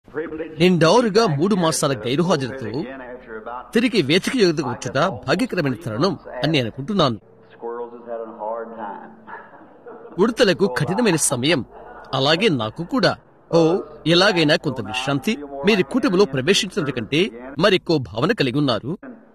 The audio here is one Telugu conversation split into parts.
నిండారుగా మూడు మాసాల గైరుహాజరుతో తిరిగి వేదిక ఎదుగు వచ్చుట భాగ్యకరమైన తరుణం అని నేను అనుకుంటున్నాను Squirrels has had a hard time. ఉడతలకు కఠినమైన సమయం అలాగే నాకు కూడా ఓ ఎలాగైనా కొంత విశ్రాంతి మీరు కుటుంబంలో ప్రవేశించడం కంటే మరెక్కువ భావన కలిగి ఉన్నారు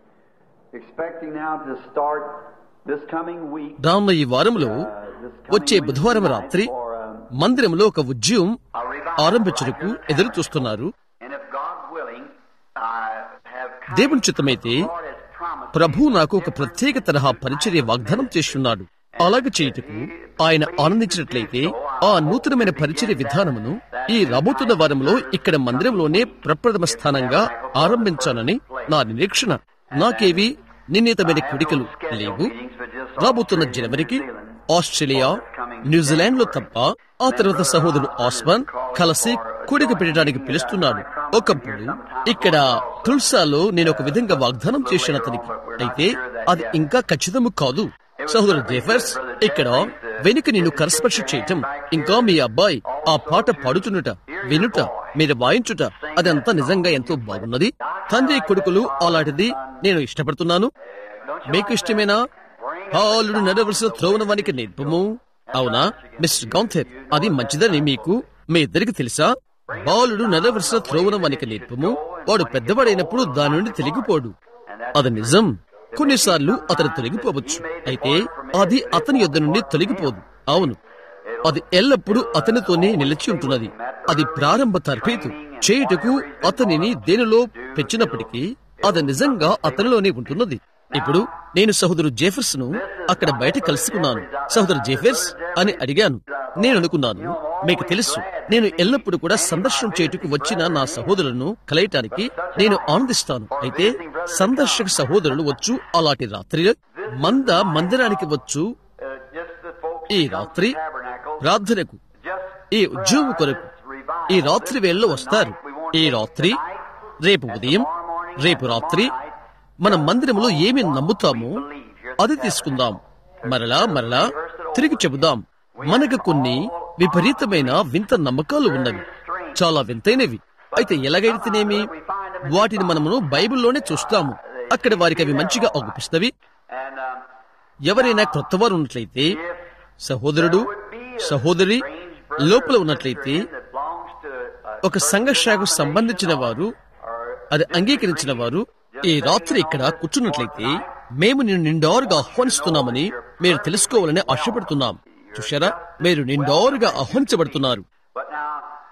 Expecting now to start this coming week. రానున్న ఈ వారంలో uh, this coming వచ్చే week బుధవారం tonight రాత్రి for, um, మందిరంలో ఒక ఉద్యమం a revival ఆరంభించుటకు right here. ఎదురు చూస్తున్నారు And if God willing, I have come- దేవుని చిత్తమైతే the Lord has promised Prabhu me నాకు ఒక different ప్రత్యేక తరహా పరిచర్య వాగ్దానం చేస్తున్నాడు అలాగ చేయుటకు ఆయన ఆనందించినట్లయితే ఆ నూతనమైన పరిచర్య విధానమును ఈ రాబోతున్న వారంలో ఇక్కడ మందిరంలోనే ప్రప్రథమ స్థానంగా ఆరంభించానని నా నిరీక్షణ నాకేవి నిర్ణీతమైన కోరికలు లేవు రాబోతున్న జనవరికి ఆస్ట్రేలియా న్యూజిలాండ్ లో తప్ప ఆ తర్వాత సహోదరుడు ఆస్మాన్ కలిసి కూడిక పెట్టడానికి పిలుస్తున్నాడు ఒకప్పుడు ఇక్కడ తుల్సాలో నేను ఒక విధంగా వాగ్దానం చేసిన అతనికి అయితే అది ఇంకా ఖచ్చితము కాదు సహోదరు జేఫర్స్ ఇక్కడ వెనుక నిన్ను కరస్పర్శ చేయటం ఇంకా మీ అబ్బాయి ఆ పాట పాడుతున్నట వినుట మీరు వాయించుట అదంతా నిజంగా ఎంతో బాగున్నది తండ్రి కొడుకులు అలాంటిది నేను ఇష్టపడుతున్నాను మీకు ఇష్టమేనా హాలుడు నడవలసిన త్రోవనవానికి నేర్పము అవునా మిస్టర్ గౌంథెర్ అది మంచిదని మీకు మీ ఇద్దరికి తెలుసా బాలుడు నడవలసిన త్రోవనవానికి నేర్పము వాడు పెద్దవాడైనప్పుడు దాని నుండి తెలిగిపోడు అది నిజం కొన్నిసార్లు అతను తొలగిపోవచ్చు అయితే అది అతని యొద్ద నుండి తొలగిపోదు అవును అది ఎల్లప్పుడూ అతనితోనే నిలిచి ఉంటున్నది అది ప్రారంభ తరబేతు చేయుటకు అతనిని దేనిలో పెంచినప్పటికీ అది నిజంగా అతనిలోనే ఉంటున్నది ఇప్పుడు నేను సహోదరు జేఫర్స్ ను అక్కడ బయట కలుసుకున్నాను సహోదరు జేఫర్స్ అని అడిగాను నేను అనుకున్నాను మీకు తెలుసు నేను ఎల్లప్పుడూ కూడా సందర్శనం చేయుటకు వచ్చిన నా సహోదరులను కలయటానికి నేను ఆనందిస్తాను అయితే సందర్శక సహోదరులు వచ్చు అలాంటి రాత్రి మంద మందిరానికి వచ్చు uh, just the folks ఈ who come to రాత్రి the tabernacle, ప్రార్థనకు just ఈ ఉద్యోగం కొరకు ఈ రాత్రి వేళలో వస్తారు ఈ రాత్రి రేపు ఉదయం రేపు రాత్రి మన మందిరంలో ఏమి నమ్ముతామో అది తీసుకుందాం మరలా మరలా తిరిగి చెబుదాం మనకు కొన్ని విపరీతమైన వింత నమ్మకాలు ఉన్నవి చాలా వింతైనవి అయితే ఎలాగైతేనేమి వాటిని మనము బైబిల్లోనే చూస్తాము అక్కడ వారికి అవి మంచిగా అగుపిస్తవి and um, ఎవరైనా కొత్తవారు ఉన్నట్లయితే సహోదరుడు సహోదరి లోపల ఉన్నట్లయితే that belongs to uh, ఒక సంఘర్షకు సంబంధించిన వారు అది అంగీకరించిన వారు ఈ రాత్రి ఇక్కడ కూర్చున్నట్లయితే మేము నిన్ను నిండారుగా ఆహ్వానిస్తున్నామని మీరు తెలుసుకోవాలని ఆశపడుతున్నాం చూశారా మీరు నిండారుగా ఆహ్వానించబడుతున్నారు but now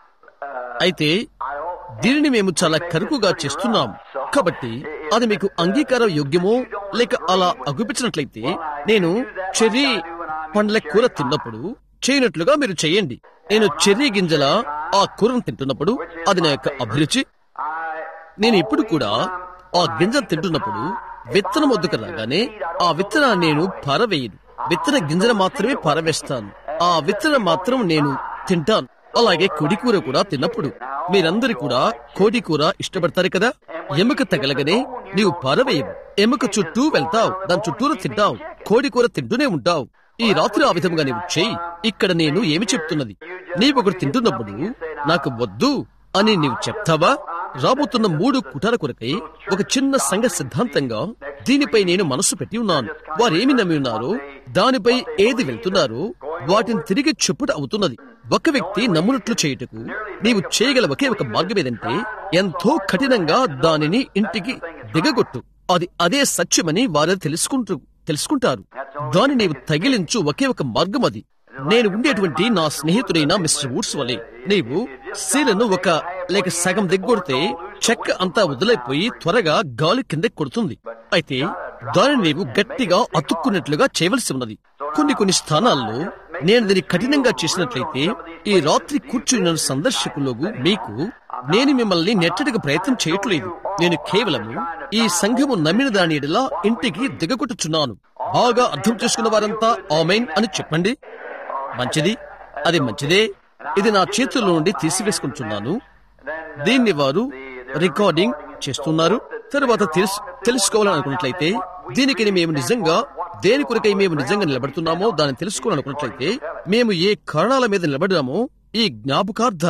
uh, అయితే I hope దీనిని మేము చాలా కరుకుగా చేస్తున్నాం కాబట్టి అది మీకు అంగీకార యోగ్యమో లేక అలా అగుపించినట్లయితే నేను చెర్రీ పండ్ల కూర తిన్నప్పుడు చేయనట్లుగా మీరు చేయండి నేను చెర్రీ గింజల ఆ కూరను తింటున్నప్పుడు అది నా యొక్క అభిరుచి I నేను ఇప్పుడు కూడా ఆ గింజ తింటున్నప్పుడు విత్తనం వద్దకు రాగానే ఆ విత్తనాన్ని నేను పారవేయను విత్తన గింజను మాత్రమే పారవేస్తాను ఆ విత్తనం మాత్రం నేను తింటాను అలాగే కోడి కూర కూడా తిన్నప్పుడు మీరందరూ కూడా కోడి కూర ఇష్టపడతారు కదా ఎముక తగలగానే నీవు పారవేయవు ఎముక చుట్టూ వెళ్తావు దాని చుట్టూరు తింటావు కోడి కూర తింటూనే ఉంటావు ఈ రాత్రి ఆ విధంగా నీవు చేయి ఇక్కడ నేను ఏమి చెప్తున్నది నీవు ఒకటి తింటున్నప్పుడు నాకు వద్దు అని నీవు చెప్తావా రాబోతున్న మూడు కుటాల కొరకై ఒక చిన్న సంఘ సిద్ధాంతంగా దీనిపై నేను మనసు పెట్టి ఉన్నాను వారేమి నమ్మి ఉన్నారో దానిపై ఏది వెళ్తున్నారో వాటిని తిరిగి చెప్పుట అవుతున్నది ఒక వ్యక్తి నమ్మునట్లు చేయుటకు నీవు చేయగల ఒకే ఒక మార్గం ఏదంటే ఎంతో కఠినంగా దానిని ఇంటికి దిగగొట్టు అది అదే సత్యమని వారు తెలుసుకుంటూ తెలుసుకుంటారు దాని నీవు తగిలించు ఒకే ఒక మార్గం అది నేను ఉండేటువంటి నా స్నేహితుడైన మిస్టర్ వుడ్స్ వలె నీవు శీలను ఒక లేక సగం దిగ్గొడితే చెక్క అంతా వదిలైపోయి త్వరగా గాలి కిందకి కొడుతుంది అయితే దానిని నీవు గట్టిగా అతుక్కున్నట్లుగా చేయవలసి ఉన్నది కొన్ని కొన్ని స్థానాల్లో నేను దీన్ని కఠినంగా చేసినట్లయితే ఈ రాత్రి కూర్చున్న సందర్శకులకు మీకు నేను మిమ్మల్ని నెట్టడికి ప్రయత్నం చేయట్లేదు నేను కేవలము ఈ సంఘము నమ్మిన దాని ఎడలా ఇంటికి దిగగొట్టుచున్నాను బాగా అర్థం చేసుకున్న వారంతా ఆమెన్ అని చెప్పండి మంచిది అది మంచిదే ఇది నా చేతుల్లో నుండి తీసివేసుకుంటున్నాను దీన్ని వారు రికార్డింగ్ చేస్తున్నారు తరువాత తెలుసు తెలుసుకోవాలని అనుకున్నట్లయితే దీనికి మేము నిజంగా దేని కొరకై మేము నిజంగా నిలబడుతున్నామో దాన్ని తెలుసుకోవాలనుకున్నట్లయితే మేము ఏ కారణాల మీద నిలబడ్డామో ఈ జ్ఞాపకార్థాలు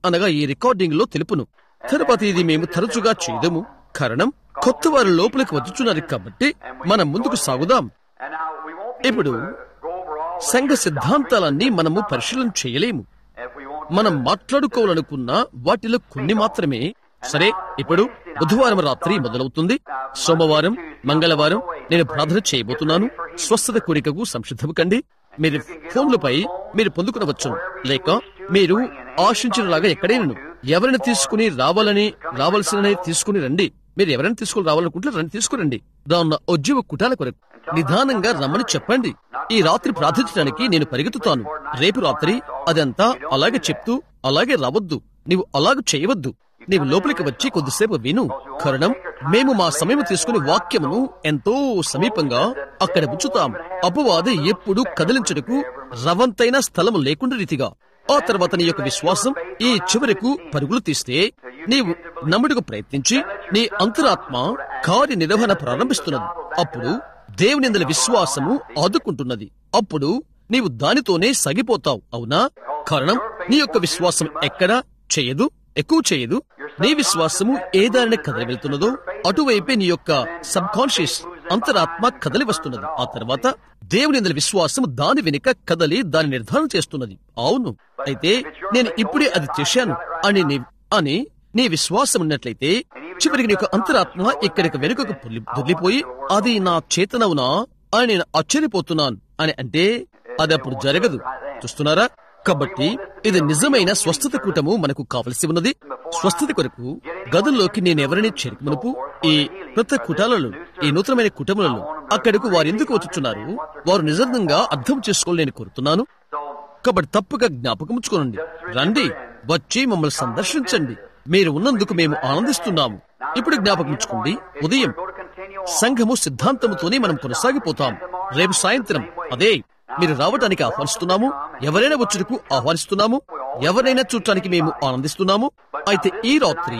అనగా ఈ రికార్డింగ్ లో తెలుపును తరువాత ఇది మేము తరచుగా చేయదము కారణం కొత్త వారు లోపలికి వచ్చుచున్నారు కాబట్టి మనం ముందుకు సాగుదాం And now we won't be ఇప్పుడు able to go over all the సంఘ సిద్ధాంతాలన్నీ మనము పరిశీలన చేయలేము if we won't మనం మాట్లాడుకోవాలనుకున్న వాటిలో కొన్ని మాత్రమే సరే ఇప్పుడు బుధవారం రాత్రి మొదలవుతుంది సోమవారం మంగళవారం నేను ప్రార్థన చేయబోతున్నాను స్వస్థత కోరికకు సంసిద్ధము కండి మీరు ఫోన్లపై మీరు పొందుకునవచ్చు లేక మీరు ఆశించినలాగా ఎక్కడైనా ఎవరిని తీసుకుని రావాలని రావాల్సిన తీసుకుని రండి మీరు ఎవరైనా తీసుకుని రావాలనుకుంటే రండి తీసుకురండి రానున్న ఉద్యోగ కుటాల కొరకు నిదానంగా రమ్మని చెప్పండి ఈ రాత్రి ప్రార్థించడానికి నేను పరిగెత్తుతాను రేపు రాత్రి అదంతా అలాగే చెప్తూ అలాగే రావద్దు నీవు అలాగ చేయవద్దు నీవు లోపలికి వచ్చి కొద్దిసేపు విను కారణం మేము మా సమయం తీసుకుని వాక్యమును ఎంతో సమీపంగా అక్కడ ఉంచుతాం అపవాది ఎప్పుడు కదిలించుటకు రవంతైన స్థలము లేకుండా రీతిగా ఆ తర్వాత నీ యొక్క విశ్వాసం ఈ చివరకు పరుగులు తీస్తే నీవు నమ్ముడుకు ప్రయత్నించి నీ అంతరాత్మ కార్యనిర్వహణ ప్రారంభిస్తున్నది అప్పుడు దేవునిందల విశ్వాసము ఆదుకుంటున్నది అప్పుడు నీవు దానితోనే సగిపోతావు అవునా కారణం నీ యొక్క విశ్వాసం ఎక్కడ చేయదు ఎక్కువ చేయదు నీ విశ్వాసము ఏ దారిని కదలి వెళ్తున్నదో అటువైపే నీ యొక్క సబ్ కాన్షియస్ అంతరాత్మ కదలి వస్తున్నది ఆ తర్వాత దేవుని విశ్వాసం దాని వెనుక కదలి దాని నిర్ధారణ చేస్తున్నది అవును అయితే నేను ఇప్పుడే అది చేశాను అని నీ అని నీ విశ్వాసం ఉన్నట్లయితే చివరికి నీ యొక్క అంతరాత్మ ఇక్కడికి వెనుకకు పొర్లి- దొర్లిపోయి అది నా చేతనవునా అని నేను ఆశ్చర్యపోతున్నాను అని అంటే అది అప్పుడు జరగదు చూస్తున్నారా కాబట్టి ఇది నిజమైన స్వస్థత కూటము మనకు కావలసి ఉన్నది స్వస్థత కొరకు గదుల్లోకి నేను ఎవరిని చేరుకుమునుపు ఈ కొత్త కుటాలలో ఈ నూతనమైన కుటుంబాలలో అక్కడకు వారు ఎందుకు వచ్చుచున్నారు వారు నిజంగా అర్థం చేసుకోవాలని నేను కోరుతున్నాను కాబట్టి తప్పుగా జ్ఞాపకముచ్చుకోనండి రండి వచ్చి మమ్మల్ని సందర్శించండి మీరు ఉన్నందుకు మేము ఆనందిస్తున్నాము ఇప్పుడు జ్ఞాపకముచ్చుకోండి ఉదయం సంఘము సిద్ధాంతముతోనే మనం కొనసాగిపోతాం రేపు సాయంత్రం అదే మీరు రావడానికి ఆహ్వానిస్తున్నాము ఎవరైనా వచ్చుటకు ఆహ్వానిస్తున్నాము ఎవరైనా చూడటానికి మేము ఆనందిస్తున్నాము అయితే ఈ రాత్రి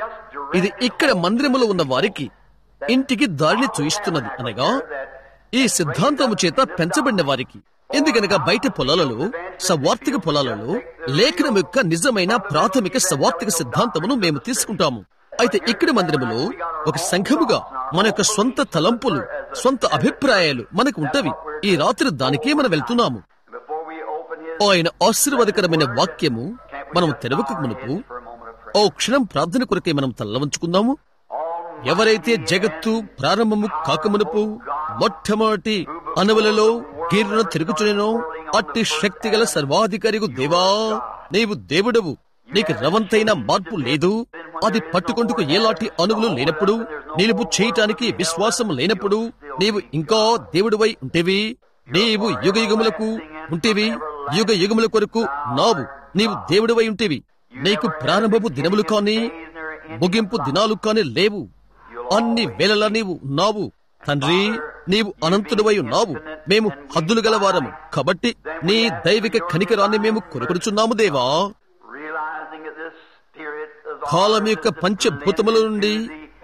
ఇది ఇక్కడ మందిరములో ఉన్న వారికి ఇంటికి దారిని చూయిస్తున్నది అనగా ఈ సిద్ధాంతము చేత పెంచబడిన వారికి ఎందుకనగా బయట పొలాలలో సవార్థిక పొలాలలో లేఖనం యొక్క నిజమైన ప్రాథమిక సవార్థిక సిద్ధాంతమును మేము తీసుకుంటాము అయితే ఇక్కడ మందిరములో ఒక సంఘముగా మన యొక్క సొంత తలంపులు సొంత అభిప్రాయాలు మనకు ఉంటవి ఈ రాత్రి దానికే మనం వెళ్తున్నాము Before we open his ఆయన ఆశీర్వాదకరమైన వాక్యము మనం తెరవక మునుపు ఓ క్షణం ప్రార్థన కొరకే మనం తల్లవంచుకుందాము ఎవరైతే జగత్తు ప్రారంభము కాకమునుపు మొట్టమొదటి అనువులలో కీర్ణను తిరుగుచునేనో అట్టి శక్తి గల సర్వాధికారిగు దేవా నీవు దేవుడవు నీకు రవంతైన మార్పు లేదు అది పట్టుకొంటుకు ఏలాంటి అణువులు లేనప్పుడు నిలుపు చేయటానికి విశ్వాసం లేనప్పుడు నీవు ఇంకా దేవుడివై ఉంటేవి నీవు యుగ యుగములకు ఉంటేవి యుగ యుగముల కొరకు నావు నీవు దేవుడివై ఉంటేవి నీకు ప్రారంభపు దినములు కాని ముగింపు దినాలు కాని లేవు అన్ని వేళలా నీవు ఉన్నావు తండ్రి నీవు అనంతుడివై ఉన్నావు మేము హద్దులు గలవారము కాబట్టి నీ దైవిక కనికరాన్ని మేము కొనుకొడుచున్నాము దేవా realizing that this spirit is కాలం యొక్క పంచభూతముల నుండి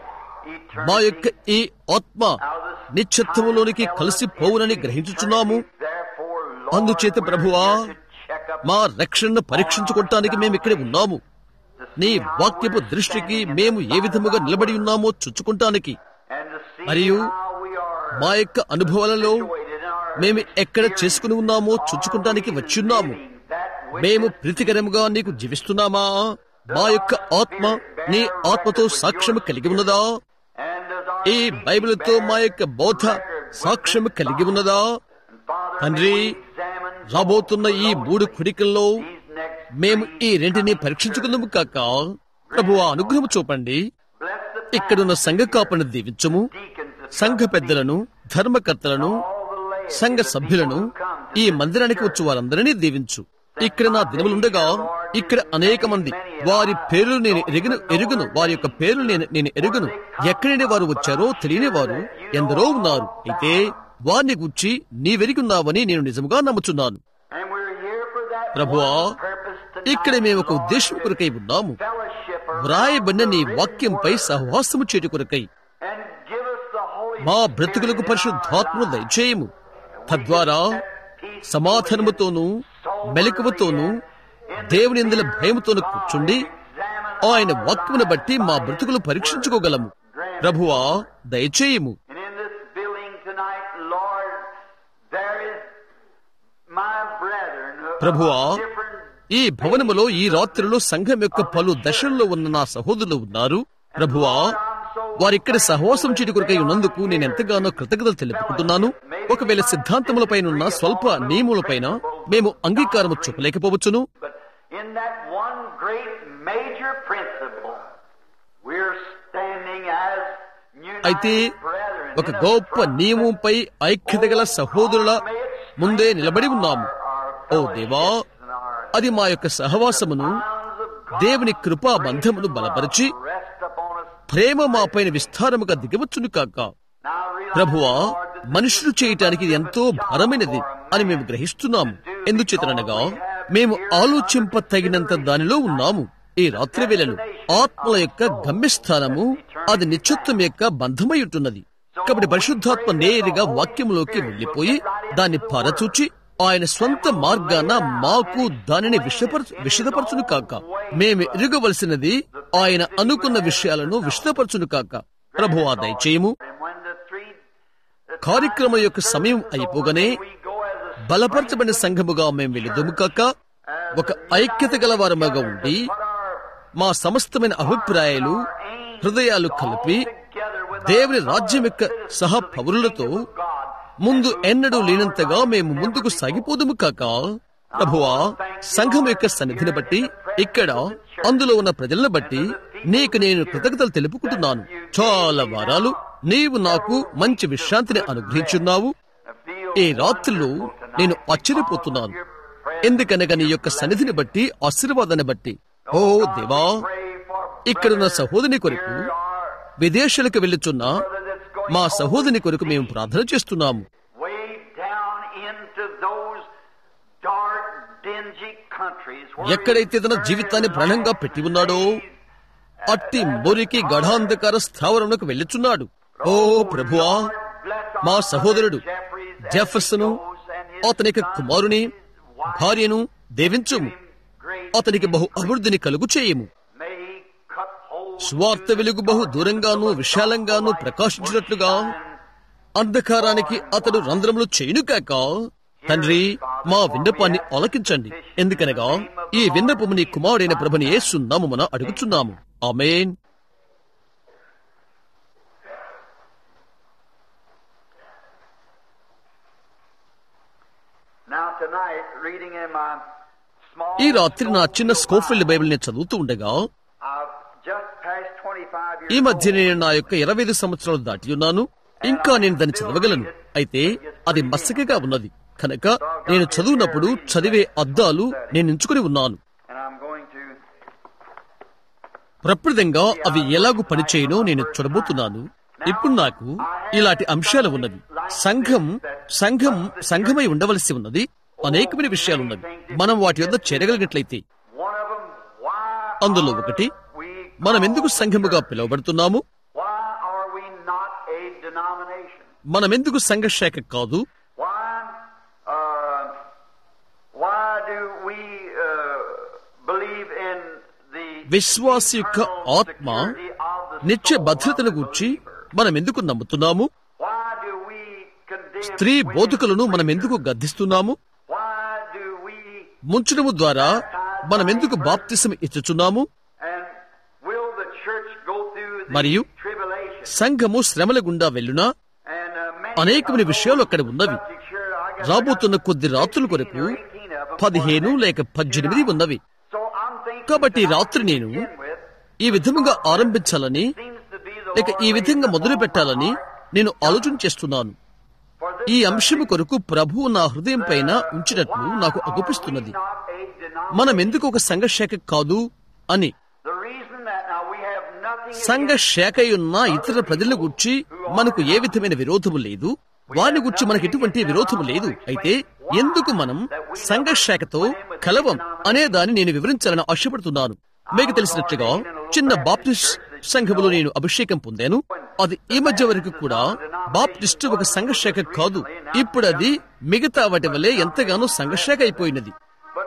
మా యొక్క ఈ ఆత్మ నిశ్చత్వములోనికి కలిసిపోవునని గ్రహించుచున్నాము therefore అందుచేత ప్రభువా మా రక్షణను పరీక్షించుకోవటానికి మేము ఇక్కడే ఉన్నాము నీ వాక్యపు దృష్టికి మేము ఏ విధముగా నిలబడి ఉన్నామో చుచ్చుకుంటానికి and to see మరియు how we are మా యొక్క అనుభవాలలో situated in our మేము ఎక్కడ చేసుకుని ఉన్నామో చుచ్చుకుంటానికి వచ్చి ఉన్నాము మేము ప్రీతికరముగా నీకు జీవిస్తున్నామా మా యొక్క ఆత్మ నీ ఆత్మతో సాక్ష్యము కలిగి ఉన్నదా and does our ఈ బైబిల్తో మా యొక్క బోధ సాక్ష్యము కలిగి ఉన్నదా Father తండ్రి examine రాబోతున్న ఈ మూడు కుడికల్లో these next మేము ఈ రెంటిని పరీక్షించుకుందాము కాక ప్రభువా అనుగ్రహం చూపండి bless the ఇక్కడున్న సంఘ కాపని దీవించము deacons that సంఘ పెద్దలను ధర్మకర్తలను all the lay సంఘ సభ్యులను ఈ మందిరానికి వచ్చి వారందరినీ దీవించు ఇక్కడ నా దినములుండగా ఇక్కడ అనేక మంది వారి పేర్లు నేను ఎరుగును ఎరుగును వారి యొక్క పేర్లు నేను నేను ఎరుగును ఎక్కడి వారు వచ్చారో తెలియని వారు ఎందరో ఉన్నారు అయితే వారిని గుర్చి నీవెరుగున్నావని నేను నిజముగా నమ్ముచున్నాను and we're here for that ప్రభువా one purpose tonight, ఇక్కడ మేము ఒక ఉద్దేశం కొరకై ఉన్నాము fellowship వ్రాయబడిన నీ వాక్యంపై సహవాసము చేటు కొరకై and give us the Holy మా బ్రతుకులకు పరిశుద్ధాత్మను దయచేయము తద్వారా సమాధానముతోనూ మెలకువతోనూ దేవుని ఇందుల భయముతోను కూర్చుండి ఆయన వాక్యమును బట్టి మా బ్రతుకులు పరీక్షించుకోగలము ప్రభువా దయచేయము And in this building tonight, Lord, there is my brethren of ప్రభువా different ఈ భవనములో ఈ రాత్రిలో సంఘం యొక్క పలు దశల్లో ఉన్న నా సహోదరులు ఉన్నారు ప్రభువా వారిక్కడ సహవాసం చీటి కొరకై ఉన్నందుకు నేను ఎంతగానో కృతజ్ఞతలు తెలుపుకుంటున్నాను ఒకవేళ సిద్ధాంతములపైనున్న స్వల్ప నియములపైన మేము అంగీకారము చూపలేకపోవచ్చును But in that one great major principle, we're standing as అయితే united brethren. ఒక in a గొప్ప front నియమంపై ఐక్యత గల సహోదరుల ముందే నిలబడి ఉన్నాము ఓ దేవా అది మా యొక్క సహవాసమును దేవుని కృపా బంధమును బలపరిచి rest upon us. ప్రేమ మాపైన విస్తారముగా దిగవచ్చును కాక Now realize, ప్రభువా Lord, that మనుషులు చేయటానికి ఇది ఎంతో భారమైనది అని మేము గ్రహిస్తున్నాము ఎందుచేతనగా మేము ఆలోచింప తగినంత దానిలో ఉన్నాము ఈ రాత్రి వేళలు ఆత్మల యొక్క గమ్యస్థానము అది నిత్యత్వం యొక్క బంధమై ఉంటున్నది కాబట్టి పరిశుద్ధాత్మ నేరుగా వాక్యములోకి వెళ్లిపోయి దాన్ని పరచూచి ఆయన స్వంత మార్గాన మాకు దానిని విషపరచు విషదపరచును కాక మేము ఎరుగవలసినది ఆయన అనుకున్న విషయాలను విషదపరచును కాక ప్రభువా దయచేయము And when the three the కార్యక్రమం యొక్క సమయం అయిపోగానే we go as a బలపరచబడిన సంఘముగా మేము వెళుదుము కాక ఒక ఐక్యత గలవారముగా ఉండి మా సమస్తమైన అభిప్రాయాలు హృదయాలు కలిపి together with దేవుని రాజ్యం యొక్క సహ పౌరులతో ముందు ఎన్నడూ లేనంతగా మేము ముందుకు సాగిపోదుము కాక ప్రభువా సంఘం యొక్క సన్నిధిని బట్టి ఇక్కడ అందులో ఉన్న ప్రజలను బట్టి నీకు నేను కృతజ్ఞతలు తెలుపుకుంటున్నాను చాలా వారాలు నీవు నాకు మంచి విశ్రాంతిని అనుగ్రహించున్నావు ఈ రాత్రిలో నేను ఆశ్చర్యపోతున్నాను ఎందుకనగా నీ యొక్క సన్నిధిని బట్టి ఆశీర్వాదాన్ని బట్టి ఓ దేవా ఇక్కడున్న సహోదరి కొరకు విదేశాలకు వెళ్ళుచున్న మా సహోదరి కొరకు మేము ప్రార్థన చేస్తున్నాము way down into those dark, dingy countries where ఎక్కడైతే తన జీవితాన్ని ప్రాణంగా పెట్టి ఉన్నాడో అట్టి మురికి గఢాంధకార స్థావరంలోకి వెళ్ళుచున్నాడు ఓ ప్రభువా మా సహోదరుడు జెఫర్సను అతని యొక్క కుమారుని భార్యను దేవించుము అతనికి బహు అభివృద్ధిని కలుగు చేయము may he cut holes స్వార్థ వెలుగు బహు దూరంగాను విశాలంగాను ప్రకాశించినట్లుగా అంధకారానికి అతడు రంధ్రములు చేయును కాక తండ్రి మా విన్నపాన్ని ఆలకించండి ఎందుకనగా ఈ విన్నపము నీ కుమారుడైన ప్రభుని ఏసున్నామన అడుగుచున్నాము ఆమేన్ Now tonight, reading in my small ఈ రాత్రి నా చిన్న స్కోఫిల్డ్ బైబిల్ నేను చదువుతూ ఉండగా I've just passed 25 years ఈ మధ్య నేను నా యొక్క ఇరవై ఐదు సంవత్సరాలు దాటి ఉన్నాను ఇంకా నేను దాన్ని చదవగలను అయితే అది మసకగా ఉన్నది కనుక నేను చదువునప్పుడు చదివే అద్దాలు నేను ఎంచుకుని ఉన్నాను and I'm going to ప్రప్రదంగా అవి ఎలాగూ పనిచేయనో నేను చూడబోతున్నాను ఇప్పుడు నాకు ఇలాంటి అంశాలు ఉన్నవి సంఘం సంఘం సంఘమై ఉండవలసి ఉన్నది అనేకమైన విషయాలున్నవి మనం వాటి వద్ద చేరగలిగినట్లయితే one of them why అందులో ఒకటి we మనం ఎందుకు సంఘముగా పిలువబడుతున్నాము why are we not a denomination మనం ఎందుకు సంఘశాఖ కాదు why uh, why do we uh, believe in the విశ్వాస యొక్క ఆత్మ security of the నిత్య soul భద్రతను of the గూర్చి believer? మనం ఎందుకు నమ్ముతున్నాము Why do we condemn స్త్రీ women బోధకులను మనం ఎందుకు గద్దిస్తున్నాము Why do we ముంచడము ద్వారా మనం ఎందుకు బాప్తిసం ఇచ్చుచున్నాము and will the church go through the మరియు tribulation? సంఘము శ్రమల గుండా వెళ్ళునా And uh, many అనేకమైన of విషయాలు those అక్కడ ఉన్నవి subjects here, I guess రాబోతున్న I got కొద్ది రాత్రుల 15 కొరకు or 18 of them పదిహేను for the లేక next పద్దెనిమిది two ఉన్నవి nights. So I'm thinking కాబట్టి tonight రాత్రి to నేను begin with ఈ విధముగా ఆరంభించాలని seems to be the లేక Lord ఈ విధంగా laying మొదలు upon my పెట్టాలని heart నేను ఆలోచన చేస్తున్నాను for this ఈ subject. అంశము కొరకు ప్రభువు నా హృదయం పైన ఉంచినట్లు నాకు అగుపిస్తున్నది Why are we not a denomination? మనం ఎందుకు ఒక సంఘ శాఖ కాదు అని The reason that now we have nothing సంఘ against శాఖ ఉన్న ఇతర ప్రజల గురించి మనకు ఏ విధమైన విరోధము లేదు వారిని గురించి మనకు ఎటువంటి విరోధము లేదు అయితే ఎందుకు మనం సంఘ శాఖతో కలవం అనే దాన్ని నేను వివరించాలని ఆశపడుతున్నాను మీకు తెలిసినట్లుగా చిన్న బాప్టిస్ట్ సంఘములో నేను అభిషేకం పొందాను అది ఈ మధ్య వరకు కూడా బాప్టిస్ట్ ఒక సంఘ శాఖ కాదు ఇప్పుడు అది మిగతా వాటి వల్లే ఎంతగానో సంఘ శాఖ అయిపోయినది But the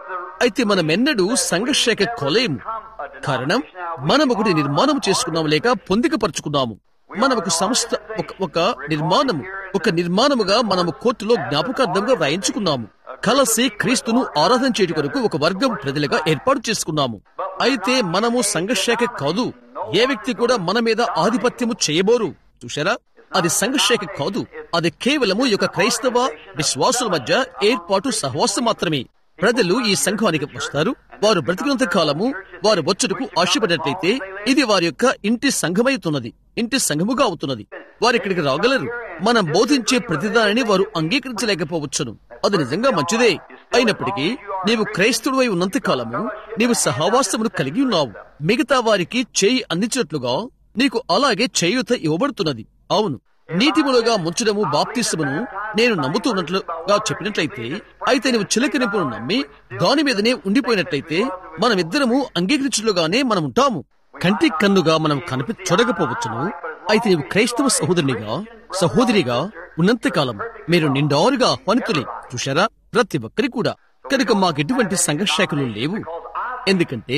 అయితే మనమెన్నడూ సంఘర్షేక కొలేము కారణం మనం ఒకటి నిర్మాణం చేసుకున్నాము లేక పొందికపరుచుకున్నాము మనం ఒక సంస్థ ఒక- ఒక నిర్మాణము ఒక నిర్మాణముగా మనము కోర్టులో జ్ఞాపకార్థంగా వ్రాయించుకున్నాము కలసి క్రీస్తును ఆరాధన చేయడం కొరకు ఒక వర్గం ప్రజలుగా ఏర్పాటు చేసుకున్నాము అయితే మనము సంఘర్షేక కాదు ఏ వ్యక్తి కూడా మన మీద ఆధిపత్యము చేయబోరు చూశారా అది సంఘర్షేక కాదు అది కేవలము ఈ యొక్క క్రైస్తవ విశ్వాసుల మధ్య ఏర్పాటు సహవాసం మాత్రమే ప్రజలు ఈ సంఘానికి వస్తారు వారు బ్రతికినంత కాలము వారు వచ్చుటకు ఆశపడినట్లయితే ఇది వారి యొక్క ఇంటి సంఘమవుతున్నది ఇంటి సంఘముగా అవుతున్నది వారు ఇక్కడికి రాగలరు మనం బోధించే ప్రతిదానిని వారు అంగీకరించలేకపోవచ్చును అది నిజంగా మంచిదే అయినప్పటికీ నీవు క్రైస్తవుడై ఉన్నంత కాలము నీవు సహవాసమును కలిగి ఉన్నావు మిగతా వారికి చేయి అందించినట్లుగా నీకు అలాగే చేయూత ఇవ్వబడుతున్నది అవును నీతిములుగా ముంచడము బాప్తిస్మను నేను నమ్ముతున్నట్లుగా చెప్పినట్లయితే అయితే నువ్వు చిలకరింపును నమ్మి దాని మీదనే ఉండిపోయినట్లయితే మనమిద్దరము అంగీకరించులుగానే మనం ఉంటాము కంటి కన్నుగా మనం కనిపి చూడకపోవచ్చును అయితే నీవు క్రైస్తవ సహోదరునిగా సహోదరిగా ఉన్నంత కాలం మీరు నిండారుగా ఆహ్వానితులే చూశారా ప్రతి ఒక్కరి కూడా కనుక మాకెటువంటి సంఘర్షాకలు లేవు ఎందుకంటే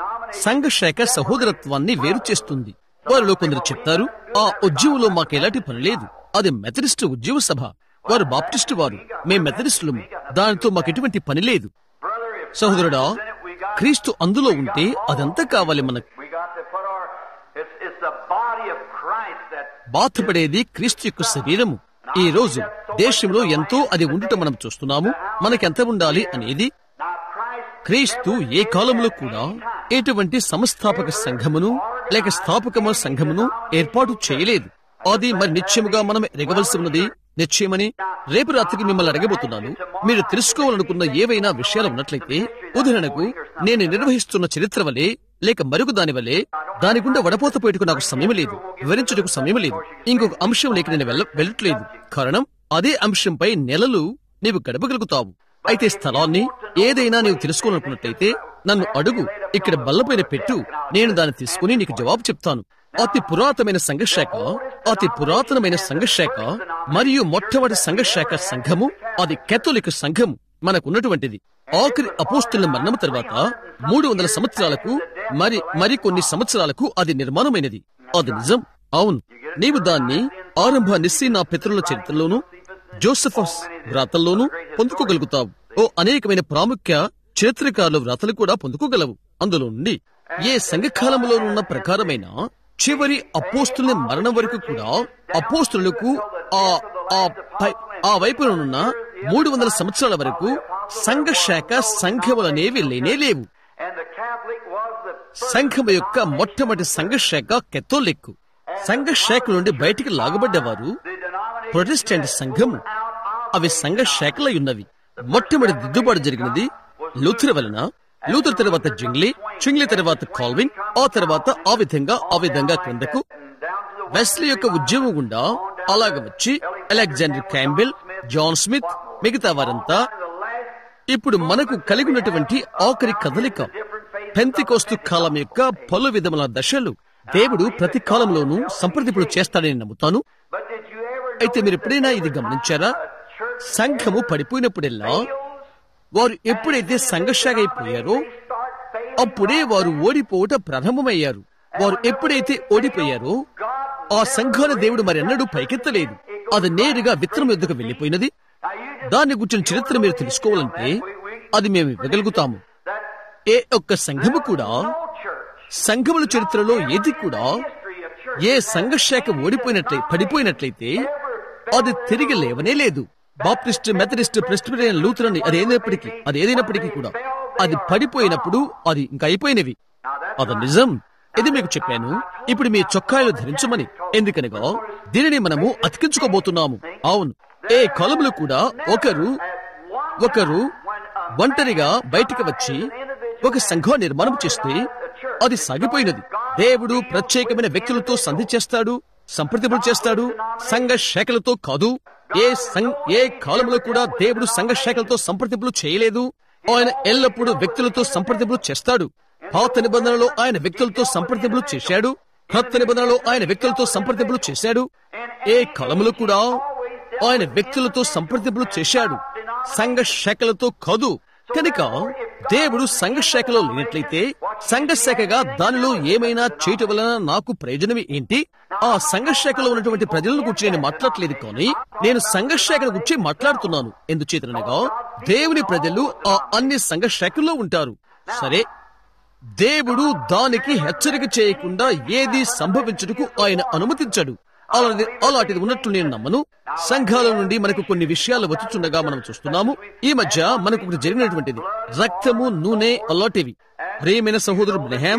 సంఘశాఖ సహోదరత్వాన్ని వేరు చేస్తుంది వారిలో కొందరు చెప్తారు ఆ ఉద్యమంలో మాకు ఎలాంటి పని లేదు అది మెథడిస్టు ఉద్యమ సభ వారు బాప్టిస్టు వారు మేం మెథడిస్టులము దానితో మాకు ఎటువంటి పని లేదు Brother, if సహోదరుడా in it, we got క్రీస్తు అందులో ఉంటే అదంతా కావాలి మనకు we got to put our it's it's the body of Christ that బాధపడేది క్రీస్తు యొక్క శరీరము ఈ రోజు దేశంలో ఎంతో అది ఉండటం మనం చూస్తున్నాము మనకెంత ఉండాలి అనేది now Christ క్రీస్తు ఏ కాలంలో కూడా ఎటువంటి సంస్థాపక సంఘమును లేక స్థాపకమ సంఘమును ఏర్పాటు చేయలేదు అది మరి నిత్యముగా మనం ఎరగవలసి ఉన్నది నిశ్చయమని రేపు రాత్రికి మిమ్మల్ని అడగబోతున్నాను మీరు తెలుసుకోవాలనుకున్న ఏవైనా విషయాలు ఉన్నట్లయితే ఉదాహరణకు నేను నిర్వహిస్తున్న చరిత్ర వలె లేక మరొక దాని వలె దాని గుండా వడపోత పోయేటకు నాకు సమయం లేదు వివరించుటకు సమయం లేదు ఇంకొక అంశం లేక నేను వెళ్ళ వెళ్ళట్లేదు కారణం అదే అంశంపై నెలలు నీవు గడపగలుగుతావు అయితే స్థలాన్ని ఏదైనా నీవు తెలుసుకోవాలనుకున్నట్లయితే నన్ను అడుగు ఇక్కడ బల్లపైన పెట్టు నేను దాన్ని తీసుకుని నీకు జవాబు చెప్తాను అతి పురాతనమైన సంఘశాఖ అతి పురాతనమైన సంఘశాఖ మరియు మొట్టమొదటి సంఘశాఖ సంఘము అది కేథోలిక్ సంఘము మనకున్నటువంటిది ఆఖరి అపోస్తుల మరణం తర్వాత మూడు వందల సంవత్సరాలకు మరి మరి కొన్ని సంవత్సరాలకు అది నిర్మాణమైనది అది నిజం అవును నీవు దాన్ని ఆరంభ నిస్సీనా పితరుల చరిత్రలోను జోసఫస్ వ్రాతల్లోనూ పొందుకోగలుగుతావు ఓ అనేకమైన ప్రాముఖ్య చరిత్రకారుల వ్రాతలు కూడా పొందుకోగలవు అందులో నుండి ఏ సంఘకాలంలోనున్న ప్రకారమైన చివరి అపోస్తుల మరణం వరకు కూడా అపోస్తులకు ఆ ఆ పై- ఆ వైపునున్న మూడు వందల సంవత్సరాల వరకు సంఘ శాఖ సంఘములనేవి లేనే లేవు and the Catholic was the సంఘము యొక్క మొట్టమొదటి సంఘ శాఖ కెథోలిక్ సంఘ శాఖ నుండి బయటికి లాగబడ్డవారు the denomination ప్రొటెస్టెంట్ సంఘము అవి సంఘ శాఖలై ఉన్నవి మొట్టమొదటి దిద్దుబాటు జరిగినది లూథర్ వలన లూథర్ తర్వాత జింగ్లీ జింగ్లీ తర్వాత కాల్విన్ ఆ తర్వాత ఆ విధంగా ఆ విధంగా క్రిందకు down to the వెస్లీ యొక్క ఉద్యమం గుండా అలాగ వచ్చి అలెగ్జాండర్ క్యాంబెల్ జాన్ స్మిత్ మిగతా వారంతా the last ఇప్పుడు మనకు కలిగి ఉన్నటువంటి ఆఖరి కదలిక పెంతికోస్తు కాలం యొక్క పలు విధముల దశలు దేవుడు ప్రతి కాలంలోనూ సంప్రదింపులు చేస్తాడని నమ్ముతాను but did you ever అయితే మీరు ఎప్పుడైనా ఇది గమనించారా సంఘము పడిపోయినప్పుడెల్లా వారు ఎప్పుడైతే సంఘర్షాగా అయిపోయారో start failing అప్పుడే వారు ఓడిపోవట ప్రారంభమయ్యారు వారు ఎప్పుడైతే ఓడిపోయారో ఆ సంఘాల దేవుడు మరెన్నడూ పైకెత్తలేదు అది నేరుగా విత్తనం ఎద్దుకు వెళ్లిపోయినది now you just దాన్ని గుర్చిన చరిత్ర మీరు తెలుసుకోవాలంటే అది మేము ఇవ్వగలుగుతాము that ఏ ఒక్క సంఘము కూడా no church సంఘముల చరిత్రలో ఏది కూడా history of church ఏ సంఘశాఖ ఓడిపోయినట్లయి పడిపోయినట్లయితే అది తిరిగి లేవనే లేదు బాప్టిస్ట్ మెథడిస్ట్ ప్రెస్టిరియన్ లూథరన్ అది ఏదైనప్పటికీ అది ఏదైనప్పటికీ కూడా అది పడిపోయినప్పుడు అది ఇంకా అయిపోయినవి now that అది నిజం ఇది మీకు చెప్పాను ఇప్పుడు మీ చొక్కాయలు ధరించమని ఎందుకనగా దీనిని మనము అతికించుకోబోతున్నాము అవును ఏ కాలంలో కూడా ఒకరు ఒకరు ఒంటరిగా బయటికి వచ్చి ఒక సంఘం నిర్మాణం చేస్తే అది సాగిపోయినది దేవుడు ప్రత్యేకమైన వ్యక్తులతో సంధి చేస్తాడు సంప్రదింపులు చేస్తాడు సంఘ శాఖలతో కాదు ఏ సం- ఏ కాలంలో కూడా దేవుడు సంఘ శాఖలతో సంప్రదింపులు చేయలేదు ఆయన ఎల్లప్పుడూ వ్యక్తులతో సంప్రదింపులు చేస్తాడు పాత నిబంధనలో ఆయన వ్యక్తులతో సంప్రదింపులు చేశాడు కొత్త నిబంధనలో ఆయన వ్యక్తులతో సంప్రదింపులు చేశాడు ఏ కాలంలో కూడా ఆయన వ్యక్తులతో సంప్రదింపులు చేశాడు సంఘ శాఖలతో కాదు కనుక దేవుడు సంఘశాఖలో లేనట్లయితే సంఘశాఖగా దానిలో ఏమైనా చేయటం వలన నాకు ప్రయోజనమే ఏంటి ఆ సంఘశాఖలో ఉన్నటువంటి ప్రజలను గురించి నేను మాట్లాడలేదు కానీ నేను సంఘశాఖను గురించి మాట్లాడుతున్నాను ఎందుచేతనగా దేవుని ప్రజలు ఆ అన్ని సంఘశాఖల్లో ఉంటారు సరే దేవుడు దానికి హెచ్చరిక చేయకుండా ఏది సంభవించుటకు ఆయన అనుమతించడు అలాంటి అలాంటిది ఉన్నట్లు నేను నమ్మను సంఘాల నుండి మనకు కొన్ని విషయాలు వచ్చుచుండగా మనం చూస్తున్నాము ఈ మధ్య మనకు ఒకటి జరిగినటువంటిది రక్తము నూనె అలాంటివి ప్రియమైన సహోదరుడు బ్రహాం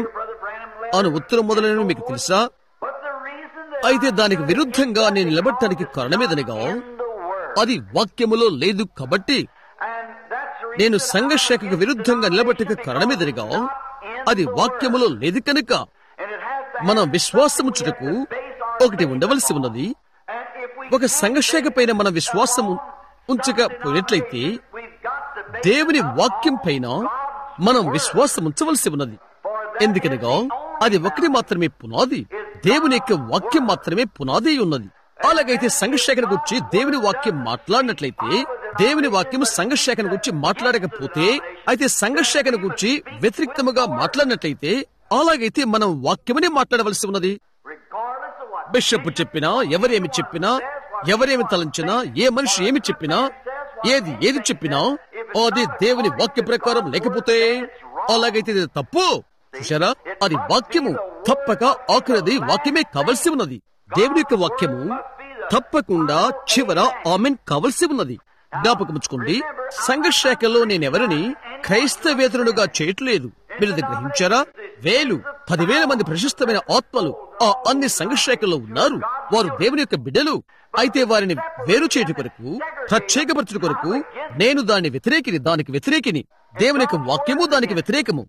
అను ఉత్తరం మొదలైనవి మీకు తెలుసా But the reason that అయితే దానికి విరుద్ధంగా నేను నిలబడటానికి కారణమేదనగా in the Word, అది వాక్యములో లేదు కాబట్టి and that's the reason నేను that సంఘర్షకు విరుద్ధంగా నిలబట్టక కారణమేదనగా అది వాక్యములో లేదు కనుక and it has to మనం విశ్వాసముచ్చుటకు ఒకటి ఉండవలసి ఉన్నది and if we ఒక సంఘర్షక పైన మన విశ్వాసము ఉంచకపోయినట్లయితే we've got the base దేవుని వాక్యం పైన మనం విశ్వాసం ఉంచవలసి ఉన్నది ఎందుకనగా అది ఒకటి మాత్రమే పునాది దేవుని యొక్క వాక్యం మాత్రమే పునాది అయి ఉన్నది అలాగైతే సంఘశాఖను గురించి దేవుని వాక్యం మాట్లాడినట్లయితే దేవుని వాక్యం సంఘశాఖను గురించి మాట్లాడకపోతే అయితే సంఘశాఖను గురించి వ్యతిరేక్తముగా మాట్లాడినట్లయితే అలాగైతే మనం వాక్యమనే మాట్లాడవలసి ఉన్నది regardless of what బిషప్ చెప్పినా ఎవరేమి చెప్పినా ఎవరేమి తలంచినా ఏ మనిషి ఏమి చెప్పినా ఏది ఏది చెప్పినా అది దేవుని వాక్య ప్రకారం లేకపోతే అలాగైతే ఇది తప్పు చూశారా అది వాక్యము తప్పక ఆఖరిది వాక్యమే కావలసి ఉన్నది దేవుని యొక్క వాక్యము తప్పకుండా చివర ఆమెన్ కావలసి ఉన్నది జ్ఞాపకముచ్చుకోండి సంఘశాఖలో నేనెవరిని క్రైస్తవేతరుడుగా చేయట్లేదు మీరు ఇది గ్రహించారా వేలు పదివేల మంది ప్రశస్తమైన ఆత్మలు ఆ అన్ని సంఘశాఖల్లో ఉన్నారు వారు దేవుని యొక్క బిడ్డలు అయితే వారిని వేరు చేయట కొరకు ప్రత్యేకపరచుట కొరకు నేను దాన్ని వ్యతిరేకిని దానికి వ్యతిరేకిని దేవుని యొక్క వాక్యము దానికి వ్యతిరేకము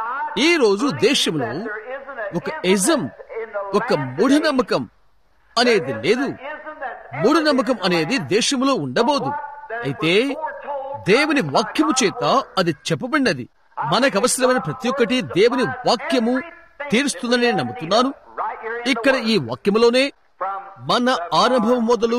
ఈ రోజు దేశంలో ఒక ఎజం ఒక మూఢనమ్మకం అనేది లేదు మూఢనమ్మకం అనేది దేశంలో ఉండబోదు అయితే దేవుని వాక్యము చేత అది చెప్పబడినది మనకు అవసరమైన ప్రతి ఒక్కటి దేవుని వాక్యము తీరుస్తుందని నేను నమ్ముతున్నాను ఇక్కడ ఈ వాక్యములోనే మన ఆరంభం మొదలు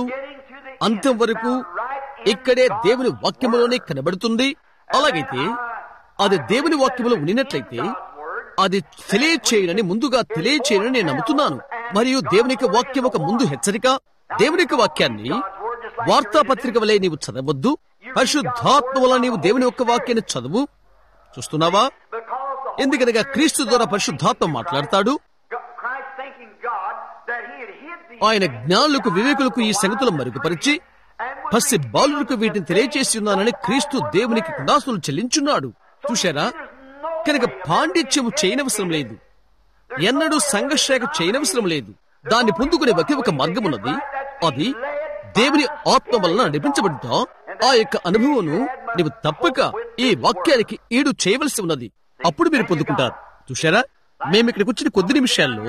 అంతం వరకు ఇక్కడే దేవుని వాక్యములోనే కనబడుతుంది అలాగైతే అది దేవుని వాక్యములో ఉండినట్లయితే అది తెలియచేయనని ముందుగా తెలియచేయనని నేను నమ్ముతున్నాను మరియు దేవుని యొక్క వాక్యం ఒక ముందు హెచ్చరిక దేవుని యొక్క వాక్యాన్ని వార్తాపత్రిక వలె నీవు చదవద్దు పరిశుద్ధాత్మ వల్ల నీవు దేవుని యొక్క వాక్యాన్ని చదువు చూస్తున్నావా ఎందుకనగా క్రీస్తు ద్వారా పరిశుద్ధాత్మ మాట్లాడతాడు Christ thanking God that He had hid these ఆయన జ్ఞానులకు వివేకులకు ఈ సంగతులు మరుగుపరిచి పసి బాలులకు వీటిని తెలియచేసి ఉన్నానని క్రీస్తు దేవునికి కృదాసులు చెల్లించున్నాడు చూశారా కనుక పాండిత్యము చేయనవసరం లేదు ఎన్నడూ సంఘర్షక చేయనవసరం లేదు దాన్ని పొందుకునే ఒకే ఒక మార్గం ఉన్నది అది దేవుని ఆత్మ వలన నడిపించబడ్డా ఆ యొక్క అనుభవమును నీవు తప్పక ఈ వాక్యానికి ఈడు చేయవలసి ఉన్నది అప్పుడు మీరు పొందుకుంటారు చూశారా మేము ఇక్కడికి వచ్చిన కొద్ది నిమిషాల్లో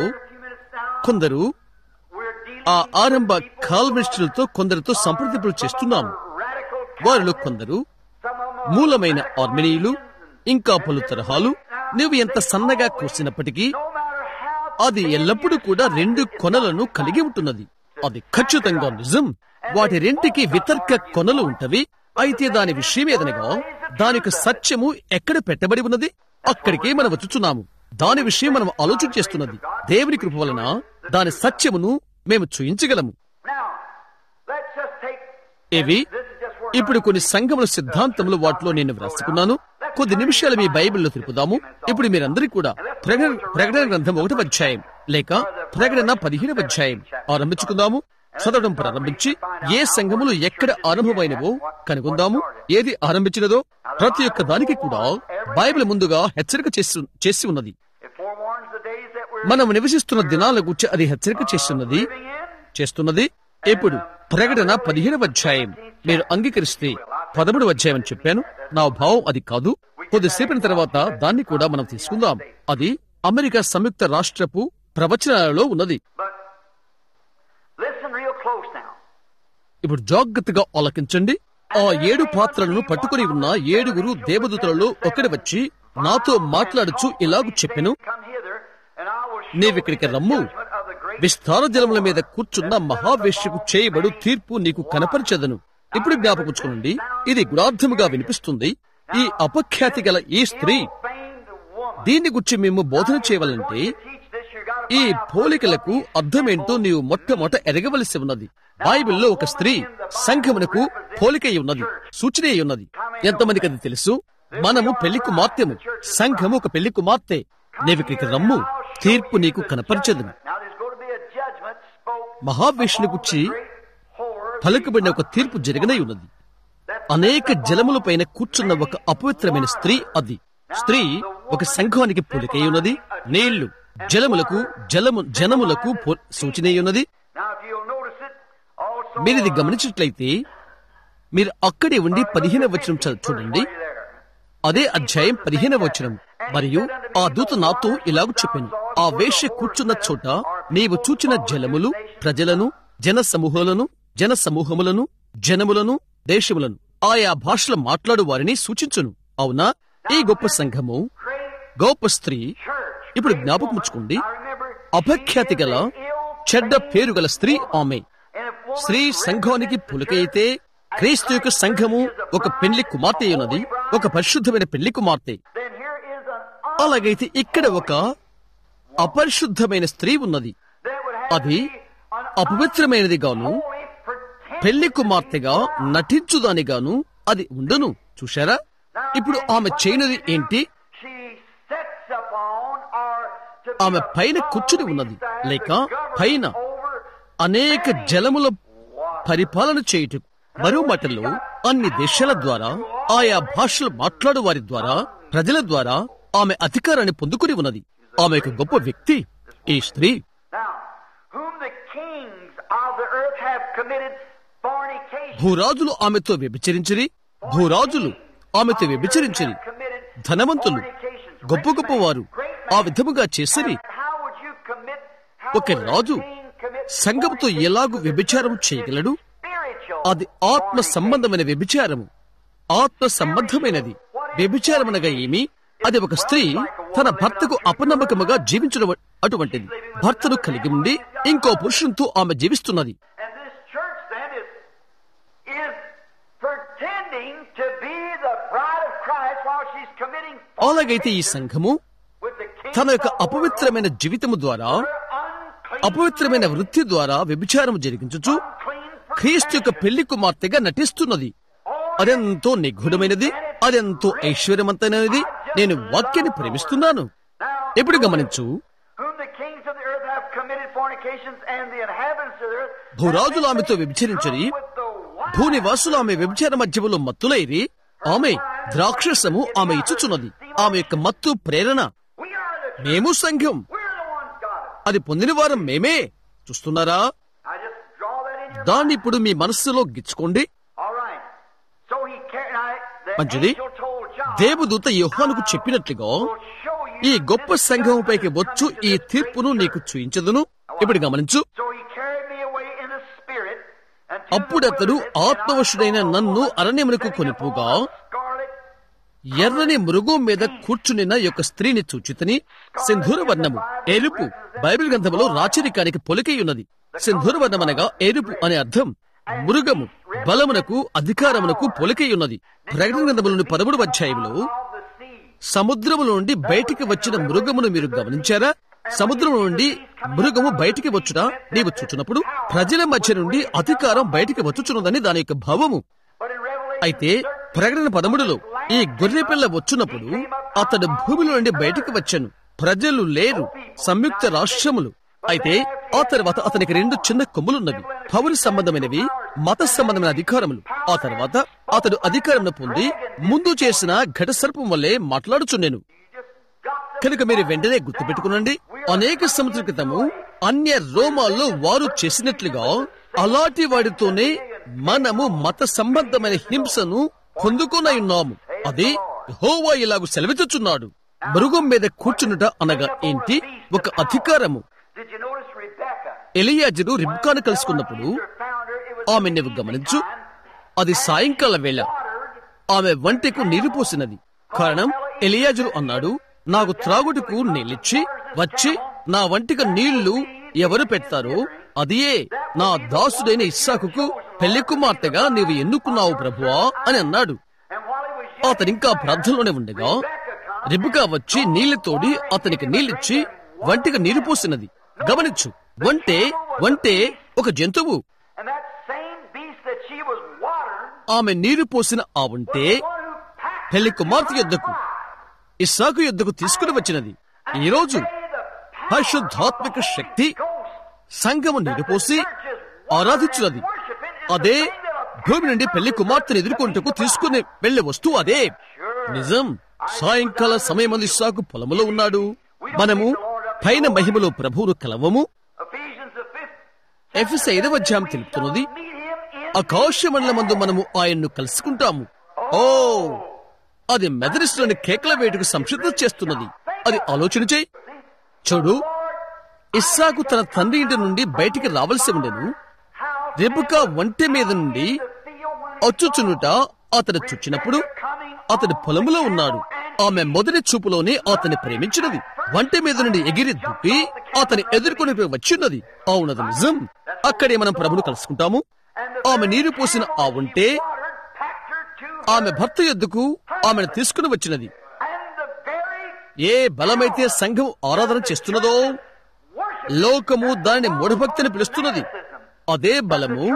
కొందరు we're dealing ఆ ఆరంభ కాల్విస్టులతో కొందరితో సంప్రదింపులు చేస్తున్నాము radical వారిలో కొందరు some of them మూలమైన ఆర్మినీయులు ఇంకా పలు తరహాలు నువ్వు ఎంత సన్నగా కూర్చున్నప్పటికీ no matter how అది ఎల్లప్పుడూ కూడా రెండు కొనలను కలిగి ఉంటున్నది అది ఖచ్చితంగా నిజం వాటి రెంటికి వితర్క కొనలు ఉంటవి అయితే దాని విషయం ఏదనగా దాని యొక్క సత్యము ఎక్కడ పెట్టబడి ఉన్నది అక్కడికే మనం వచ్చుచున్నాము దాని విషయం మనం ఆలోచన చేస్తున్నది దేవుని కృప వలన దాని సత్యమును మేము చూయించగలము now let's just take ఇవి this is just where ఇప్పుడు కొన్ని సంఘముల సిద్ధాంతములు వాటిలో నేను వ్రాసుకున్నాను కొద్ది నిమిషాలు మీ బైబిల్లో తిరుపుదాము ఇప్పుడు మీరందరూ కూడా ప్రకటన ప్రకటన గ్రంథం ఒకటి అధ్యాయం లేక ప్రకటన పదిహేను అధ్యాయం ఆరంభించుకుందాము చదవడం ప్రారంభించి ఏ సంఘములు ఎక్కడ ఆరంభమైనవో కనుగొందాము ఏది ఆరంభించినదో ప్రతి ఒక్క దానికి కూడా బైబిల్ ముందుగా హెచ్చరిక చేసి చేసి ఉన్నది it forewarns the days that we're మనం నివసిస్తున్న దినాల గురించి అది హెచ్చరిక చేస్తున్నది living in చేస్తున్నది ఇప్పుడు ప్రకటన పదిహేనవ అధ్యాయం మీరు అంగీకరిస్తే పదమూడు అధ్యాయం అని చెప్పాను నా భావం అది కాదు కొద్దిసేపటి తర్వాత దాన్ని కూడా మనం తీసుకుందాం అది అమెరికా సంయుక్త రాష్ట్రపు ప్రవచనాలలో ఉన్నది but listen real close now ఇప్పుడు జాగ్రత్తగా ఆలకించండి ఆ ఏడు పాత్రలను పట్టుకుని ఉన్న ఏడుగురు దేవదూతలలో ఒకటి వచ్చి నాతో మాట్లాడుచు ఇలాగు చెప్పెను come hither and I will show నీవిక్కడికి thee the rum judgment of the great విస్తార జలముల మీద కూర్చున్న మహావేశ్యకు చేయబడు తీర్పు నీకు కనపరచదను ఇప్పుడు జ్ఞాపకుంచుకోనండి ఇది గుడార్థముగా వినిపిస్తుంది ఈ అపఖ్యాతి గల ఈ స్త్రీ famed woman. దీన్ని గురించి మేము బోధన చేయవాలంటే Before you teach this, you gotta ఈ find out పోలికలకు అర్థమేంటో నీవు మొట్టమొదట ఎరగవలసి ఉన్నది బైబిల్లో ఒక స్త్రీ సంఘమునకు పోలిక అయి ఉన్నది సూచన అయి ఉన్నది ఎంతమందికి అది తెలుసు మనము పెళ్లి కుమార్తెము సంఘము ఒక పెళ్లి కుమార్తె నీవిక్కడికి రమ్ము తీర్పు నీకు కనపరచదు Now there's going to be a judgment spoke Mahavishnu గుచ్చి whore పలుకబడిన ఒక తీర్పు జరగనై ఉన్నది అనేక జలముల పైన కూర్చున్న ఒక అపవిత్రమైన స్త్రీ అది స్త్రీ ఒక సంఘానికి పోలికై ఉన్నది నీళ్లు జలములకు జలము జనములకు పో- సూచనై ఉన్నది Now if you'll notice it, also మీరు ఇది గమనించినట్లయితే మీరు అక్కడే ఉండి పదిహేనవ వచనం చ- చూడండి there. అదే అధ్యాయం పదిహేనవ వచనం మరియు ఆ దూత నాతో ఇలాగ చెప్పాను ఆ వేష్య కూర్చున్న చోట నీవు చూచిన జలములు ప్రజలను జన సమూహాలను జన సమూహములను జనములను దేశములను ఆయా భాషలు మాట్లాడు వారిని సూచించును అవునా ఈ గొప్ప సంఘము Great గొప్ప స్త్రీ church. ఇప్పుడు జ్ఞాపకముచ్చుకోండి I remember అపఖ్యాతి గల చెడ్డ పేరు గల స్త్రీ ఆమె and if woman స్త్రీ సంఘానికి పులకైతే క్రీస్తు యొక్క సంఘము ఒక పెళ్లి కుమార్తె అయి ఉన్నది ఒక పరిశుద్ధమైన పెళ్లి కుమార్తె then here is an అలాగైతే ఇక్కడ ఒక అపరిశుద్ధమైన స్త్రీ ఉన్నది that would have అది to be an అపవిత్రమైనది గాను unholy pretend. పెళ్లి కుమార్తెగా నటించుదాని గాను అది ఉండను చూశారా ఇప్పుడు ఆమె చేయనది ఏంటి She sets upon or to be ఆమె a పైన కూర్చుని ఉన్నది లేక పైన అనేక జలముల పరిపాలన చేయుటకు మరో మాటల్లో అన్ని దేశాల ద్వారా ఆయా భాషలు మాట్లాడు వారి ద్వారా ప్రజల ద్వారా ఆమె అధికారాన్ని పొందుకుని ఉన్నది ఆమె ఒక గొప్ప వ్యక్తి ఈ స్త్రీ Now, whom the kings of the earth have committed fornication. భూరాజులు ఆమెతో వ్యభిచరించిరి భూరాజులు ఆమెతో వ్యభిచరించిరి committed ధనవంతులు fornications. గొప్ప గొప్పవారు ఆ విధముగా చేసిరి How would you commit? How ఒక would a Raju king commit సంఘముతో fornication ఎలాగు with వ్యభిచారం a చేయగలడు spiritual అది ఆత్మ fornication? సంబంధమైన వ్యభిచారము ఆత్మ సంబంధమైనది వ్యభిచారం అనగా ఏమి అది ఒక స్త్రీ తన భర్తకు అపనమ్మకముగా జీవించడం అటువంటిది భర్తను కలిగి ఉండి ఇంకో పురుషునితో ఆమె జీవిస్తున్నది And this church then is is pretending to be the bride of Christ while she's committing అలాగైతే ఈ సంఘము with the king తన యొక్క అపవిత్రమైన జీవితము ద్వారా అపవిత్రమైన వృత్తి ద్వారా వ్యభిచారం జరిగించుచు క్రీస్తు యొక్క పెళ్లి కుమార్తెగా నటిస్తున్నది అదెంతో నిగూఢమైనది అదెంతో ఐశ్వర్యవంతమైనది నేను వాక్యాన్ని ప్రేమిస్తున్నాను ఎప్పుడు గమనించు whom the kings of the earth have committed fornications and the inhabitants of the earth భూరాజులు ఆమెతో వ్యభిచరించరి with the wife భూనివాసులు ఆమె వ్యభిచార మధ్యములో మత్తులైరి ఆమె ద్రాక్షసము ఆమె ఇచ్చుచున్నది ఆమె యొక్క మత్తు ప్రేరణ we are the church. మేము సంఘం we're the ones got it అది పొందిన వారం మేమే చూస్తున్నారా I just draw that in your దాన్ని ఇప్పుడు మీ మనస్సులో గిచ్చుకోండి all right so he carried I, the మంచిది angel told John దేవదూత యోహానుకు చెప్పినట్లుగా will show you ఈ గొప్ప సంఘముపైకి వచ్చు ఈ తీర్పును నీకు చూయించదును ఇప్పుడు గమనించు so he carried me away in the spirit unto అప్పుడతడు the wilderness, ఆత్మవశుడైన and I saw నన్ను a woman అరణ్యమునకు sitting కొనిపోగా upon a scarlet ఎర్రని మృగం మీద కూర్చునిన యొక్క స్త్రీని చూచితని సింధూర వర్ణము ఎరుపు బైబిల్ గ్రంథములో రాచరికానికి పొలికై ఉన్నది సింధూర వర్ణం అనగా ఎరుపు అనే అర్థం మృగము బలమునకు అధికారమునకు పొలికై ఉన్నది ప్రకటన గ్రంథములోని పదమూడు అధ్యాయంలో of the sea సముద్రములో నుండి బయటికి వచ్చిన మృగమును మీరు గమనించారా సముద్రం నుండి మృగము బయటికి వచ్చుట నీవు చూచినప్పుడు ప్రజల మధ్య నుండి అధికారం బయటికి వచ్చుచున్నదని దాని యొక్క భావము but in Revelation అయితే ప్రకటన పదమూడులో ఈ గొర్రె పిల్ల వచ్చినప్పుడు అతడు భూమిలో నుండి బయటికి వచ్చాను ప్రజలు లేరు సంయుక్త రాష్ట్రములు అయితే ఆ తర్వాత అతనికి రెండు చిన్న కొమ్ములున్నవి పౌర సంబంధమైనవి మత సంబంధమైన అధికారములు ఆ తర్వాత అతడు అధికారం పొంది ముందు చేసిన ఘట సర్పం వల్లే మాట్లాడుచున్నాను కనుక మీరు వెంటనే గుర్తుపెట్టుకునండి అనేక సంవత్సరాల క్రితము అన్య రోమాల్లో వారు చేసినట్లుగా అలాంటి వాడితోనే మనము మత సంబంధమైన హింసను పొందుకునై ఉన్నాము అది హోవా ఇలాగు సెలవిచ్చుచున్నాడు మృగం మీద కూర్చునుట అనగా ఏంటి ఒక అధికారము did you notice Rebecca ఎలియాజరు రిబ్కాను కలుసుకున్నప్పుడు found her it was ఆమె నువ్వు గమనించు అది సాయంకాల వేళ ఆమె వంటకు నీరు పోసినది కారణం ఎలియాజరు అన్నాడు నాకు త్రాగుటకు నీళ్ళిచ్చి వచ్చి నా వంటికి నీళ్లు ఎవరు పెడతారో అదియే నా దాసుడైన ఇస్సాకుకు పెళ్లి కుమార్తెగా నీవు ఎన్నుకున్నావు ప్రభువా అని అన్నాడు and while he was అతనింకా ప్రార్థనలోనే ఉండగా రిబ్బుగా వచ్చి నీళ్లు తోడి అతనికి నీళ్ళిచ్చి వంటికి నీరు పోసినది గమనించు వంటే వంటే ఒక జంతువు And that same beast that she was watering, ఆమె నీరు పోసిన ఆ వంటే one who packed పెళ్లి కుమార్తె యొద్దకు ఇస్సాకు యొద్దకు తీసుకుని వచ్చినది ఈ రోజు పరిశుద్ధాత్మిక శక్తి సంఘము నీరు పోసి ఆరాధించున్నది అదే భూమి నుండి పెళ్లి కుమార్తెను ఎదుర్కొంటకు తీసుకుని వెళ్లే వస్తువు అదే నిజం సాయంకాల సమయమంది ఇస్సాకు పొలములో ఉన్నాడు మనము పైన మహిమలో ప్రభువును కలవము Ephesians the fifth ఎఫ్ఎస్ ఐదవ అధ్యాయం తెలుపుతున్నది meet him in ఆకాశ మండలమందు మనము ఆయన్ను కలుసుకుంటాము ఓ అది మెదరిస్తులని కేకల వేటుకు సంసిద్ధం చేస్తున్నది అది ఆలోచన చేయి చూడు ఇస్సాకు తన తండ్రి ఇంటి నుండి బయటికి రావలసి ఉండెను రెబుకా ఒంటె మీద నుండి అచ్చుచునుట అతను చుచ్చినప్పుడు అతడు పొలములో ఉన్నాడు ఆమె మొదటి చూపులోనే అతన్ని ప్రేమించినది వంటె మీద నుండి ఎగిరి దుప్పి అతని ఎదుర్కొని వచ్చిన్నది అవునది నిజం అక్కడే మనం ప్రభును కలుసుకుంటాము ఆమె నీరు పోసిన ఆ ఉంటే watered, packed her to ఆమె భర్త ఎద్దుకు ఆమెను తీసుకుని వచ్చినది and the very ఏ బలమైతే సంఘం ఆరాధన చేస్తున్నదో worship లోకము దానిని మూఢభక్తిని పిలుస్తున్నది అదే బలము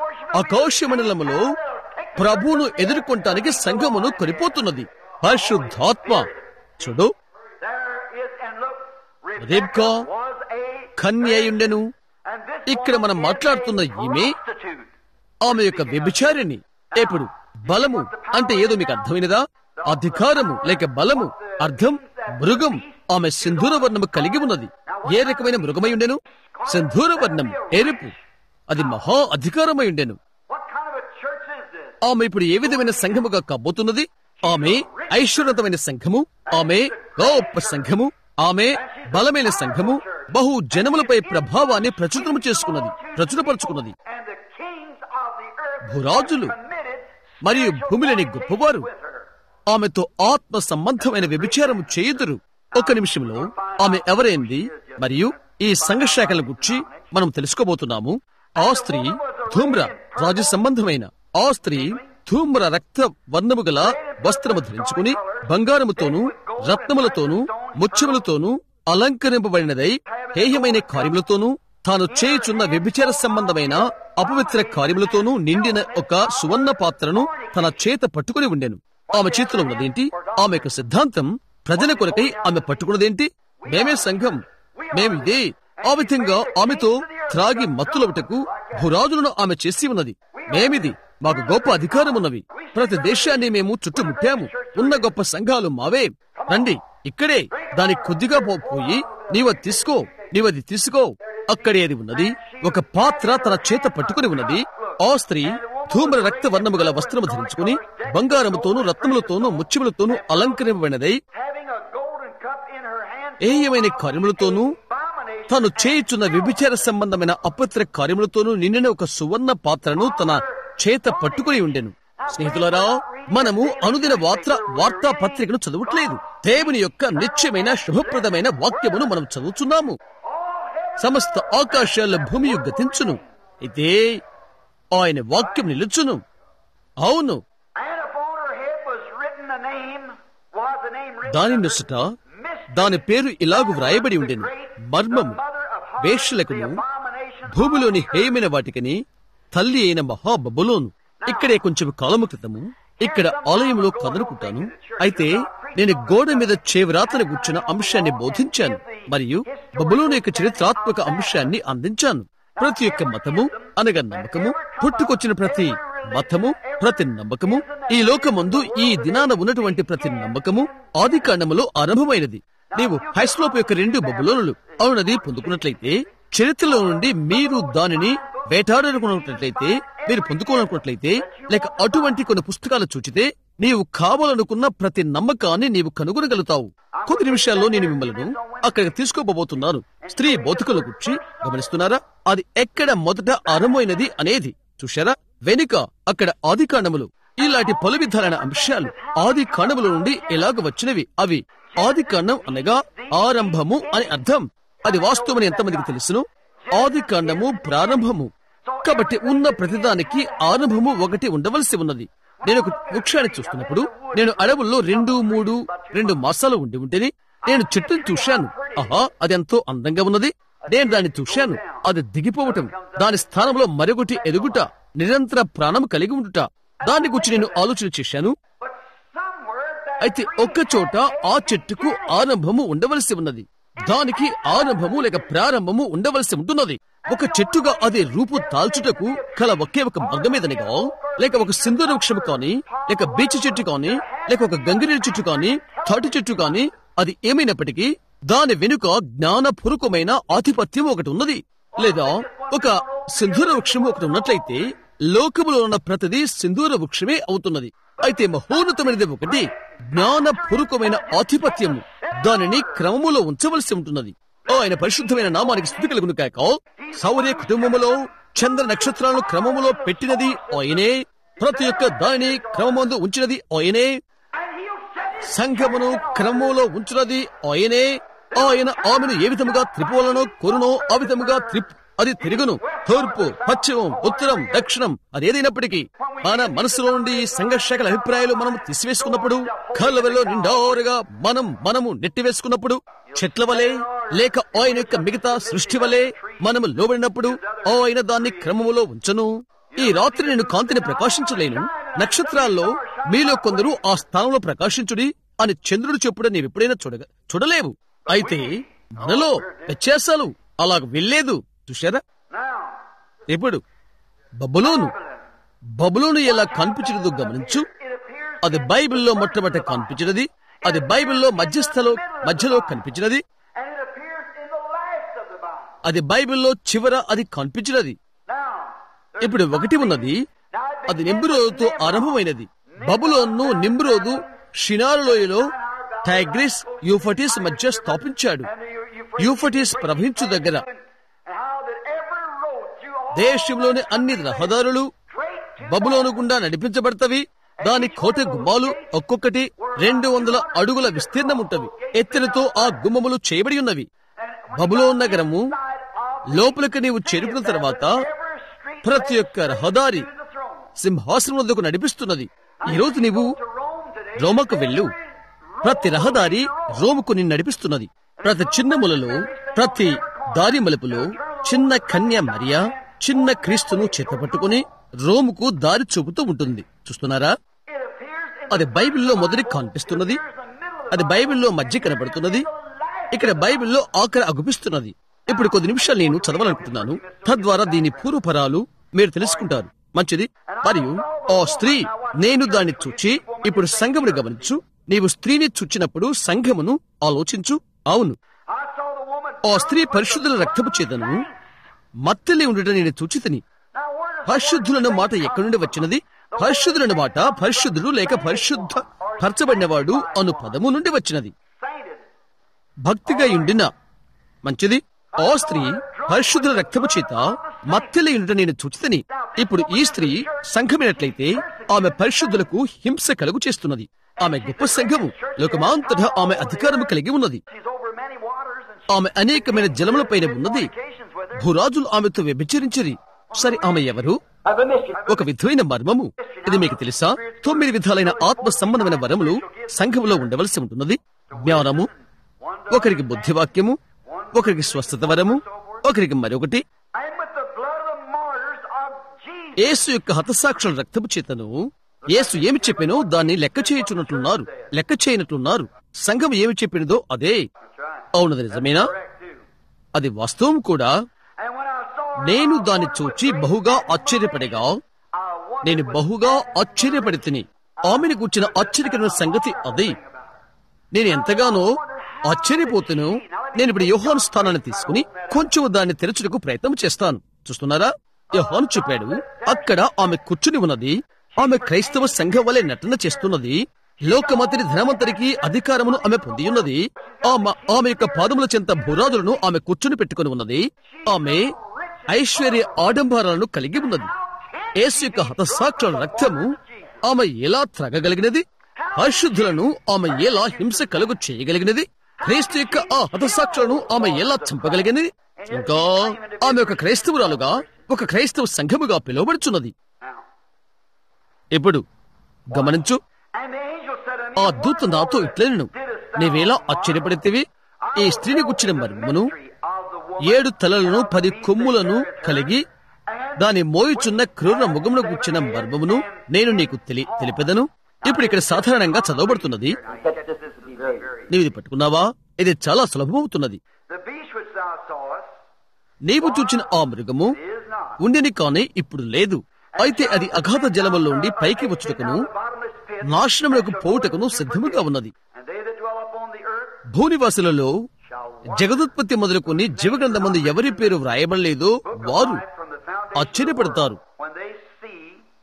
ఆకాశ మండలములో ప్రభువును ఎదుర్కొంటానికి సంఘమును కొనిపోతున్నది పరిశుద్ధాత్మ చూడు there is and look Rebekah was a Kanya అయ్యుండెను and this ఇక్కడ మనం woman is మాట్లాడుతున్న a ఈమె prostitute. ఆమె యొక్క వ్యభిచారిణి ఇప్పుడు బలము అంటే ఏదో మీకు అర్థమైనదా అధికారము లేక బలము అర్థం మృగం ఆమె సింధూర వర్ణము కలిగి ఉన్నది ఏ రకమైన మృగమై ఉండెను సింధూర వర్ణం ఎరుపు అది మహా అధికారమై ఉండెను What kind of a church is this? ఆమె ఇప్పుడు ఏ విధమైన సంఘముగా కాబోతున్నది ఆమె ఐశ్వర్యవంతమైన సంఘము ఆమె గొప్ప సంఘము ఆమె బలమైన సంఘము బహు జనములపై ప్రభావాన్ని ప్రచురము చేసుకున్నది ప్రచురపరుచుకున్నది And the kings of the earth భూరాజులు committed మరియు sexual భూమిలోని గొప్పవారు with her. ఆమెతో ఆత్మ సంబంధమైన వ్యభిచారము చేయుదురు ఒక నిమిషంలో ఆమె ఎవరైంది మరియు ఈ సంఘ శాఖల గురించి మనం తెలుసుకోబోతున్నాము ఆ స్త్రీ ధూమ్ర రాజు సంబంధమైన ఆ స్త్రీ ధూమ్ర రక్త వర్ణము గల వస్త్రము ధరించుకుని బంగారముతోనూ రత్నములతోనూ ముత్యములతోనూ అలంకరింపబడినదై హేయమైన కార్యములతోనూ తాను చేయుచున్న వ్యభిచార సంబంధమైన అపవిత్ర కార్యములతోనూ నిండిన ఒక సువర్ణ పాత్రను తన చేత పట్టుకుని ఉండెను ఆమె చేతిలో ఉన్నదేంటి ఆమె యొక్క సిద్ధాంతం ప్రజల కొరకై ఆమె పట్టుకున్నదేంటి మేమే సంఘం మేమిదే ఆ విధంగా ఆమెతో త్రాగి మత్తులవుటకు భూరాజులను ఆమె చేసి ఉన్నది మేమిది మాకు గొప్ప అధికారం ఉన్నవి ప్రతి దేశాన్ని మేము చుట్టుముట్టాము ఉన్న గొప్ప సంఘాలు మావే రండి ఇక్కడే దాని కొద్దిగా పో- పోయి నీవది తీసుకో నీవది తీసుకో అక్కడే అది ఉన్నది ఒక పాత్ర తన చేత పట్టుకుని ఉన్నది ఆ స్త్రీ ధూమ్ర రక్త వర్ణము గల వస్త్రము ధరించుకుని బంగారముతోనూ రత్నములతోనూ ముత్యములతోనూ అలంకరింపబడినదై Having a golden cup in her hand, ఏయమైన కార్యములతోనూ abomination తాను చేయుచున్న వ్యభిచార సంబంధమైన అపవిత్ర కార్యములతోనూ నిండిన ఒక సువర్ణ పాత్రను తన చేత పట్టుకుని ఉండెను స్నేహితులారా మనము అనుదిన వార్త వార్తా పత్రికను చదవట్లేదు దేవుని యొక్క నిత్యమైన శుభప్రదమైన వాక్యమును మనం చదువుతున్నాము సమస్త ఆకాశాల భూమి గతించును అయితే ఆయన వాక్యం నిలుచును అవును and upon her head was written the name, was the name written దాని under నొసట దాని పేరు ఇలాగు వ్రాయబడి ఉండెను మర్మము వేష్యలకును భూమిలోని హేయమైన వాటికని తల్లి అయిన మహాబబులోను ఇక్కడే కొంచెం కాలము క్రితము ఇక్కడ ఆలయంలో కదనుకుంటాను అయితే నేను గోడ మీద చేవరాతను కూర్చున్న అంశాన్ని బోధించాను మరియు బబులోని యొక్క చరిత్రాత్మక అంశాన్ని అందించాను ప్రతి ఒక్క మతము అనగా నమ్మకము పుట్టుకొచ్చిన ప్రతి మతము ప్రతి నమ్మకము ఈ లోకమందు ఈ దినాన ఉన్నటువంటి ప్రతి నమ్మకము ఆది కాండములో ఆరంభమైనది నీవు హైస్లోప్ యొక్క రెండు బబులోనులు అవునది పొందుకున్నట్లయితే చరిత్రలో నుండి మీరు దానిని వేటాడాలనుకున్నట్లయితే మీరు పొందుకోవాలనుకున్నట్లయితే లేక అటువంటి కొన్ని పుస్తకాలు చూచితే నీవు కావాలనుకున్న ప్రతి నమ్మకాన్ని నీవు కనుగొనగలుగుతావు కొద్ది నిమిషాల్లో నేను మిమ్మల్ని అక్కడికి తీసుకోబోతున్నాను స్త్రీ బౌతికల గురించి గమనిస్తున్నారా అది ఎక్కడ మొదట ఆరంభమైనది అనేది చూశారా వెనుక అక్కడ ఆది కాండములు ఇలాంటి పలు విధాలైన అంశాలు ఆది కాండముల నుండి ఎలాగ వచ్చినవి అవి ఆది కాండం అనగా ఆరంభము అని అర్థం అది వాస్తవమని ఎంతమందికి తెలుసును ఆది కాండము ప్రారంభము కాబట్టి ఉన్న ప్రతిదానికి ఆరంభము ఒకటి ఉండవలసి ఉన్నది నేను ఒక వృక్షాన్ని చూస్తున్నప్పుడు నేను అడవుల్లో రెండు మూడు రెండు మాసాలు ఉండి ఉంటేనే నేను చెట్టుని చూశాను ఆహా అది ఎంతో అందంగా ఉన్నది నేను దాన్ని చూశాను అది దిగిపోవటం దాని స్థానంలో మరొకటి ఎదుగుట నిరంతర ప్రాణం కలిగి ఉండుట దాని గురించి నేను ఆలోచన చేశాను But somewhere that అయితే ఒక్క చోట ఆ చెట్టుకు ఆరంభము ఉండవలసి ఉన్నది దానికి ఆరంభము లేక ప్రారంభము ఉండవలసి ఉంటున్నది ఒక చెట్టుగా అది రూపు దాల్చుటకు కల ఒకే ఒక మార్గమేదనిగా లేక ఒక సింధూర వృక్షము కాని లేక బీచ్ చెట్టు కాని లేక ఒక గంగిరేడు చెట్టు కాని తాటి చెట్టు కాని అది ఏమైనప్పటికీ దాని వెనుక జ్ఞానపూర్వకమైన ఆధిపత్యం ఒకటి ఉన్నది లేదా ఒక సింధూర వృక్షము ఒకటి ఉన్నట్లయితే లోకములో ఉన్న ప్రతిదీ సింధూర వృక్షమే అవుతున్నది అయితే మహోన్నతమైనది ఒకటి జ్ఞానపూర్వకమైన ఆధిపత్యము దానిని క్రమములో ఉంచవలసి ఉంటున్నది ఆయన పరిశుద్ధమైన నామానికి స్థుతి కలుగును కాక సౌర్య కుటుంబములో చంద్ర నక్షత్రాలను క్రమములో పెట్టినది ఆయనే ప్రతి ఒక్క దానిని క్రమమందు ఉంచినది ఆయనే and he'll set his సంఘమును క్రమంలో ఉంచున్నది ఆయనే ఆయన ఆమెను ఏ విధముగా త్రిపువలనో కొరునో ఆ విధముగా త్రిప్ అది తిరుగును తూర్పు పశ్చిమం ఉత్తరం దక్షిణం అదేదైనప్పటికీ మన మనసులో నుండి సంఘర్షకల అభిప్రాయాలు మనం తీసివేసుకున్నప్పుడు కళ్ళవెల్లో నిండారుగా మనం మనము నెట్టివేసుకున్నప్పుడు చెట్ల వలె లేక ఆయన యొక్క మిగతా సృష్టి వలె మనము లోబడినప్పుడు ఆయన దాన్ని క్రమములో ఉంచను ఈ రాత్రి నేను కాంతిని ప్రకాశించలేను నక్షత్రాల్లో మీలో కొందరు ఆ స్థానంలో ప్రకాశించుడి అని చంద్రుడు చెప్పుడు నీవు ఎప్పుడైనా చూడగ చూడలేవు అయితే మనలో వ్యత్యాసాలు అలాగ వెళ్ళలేదు చూశారా now. ఇప్పుడు బబులోను బబులోను ఎలా కనిపించదు గమనించు It appears అది బైబిల్లో మొట్టమొదట కనిపించినది అది బైబిల్లో మధ్యస్థలో మధ్యలో కనిపించినది and it appears in the last of the Bible. అది బైబిల్లో చివర అది కనిపించినది Now, ఇప్పుడు ఒకటి ఉన్నది అది నింబురోజుతో ఆరంభమైనది బబులోన్ను నింబురోదు షినారులోయలో టైగ్రిస్ యూఫటిస్ మధ్య స్థాపించాడు యూఫటిస్ ప్రవహించు దగ్గర and how that every road through all దేశంలోని అన్ని రహదారులు straight to బబులోను గుండా నడిపించబడతవి దాని కోట గుమ్మాలు ఒక్కొక్కటి రెండు వందల అడుగుల విస్తీర్ణం ఉంటవి ఎత్తెనతో ఆ గుమ్మములు చేయబడి ఉన్నవి బబులోన్ నగరము లోపలికి నీవు చేరుకున్న తర్వాత every street ప్రతి ఒక్క రహదారి to the throne. సింహాసనం వద్దకు నడిపిస్తున్నది ఈ రోజు నీవు To Rome today, రోమకు వెళ్ళు ప్రతి రహదారి రోముకు నిన్ను నడిపిస్తున్నది ప్రతి చిన్న ములలో ప్రతి దారి మలుపులో చిన్న కన్య మరియా చిన్న క్రీస్తును చేతపట్టుకుని రోముకు దారి చూపుతూ ఉంటుంది చూస్తున్నారా it appears in అది బైబిల్లో మొదటి కనిపిస్తున్నది అది బైబిల్లో మధ్య కనబడుతున్నది ఇక్కడ బైబిల్లో ఆఖరి అగుపిస్తున్నది ఇప్పుడు కొద్ది నిమిషాలు నేను చదవాలనుకుంటున్నాను తద్వారా దీని పూర్వపరాలు మీరు తెలుసుకుంటారు మంచిది మరియు ఆ స్త్రీ నేను దాన్ని చూచి ఇప్పుడు సంఘమును గమనించు నీవు స్త్రీని చూచినప్పుడు సంఘమును ఆలోచించు అవును I saw the woman. ఆ స్త్రీ పరిశుద్ధుల రక్తపు చేతను మత్తలి ఉండటం నేను చూచితని Now, where does పరిశుద్ధులన్న మాట ఎక్కడి నుండి వచ్చినది పరిశుద్ధులన్న మాట పరిశుద్ధుడు లేక పరిశుద్ధ పరచబడినవాడు అను పదము నుండి వచ్చినది sainted? భక్తిగా ఉండిన మంచిది ఆ స్త్రీ పరిశుద్ధుల రక్తము చేత మత్తెలి ఉండుట నేను చూచితని ఇప్పుడు ఈ స్త్రీ సంఘమైనట్లయితే ఆమె పరిశుద్ధులకు హింస కలుగు చేస్తున్నది ఆమె గొప్ప సంఘము లోకమాంతటా ఆమె అధికారము కలిగి ఉన్నది She's over many waters and ఆమె అనేకమైన జలములపైన ఉన్నది communications with her. భూరాజులు ఆమెతో వ్యభిచరించిరి సరే ఆమె ఎవరు I've a mystery. ఒక విధమైన మర్మము ఇది మీకు తెలుసా తొమ్మిది విధాలైన ఆత్మ సంబంధమైన వరములు సంఘములో ఉండవలసి ఉంటున్నది జ్ఞానము ఒకరికి బుద్ధివాక్యము ఒకరికి స్వస్థత వరము ఒకరికి మరొకటి And with the blood of the martyrs of Jesus. యేసు యొక్క హతసాక్షుల రక్తపు చేతను యేసు ఏమి చెప్పినో దాన్ని లెక్క చేయుచున్నట్లున్నారు లెక్క చేయనట్లున్నారు సంఘం ఏమి చెప్పినదో అదే That's right. అవునది నిజమేనా Correct too. అది వాస్తవం కూడా And when I saw her, నేను దాన్ని చూచి బహుగా ఆశ్చర్యపడగా I wondered నేను బహుగా ఆశ్చర్యపడి తిని ఆమెను కూర్చిన ఆశ్చర్యకరమైన సంగతి అది నేను ఎంతగానో ఆశ్చర్యపోతును నేను ఇప్పుడు యోహాను స్థానాన్ని తీసుకుని కొంచెం దాన్ని తెరచుటకు ప్రయత్నం చేస్తాను చూస్తున్నారా యోహాను చెప్పాడు అక్కడ ఆమె కూర్చుని ఉన్నది ఆమె క్రైస్తవ సంఘం వలె నటన చేస్తున్నది లోకమంతటి ధనవంతరికి అధికారమును ఆమె పొంది ఉన్నది ఆమె ఆమె యొక్క పాదముల చెంత భూరాదులను ఆమె కూర్చుని పెట్టుకుని ఉన్నది ఆమె ఐశ్వర్య ఆడంబరాలను కలిగి ఉన్నది యేసు యొక్క హతసాక్షుల రక్తము ఆమె ఎలా త్రగగలిగినది పరిశుద్ధులను ఆమె ఎలా హింస కలుగు చేయగలిగినది క్రీస్తు యొక్క ఆ హతసాక్షులను ఆమె ఎలా చంపగలిగినది ఇంకా ఆమె ఒక క్రైస్తవురాలుగా ఒక క్రైస్తవ సంఘముగా పిలువబడుచున్నది Now, ఇప్పుడు గమనించు And the angel said unto ఆ me, దూత What నాతో word ఇట్లనెను didst thou నీవేలా want? ఆశ్చర్యపడితివి ఈ స్త్రీని గుచ్చిన మర్మమును Mystery of the woman ఏడు తలలను and of the పది beast కొమ్ములను that carrieth her, కలిగి and దాని మోయుచున్న క్రూర ముఖమును గుచ్చిన మర్మమును నేను నీకు తెలి తెలిపెదను ఇప్పుడు ఇక్కడ సాధారణంగా చదవబడుతున్నది నీవు ఇది పట్టుకున్నావా ఇది చాలా సులభమవుతున్నది The beast which thou sawest నీవు చూచిన ఆ మృగము is not. ఉండిని కాని ఇప్పుడు లేదు అయితే అది అగాధ జలములో నుండి పైకి వచ్చుటకును నాశనములకు పోవుటకును సిద్ధముగా ఉన్నది And they that dwell upon the earth భూనివాసులలో shall జగదుత్పత్తి మొదలుకొని జీవగ్రంథమందు ఎవరి పేరు వ్రాయబడలేదో వారు life from the foundation ఆశ్చర్యపడతారు when they see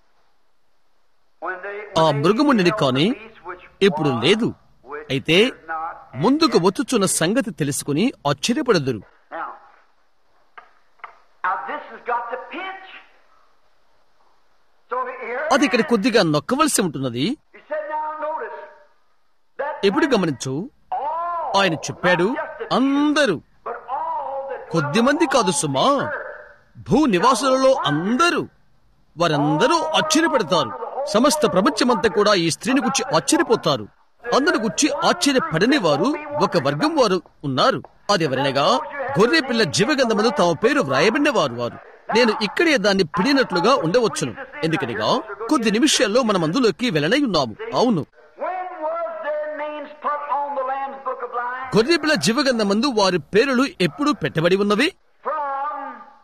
when they ఆ when they మృగముండిని beheld కాని the beast which ఇప్పుడు was, లేదు which అయితే is not, and ముందుకు వచ్చుచున్న సంగతి తెలుసుకుని ఆశ్చర్యపడదురు Now, now this has got to pinch. So here, అది ఇక్కడ కొద్దిగా నొక్కవలసి ఉంటున్నది he said, now notice that ఎప్పుడు గమనించు all, ఆయన చెప్పాడు not just the అందరూ but all that కొద్ది మంది కాదు సుమా భూ నివాసులలో అందరూ వారందరూ ఆశ్చర్యపడతారు సమస్త ప్రపంచమంతా కూడా ఈ స్త్రీని గుచ్చి ఆశ్చర్యపోతారు అందరు గుచ్చి ఆశ్చర్యపడని వారు ఒక వర్గం వారు ఉన్నారు అది ఎవరనగా గొర్రె పిల్ల జీవగంధములు తమ పేరు వ్రాయబడిన వారు వారు నేను ఇక్కడే దాన్ని పిడినట్లుగా ఉండవచ్చును ఎందుకనగా కొద్ది నిమిషాల్లో మనం అందులోకి వెళ్ళనై ఉన్నాము అవును When was their names put on the Lamb's Book of Life? గొర్రె పిల్ల జీవగంధమందు వారి పేరులు ఎప్పుడు పెట్టబడి ఉన్నవి From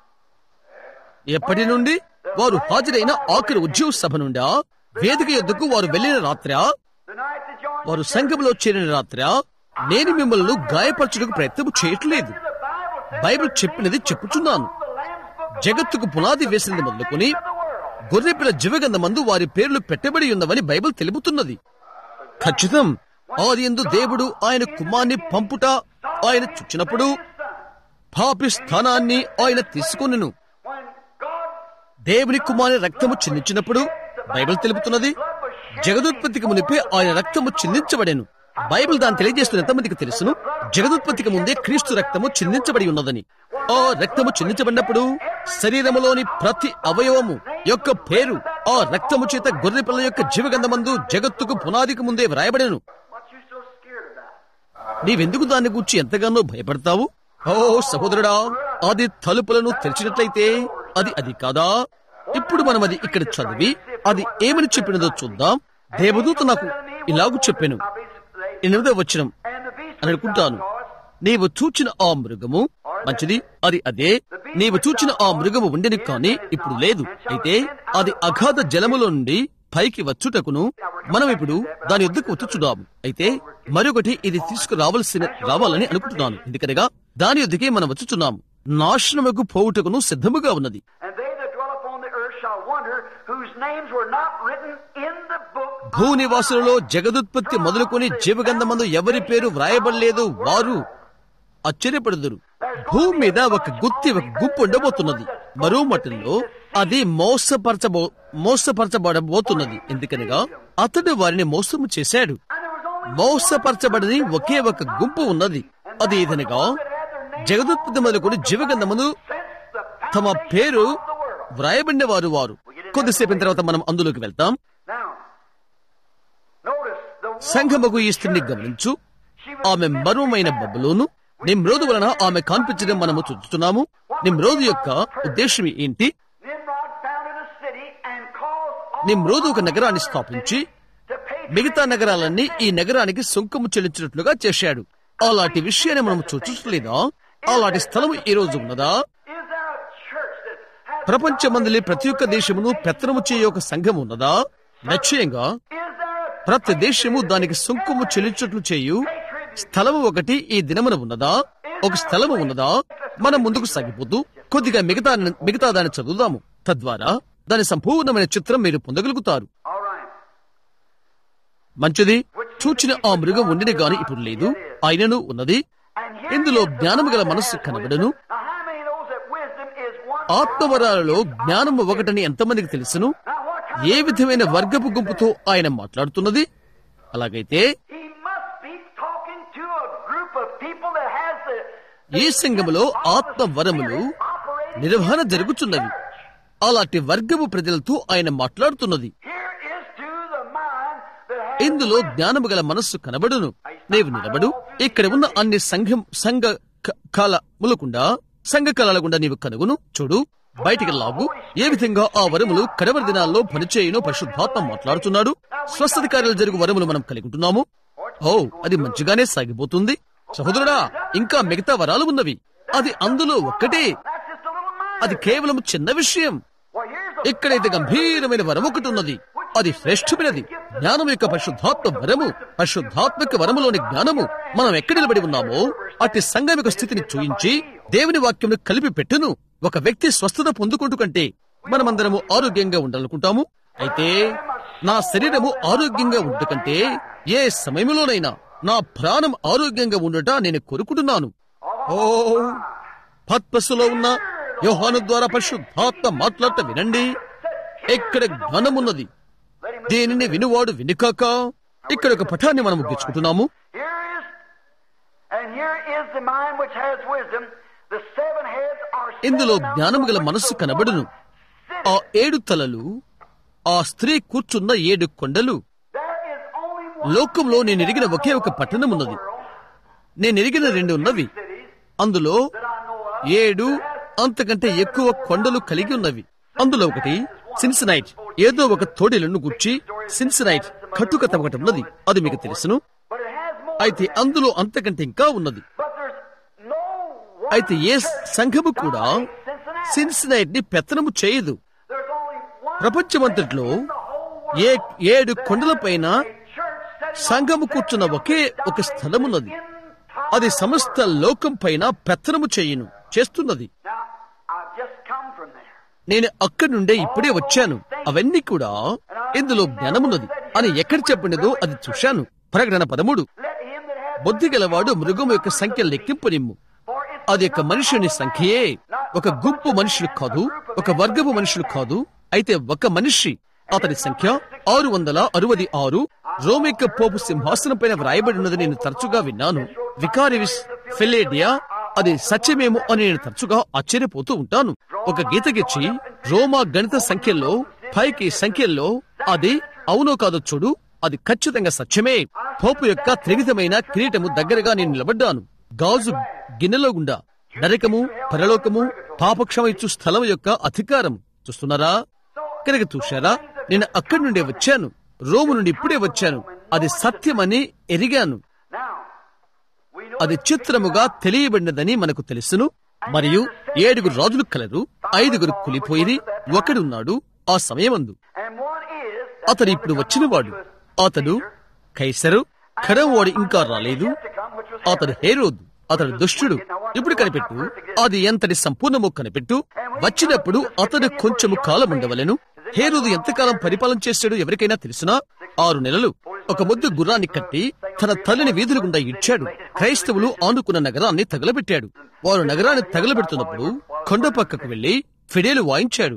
ఎప్పటి నుండి వారు హాజరైన ఆఖరి ఉద్యోగ సభ నుండా వేదిక యొద్దకు వారు వెళ్లిన రాత్రా the night that John వారు సంఘంలో చేరిన రాత్రా నేను మిమ్మల్ని గాయపరచుటకు ప్రయత్నం చేయట్లేదు the Bible says బైబిల్ చెప్పినది చెప్పుచున్నాను the Lamb's Book of జగత్తుకు పునాది వేసినది మొదలుకొని the world. గొర్రెపిల్ల జీవగంధమందు వారి పేర్లు పెట్టబడి ఉన్నవని బైబిల్ తెలుపుతున్నది ఖచ్చితం ఆది ఎందు దేవుడు ఆయన కుమార్ని పంపుట ఆయన చుచ్చినప్పుడు పాపి స్థానాన్ని ఆయన తీసుకొనెను When God దేవుని కుమారుని రక్తము చిందించినప్పుడు బైబిల్ తెలుపుతున్నది జగదుత్పత్తికి మునిపే ఆయన రక్తము చిందించబడెను బైబిల్ దాన్ని తెలియజేస్తున్న ఎంతమందికి తెలుసును జగదుత్పత్తికి ముందే క్రీస్తు రక్తము చిందించబడి ఉన్నదని ఆ రక్తము చిందించబడినప్పుడు శరీరములోని ప్రతి అవయవము యొక్క పేరు ఆ రక్తము చేత గొర్రె పిల్ల యొక్క జీవగంధమందు జగత్తుకు పునాదికి ముందే వ్రాయబడెను what you so scared about? నీవెందుకు దాన్ని గూర్చి ఎంతగానో భయపడతావు ఓ సహోదరుడా అది తలుపులను తెరిచినట్లయితే అది అది కాదా ఇప్పుడు మనం అది ఇక్కడ చదివి అది ఏమని చెప్పినదో చూద్దాం దేవదూత నాకు ఇలాగూ చెప్పాను ఎనిమిదో వచ్చినం And the beast అని అనుకుంటాను నీవు చూచిన ఆ మృగము మంచిది అది అదే నీవు చూచిన ఆ మృగము ఉండేది కానీ ఇప్పుడు లేదు అయితే అది అగాధ జలములో నుండి పైకి వచ్చుటకును మనం ఇప్పుడు దాని యుద్ధకు వచ్చుచున్నాము అయితే మరొకటి ఇది తీసుకురావాల్సిన రావాలని అనుకుంటున్నాను ఎందుకనగా దాని యుద్ధకే మనం వచ్చుచున్నాము నాశనముకు పోవుటకును సిద్ధముగా ఉన్నది And they that dwell upon the earth shall wonder whose names were not written in the book. భూనివాసులలో జగదుత్పత్తి మొదలుకొని జీవగంధమందు ఎవరి పేరు వ్రాయబడలేదు వారు ఆశ్చర్యపడుదురు భూమి మీద ఒక గుత్తి ఒక గుంపు ఉండబోతున్నది మరో మటంలో అది మోసపరచబో మోసపరచబడబోతున్నది ఎందుకనగా అతడు వారిని మోసము చేశాడు And there was only మోసపరచబడని ఒకే ఒక గుంపు ఉన్నది అది ఇదనగా జగదుత్పత్తి మొదలుకొని జీవగంధమును since the తమ foundation పేరు of the world. వ్రాయబడిన వారు వారు కొద్దిసేపు తర్వాత మనం అందులోకి వెళ్తాం Now, notice the woman, సంఘముకు ఈ స్త్రీని గమనించు ఆమె మర్మమైన బబులోను నిమ్రోదు వలన ఆమె కనిపించడం మనము చూస్తున్నాము నిమ్రోదు యొక్క ఉద్దేశం ఏంటి Nimrod founded a city and caused all నిమ్రోదు ఒక నగరాన్ని స్థాపించి to pay మిగతా నగరాలన్నీ ఈ నగరానికి సుంకము చెల్లించినట్లుగా చేశాడు అలాంటి విషయాన్ని మనం చూచట్లేదా అలాంటి స్థలము ఈ రోజు ఉన్నదా Is there a church that has ప్రపంచమందలి ప్రతి ఒక్క దేశమును పెత్తనము చేయే ఒక సంఘం ఉన్నదా నిశ్చయంగా is there a ప్రతి దేశము దానికి సుంకము చెల్లించట్లు చేయు స్థలము ఒకటి ఈ దినమున ఉన్నదా ఒక స్థలము ఉన్నదా మనం ముందుకు సాగిపోతూ కొద్దిగా మిగతా మిగతా దాన్ని చదువుదాము తద్వారా దాని సంపూర్ణమైన చిత్రం మీరు పొందగలుగుతారు all right? మంచిది చూచిన ఆ మృగం ఉండిన గాని ఇప్పుడు లేదు ఆయనను ఉన్నది And here ఇందులో is the జ్ఞానము గల Bible మనస్సు has కనబడును wisdom. Now, how many knows that wisdom is one ఆత్మవరాలలో జ్ఞానము ఒకటని ఎంతమందికి తెలుసును Now, what kind A of విధమైన వర్గపు గుంపుతో ఆయన మాట్లాడుతున్నది అలాగైతే He must be talking to a group of people that has the ఈ సంఘములో ఆత్మ వరములు నిర్వహణ జరుగుతున్నవి అలాంటి వర్గపు ప్రజలతో ఆయన మాట్లాడుతున్నది Here is to the mind ఇందులో జ్ఞానము గల మనస్సు కనబడును నీవు నిలబడు ఇక్కడ ఉన్న అన్ని సంఘం సంఘ క- కాలములకుండా సంఘ కాలాలకుండా నీవు కనుగొను చూడు బయటికి లాగు ఏ విధంగా ఆ వరములు కడవరి దినాల్లో పనిచేయును పరిశుద్ధాత్మ మాట్లాడుతున్నాడు స్వస్థత కార్యాలు జరుగు వరములు మనం కలిగి ఉంటున్నాము ఓ అది మంచిగానే సాగిపోతుంది సహోదరుడా ఇంకా మిగతా వరాలు ఉన్నవి అది అందులో ఒక్కటే That's just a little minor. అది కేవలం చిన్న విషయం Well, here's the ఇక్కడైతే గంభీరమైన వరం ఒకటి ఉన్నది అది శ్రేష్టమైనది జ్ఞానం యొక్క పరిశుద్ధాత్మ వరము పరిశుద్ధాత్మక వరములోని జ్ఞానము మనం ఎక్కడ నిలబడి ఉన్నామో అట్టి సంగమిక స్థితిని చూయించి దేవుని వాక్యమును కలిపి పెట్టును ఒక వ్యక్తి స్వస్థత పొందుకుంటూ కంటే మనమందరము ఆరోగ్యంగా ఉండాలనుకుంటాము అయితే నా శరీరము ఆరోగ్యంగా ఉండుకంటే ఏ సమయంలోనైనా నా ప్రాణం ఆరోగ్యంగా ఉండుట నేను కోరుకుంటున్నాను ఓ పద్మస్సులో ఉన్న యోహాను ద్వారా పరిశుద్ధాత్మ మాట్లాడట వినండి ఇక్కడ జ్ఞానమున్నది దీనిని వినువాడు వినుకాక ఇక్కడ ఒక పఠాన్ని మనం ముగించుకుంటున్నాము Here is, and here is the mind which has wisdom. The seven heads are seven ఇందులో mountains జ్ఞానము గల on which మనస్సు the కనబడును woman ఆ sitteth. ఏడు తలలు ఆ స్త్రీ కూర్చున్న ఏడు కొండలు There is only one లోకంలో నేను ఎరిగిన ఒకే ఒక పట్టణం ఉన్నది నేను ఎరిగిన రెండు ఉన్నవి cities అందులో that I know of. ఏడు అంతకంటే ఎక్కువ కొండలు కలిగి ఉన్నవి అందులో ఒకటి సిన్సినైట్ ఏదో ఒక తోడేలను గుర్చి సిన్సినైట్ కట్టుకథ ఒకటి ఉన్నది అది మీకు తెలుసును But it has more. అయితే అందులో అంతకంటే ఇంకా ఉన్నది But there's no one అయితే ఏ church సంఘము కూడా dominates Cincinnati. సిన్సినైట్ ని పెత్తనము చేయదు There's only one ప్రపంచమంతట్లో in the whole A world. ఏడు కొండలపైన A church sitting సంఘము on కూర్చున్న seven ఒకే hills ఒక dominates స్థలమున్నది the entire అది సమస్త world. లోకం పైన పెత్తనము చేయును చేస్తున్నది Now, I've just come from there. నేను అక్కడి నుండే ఇప్పుడే వచ్చాను అవన్నీ కూడా ఇందులో జ్ఞానమున్నది అని ఎక్కడ చెప్పినదో అది చూశాను ప్రకటన పదమూడు Let him that hath బుద్ధి గలవాడు మృగము యొక్క సంఖ్య లెక్కింపునిమ్ము for it's అది యొక్క మనుషుని సంఖ్యయే ఒక గుంపు మనుషులు కాదు ఒక వర్గపు మనుషులు కాదు అయితే ఒక మనిషి అతని సంఖ్య ఆరు వందల అరవది ఆరు రోమిక పోపు సింహాసనం పైన వ్రాయబడి ఉన్నది నేను తరచుగా విన్నాను వికారివిస్ ఫిలేడియా అది సత్యమేమో అని నేను తరచుగా ఆశ్చర్యపోతూ ఉంటాను ఒక గీతగిచ్చి రోమా గణిత సంఖ్యల్లో పైకి సంఖ్యల్లో అది అవునో కాదో చూడు అది ఖచ్చితంగా సత్యమే పోపు యొక్క త్రివిధమైన కిరీటము దగ్గరగా నేను నిలబడ్డాను గాజు గిన్నెలో గుండా నరకము పరలోకము పాపక్షమ ఇచ్చు స్థలం యొక్క అధికారం చూస్తున్నారా కనుక చూశారా నేను అక్కడి నుండే వచ్చాను రోము నుండి ఇప్పుడే వచ్చాను అది సత్యమని ఎరిగాను now. We know అది చిత్రముగా తెలియబడినదని మనకు తెలుసును మరియు ఏడుగురు రాజులు కలరు ఐదుగురు కులిపోయిరి ఒకడున్నాడు ఆ సమయమందు and one is అతడు ఇప్పుడు వచ్చినవాడు అతడు కైసరు ఖరవాడు ఇంకా రాలేదు అతడు హేరోదు అతడు దుష్టుడు ఇప్పుడు కనిపెట్టు అది ఎంతటి సంపూర్ణమో కనిపెట్టు వచ్చినప్పుడు అతడు కొంచెము కాలం ఉండవలెను హేరోదు ఎంతకాలం పరిపాలన చేశాడు ఎవరికైనా తెలుసునా ఆరు నెలలు ఒక ముద్దు గుర్రాన్ని కట్టి తన తల్లిని వీధుల గుండా ఇచ్చాడు క్రైస్తవులు ఆనుకున్న నగరాన్ని తగలబెట్టాడు వారు నగరాన్ని తగలబెడుతున్నప్పుడు కొండ పక్కకు వెళ్లి ఫిడేలు వాయించాడు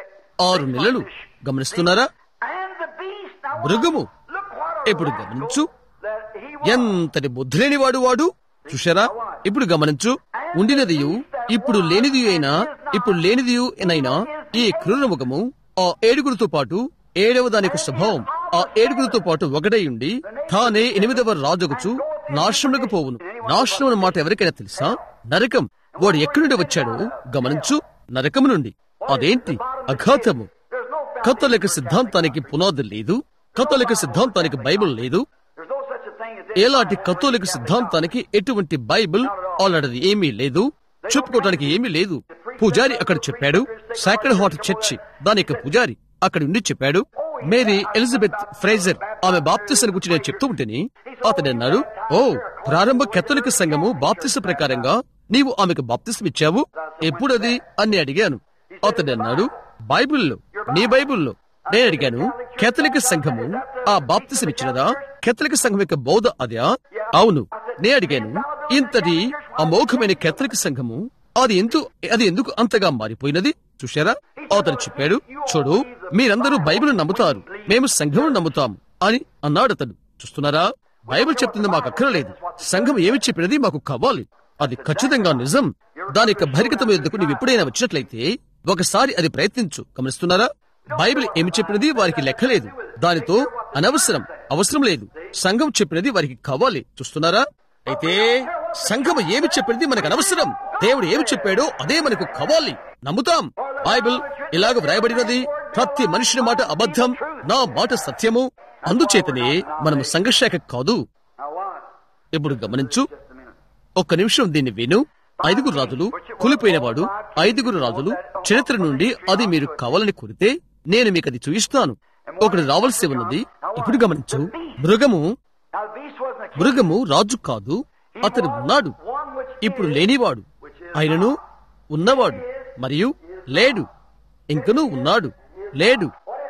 ఆరు నెలలు గమనిస్తున్నారా and the beast. Now, మృగము look what a ఇప్పుడు గమనించు that he was. ఎంతటి బుద్ధులేని వాడు వాడు చూశారా ఇప్పుడు గమనించు ఉండినదియు ఇప్పుడు లేనిది అయినా ఇప్పుడు లేనిదియు అయినా ఈ క్రూరముఖము ఆ ఏడుగురితో పాటు ఏడవ దానికి స్వభావం ఆ ఏడుగురితో పాటు ఒకటై ఉండి తానే ఎనిమిదవ రాజుగుచు నాశనములకు పోవును నాశనం అన్న మాట ఎవరికైనా తెలుసా నరకం వాడు ఎక్కడి నుండి వచ్చాడో గమనించు నరకము నుండి అదేంటి అఘాతము There's no కథలిక సిద్ధాంతానికి పునాది లేదు కథలిక సిద్ధాంతానికి బైబిల్ లేదు there's no such a thing as this. ఎలాంటి కథోలిక సిద్ధాంతానికి ఎటువంటి బైబిల్ అలాంటిది ఏమీ లేదు చెప్పుకోవడానికి ఏమీ లేదు పూజారి అక్కడ చెప్పాడు సాక్రెడ్ హార్ట్ చర్చి దాని యొక్క పూజారి అక్కడ ఉండి చెప్పాడు మేరీ ఎలిజబెత్ ఫ్రైజర్ ఆమె బాప్తిస్ని గురించి నేను చెప్తూ ఉంటేని అతడు అన్నాడు ఓ ప్రారంభ కథోలిక సంఘము బాప్తిస్త ప్రకారంగా నీవు ఆమెకు బాప్తిస్తం ఇచ్చావు ఎప్పుడది అని అడిగాను అతడు అన్నాడు బైబిల్లో నీ బైబిల్లో నేను అడిగాను కేథలిక సంఘము ఆ బాప్తిసం ఇచ్చినదా కేథలిక సంఘం యొక్క బౌద్ధ అదా అవును నేను అడిగాను ఇంతటి అమోఘమైన కేథలిక సంఘము అది ఎందు అది ఎందుకు అంతగా మారిపోయినది చూశారా అతను చెప్పాడు చూడు మీరందరూ బైబిల్ నమ్ముతారు మేము సంఘం నమ్ముతాము అని అన్నాడు అతడు చూస్తున్నారా బైబిల్ చెప్తుంది మాకు అక్కరలేదు సంఘం ఏమి చెప్పినది మాకు కావాలి అది ఖచ్చితంగా నిజం దాని యొక్క భరికతం ఎద్దుకు నీవు ఎప్పుడైనా వచ్చినట్లయితే ఒకసారి అది ప్రయత్నించు గమనిస్తున్నారా బైబిల్ ఏమి చెప్పినది వారికి లెక్కలేదు దానితో అనవసరం అవసరం లేదు సంఘం చెప్పినది వారికి కావాలి చూస్తున్నారా అయితే సంఘం ఏమి చెప్పినది మనకు అనవసరం దేవుడు ఏమి చెప్పాడో అదే మనకు కావాలి నమ్ముతాం బైబిల్ ఇలాగ వ్రాయబడినది ప్రతి మనిషిని మాట అబద్ధం నా మాట సత్యము అందుచేతనే మనము సంఘశాఖ కాదు Now what? ఇప్పుడు గమనించు Just a minute. ఒక్క నిమిషం దీన్ని విను ఐదుగురు రాజులు కూలిపోయినవాడు ఐదుగురు రాజులు చరిత్ర నుండి అది మీరు కావాలని కోరితే నేను మీకు అది చూయిస్తాను ఒకడు రావాల్సి ఉన్నది ఇప్పుడు గమనించు మృగము Now the beast wasn't a king. మృగము రాజు కాదు అతడు ఉన్నాడు One which ఇప్పుడు లేనివాడు ఆయనను ఉన్నవాడు మరియు లేడు ఇంకనూ ఉన్నాడు లేడు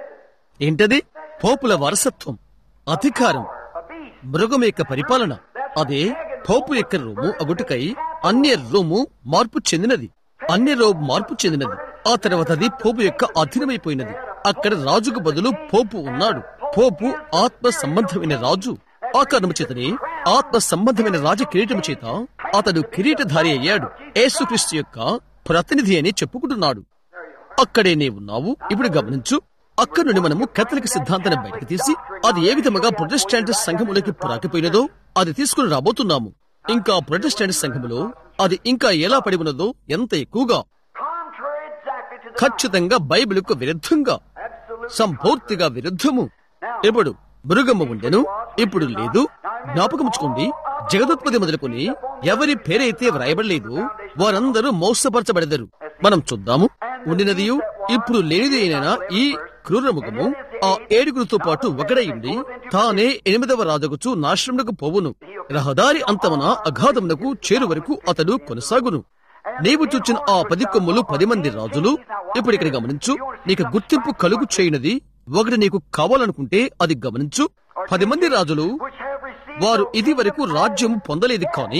ఏంటది పోపుల వారసత్వం అధికారం a beast. మృగం యొక్క పరిపాలన అదే పోపు యొక్క రోము అగుటుకై అన్య రోము మార్పు చెందినది అన్య రోము మార్పు చెందినది ఆ తర్వాత అది పోపు యొక్క అధీనమైపోయినది అక్కడ రాజుకు బదులు పోపు ఉన్నాడు పోపు ఆత్మ సంబంధమైన రాజు ఆ కారణము చేతనే ఆత్మ సంబంధమైన రాజ కిరీటము చేత అతడు కిరీటధారి అయ్యాడు యేసుక్రీస్తు యొక్క ప్రతినిధి అని చెప్పుకుంటున్నాడు అక్కడే నీ ఉన్నావు ఇప్పుడు గమనించు అక్కడి నుండి మనము కథలిక సిద్ధాంతాన్ని బయటకు తీసి అది ఏ విధముగా ప్రొటెస్టాంట్ సంఘములోకి ప్రాకిపోయినదో అది తీసుకుని రాబోతున్నాము ఇంకా ప్రొటెస్టాంట్ సంఘములో అది ఇంకా ఎలా పడి ఉన్నదో ఎంత ఎక్కువగా Contrary exactly to the ఖచ్చితంగా బైబిల్కు విరుద్ధంగా absolute. సంపూర్తిగా విరుద్ధము ఇప్పుడు మృగము ఉండెను ఇప్పుడు లేదు జ్ఞాపకముచ్చుకోండి జగదుత్పత్తి మొదలుకొని ఎవరి పేరైతే వ్రాయబడలేదు వారందరూ మోసపరచబడెదరు మనం చూద్దాము ఉండినదియు ఇప్పుడు లేనిది అయిన ఈ క్రూరముఖము ఆ ఏడుగురితో పాటు ఒకడైంది తానే ఎనిమిదవ రాజగుచు నాశనమునకు పోవును రహదారి అంతమున అగాధమునకు చేరు వరకు అతడు కొనసాగును నీవు చూచిన ఆ పది కొమ్ములు పది మంది రాజులు ఇప్పుడు ఇక్కడ గమనించు నీకు గుర్తింపు కలుగు చేయనది ఒకటి నీకు కావాలనుకుంటే అది గమనించు పది మంది రాజులు Which have received వారు ఇది వరకు రాజ్యం పొందలేదు కాని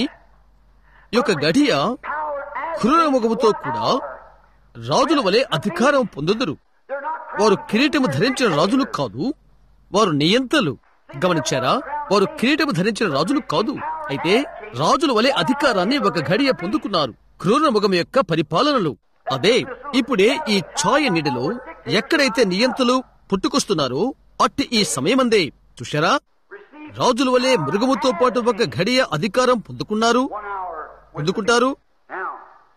ఈ యొక్క గడియ power and క్రూరముఖముతో కూడా రాజుల వలె అధికారం పొందుదురు they're not వారు కిరీటము ధరించిన రాజులు కాదు వారు నియంతలు గమనించారా వారు కిరీటము ధరించిన రాజులు కాదు అయితే రాజుల వలె అధికారాన్ని ఒక గడియ పొందుకున్నారు క్రూరముఖం యొక్క పరిపాలనలు అదే ఇప్పుడే ఈ ఛాయ నీడలో ఎక్కడైతే నియంతలు పుట్టుకొస్తున్నారో అట్టి ఈ సమయమందే చూశారా రాజుల వలె మృగముతో పాటు ఒక గడియ అధికారం పొందుకున్నారు one hour. పొందుకుంటారు Now,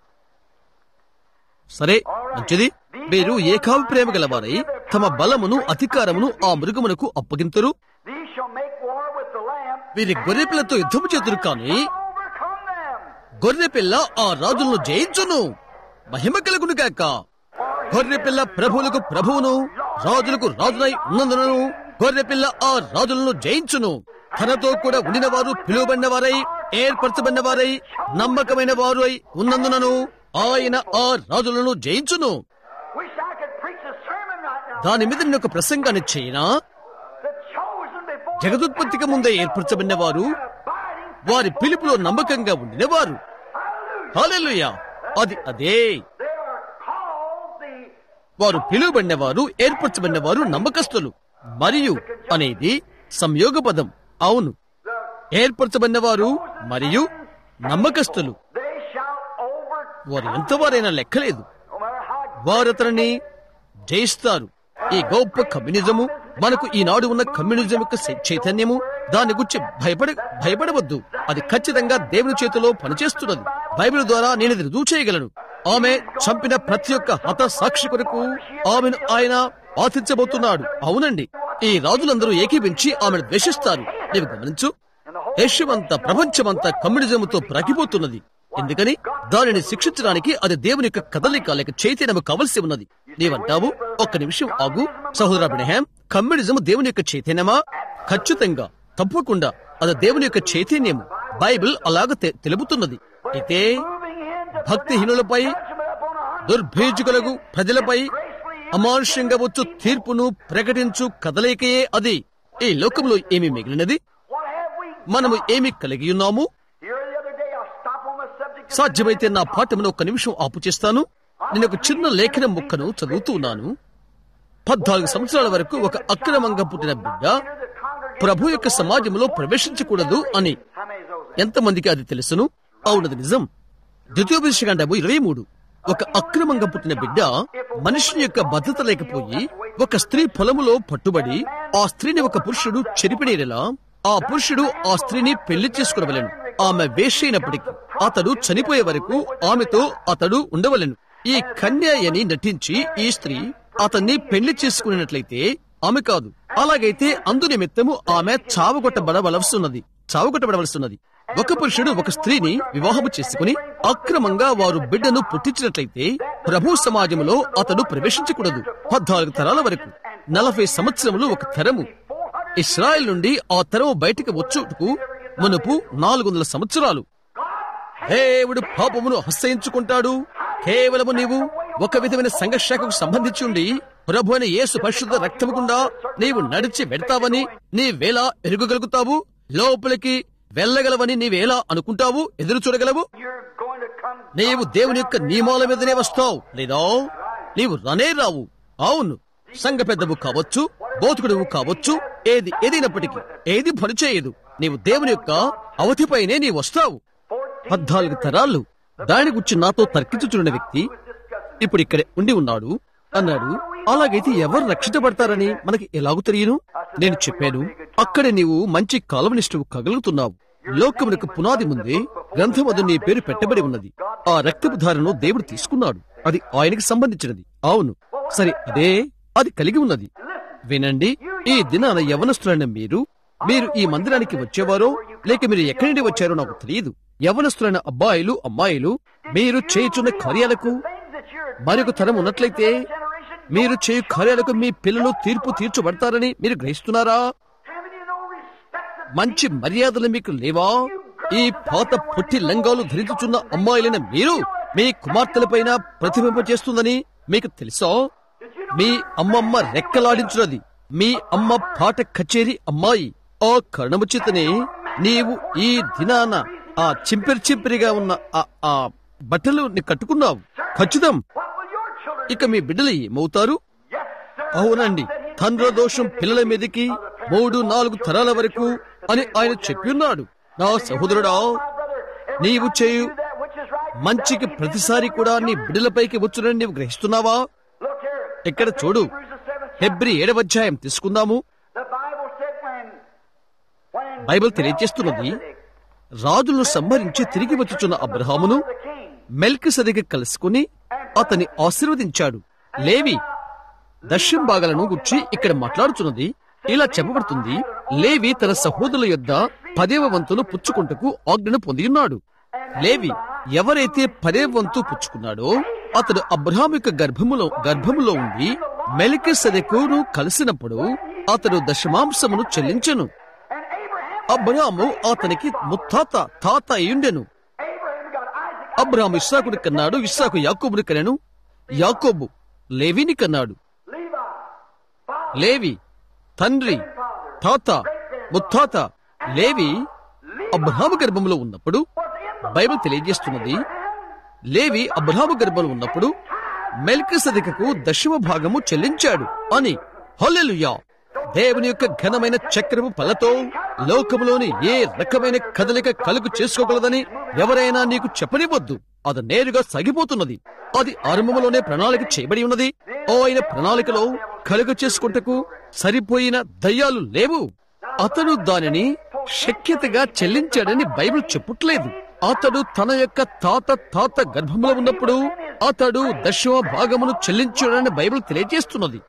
సరే మంచిది వీరు ఏకాభిప్రాయం గలవారై తమ బలమును అధికారమును ఆ మృగమునకు అప్పగింతరు these shall make war with the Lamb. వీరి గొర్రెపిల్లతో యుద్ధము చేతురు కాని Overcome them. గొర్రెపిల్ల ఆ రాజులను జయించును మహిమ కలుగును గాక గొర్రెపిల్ల ప్రభువులకు ప్రభువును రాజులకు రాజునై ఉన్నందునను గొర్రెపిల్ల ఆ రాజులను జయించును తనతో కూడా ఉండిన వారు పిలువబడిన వారై ఏర్పరచబడిన వారై నమ్మకమైన వారు అయి ఉన్నందునను ఆయన ఆ రాజులను జయించును Wish I could preach a sermon right now. దాని మీద నేను ఒక ప్రసంగాన్ని చేయనా The chosen before జగదుత్పత్తికి ముందే ఏర్పరచబడిన వారు abiding. వారి పిలుపులో నమ్మకంగా ఉండిన వారు Hallelujah. అది అదే They are called the వారు పిలువబడిన వారు ఏర్పరచబడిన వారు నమ్మకస్తులు మరియు అనేది సంయోగ పదం అవును ఏర్పరచబడిన వారు మరియు నమ్మకస్తులు they shall over వారు ఎంతవారైనా లెక్కలేదు no matter how వారు అతనిని జయిస్తారు ఈ గొప్ప కమ్యూనిజము మనకు ఈనాడు ఉన్న కమ్యూనిజం యొక్క చై- చైతన్యము దాని గురించి భయపడ భయపడవద్దు అది ఖచ్చితంగా దేవుని చేతిలో పనిచేస్తున్నది బైబిల్ ద్వారా నేను ఇది రుజువు చేయగలను ఆమె చంపిన ప్రతి ఒక్క హత సాక్షి కొరకు ఆమెను ఆయన బాధించబోతున్నాడు అవునండి ఈ రాజులందరూ ఏకీపించి ఆమెను ద్వేషిస్తారు నీవు గమనించు దేశమంతా ప్రపంచమంతా కమ్యూనిజంతో ప్రగిపోతున్నది ఎందుకని దానిని శిక్షించడానికి అది దేవుని యొక్క కదలిక లేక చైతన్యము కావలసి ఉన్నది నీవంటావు ఒక్క నిమిషం ఆగు సహోదర బ్రహ్యాం కమ్యూనిజం దేవుని యొక్క చైతన్యమా ఖచ్చితంగా తప్పకుండా అది దేవుని యొక్క చైతన్యము బైబిల్ అలాగ తె- తెలుపుతున్నది అయితే moving into భక్తిహీనులపై judgment upon a hundred. దుర్భేజుకులకు ప్రజలపై అమానుష్యంగా వచ్చు తీర్పును ప్రకటించు కదలికయే అది ఈ లోకంలో ఏమి మిగిలినది What have we? మనము ఏమి కలిగి ఉన్నాము Here the other day, I'll stop on the subject. సాధ్యమైతే నా పాఠమును ఒక్క నిమిషం ఆపు చేస్తాను నేను ఒక చిన్న లేఖన ముక్కను చదువుతూ ఉన్నాను పద్నాలుగు సంవత్సరాల వరకు ఒక అక్రమంగా పుట్టిన బిడ్డ ప్రభు యొక్క సమాజంలో ప్రవేశించకూడదు అని How many is those? ఎంతమందికి అది తెలుసును అవునది నిజం ద్వితీయోపదేశకాండము ఇరవై మూడు ఒక అక్రమంగా పుట్టిన బిడ్డ మనుషుని యొక్క భద్రత లేకపోయి ఒక స్త్రీ పొలములో పట్టుబడి ఆ స్త్రీని ఒక పురుషుడు చెరిపినేలా ఆ పురుషుడు ఆ స్త్రీని పెళ్లి చేసుకునవలెను ఆమె వేషైనప్పటికీ అతడు చనిపోయే వరకు ఆమెతో అతడు ఉండవలెను ఈ కన్య అని నటించి ఈ స్త్రీ అతన్ని పెళ్లి చేసుకున్నట్లయితే ఆమె కాదు అలాగైతే అందు నిమిత్తము ఆమె చావగొట్టబడవలసిన్నది చావగొట్టబడవలసిన్నది ఒక పురుషుడు ఒక స్త్రీని వివాహము చేసుకుని అక్రమంగా వారు బిడ్డను పుట్టించినట్లయితే ప్రభు సమాజంలో అతడు ప్రవేశించకూడదు పద్నాలుగు తరాల వరకు నలభై సంవత్సరములు ఒక తరము ఇస్రాయల్ నుండి ఆ తరము బయటికి వచ్చుటకు మునుపు నాలుగు వందల సంవత్సరాలు దేవుడు పాపమును హస్తయించుకుంటాడు కేవలము నీవు ఒక విధమైన సంఘర్షకు సంబంధించి ఉండి ప్రభు అయిన యేసు పరిశుద్ధ రక్తము గుండా నీవు నడిచి వెడతావని నీవేలా ఎరుగగలుగుతావు లోపలికి వెళ్ళగలవని నీవేలా అనుకుంటావు ఎదురు చూడగలవు You're going to come. నీవు దేవుని యొక్క నియమాల మీదనే వస్తావు లేదా నీవు రనే రావు అవును సంఘ పెద్దవు కావచ్చు బోధకుడువు కావచ్చు ఏది ఏదైనప్పటికీ ఏది పనిచేయదు నీవు దేవుని యొక్క అవధిపైనే నీవు వస్తావు పద్నాలుగు తరాలు దాని గురించి నాతో తర్కించుచున్న వ్యక్తి ఇప్పుడు ఇక్కడ ఉండి ఉన్నాడు అన్నాడు అలాగైతే ఎవరు రక్షించబడతారని మనకి ఎలాగూ తెలియను నేను చెప్పాను అక్కడే నీవు మంచి కాలవనిష్ఠువు కగలుగుతున్నావు లోకమునకు పునాది ముందే గ్రంథమదు నీ పేరు పెట్టబడి ఉన్నది ఆ రక్తపు ధారను దేవుడు తీసుకున్నాడు అది ఆయనకి సంబంధించినది అవును సరే అదే అది కలిగి ఉన్నది వినండి ఈ దినాన యవనస్తులైన మీరు మీరు ఈ మందిరానికి వచ్చేవారో లేక మీరు ఎక్కడి నుండి వచ్చారో నాకు తెలియదు యవనస్తులైన అబ్బాయిలు అమ్మాయిలు మీరు చేయుచున్న కార్యాలకు మరొక తరం ఉన్నట్లయితే మీరు చేయు కార్యాలకు మీ పిల్లలు తీర్పు తీర్చబడతారని మీరు గ్రహిస్తున్నారా Haven't you no respect of మంచి మర్యాదలు మీకు లేవా ఈ పాత పొట్టి లంగాలు ధరించుచున్న అమ్మాయిలైన మీరు మీ కుమార్తెలపైన ప్రతిబింబ చేస్తుందని మీకు తెలుసా మీ అమ్మమ్మ రెక్కలాడించున్నది మీ అమ్మ పాట కచేరి అమ్మాయి ఆ కరణము చేతనే నీవు ఈ దినాన ఆ చింపిరి చింపిరిగా ఉన్న ఆ ఆ బట్టలు ని కట్టుకున్నావు ఖచ్చితం what will your children ఇక మీ బిడ్డలు ఏమవుతారు Yes, sir. అవునండి తండ్ర దోషం పిల్లల మీదకి మూడు నాలుగు తరాల వరకు అని ఆయన చెప్పిన్నాడు నా సహోదరుడా నీవు చేయు మంచికి ప్రతిసారి కూడా నీ బిడ్డలపైకి వచ్చునని నీవు గ్రహిస్తున్నావా Look here. ఇక్కడ చూడు Hebrews the seventh chapter. హెబ్రి ఏడవ అధ్యాయం తీసుకుందాము The Bible said when when Bible తెలియజేస్తున్నది రాజులను సంహరించి తిరిగి వచ్చుచున్న అబ్రహామును the king మెల్కి సదిగి కలుసుకుని అతని ఆశీర్వదించాడు లేవి దశ్యం భాగాలను గుర్చి ఇక్కడ మాట్లాడుచున్నది ఇలా చెప్పబడుతుంది లేవి తన సహోదరుల యొద్ద పదేవ వంతును పుచ్చుకుంటకు ఆజ్ఞను పొందియున్నాడు లేవి ఎవరైతే పదేవ వంతు పుచ్చుకున్నాడో అతడు అబ్రహాం యొక్క గర్భములో గర్భములో ఉండి మెలికి సదెకును కలిసినప్పుడు అతడు దశమాంసమును చెల్లించెను and Abraham అబ్రహాము అతనికి ముత్తాత తాత అయ్యుండెను Abraham got Isaac అబ్రహాం ఇస్సాకుని కన్నాడు ఇస్సాకు యాకోబుని కనెను యాకోబు లేవిని కన్నాడు Levi father లేవి తండ్రి తాత ముత్తాత లేవి అబ్రహాము గర్భంలో ఉన్నప్పుడు was in the బైబిల్ తెలియజేస్తున్నది లేవి అబ్రహాము గర్భంలో ఉన్నప్పుడు మెల్కిసదికకు దశమ భాగము చెల్లించాడు అని హల్లెలూయా దేవుని యొక్క ఘనమైన చక్రము పలతో లోకములోని ఏ రకమైన కదలిక కలుగు చేసుకోగలదని ఎవరైనా నీకు చెప్పనివద్దు అది నేరుగా సాగిపోతున్నది అది ఆరంభంలోనే ప్రణాళిక చేయబడి ఉన్నది ఓ ఆయన ప్రణాళికలో కలుగు చేసుకుంటకు సరిపోయిన దయ్యాలు లేవు అతడు దానిని శక్యతగా చెల్లించాడని బైబిల్ చెప్పట్లేదు అతడు తన యొక్క తాత తాత గర్భంలో ఉన్నప్పుడు అతడు దశమ భాగమును చెల్లించాడని బైబిల్ తెలియజేస్తున్నది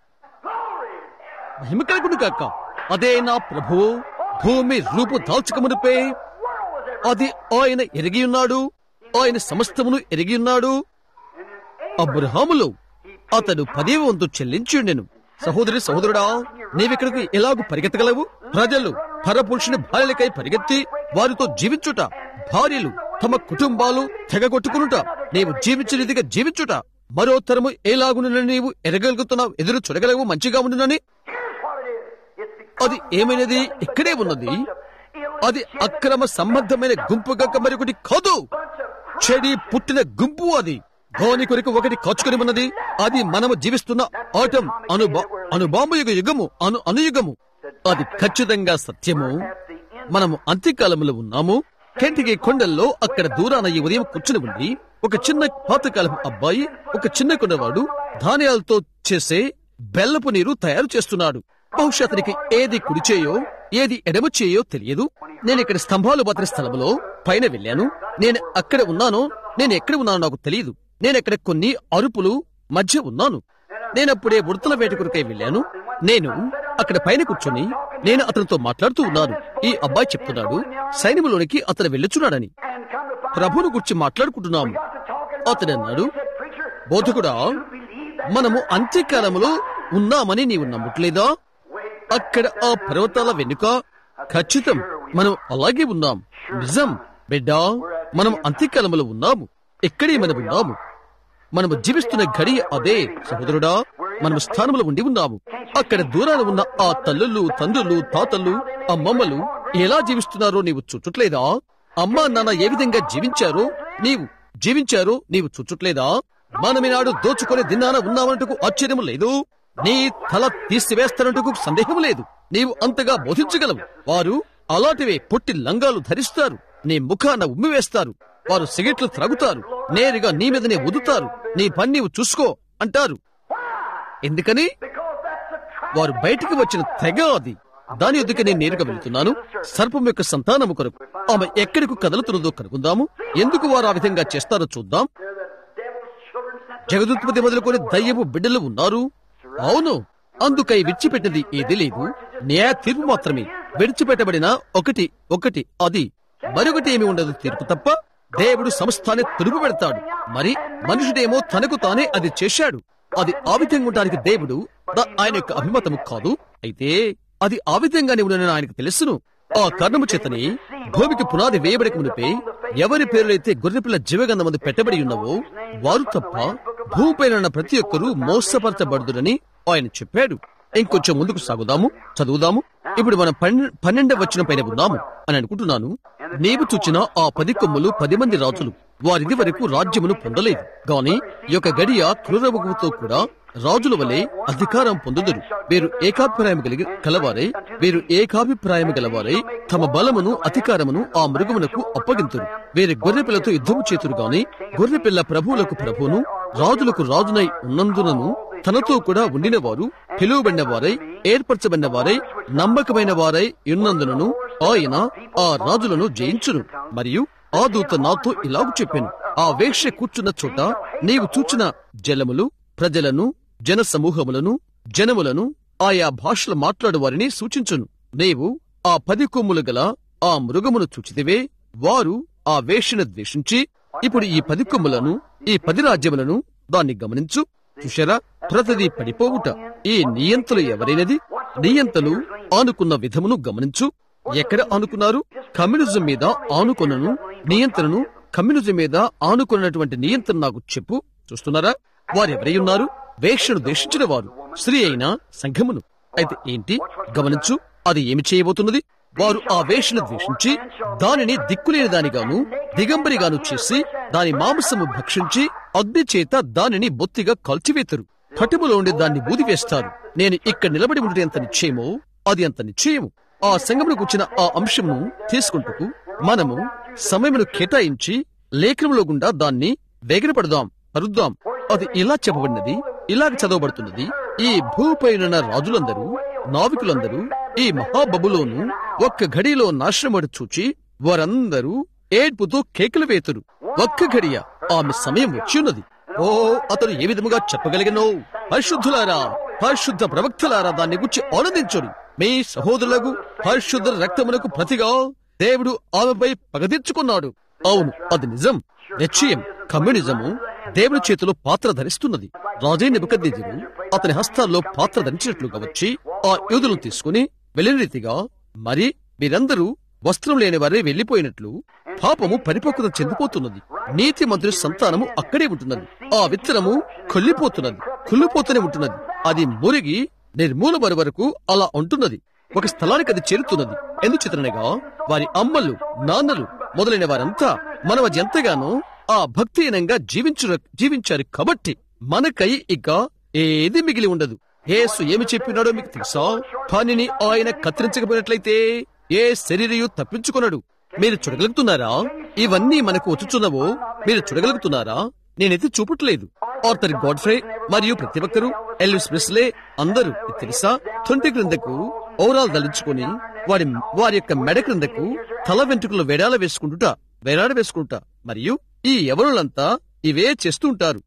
మహిమ కలుగును కాక అదే నా ప్రభువు భూమి రూపు దాల్చకమునిపే అది ఆయన ఎరిగి ఉన్నాడు ఆయన సమస్తమును ఎరిగి ఉన్నాడు అబ్రహాములో అతడు పదేవ వంతు చెల్లించిండెను సహోదరి సహోదరుడా నీవిక్కడికి ఎలాగూ పరిగెత్తగలవు ప్రజలు పరపురుషుని భార్యలకై పరిగెత్తి వారితో జీవించుట భార్యలు తమ కుటుంబాలు తెగగొట్టుకునుట నీవు జీవించినదిగా జీవించుట మరో తరము ఎలాగునని నీవు ఎరగలుగుతున్నావు ఎదురు చూడగలవు మంచిగా ఉండునని Here's what it is. It's because అది ఏమైనది ఇక్కడే ఉన్నది అది అక్రమ సంబంధమైన గుంపుగా మరొకటి కాదు చెడి పుట్టిన గుంపు అది ధోని కొరకు ఒకటి కాచుకొని ఉన్నది అది మనము జీవిస్తున్న ఆటం అను అనుబాంబు యుగ యుగము అను అనుయుగము అది ఖచ్చితంగా సత్యము మనము అంత్యకాలంలో ఉన్నాము కెంటికి కొండల్లో అక్కడ దూరాన ఈ ఉదయం కూర్చుని ఉండి ఒక చిన్న పాతకాలపు అబ్బాయి ఒక చిన్న కొండవాడు ధాన్యాలతో చేసే బెల్లపు నీరు తయారు చేస్తున్నాడు బహుశా అతనికి ఏది కుడి చేయో ఏది ఎడమ చేయో తెలియదు నేను ఇక్కడ స్తంభాలు పాత్ర స్థలంలో పైన వెళ్ళాను నేను అక్కడ ఉన్నానో నేను ఎక్కడ ఉన్నానో నాకు తెలియదు నేను అక్కడ కొన్ని అరుపులు మధ్య ఉన్నాను నేనప్పుడే ఉడతల వేట కొరకై వెళ్ళాను నేను అక్కడ పైన కూర్చొని నేను అతనితో మాట్లాడుతూ ఉన్నాను ఈ అబ్బాయి చెప్తున్నాడు సైన్యంలోనికి అతను వెళ్ళుచున్నాడని And come to find ప్రభువును గురించి మాట్లాడుకుంటున్నాము got to talking అతడు అన్నాడు He said, Preacher, బోధకుడా believe that మనము అంత్యకాలంలో ఉన్నామని నీవు నమ్మట్లేదా అక్కడ ఆ పర్వతాల వెనుక ఖచ్చితం మనం అలాగే ఉన్నాం నిజం బిడ్డా మనం అంత్యకాలంలో ఉన్నాము ఎక్కడే మనం ఉన్నాము మనము జీవిస్తున్న గడి అదే సహోదరుడా మనము స్థానంలో ఉండి ఉన్నాము అక్కడ దూరాన ఉన్న ఆ తల్లులు తండ్రులు తాతలు అమ్మమ్మలు ఎలా జీవిస్తున్నారో నీవు చూచట్లేదా అమ్మా నాన్న ఏ విధంగా జీవించారో నీవు జీవించారో నీవు చూచట్లేదా మనమినాడు దోచుకొని దిన్నాన ఉన్నామంటకు ఆశ్చర్యం లేదు నీ తల తీసివేస్తానంటకు సందేహం లేదు నీవు అంతగా బోధించగలవు వారు అలాంటివే పొట్టి లంగాలు ధరిస్తారు నీ ముఖాన ఉమ్మి వేస్తారు వారు సిగరెట్లు త్రాగుతారు నేరుగా నీ మీదనే ఉదుతారు నీ పని నీవు చూసుకో అంటారు ఎందుకని because that's the trap. వారు బయటికి వచ్చిన తెగ అది దాని ఎదుక నేను నేరుగా వెళ్తున్నాను సర్పం యొక్క సంతానము కొరకు ఆమె ఎక్కడికి కదులుతున్నదో కనుకుందాము ఎందుకు వారు ఆ విధంగా చేస్తారో చూద్దాం They're the devil's children sent to జగదుత్పత్తి మొదలుకొని దయ్యపు బిడ్డలు ఉన్నారు అవును అందుకై విడిచిపెట్టింది ఏది లేదు న్యాయ తీర్పు మాత్రమే విడిచిపెట్టబడిన ఒకటి ఒకటి అది మరొకటి ఏమి ఉండదు తీర్పు తప్ప దేవుడు సంస్థాన్ని తురుపు పెడతాడు మరి మనుషుడేమో తనకు తానే అది చేశాడు అది ఆ విధంగా ఉండడానికి దేవుడు ద- ఆయన యొక్క అభిమతము కాదు అయితే అది ఆ విధంగానే ఉండని ఆయనకు తెలుసును ఆ కారణము చేతని భూమికి పునాది వేయబడక మునిపే ఎవరి పేర్లైతే గొర్రెపిల్ల జీవగంధ మంది పెట్టబడి ఉన్నవో వారు తప్ప భూమిపైన ఉన్న ప్రతి ఒక్కరూ మోసపరచబడుదురని ఆయన చెప్పాడు ఇంకొంచెం ముందుకు సాగుదాము చదువుదాము ఇప్పుడు మనం పన్నె- పన్నెండవ వచ్చిన పైన ఉన్నాము అని అనుకుంటున్నాను నీవు చూచిన ఆ పది కొమ్ములు పది మంది రాజులు వారిది వరకు రాజ్యమును పొందలేదు గాని ఈ యొక్క గడియ క్రూరముఖముతో కూడా రాజుల వలె అధికారం పొందుదురు వీరు ఏకాభిప్రాయం కలిగి కలవారై వీరు ఏకాభిప్రాయం గలవారై తమ బలమును అధికారమును ఆ మృగమునకు అప్పగింతురు వీరి గొర్రెపిల్లతో యుద్ధము చేతురు గాని గొర్రెపిల్ల ప్రభువులకు ప్రభువును రాజులకు రాజునై ఉన్నందునను తనతో కూడా ఉండిన వారు పిలువబడిన వారై ఏర్పరచబడిన వారై నమ్మకమైన వారై ఉన్నందునను ఆయన ఆ రాజులను జయించును మరియు ఆ దూత నాతో ఇలాగు చెప్పాను ఆ వేక్ష కూర్చున్న చోట నీవు చూచిన జలములు ప్రజలను జన సమూహములను జనములను ఆయా భాషలు మాట్లాడు వారిని సూచించును నీవు ఆ పది కొమ్ములు గల ఆ మృగమును చూచితివే వారు ఆ వేషను ద్వేషించి ఇప్పుడు ఈ పది కొమ్ములను ఈ పది రాజ్యములను దాన్ని గమనించు చూశారా ప్రతిదీ పడిపోవుట ఈ నియంతలు ఎవరైనది నియంతలు ఆనుకున్న విధమును గమనించు ఎక్కడ ఆనుకున్నారు కమ్యూనిజం మీద ఆనుకొనను నియంత్రణను కమ్యూనిజం మీద ఆనుకున్నటువంటి నియంత్రణ నాకు చెప్పు చూస్తున్నారా వారెవరై ఉన్నారు వేక్షను దేశించిన వారు స్త్రీ అయిన సంఘమును అయితే ఏంటి గమనించు అది ఏమి చేయబోతున్నది వారు ఆ వేషను ద్వేషించి దానిని దిక్కులేని దానిగాను దిగంబరిగాను చేసి దాని మాంసము భక్షించి అగ్ని చేత దానిని బొత్తిగా కాల్చివేతరు పటిములో ఉండి దాన్ని ఊదివేస్తారు నేను ఇక్కడ నిలబడి ఉంటే ఎంత నిశ్చయమో అది అంత నిశ్చయము ఆ సంఘమునకు వచ్చిన ఆ అంశమును తీసుకుంటూ మనము సమయమును కేటాయించి లేఖనంలో గుండా దాన్ని వేగనపడదాం అరుద్దాం అది ఇలా చెప్పబడినది ఇలాగ చదవబడుతున్నది ఈ భూపైన రాజులందరూ నావికులందరూ ఈ మహాబబులోను ఒక్క ఘడిలో నాశనమడు చూచి వారందరూ ఏడ్పుతో కేకలు వేతురు ఒక్క ఘడియ ఆమె సమయం వచ్చియున్నది ఓ అతను ఏ విధముగా చెప్పగలిగనో పరిశుద్ధులారా పరిశుద్ధ ప్రవక్తలారా దాన్ని గురించి ఆనందించుడు మీ సహోదరులకు పరిశుద్ధ రక్తమునకు ప్రతిగా దేవుడు ఆమెపై పగదీర్చుకున్నాడు అవును అది నిజం నిశ్చయం కమ్యూనిజము దేవుని చేతిలో పాత్ర ధరిస్తున్నది రాజే నిబద్ధిజుడు అతని హస్తాల్లో పాత్ర ధరించినట్లుగా వచ్చి ఆ యూదులను తీసుకుని వెళ్ళిన రీతిగా మరి మీరందరూ వస్త్రం లేని వారే వెళ్లిపోయినట్లు పాపము పరిపక్వత చెందిపోతున్నది నీతి మంత్రి సంతానము అక్కడే ఉంటున్నది ఆ విత్తనము కొల్లిపోతున్నది కుళ్ళిపోతూనే ఉంటున్నది అది మురిగి నిర్మూలమరి వరకు అలా ఉంటున్నది ఒక స్థలానికి అది చేరుతున్నది ఎందుచేతనగా వారి అమ్మలు నాన్నలు మొదలైన వారంతా మన మధ్య ఎంతగానో ఆ భక్తిహీనంగా జీవించు జీవించారు కాబట్టి మనకై ఇక ఏది మిగిలి ఉండదు యేసు ఏమి చెప్పినాడో మీకు తెలుసా పనిని ఆయన కత్తిరించకపోయినట్లయితే ఏ శరీరయు తప్పించుకున్నాడు మీరు చూడగలుగుతున్నారా ఇవన్నీ మనకు వచ్చుచున్నవో మీరు చూడగలుగుతున్నారా నేనైతే చూపట్లేదు ఆర్థర్ గాడ్ఫ్రే మరియు ప్రతి ఒక్కరూ ఎల్విస్ ప్రిస్లే అందరూ ఇది తెలుసా తొంటి క్రిందకు ఓవరాల్ దళించుకొని వారి వారి యొక్క మెడ క్రిందకు తల వెంట్రుకలు వేడాల వేసుకుంటుట వేలాడ వేసుకుంటా మరియు ఈ ఎవరులంతా ఇవే చేస్తూ ఉంటారు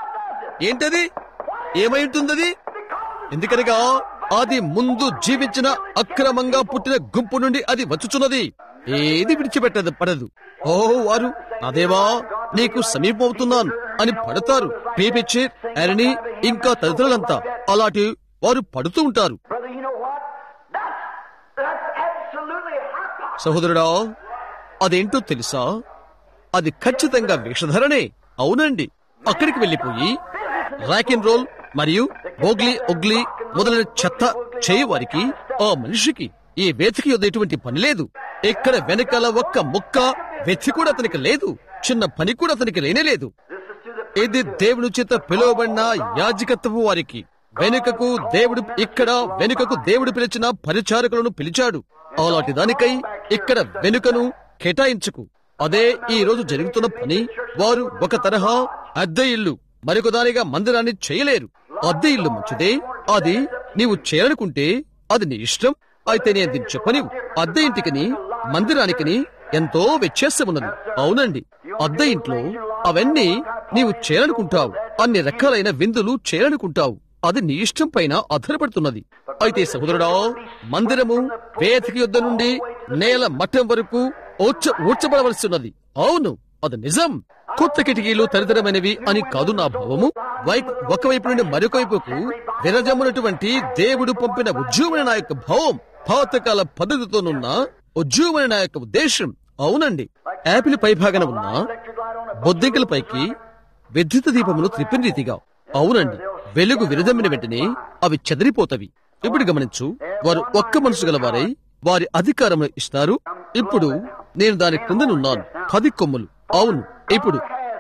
ఏంటది ఏమై ఉంటుందది ఎందుకనగా అది ముందు జీవించిన అక్రమంగా పుట్టిన గుంపు నుండి అది వచ్చుచున్నది ఏది విడిచిపెట్టదు పడదు ఓ వారు అదేవా నీకు సమీపమవుతున్నాను అని పడతారు పేపిచ్చే అరణి ఇంకా తదితరులంతా అలాంటి వారు పడుతూ ఉంటారు Brother, you know what? That's, that's absolutely hot. సహోదరుడా అదేంటో తెలుసా అది ఖచ్చితంగా వేషధరణే అవునండి అక్కడికి వెళ్లిపోయి రాక్ అండ్ రోల్ మరియు ఓగ్లీ ఒగ్లీ మొదలైన చెత్త చేయవారికి ఆ మనిషికి ఈ వేతికి యొద్ద ఎటువంటి పని లేదు ఇక్కడ వెనకాల ఒక్క ముక్క వెతి కూడా అతనికి లేదు చిన్న పని కూడా అతనికి లేనే లేదు This is to the ఇది దేవుని చేత పిలువబడిన యాజకత్వపు వారికి వెనుకకు దేవుడు ఇక్కడ వెనుకకు దేవుడు పిలిచిన పరిచారకులను పిలిచాడు అలాంటి దానికై ఇక్కడ వెనుకను కేటాయించుకు అదే ఈ రోజు జరుగుతున్న పని వారు ఒక తరహా అద్దె ఇల్లు మరొక దానిగా మందిరాన్ని చేయలేరు అద్దె ఇల్లు మంచిదే అది నీవు చేయాలనుకుంటే అది నీ ఇష్టం అయితే నేను దీన్ని చెప్పనివు అద్దె ఇంటికిని మందిరానికిని ఎంతో వ్యత్యాసం ఉన్నది అవునండి అద్దె ఇంట్లో అవన్నీ నీవు చేయాలనుకుంటావు అన్ని రకాలైన విందులు చేయాలనుకుంటావు అది నీ ఇష్టం పైన ఆధారపడుతున్నది అయితే సహోదరుడా మందిరము వేదిక యుద్ధ నుండి నేల మట్టం వరకు ఊడ్చ ఊడ్చబడవలసి ఉన్నది అవును అది నిజం కొత్త కిటికీలు తరితరమైనవి అని కాదు నా భావము వైపు ఒకవైపు నుండి మరొక వైపుకు విరజమునటువంటి దేవుడు పంపిన ఉద్యోగమైన నా యొక్క భావం పాతకాల పద్ధతితోనున్న ఉద్యోగమైన నా యొక్క ఉద్దేశం అవునండి యాపిల్ పైభాగన ఉన్న బొద్దింకల పైకి విద్యుత్ దీపములు త్రిప్పిన రీతిగా అవునండి వెలుగు విరజమ్మిన వెంటనే అవి చెదిరిపోతవి ఇప్పుడు గమనించు వారు ఒక్క మనసు గలవారై వారి అధికారం ఇస్తారు ఇప్పుడు నేను దాని క్రిందనున్నాను పది కొమ్ములు అవును ఇప్పుడు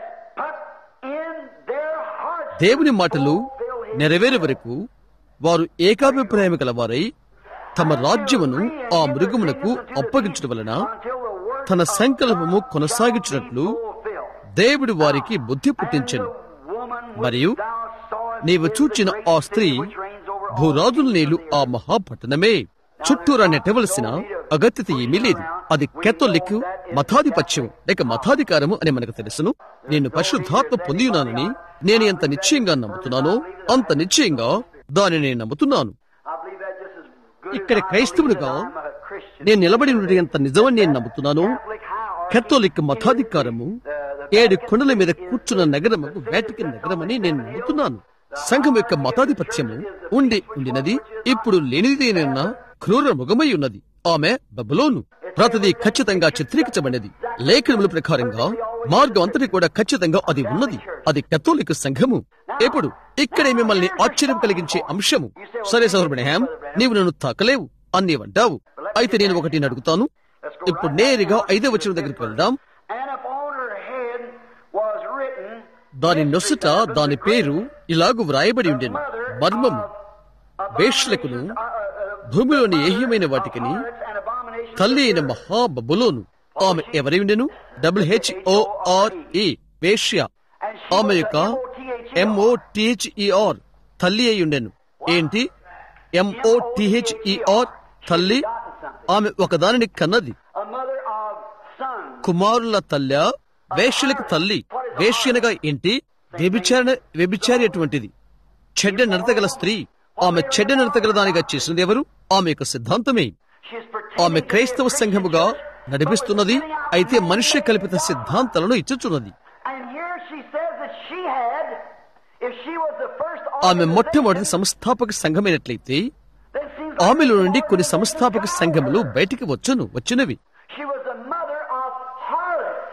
has put in their hearts దేవుని మాటలు నెరవేరే వరకు వారు ఏకాభిప్రాయం గలవారై తమ రాజ్యమును ఆ మృగమునకు అప్పగించడం వలన until the work తన సంకల్పము కొనసాగించినట్లు fulfilled. దేవుడు వారికి బుద్ధి పుట్టించెను Woman, మరియు thou sawest నీవు చూచిన ఆ స్త్రీ భూరాజుల నీళ్లు ఆ మహాపట్టణమే చుట్టూరా నెట్టవలసిన అగత్యత ఏమీ లేదు అది కెథోలిక్ మతాధిపత్యం లేక మతాధికారము అని మనకు తెలుసును నేను పరిశుద్ధాత్మ పొంది ఉన్నానని నేను ఎంత నిశ్చయంగా నమ్ముతున్నానో అంత నిశ్చయంగా దానిని నేను నమ్ముతున్నాను I believe that just as good ఇక్కడ క్రైస్తవునిగా I'm a Christian. నేను నిలబడి ఉండేది ఎంత నిజమని నేను నమ్ముతున్నాను Catholic, how are కెథోలిక్ మతాధికారము ఏడు కొండల మీద కూర్చున్న నగరము వేటికన్ నగరమని నేను నమ్ముతున్నాను సంఘం యొక్క మతాధిపత్యము ఉండి ఉండినది ఇప్పుడు లేనిదేనన్న క్రూర ముఖమై ఉన్నది ఆమె బబులోను ప్రతిదీ ఖచ్చితంగా చిత్రీకరించబడినది లేఖనముల ప్రకారంగా మార్గం అంతటి కూడా ఖచ్చితంగా అది ఉన్నది అది కథోలిక సంఘము ఇప్పుడు ఇక్కడే మిమ్మల్ని ఆశ్చర్యం కలిగించే అంశము సరే సౌరబ్రహ్యాం నీవు నన్ను తాకలేవు అని అంటావు అయితే నేను ఒకటి అడుగుతాను ఇప్పుడు నేరుగా ఐదో వచనం దగ్గరికి వెళ్దాం And upon her head was written దాని నొసట దాని పేరు ఇలాగు వ్రాయబడి ఉండెను మర్మము వేష్లకును భూమిలోని ఏహ్యమైన వాటికిని and abomination తల్లి అయిన మహాబబులోను ఆమె ఎవరి ఉండెను డబ్ల్యూ హెచ్ఓఆర్ఈ వేష్య ఆమె యొక్క ఎంఓటిహెచ్ఈఆర్ తల్లి అయి ఉండెను ఏంటి ఎంఓటిహెచ్ఈఆర్ తల్లి ఆమె ఒకదానిని కన్నది a mother of sons. కుమారుల తల్లి వేష్యలకు తల్లి వేష్యనగా ఏంటి వ్యభిచారణ వ్యభిచారి అటువంటిది చెడ్డ నడతగల స్త్రీ ఆమె చెడ్డ నడతగల దానిగా చేసినది ఎవరు ఆమె యొక్క సిద్ధాంతమే She's ఆమె pretending క్రైస్తవ సంఘముగా నడిపిస్తున్నది అయితే మనుష్య కల్పిత సిద్ధాంతాలను ఇచ్చుచున్నది And here she says that she had, if she was the first ఆమె మొట్టమొదటి సంస్థాపక సంఘమైనట్లయితే then seems ఆమెలో నుండి కొన్ని సంస్థాపక సంఘములు బయటికి వచ్చును వచ్చినవి she was the mother of harlots.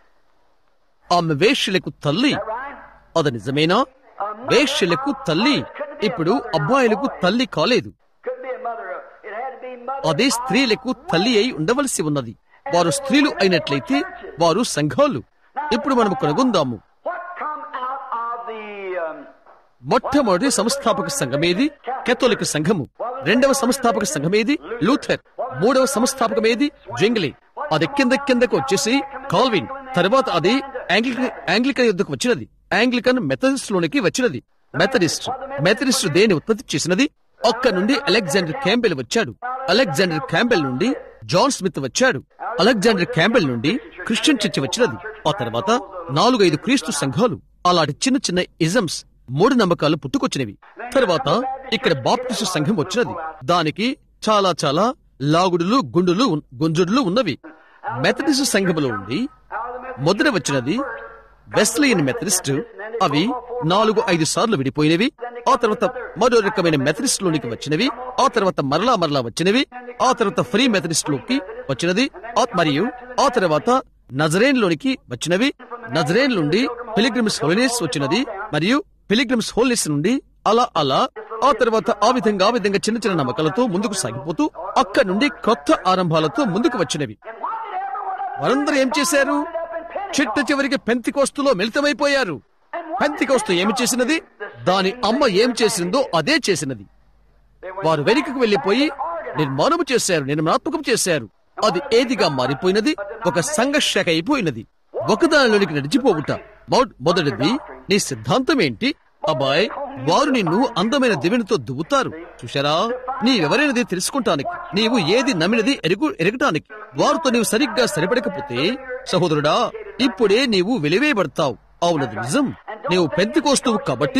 ఆమె వేష్యలకు తల్లి Is that right? అది నిజమేనా వేష్యలకు తల్లి ఇప్పుడు అబ్బాయిలకు తల్లి కాలేదు Could be a mother of, it had to be mother అదే స్త్రీలకు తల్లి అయి ఉండవలసి ఉన్నది వారు స్త్రీలు అయినట్లయితే వారు సంఘాలు ఇప్పుడు మనం కనుగొందాము What come out of the, um, మొట్టమొదటి సంస్థాపక సంఘమేది కేథోలిక్ సంఘము రెండవ సంస్థాపక సంఘమేది లూథర్ మూడవ సంస్థాపకమేది జంగ్లీ అది కింద కిందకు వచ్చేసి కాల్విన్ తర్వాత అది ఆంగ్లికన్ ఆంగ్లికన్ యుద్ధకు వచ్చినది ఆంగ్లికన్ మెథడిస్ట్ లోనికి వచ్చినది మెథడిస్ట్ మెథడిస్ట్ దేని ఉత్పత్తి చేసినది అక్కడ నుండి అలెగ్జాండర్ క్యాంబెల్ వచ్చాడు అలెగ్జాండర్ క్యాంబెల్ నుండి జాన్ స్మిత్ వచ్చాడు అలెగ్జాండర్ క్యాంబెల్ నుండి క్రిస్టియన్ చర్చి వచ్చినది ఆ తర్వాత నాలుగైదు క్రీస్తు సంఘాలు అలాంటి చిన్న చిన్న ఇజమ్స్ మూఢ నమ్మకాలు పుట్టుకొచ్చినవి తర్వాత ఇక్కడ బాప్టిస్టు సంఘం వచ్చినది దానికి చాలా చాలా లాగుడులు గుండులు ఉన్- గుంజుడులు ఉన్నవి మెథడిస్ట్ సంఘములో ఉండి మొదట వచ్చినది వెస్లియన్ మెథడిస్ట్ అవి నాలుగు ఐదు సార్లు విడిపోయినవి ఆ తర్వాత మరో రకమైన మెథడిస్ట్ లోనికి వచ్చినవి ఆ తర్వాత మరలా మరలా వచ్చినవి ఆ తర్వాత ఫ్రీ మెథడిస్ట్ లోకి వచ్చినది ఆ- మరియు ఆ తర్వాత నజరేన్ లోనికి వచ్చినవి నజరేన్ నుండి పిలిగ్రిమ్స్ హోలినెస్ వచ్చినది మరియు పిలిగ్రిమ్స్ హోలినెస్ నుండి అలా అలా ఆ తర్వాత ఆ విధంగా ఆ విధంగా చిన్న చిన్న నమ్మకాలతో ముందుకు సాగిపోతూ అక్కడి నుండి కొత్త ఆరంభాలతో ముందుకు వచ్చినవి వారందరూ ఏం చేశారు చిట్ట చివరికి పెంతికోస్తులో మిళితమైపోయారు పెంతికోస్తు ఏమి చేసినది దాని అమ్మ ఏం చేసిందో అదే చేసినది వారు వెనుకకు వెళ్లిపోయి నిర్మాణము చేశారు నిర్మాణాత్మకం చేశారు అది ఏదిగా మారిపోయినది ఒక సంఘర్షక అయిపోయినది ఒకదానిలోనికి నడిచిపోవుట మొ- మొదటిది నీ సిద్ధాంతం ఏంటి అబ్బాయ్ వారు నిన్ను అందమైన దివినితో దువ్వుతారు చూశారా నీవెవరైనది తెలుసుకుంటానికి నీవు ఏది నమ్మినది ఎరుగు ఎరగటానికి వారితో నీవు సరిగ్గా సరిపడకపోతే సహోదరుడా ఇప్పుడే నీవు వెలివేయబడతావు అవునది నిజం నీవు పెంతికోస్తువు కాబట్టి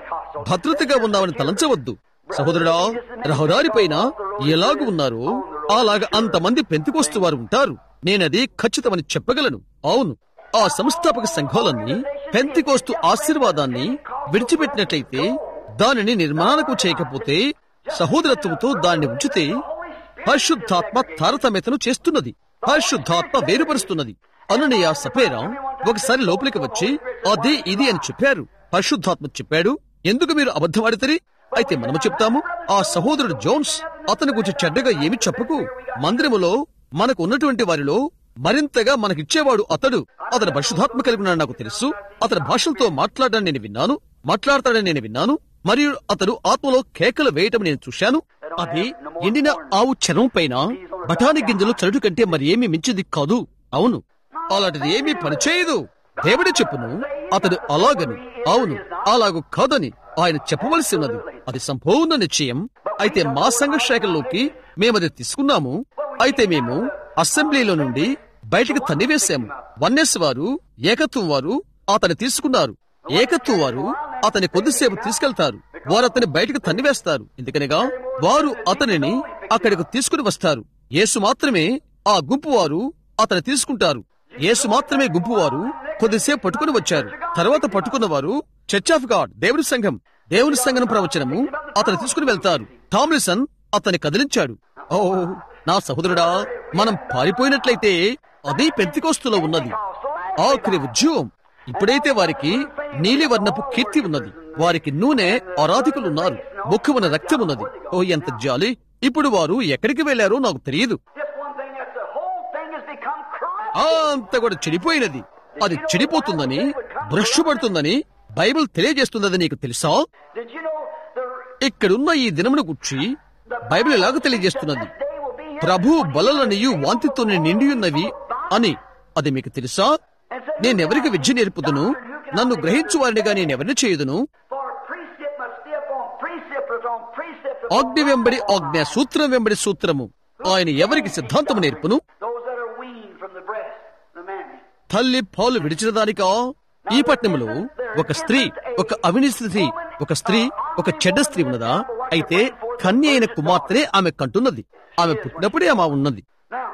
భద్రతగా ఉన్నావని తలంచవద్దు సహోదరుడా రహదారి పైన ఎలాగూ ఉన్నారో అలాగ అంతమంది పెంతికోస్తు వారు ఉంటారు నేనది ఖచ్చితమని చెప్పగలను అవును ఆ సంస్థాపక సంఘాలన్నీ పెంతికోస్తు ఆశీర్వాదాన్ని విడిచిపెట్టినట్లయితే దానిని నిర్మాణకు చేయకపోతే సహోదరత్వంతో దాన్ని ఉంచితే పరిశుద్ధాత్మ తారతమ్యతను చేస్తున్నది పరిశుద్ధాత్మ వేరుపరుస్తున్నది అనునయ సపేరా ఒకసారి లోపలికి వచ్చి అది ఇది అని చెప్పారు పరిశుద్ధాత్మ చెప్పాడు ఎందుకు మీరు అబద్ధమాడితరి అయితే మనము చెప్తాము ఆ సహోదరుడు జోన్స్ అతని గురించి చెడ్డగా ఏమి చెప్పకు మందిరములో మనకు ఉన్నటువంటి వారిలో మరింతగా మనకిచ్చేవాడు అతడు అతని పరిశుధాత్మ కలిగి ఉన్నాడు నాకు తెలుసు అతని భాషలతో మాట్లాడని నేను విన్నాను మాట్లాడతాడని నేను విన్నాను మరియు అతడు ఆత్మలో కేకలు వేయటం నేను చూశాను అది ఎండిన ఆవు చర్మం పైన బఠానీ గింజలు చరుడు కంటే మరి ఏమీ మించింది కాదు అవును అలాంటిది ఏమీ పనిచేయదు దేవుడి చెప్పును అతడు అలాగని అవును అలాగు కాదని ఆయన చెప్పవలసి ఉన్నది అది సంపూర్ణ నిశ్చయం అయితే మా సంఘ శాఖల్లోకి మేమది తీసుకున్నాము అయితే మేము అసెంబ్లీలో నుండి బయటికి తన్నివేశాము వన్నెస్ వారు ఏకత్వం వారు అతన్ని తీసుకున్నారు ఏకత్వం వారు అతని కొద్దిసేపు తీసుకెళ్తారు వారు అతని బయటకు తన్నివేస్తారు ఎందుకనగా వారు అతనిని అక్కడికి తీసుకుని వస్తారు యేసు మాత్రమే ఆ గుంపు వారు అతని తీసుకుంటారు యేసు మాత్రమే గుంపు వారు కొద్దిసేపు పట్టుకుని వచ్చారు తర్వాత పట్టుకున్న వారు చర్చ్ ఆఫ్ గాడ్ దేవుని సంఘం దేవుని సంఘం ప్రవచనము అతను తీసుకుని వెళ్తారు థామ్లిసన్ అతన్ని కదిలించాడు ఓ నా సహోదరుడా మనం పారిపోయినట్లయితే అది పెంతికోస్తులో ఉన్నది ఆఖరి ఉద్యోగం ఇప్పుడైతే వారికి నీలివర్ణపు కీర్తి ఉన్నది వారికి నూనె ఆరాధికులున్నారు ముఖమున రక్తం ఉన్నది ఓ ఎంత జాలి ఇప్పుడు వారు ఎక్కడికి వెళ్లారో నాకు తెలియదు Just one thing, that's the whole thing has become corrupt. ఆ అంత కూడా చెడిపోయినది అది చెడిపోతుందని భ్రష్టుపడుతుందని బైబిల్ తెలియజేస్తున్నది నీకు తెలుసా Did you know the ఇక్కడున్న ఈ దినమును గుర్చి బైబిల్ ఎలాగ తెలియజేస్తున్నది ప్రభు బలలనియు వాంతితో నిండి ఉన్నవి అని అది మీకు తెలుసా నేనెవరికి విద్య నేర్పుదును నన్ను గ్రహించు వారినిగా నేనెవరిని చేయుదును for precept must stay upon precept on precept ఆజ్ఞ వెంబడి ఆజ్ఞ సూత్రం వెంబడి సూత్రము ఆయన ఎవరికి సిద్ధాంతము నేర్పును those that are weaned from the breast, the mammy. తల్లి పాలు విడిచిన దానికా ఈ పట్టణంలో ఒక స్త్రీ ఒక అవినీతి స్త్రీ ఒక స్త్రీ ఒక చెడ్డ స్త్రీ ఉన్నదా అయితే కన్య అయిన కుమార్తెనే ఆమె కంటున్నది ఆమె పుట్టినప్పుడే ఆమె ఉన్నది Now,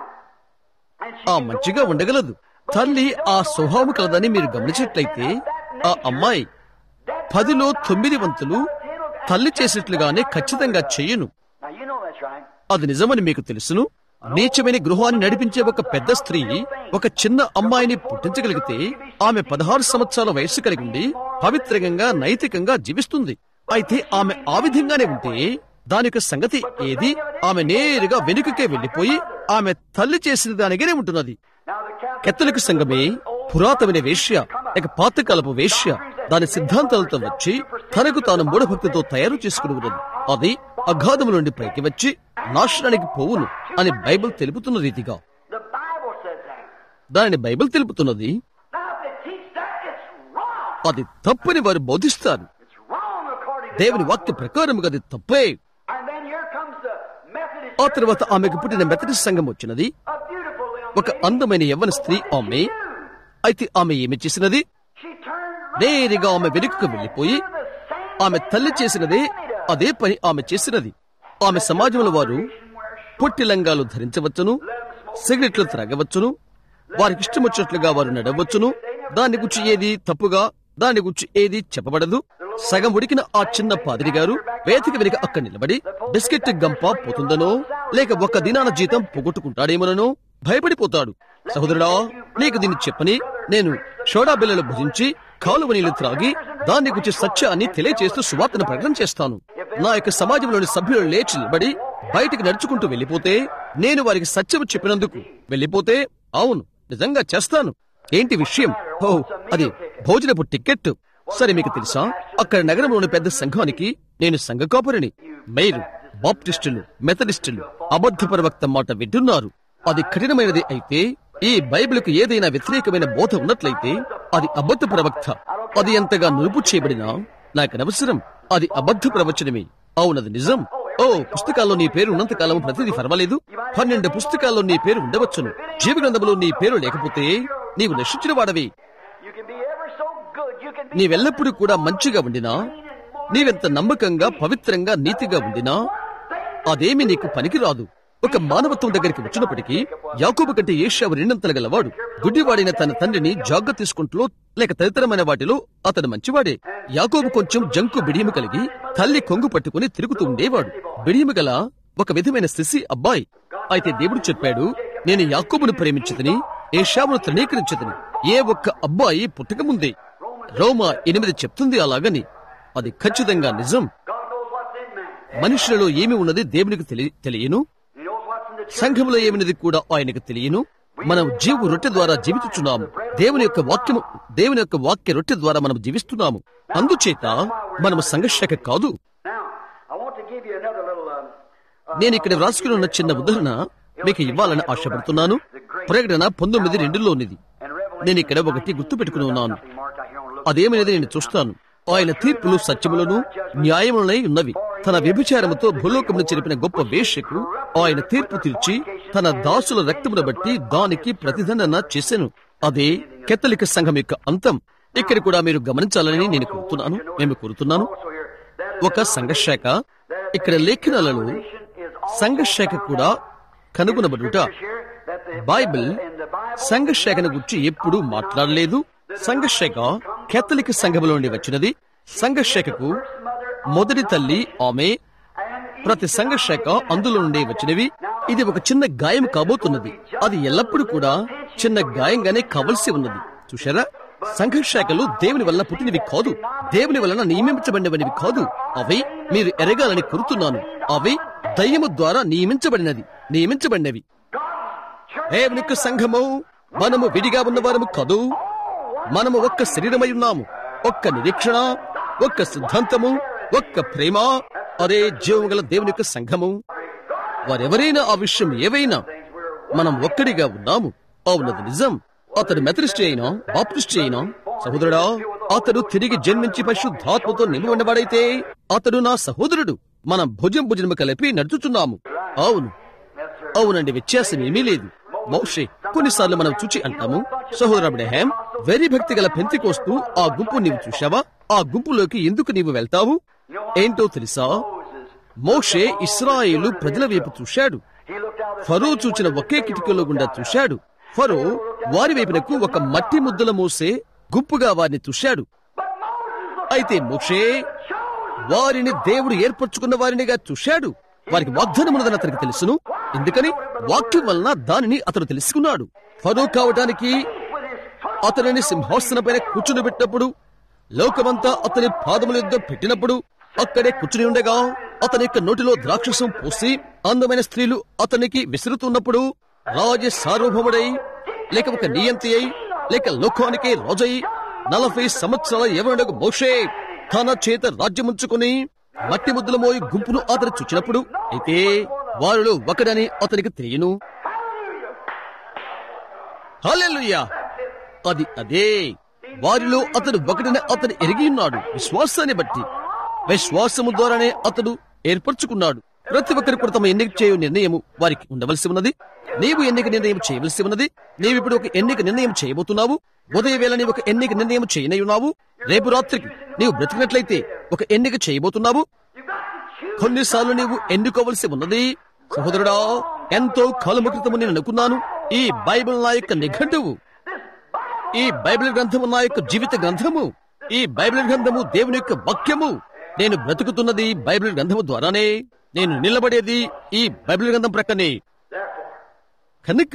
and she ఆ can go మంచిగా ఉండగలదు తల్లి ఆ స్వభావం కలదని మీరు గమనించినట్లయితే ఆ అమ్మాయి పదిలో తొమ్మిది వంతులు తల్లి చేసినట్లుగానే ఖచ్చితంగా చెయ్యను Now you know that's right. అది నిజమని మీకు తెలుసును నీచమైన గృహాన్ని నడిపించే ఒక పెద్ద స్త్రీ ఒక చిన్న అమ్మాయిని పుట్టించగలిగితే ఆమె పదహారు సంవత్సరాల వయస్సు కలిగి ఉండి పవిత్రంగా నైతికంగా జీవిస్తుంది అయితే ఆమె ఆ విధంగానే ఉంటే దాని యొక్క సంగతి ఏది ఆమె నేరుగా వెనుకకే వెళ్లిపోయి ఆమె తల్లి చేసిన దానిగానే ఉంటున్నది Now the Catholic కత్తలిక సంఘమే పురాతనమైన వేశ్య లేక పాతకాలపు వేశ్య దాని సిద్ధాంతాలతో వచ్చి తనకు తాను మూఢభక్తితో తయారు చేసుకుని ఉన్నది అది అగాధము నుండి పైకి వచ్చి నాశనానికి పోవును అని బైబిల్ తెలుపుతున్న రీతిగా The Bible దానిని బైబిల్ తెలుపుతున్నది Now, if they teach that, it's wrong. అది తప్పని వారు బోధిస్తారు It's wrong according to దేవుని God's వాక్య word. ప్రకారం అది తప్పే And then here comes the Methodist ఆ church తర్వాత with the ఆమెకు woman పుట్టిన of మెథడిస్ట్ సంఘం వచ్చినది A beautiful young ఒక lady. అందమైన యవ్వన స్త్రీ But what ఆమె did she do? అయితే ఆమె ఏమి చేసినది She turned right నేరుగా ఆమె around వెనుకకు and వెళ్ళిపోయి do the same ఆమె thing తల్లి that చేసినదే Naomi does. అదే పని ఆమె చేసినది ఆమె సమాజంలో వారు పొట్టి లంగాలు ధరించవచ్చును సిగరెట్లు త్రాగవచ్చును వారికి ఇష్టం వచ్చినట్లుగా వారు నడవచ్చును దాని గురించి ఏది తప్పుగా దాని గురించి ఏది చెప్పబడదు సగం ఉడికిన ఆ చిన్న పాదిరి గారు వేదిక వెనుక అక్కడ నిలబడి బిస్కెట్ గంప పోతుందనో లేక ఒక్క దినాన జీతం పోగొట్టుకుంటాడేమోనో భయపడిపోతాడు సహోదరుడా నీకు దీన్ని చెప్పని నేను షోడా బిల్లలు భుజించి కాలువ నీళ్లు త్రాగి దాన్ని గురించి సత్యాన్ని తెలియచేస్తూ సువార్తను ప్రకటన చేస్తాను నా యొక్క సమాజంలోని సభ్యులు లేచి నిలబడి బయటికి నడుచుకుంటూ వెళ్ళిపోతే నేను వారికి సత్యం చెప్పినందుకు వెళ్ళిపోతే అవును నిజంగా చేస్తాను ఏంటి విషయం ఓ అది భోజనపు టికెట్ సరే మీకు తెలుసా అక్కడ నగరంలోని పెద్ద సంఘానికి నేను సంఘ కాపురిని మీరు బాప్టిస్టులు మెథడిస్టులు అబద్ధ ప్రవక్త మాట వింటున్నారు అది కఠినమైనది అయితే ఈ బైబిల్కు ఏదైనా వ్యతిరేకమైన బోధ ఉన్నట్లయితే అది అబద్ధ ప్రవక్త అది ఎంతగా నులుపు చేయబడినా నాకు అనవసరం అది అబద్ధ ప్రవచనమే అవునది నిజం ఓ పుస్తకాల్లో నీ పేరు ఉన్నంత కాలం ప్రతిదీ పర్వాలేదు పన్నెండు పుస్తకాల్లో నీ పేరు ఉండవచ్చును జీవ గ్రంథంలో నీ పేరు లేకపోతే నీవు నశించిన వాడవి You can be ever so good. You can be నీవెల్లప్పుడూ కూడా మంచిగా ఉండినా నీవెంత నమ్మకంగా పవిత్రంగా నీతిగా ఉండినా అదేమి నీకు పనికిరాదు ఒక మానవత్వం దగ్గరికి వచ్చినప్పటికీ యాకోబు కంటే ఏషావు రెండంతలు గలవాడు గుడ్డివాడైన తన తండ్రిని జాగ్రత్త తీసుకుంటూ లేక తదితరమైన వాటిలో అతడు మంచివాడే యాకోబు కొంచెం జంకు బిడియము కలిగి తల్లి కొంగు పట్టుకుని తిరుగుతూ ఉండేవాడు బిడియము గల ఒక విధమైన శిశి అబ్బాయి అయితే దేవుడు చెప్పాడు నేను యాకోబును ప్రేమించదని ఏషావును తృణీకరించదని ఏ ఒక్క అబ్బాయి పుట్టకముందే రోమా ఎనిమిది చెప్తుంది అలాగని అది ఖచ్చితంగా నిజం God knows what's in man. మనుషులలో ఏమి ఉన్నది దేవునికి తెలి- తెలియను He knows what's in the church. సంఘములో ఏమినది కూడా ఆయనకు తెలియను మనం జీవు రొట్టె ద్వారా జీవిస్తున్నాము దేవుని యొక్క వాక్యము దేవుని యొక్క వాక్య రొట్టె ద్వారా మనం జీవిస్తున్నాము అందుచేత మనము సంఘర్షక కాదు Now, I want to give you another little. Um, uh, నేను ఇక్కడ వ్రాసుకుని ఉన్న చిన్న ఉదాహరణ మీకు ఇవ్వాలని ఆశపడుతున్నాను ప్రకటన పంతొమ్మిది రెండులోనిది and Revelation నేను ఇక్కడ ఒకటి గుర్తు పెట్టుకుని ఉన్నాను something marked out here on a little. అదేమనేది నేను చూస్తాను ఆయన తీర్పులు సత్యములను న్యాయములనై ఉన్నవి తన వ్యభిచారముతో భూలోకమును చెరిపిన గొప్ప వేశ్యకు ఆయన తీర్పు తీర్చి తన దాసుల రక్తమును బట్టి దానికి ప్రతిదండన చేసెను అదే కెత్తలిక సంఘం యొక్క అంతం ఇక్కడ కూడా మీరు గమనించాలని నేను కోరుతున్నాను మేము కోరుతున్నాను Also here, that is ఒక సంఘశాఖ ఇక్కడ లేఖనాలలో సంఘశాఖ కూడా కనుగొనబడుట here that the Bible in the Bible సంఘశాఖను గురించి ఎప్పుడూ మాట్లాడలేదు సంఘశాఖ కేథలిక్ సంఘములో నుండి వచ్చినది సంఘశాఖకు మొదటి తల్లి ఆమె ప్రతి సంఘశాఖ అందులో నుండి వచ్చినవి ఇది ఒక చిన్న గాయం కాబోతున్నది అది ఎల్లప్పుడూ కూడా చిన్న గాయంగానే కావలసి ఉన్నది చూశారా సంఘశాఖలు దేవుని వలన పుట్టినవి కాదు దేవుని వలన నియమించబడినవనివి కాదు అవి మీరు ఎరగాలని కోరుతున్నాను అవి దయ్యము ద్వారా నియమించబడినది నియమించబడినవి దేవుని యొక్క సంఘము మనము విడిగా ఉన్నవారము కాదు మనము ఒక్క శరీరమై ఉన్నాము ఒక్క నిరీక్షణ ఒక్క సిద్ధాంతము ఒక్క ప్రేమ అదే జీవం గల దేవుని యొక్క సంఘము వారెవరైనా ఆ విషయం ఏవైనా మనం ఒక్కడిగా ఉన్నాము అవునది నిజం అతడు మెథడిస్ట్ అయినా బాప్టిస్ట్ అయినా సహోదరుడా అతడు తిరిగి జన్మించి పరిశుద్ధాత్మతో నిండి ఉన్నవాడైతే అతడు నా సహోదరుడు మనం భుజం భుజము కలిపి నడుచుచున్నాము అవును అవునండి వ్యత్యాసం ఏమీ లేదు మౌషే కొన్నిసార్లు మనం చూచి అంటాము సహోదర అబ్రహాం వెరీ భక్తి గల పెంతికోస్తూ ఆ గుంపు నీవు చూశావా ఆ గుంపులోకి ఎందుకు నీవు వెళ్తావు ఏంటో తెలుసా మోషే ఇస్రాయేలు ప్రజల వైపు చూశాడు he looked out ఫరో చూచిన ఒకే కిటికీలో గుండా చూశాడు ఫరో వారి వైపునకు ఒక మట్టి ముద్దల మోసే గుంపుగా వారిని చూశాడు అయితే మోషే వారిని దేవుడు ఏర్పరచుకున్న వారినిగా చూశాడు వారికి వాగ్దానం ఉన్నదని అతనికి తెలుసును ఎందుకని వాక్యం వలన దానిని అతను తెలుసుకున్నాడు ఫరో కావటానికి అతనిని సింహాసనం పైన కూర్చుని పెట్టినప్పుడు లోకమంతా అతని పాదముల యుద్ధ పెట్టినప్పుడు అక్కడే కూర్చుని ఉండగా అతని యొక్క నోటిలో ద్రాక్షసం పోసి అందమైన స్త్రీలు అతనికి విసురుతున్నప్పుడు రాజ సార్వభౌముడై లేక ఒక నియంతి అయి లేక లోకానికి రాజై నలభై సంవత్సరాల ఎవరుడకు మోషే తన చేత రాజ్యముంచుకుని మట్టి ముద్దుల మోయి గుంపును అతను చూచినప్పుడు అయితే వారిలో ఒకడని అతనికి తెలియను హల్లెలూయా అది అదే వారిలో అతడు ఒకటిని అతడు ఎరిగి ఉన్నాడు విశ్వాసాన్ని బట్టి విశ్వాసము ద్వారానే అతడు ఏర్పరచుకున్నాడు ప్రతి ఒక్కరి కూడా తమ ఎన్నిక చేయు నిర్ణయము వారికి ఉండవలసి ఉన్నది నీవు ఎన్నిక నిర్ణయం చేయవలసి ఉన్నది నీవు ఇప్పుడు ఒక ఎన్నిక నిర్ణయం చేయబోతున్నావు ఉదయ వేళ నీవు ఒక ఎన్నిక నిర్ణయం చేయనయున్నావు రేపు రాత్రికి నీవు బ్రతికినట్లయితే ఒక ఎన్నిక చేయబోతున్నావు కొన్నిసార్లు నీవు ఎన్నుకోవలసి ఉన్నది సహోదరుడా ఎంతో కాలము క్రితము నేను అనుకున్నాను ఈ బైబిల్ నా యొక్క నిఘంటువు ఈ బైబిల్ గ్రంథము నా యొక్క జీవిత గ్రంథము ఈ బైబిల్ గ్రంథము దేవుని యొక్క వాక్యము నేను బ్రతుకుతున్నది బైబిల్ గ్రంథము ద్వారానే నేను నిలబడేది ఈ బైబిల్ గ్రంథం ప్రక్కనే కనుక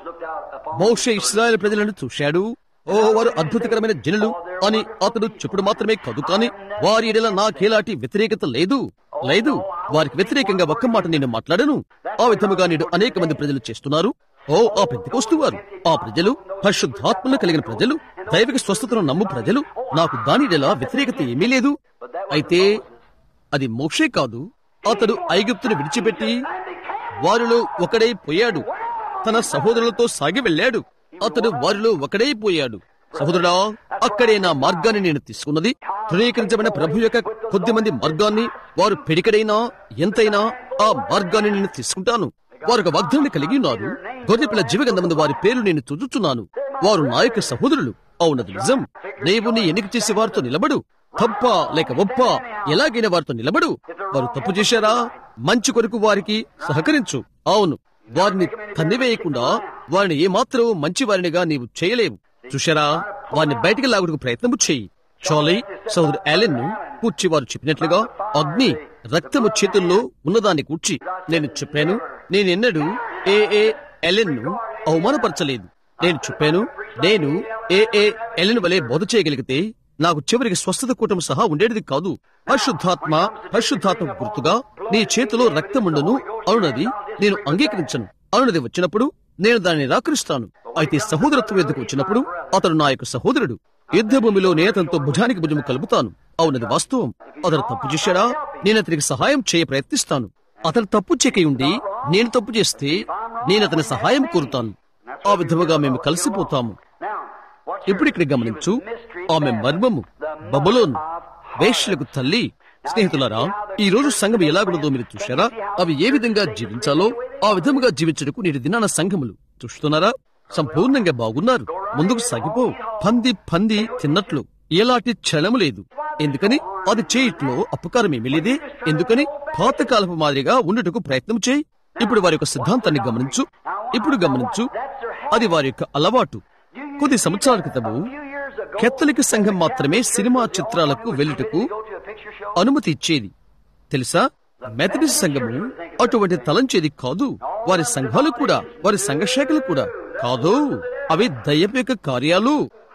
మోషే ఇస్రాయల్ ప్రజలను చూశాడు ఓ వారు అద్భుతకరమైన జనులు అని అతడు చెప్పుడు మాత్రమే కాదు కాని వారి ఎడల నాకేలాంటి వ్యతిరేకత లేదు లేదు వారికి వ్యతిరేకంగా ఒక్క మాట నేను మాట్లాడను ఆ విధముగా నేడు అనేక మంది ప్రజలు చేస్తున్నారు ఓ ఆ పెద్దకోస్తు వారు ఆ ప్రజలు పరిశుద్ధాత్మలు కలిగిన ప్రజలు దైవిక స్వస్థతను నమ్ము ప్రజలు నాకు దాని ఎడల వ్యతిరేకత ఏమీ లేదు అయితే అది మోక్షే కాదు అతడు ఐగుప్తును విడిచిపెట్టి వారిలో ఒకడై పోయాడు తన సహోదరులతో సాగి వెళ్ళాడు అతడు వారిలో ఒకడై పోయాడు సహోదరుడా అక్కడే నా మార్గాన్ని నేను తీసుకున్నది ధృవీకరించబడిన ప్రభు యొక్క కొద్ది మంది మార్గాన్ని వారు పెడికడైనా ఎంతైనా ఆ మార్గాన్ని నేను తీసుకుంటాను వారు ఒక వాగ్దాన్ని కలిగి ఉన్నారు గొర్రెపిల్ల జీవగంధమందు వారి పేరు నేను చూచుచున్నాను వారు నా యొక్క సహోదరులు అవునది నిజం నీవు నీ ఎన్నిక చేసే వారితో నిలబడు తప్ప లేక ఒప్ప ఎలాగైనా వారితో నిలబడు వారు తప్పు చేశారా మంచి కొరకు వారికి సహకరించు అవును వారిని తన్నివేయకుండా వారిని ఏమాత్రం మంచి వారినిగా నీవు చేయలేవు చూశారా వారిని బయటికి లాగుటకు ప్రయత్నము చేయి చాలీ సోదరు యాలెన్ ను కూర్చి వారు చెప్పినట్లుగా అగ్ని రక్తము చేతుల్లో ఉన్నదాన్ని కూర్చి నేను చెప్పాను నేనెన్నడూ ఏ ఏ ఎలెన్ ను అవమానపరచలేదు నేను చెప్పాను నేను ఏ ఏ ఎలెన్ వలె బోధ చేయగలిగితే నాకు చివరికి స్వస్థత కూటమి సహా ఉండేది కాదు పరిశుద్ధాత్మ పరిశుద్ధాత్మ గుర్తుగా నీ చేతిలో రక్తముండును అవునది నేను అంగీకరించను అవునది వచ్చినప్పుడు నేను దాన్ని నిరాకరిస్తాను అయితే సహోదరత్వం ఎద్దుకు వచ్చినప్పుడు అతడు నా యొక్క సహోదరుడు యుద్ధ భూమిలో నేను అతనితో భుజానికి భుజము కలుపుతాను అవునది వాస్తవం అతను తప్పు చేశాడా నేను అతనికి సహాయం చేయ ప్రయత్నిస్తాను అతను తప్పు చేయకై ఉండి నేను తప్పు చేస్తే నేను అతని సహాయం కోరుతాను ఆ విధముగా మేము కలిసిపోతాము ఇప్పుడు ఇక్కడ గమనించు ఆమె మర్మము బబులోను వేష్యలకు తల్లి స్నేహితులారా ఈ రోజు సంఘం ఎలాగున్నదో మీరు చూశారా అవి ఏ విధంగా జీవించాలో ఆ విధముగా జీవించడానికి నేటి దినాన సంఘములు చూస్తున్నారా సంపూర్ణంగా బాగున్నారు ముందుకు సాగిపో పంది పంది తిన్నట్లు ఎలాంటి చలము లేదు ఎందుకని అది చేయట్లో అపకారం ఏమీ లేదే ఎందుకని పాతకాలపు మాదిరిగా ఉండుటకు ప్రయత్నం చేయి ఇప్పుడు వారి యొక్క సిద్ధాంతాన్ని గమనించు ఇప్పుడు గమనించు అది వారి యొక్క అలవాటు కొద్ది సంవత్సరాల క్రితము కెత్తలిక సంఘం మాత్రమే సినిమా చిత్రాలకు వెళ్ళుటకు అనుమతి ఇచ్చేది తెలుసా మెథడిస్ట్ సంఘము అటువంటి తలంచేది కాదు వారి సంఘాలు కూడా వారి సంఘ శాఖలు కూడా కాదు అవి దయ్యపు యొక్క కార్యాలు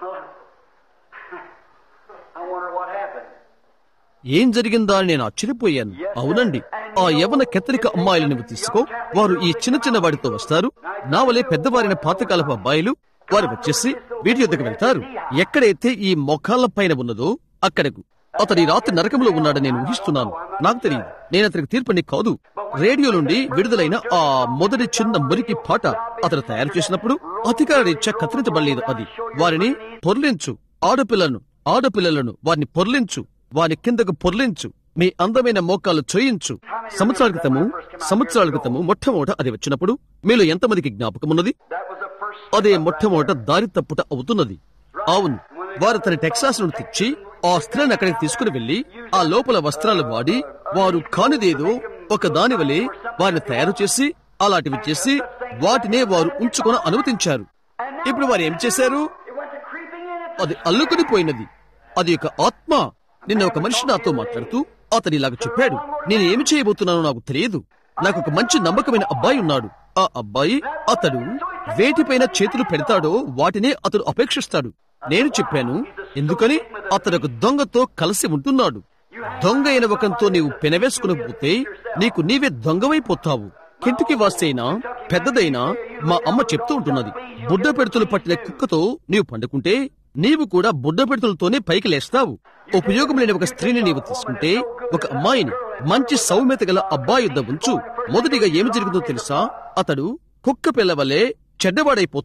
I wonder what happened. ఏం జరిగిందా అని నేను ఆశ్చర్యపోయాను అవునండి ఆ యవన కెత్తరిక అమ్మాయిలు నువ్వు తీసుకో వారు ఈ చిన్న చిన్న వాడితో వస్తారు నా వలే పెద్దవారిన పాతకాలపు అబ్బాయిలు వారు వచ్చేసి వీటి యొద్దకు వెళ్తారు ఎక్కడైతే ఈ మొఖాల పైన ఉన్నదో అక్కడకు అతడి రాత్రి నరకంలో ఉన్నాడని నేను ఊహిస్తున్నాను నాకు తెలియదు నేను అతనికి తీర్పని కాదు రేడియో నుండి విడుదలైన ఆ మొదటి చిన్న మురికి పాట అతను తయారు చేసినప్పుడు అధికార రీత్యా కత్తిరించబడలేదు అది వారిని పొర్లించు ఆడపిల్లను ఆడపిల్లలను వారిని పొర్లించు వారి కిందకు పొర్లించు మీ అందమైన మోకాలు చోయించు సంవత్సరాల క్రితము సంవత్సరాల క్రితము మొట్టమొదట అది వచ్చినప్పుడు మీలో ఎంతమందికి జ్ఞాపకం ఉన్నది That was the first. అదే మొట్టమొదట దారి తప్పుట అవుతున్నది అవును వారు తన టెక్సాస్ నుండి తెచ్చి ఆ స్త్రీని అక్కడికి తీసుకుని వెళ్లి ఆ లోపల వస్త్రాలు వాడి వారు కానిదేదో ఒక దాని వలె వారిని తయారు చేసి అలాంటివి చేసి వాటినే వారు ఉంచుకొని అనుమతించారు ఇప్పుడు వారు ఏం చేశారు It went to creeping in it. అది అల్లుకుని పోయినది అది ఒక ఆత్మ నిన్న ఒక మనిషి నాతో మాట్లాడుతూ అతని ఇలాగ చెప్పాడు నేను ఏమి చేయబోతున్నానో నాకు తెలియదు నాకు ఒక మంచి నమ్మకమైన అబ్బాయి ఉన్నాడు ఆ అబ్బాయి అతడు వేటిపైన చేతులు పెడతాడో వాటినే అతడు అపేక్షిస్తాడు నేను చెప్పాను ఎందుకని అతడు ఒక దొంగతో కలిసి ఉంటున్నాడు దొంగ అయిన ఒకంతో నీవు పెనవేసుకుని పోతే నీకు నీవే దొంగవైపోతావు కింటికి వాస్తైనా పెద్దదైనా మా అమ్మ చెప్తూ ఉంటున్నది బుడ్డ పెడుతులు పట్టిన కుక్కతో నీవు పండుకుంటే నీవు కూడా బుడ్డ పెడుతులతోనే పైకి లేస్తావు ఉపయోగం లేని ఒక స్త్రీని నీవు తీసుకుంటే ఒక అమ్మాయిని మంచి సౌమ్యత గల అబ్బాయి యుద్ధ ఉంచు మొదటిగా ఏమి జరుగుతుందో తెలుసా అతడు కుక్క పిల్ల వలె చెడ్డవాడైపోతాడు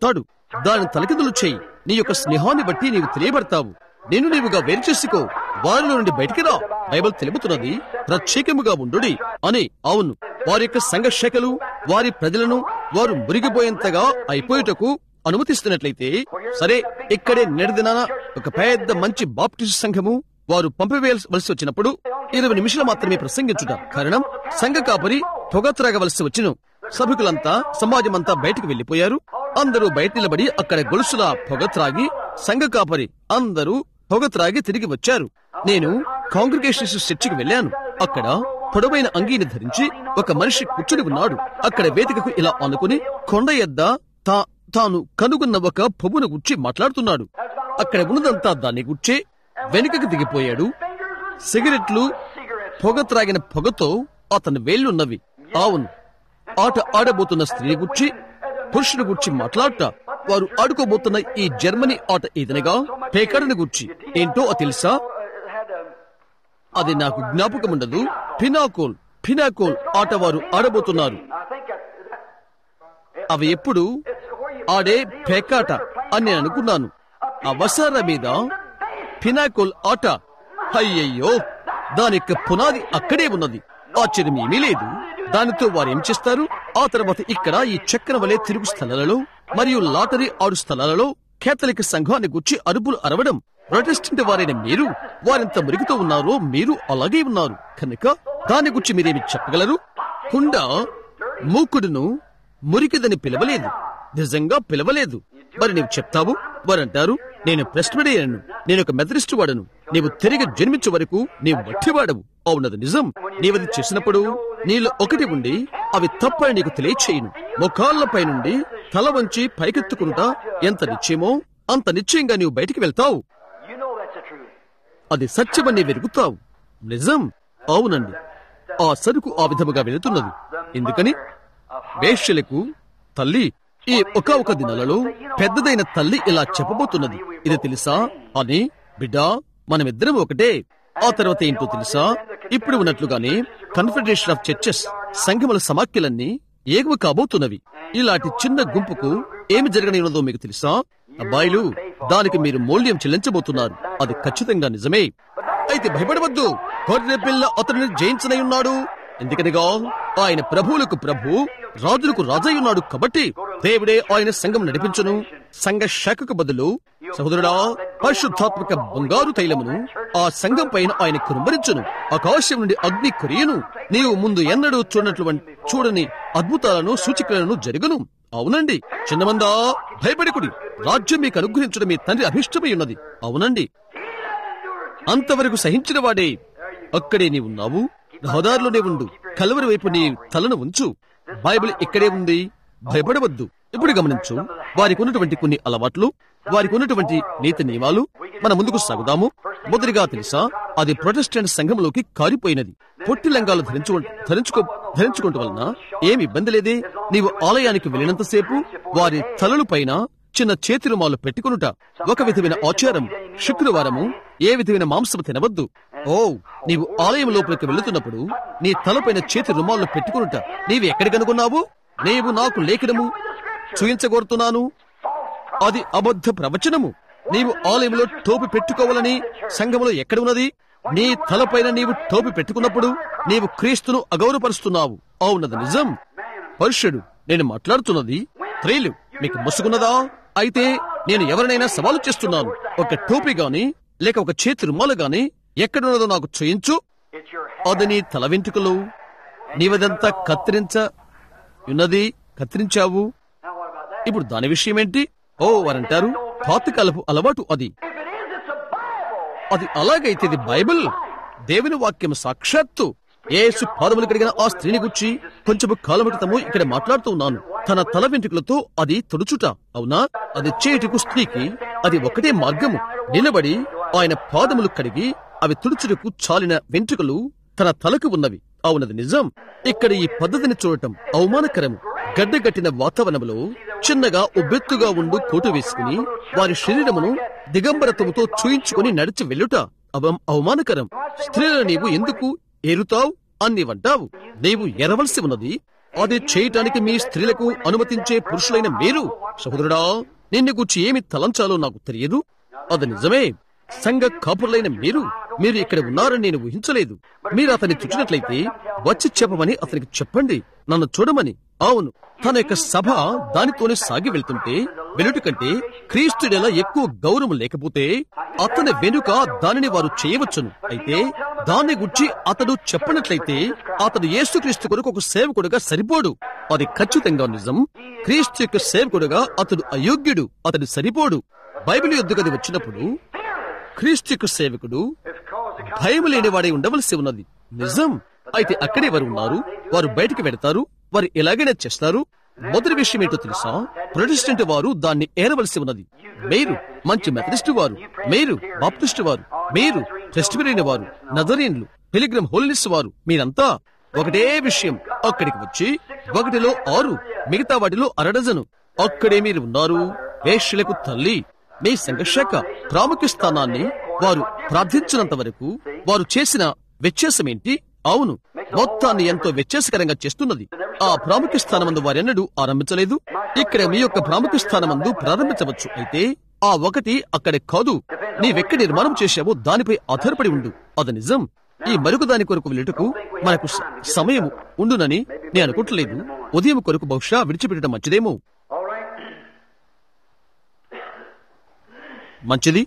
దాని తలకిందులు చేయి నీ యొక్క స్నేహాన్ని బట్టి నీవు తెలియబడతావు నేను నీవుగా వేరు చేసుకో వారిలో నుండి బయటికి రా బైబిల్ తెలుపుతున్నది ప్రత్యేకముగా ఉండుడి అని అవును వారి యొక్క సంఘ శాఖలు వారి ప్రజలను వారు మురిగిపోయేంతగా అయిపోయేటకు అనుమతిస్తున్నట్లయితే సరే ఇక్కడే నెడదిన ఒక పెద్ద మంచి బాప్టిస్ట్ సంఘము వారు పంపివేయవలసి వచ్చినప్పుడు ఇరవై నిమిషాలు మాత్రమే ప్రసంగించుట కారణం సంఘ కాపరి పొగ త్రాగవలసి వచ్చును సభికులంతా సమాజమంతా బయటకు వెళ్లిపోయారు అందరూ బయట నిలబడి అక్కడ గొలుసుల పొగ త్రాగి సంఘ కాపరి అందరూ పొగ త్రాగి తిరిగి వచ్చారు నేను కాంగ్రిగేషన్స్ చర్చికి వెళ్ళాను అక్కడ పొడవైన అంగీని ధరించి ఒక మనిషి కూర్చుని ఉన్నాడు అక్కడ వేదికకు ఇలా అనుకుని కొండ ఎద్ద తా తాను కనుగొన్న ఒక పొగును గుచ్చి మాట్లాడుతున్నాడు అక్కడ ఉన్నదంతా దాన్ని గుచ్చే వెనుకకు దిగిపోయాడు సిగరెట్లు పొగ త్రాగిన పొగతో అతని వేళ్లున్నవి అవును ఆట ఆడబోతున్న స్త్రీ గుచ్చి పురుషుని గుర్చి మాట్లాడట వారు ఆడుకోబోతున్న ఈ జర్మనీ ఆట ఏదనగా పేకడని గుర్చి ఏంటో అది తెలుసా అది నాకు జ్ఞాపకం ఉండదు పినాకోల్ పినాకోల్ ఆట వారు ఆడబోతున్నారు అవి ఎప్పుడు ఆడే పేకాట అని నేను అనుకున్నాను అవసర మీద పినాకోల్ ఆట అయ్యయ్యో దాని యొక్క పునాది అక్కడే ఉన్నది ఆశ్చర్యం ఏమీ లేదు దానితో వారు ఏం చేస్తారు ఆ తర్వాత ఇక్కడ ఈ చక్ర వలె తిరుగు స్థలాలలో మరియు లాటరీ ఆడు స్థలాలలో కేథలిక్ సంఘాన్ని గుచ్చి అరుపులు అరవడం ప్రొటెస్టెంట్ వారైన మీరు వారెంత మురికితో ఉన్నారో మీరు అలాగే ఉన్నారు కనుక దాని గురించి మీరేమి చెప్పగలరు కుండ మూకుడును మురికిదని పిలవలేదు నిజంగా పిలవలేదు మరి నీవు చెప్తావు వారంటారు నేను ప్రెస్టడేయను నేను ఒక మెథడిస్ట్ వాడను నీవు తిరిగి జన్మించే వరకు నీవు వట్టివాడవు అవునది నిజం నీవది చేసినప్పుడు నీలో ఒకటి ఉండి అవి తప్పని నీకు తెలియచేయను ముఖాళ్లపై నుండి తల వంచి పైకెత్తుకుంటా ఎంత నిశ్చయమో అంత నిశ్చయంగా నీవు బయటికి వెళ్తావు You know that's the truth. అది సత్యమని వెలుగుతావు నిజం అవునండి ఆ సరుకు ఆ విధముగా వెళుతున్నది ఎందుకని వేశ్యలకు తల్లి ఈ ఒక ఒక దినాలలో పెద్దదైన తల్లి ఇలా చెప్పబోతున్నది ఇది తెలుసా అని బిడ్డా మనమిద్దరం ఒకటే ఆ తర్వాత ఏంటో తెలుసా ఇప్పుడు ఉన్నట్లుగానే కన్ఫెడరేషన్ ఆఫ్ చర్చెస్ సంఘముల సమాఖ్యలన్నీ ఏగువ కాబోతున్నవి ఇలాంటి చిన్న గుంపుకు ఏమి జరగనున్నదో మీకు తెలుసా అబ్బాయిలు దానికి మీరు మూల్యం చెల్లించబోతున్నారు అది ఖచ్చితంగా నిజమే అయితే భయపడవద్దు గొర్రె పిల్ల అతనిని జయించనై ఉన్నాడు ఎందుకనిగా ఆయన ప్రభువులకు ప్రభు రాజులకు రాజై ఉన్నాడు కాబట్టి దేవుడే ఆయన సంఘం నడిపించును సంఘ శాఖకు బదులు సహోదరుడా పరిశుద్ధాత్మక బంగారు తైలమును ఆ సంఘం పైన ఆయన కురుంబరించును ఆకాశం నుండి అగ్ని కురియును నీవు ముందు ఎన్నడూ చూడనటువంటి చూడని అద్భుతాలను సూచికలను జరుగును అవునండి చిన్నమందా భయపడికుడి రాజ్యం మీకు అనుగ్రహించడం మీ తండ్రి అభిష్టమై ఉన్నది అవునండి అంతవరకు సహించిన వాడే అక్కడే నీ ఉన్నావు రహదారిలోనే ఉండు కలవరి వైపు నీ తలను ఉంచు బైబిల్ ఇక్కడే ఉంది భయపడవద్దు ఇప్పుడు గమనించు వారికి ఉన్నటువంటి కొన్ని అలవాట్లు వారికి ఉన్నటువంటి నీతి నియమాలు మన ముందుకు సాగుదాము మొదటిగా తెలుసా అది ప్రొటెస్టెంట్ సంఘంలోకి కారిపోయినది పొట్టి లంగాలు ధరించు ధరించుకో ధరించుకుంటూ వలన ఏమి ఇబ్బంది లేదే నీవు ఆలయానికి వెళ్ళినంతసేపు వారి తలల పైన చిన్న చేతి రుమాలు పెట్టుకునుట ఒక విధమైన ఆచారం శుక్రవారము ఏ విధమైన మాంసం తినవద్దు ఓ నీవు ఆలయం లోపలికి వెళుతున్నప్పుడు నీ తలపైన చేతి రుమాలు పెట్టుకునుట నీవు ఎక్కడికి అనుకున్నావు నీవు నాకు లేఖనము చూయించగోరుతున్నాను అది అబద్ధ ప్రవచనము నీవు ఆలయంలో టోపి పెట్టుకోవాలని సంఘములో ఎక్కడ ఉన్నది నీ తలపైన నీవు టోపి పెట్టుకున్నప్పుడు నీవు క్రీస్తును అగౌరవపరుస్తున్నావు అవునది నిజం పరుషుడు నేను మాట్లాడుతున్నది స్త్రీలు మీకు ముసుగున్నదా అయితే నేను ఎవరినైనా సవాలు చేస్తున్నాను ఒక టోపీ గాని లేక ఒక చేతి రుమాలు గాని ఎక్కడున్నదో నాకు చూయించు It's your అది నీ తల వెంట్రుకలు నీవదంతా కత్తిరించ ఉన్నది కత్తిరించావు Now what about that? ఇప్పుడు దాని విషయం ఏంటి ఓ వారంటారు పాతకాలపు అలవాటు అది If it is, it's a Bible. అది అలాగైతే ఇది బైబిల్ దేవుని వాక్యం సాక్షాత్తు యేసు పాదములు కడిగిన ఆ స్త్రీని గుచ్చి కొంచెము కాలం క్రితము ఇక్కడ మాట్లాడుతూ ఉన్నాను తన తల వెంట్రుకలతో అది తొడుచుట అవునా అది చేయుటకు స్త్రీకి అది ఒకటే మార్గము నిలబడి ఆయన పాదములు కడిగి అవి తుడుచుటకు చాలిన వెంట్రుకలు తన తలకు ఉన్నవి అవునది నిజం ఇక్కడ ఈ పద్ధతిని చూడటం అవమానకరము గడ్డగట్టిన వాతావరణంలో చిన్నగా ఉబ్బెత్తుగా ఉండు కోటు వేసుకుని వారి శరీరమును దిగంబరత్వముతో చూయించుకుని నడిచి వెళ్ళుట అవం అవమానకరం స్త్రీలను నీవు ఎందుకు ఏరుతావు అని వంటావు నీవు ఎరవలసి ఉన్నది అది చేయటానికి మీ స్త్రీలకు అనుమతించే పురుషులైన మీరు సహోదరుడా నిన్ను గురించి ఏమి తలంచాలో నాకు తెలియదు అది నిజమే సంఘ కాపురులైన మీరు మీరు ఇక్కడ ఉన్నారని నేను ఊహించలేదు మీరు అతన్ని చూచినట్లయితే వచ్చి చెప్పమని అతనికి చెప్పండి నన్ను చూడమని అవును తన యొక్క సభ దానితోనే సాగి వెళ్తుంటే వెలుట కంటే క్రీస్తుడెలా ఎక్కువ గౌరవం లేకపోతే అతని వెనుక దానిని వారు చేయవచ్చును అయితే దాన్ని గురించి అతడు చెప్పనట్లయితే అతడు యేసుక్రీస్తు కొరకు ఒక సేవకుడుగా సరిపోడు అది ఖచ్చితంగా నిజం క్రీస్తు యొక్క సేవకుడుగా అతడు అయోగ్యుడు అతడు సరిపోడు బైబిల్ యుద్ధగది వచ్చినప్పుడు క్రీస్తు యొక్క సేవకుడు భయం లేనివాడై ఉండవలసి ఉన్నది నిజం అయితే అక్కడే వారు ఉన్నారు వారు బయటికి వెడతారు వారు ఎలాగైనా చేస్తారు మొదటి విషయం ఏంటో తెలుసా ప్రొటెస్టెంట్ వారు దాన్ని ఏరవలసి ఉన్నది మీరు మంచి మెథడిస్టు వారు మీరు బాప్టిస్టు వారు మీరు ప్రెస్టిబిరియన్ వారు నజరీన్లు పిలిగ్రమ్ హోలినిస్ వారు మీరంతా ఒకటే విషయం అక్కడికి వచ్చి ఒకటిలో ఆరు మిగతా వాటిలో అరడజను అక్కడే మీరు ఉన్నారు వేష్యులకు తల్లి మీ సంఘశాఖ ప్రాముఖ్య స్థానాన్ని వారు ప్రార్థించినంత వరకు వారు చేసిన వ్యత్యాసమేంటి అవును మొత్తాన్ని ఎంతో వ్యత్యాసకరంగా చేస్తున్నది ఆ ప్రాముఖ్య స్థానమందు వారెన్నడూ ఆరంభించలేదు ఇక్కడ మీ యొక్క ప్రాముఖ్య స్థానమందు ప్రారంభించవచ్చు అయితే ఆ ఒకటి అక్కడ కాదు నీవెక్కడ నిర్మాణం చేశావో దానిపై ఆధారపడి ఉండు అది నిజం ఈ మరొక దాని కొరకు వెళ్ళుటకు మనకు స- సమయం ఉండునని నేను అనుకుంటలేదు ఉదయం కొరకు బహుశా విడిచిపెట్టడం మంచిదేమో All right. మంచిది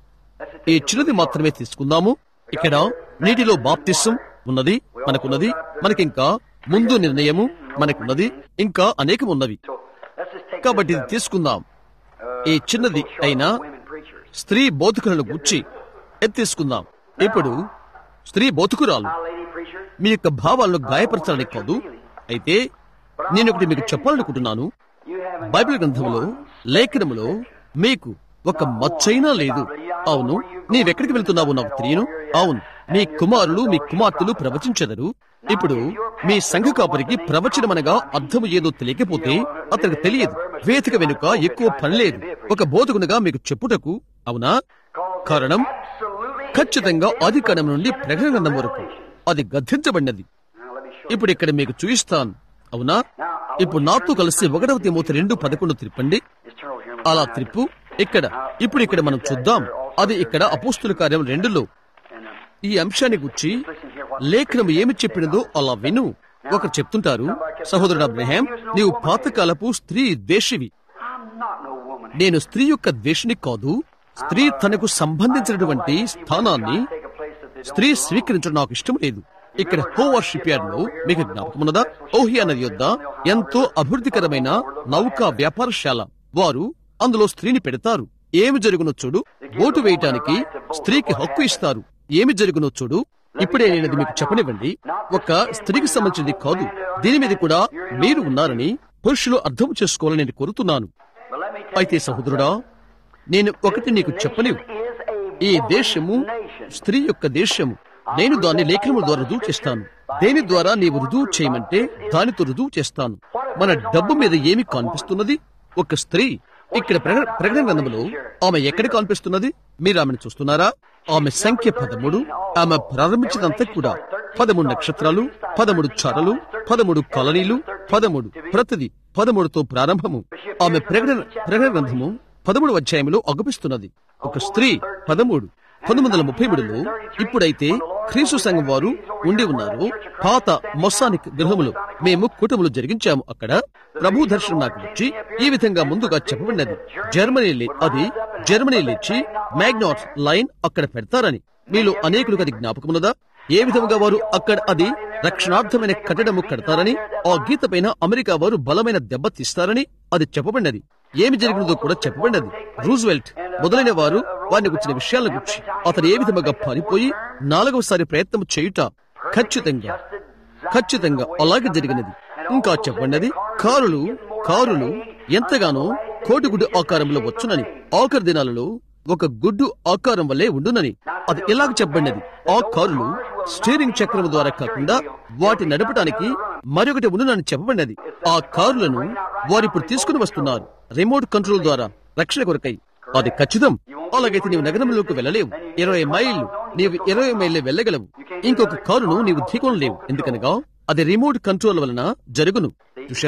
ఈ చిన్నది మాత్రమే తీసుకుందాము ఇక్కడ నీటిలో బాప్తిస్సం ఉన్నది మనకున్నది మనకింకా ముందు నిర్ణయము మనకున్నది ఇంకా అనేకం ఉన్నవి So let's just take కాబట్టి this, ఇది uh, తీసుకుందాం uh, ఈ చిన్నది little short అయినా women preachers. స్త్రీ బోధకులను గుర్చి ఎత్తి తీసుకుందాం ఇప్పుడు స్త్రీ బోధకురాలు Our lady preacher. మీ యొక్క భావాలను గాయపరచాలని కాదు అయితే నేను ఒకటి మీకు చెప్పాలనుకుంటున్నాను You haven't బైబిల్ గ్రంథంలో లేఖనములో మీకు ఒక మచ్చైనా లేదు అవును నీవెక్కడికి వెళ్తున్నావో నాకు తెలియను అవును మీ కుమారులు మీ కుమార్తెలు ప్రవచించెదరు ఇప్పుడు మీ సంఘ కాపరికి ప్రవచనమనగా అర్థము ఏదో తెలియకపోతే అతనికి తెలియదు వేదిక వెనుక ఎక్కువ పని లేదు ఒక బోధకునిగా మీకు చెప్పుటకు అవునా కారణం absolutely ఖచ్చితంగా ఆది కాలం నుండి ప్రకటన గ్రంథం వరకు అది గద్దించబడినది Now let me show ఇప్పుడు ఇక్కడ మీకు చూయిస్తాను అవునా ఇప్పుడు నాతో కలిసి ఒకటవ తిమోతి రెండు పదకొండు తిప్పండి Just turn over here. అలా త్రిప్పు ఇక్కడ ఇప్పుడు ఇక్కడ మనం చూద్దాం అది ఇక్కడ అపోస్తుల కార్యం రెండులో And, uh, ఈ అంశాన్ని గుర్చి లేఖనం ఏమి చెప్పినదో అలా విను ఒకరు చెప్తుంటారు సహోదరుడు అబ్రహాం నీవు పాతకాలపు స్త్రీ ద్వేషివి I'm not no woman. నేను స్త్రీ యొక్క ద్వేషిని కాదు స్త్రీ తనకు సంబంధించినటువంటి స్థానాన్ని Take a place that they don't స్త్రీ స్వీకరించడం నాకు ఇష్టం లేదు ఇక్కడ హోవర్ షిప్ యార్డ్ లో మీకు జ్ఞాపకమున్నదా ఓహియా నది యొద్ద ఎంతో అభివృద్ధికరమైన నౌకా వ్యాపారశాల వారు అందులో స్త్రీని పెడతారు ఏమి జరుగునో చూడు ఓటు వేయటానికి స్త్రీకి హక్కు ఇస్తారు ఏమి జరుగునో చూడు ఇప్పుడే నేను అది మీకు చెప్పనివ్వండి ఒక స్త్రీకి సంబంధించింది కాదు దీని మీద కూడా మీరు ఉన్నారని పురుషులు అర్థం చేసుకోవాలని నేను కోరుతున్నాను But let me tell అయితే సహోదరుడా నేను ఒకటి నీకు చెప్పనివ్వు is a ఈ దేశము nation. స్త్రీ యొక్క దేశము నేను దాన్ని లేఖనముల ద్వారా రుజువు చేస్తాను దేని ద్వారా నీవు రుజువు చేయమంటే దానితో రుజువు చేస్తాను మన డబ్బు మీద ఏమి కనిపిస్తున్నది ఒక స్త్రీ ఇక్కడ ప్రక- ప్రకటన గ్రంథములో ఆమె ఎక్కడ కనిపిస్తున్నది మీరు ఆమెను చూస్తున్నారా ఆమె సంఖ్య పదమూడు ఆమె ప్రారంభించినంత కూడా పదమూడు నక్షత్రాలు పదమూడు చారలు పదమూడు కాలనీలు పదమూడు ప్రతిది పదమూడుతో ప్రారంభము ఆమె ప్రకటన ప్రకటన గ్రంథము పదమూడు అధ్యాయంలో అగుపిస్తున్నది ఒక స్త్రీ పదమూడు పంతొమ్మిది వందల ముప్పై మూడులో ఇప్పుడైతే క్రీస్తు సంఘం వారు ఉండి ఉన్నారు పాత మొస్సానిక్ గృహములు మేము కుటుంబలు జరిగించాము అక్కడ ప్రభు దర్శనం నాకు వచ్చి ఈ విధంగా ముందుగా చెప్పబడినది జర్మనీ లే- అది జర్మనీ లేచి మ్యాగ్నాట్ లైన్ అక్కడ పెడతారని మీలో అనేకులకు అది జ్ఞాపకమున్నదా ఏ విధంగా వారు అక్కడ అది రక్షణార్థమైన కట్టడము కడతారని ఆ గీత పైన అమెరికా వారు బలమైన దెబ్బ తీస్తారని అది చెప్పబడినది ఏమి జరిగినదో కూడా చెప్పబడినది రూజ్వెల్ట్ మొదలైన వారు వారిని గుర్చిన విషయాల గురించి అతను ఏ విధముగా పారిపోయి నాలుగవసారి ప్రయత్నం చేయుట ఖచ్చితంగా ఖచ్చితంగా అలాగే జరిగినది ఇంకా చెప్పండి కారులు కారులు ఎంతగానో కోటిగుడ్డు ఆకారంలో వచ్చునని ఆఖరి దినాలలో ఒక గుడ్డు ఆకారం వల్లే ఉండునని అది ఎలాగ చెప్పబడినది ఆ కారులు స్టీరింగ్ చక్రం ద్వారా కాకుండా వాటి నడపడానికి మరొకటి ఉండునని చెప్పబడినది ఆ కారులను వారిప్పుడు తీసుకుని వస్తున్నారు రిమోట్ కంట్రోల్ ద్వారా రక్షణ కొరకై అది ఖచ్చితం అలాగైతే నీవు నగరంలోకి వెళ్ళలేవు ఇరవై మైళ్ళు నీవు ఇరవై మైళ్ళే వెళ్ళగలవు ఇంకొక కారును నీవు ఢీకొనలేవు ఎందుకనగా అది రిమోట్ కంట్రోల్ వలన జరుగును చూసారా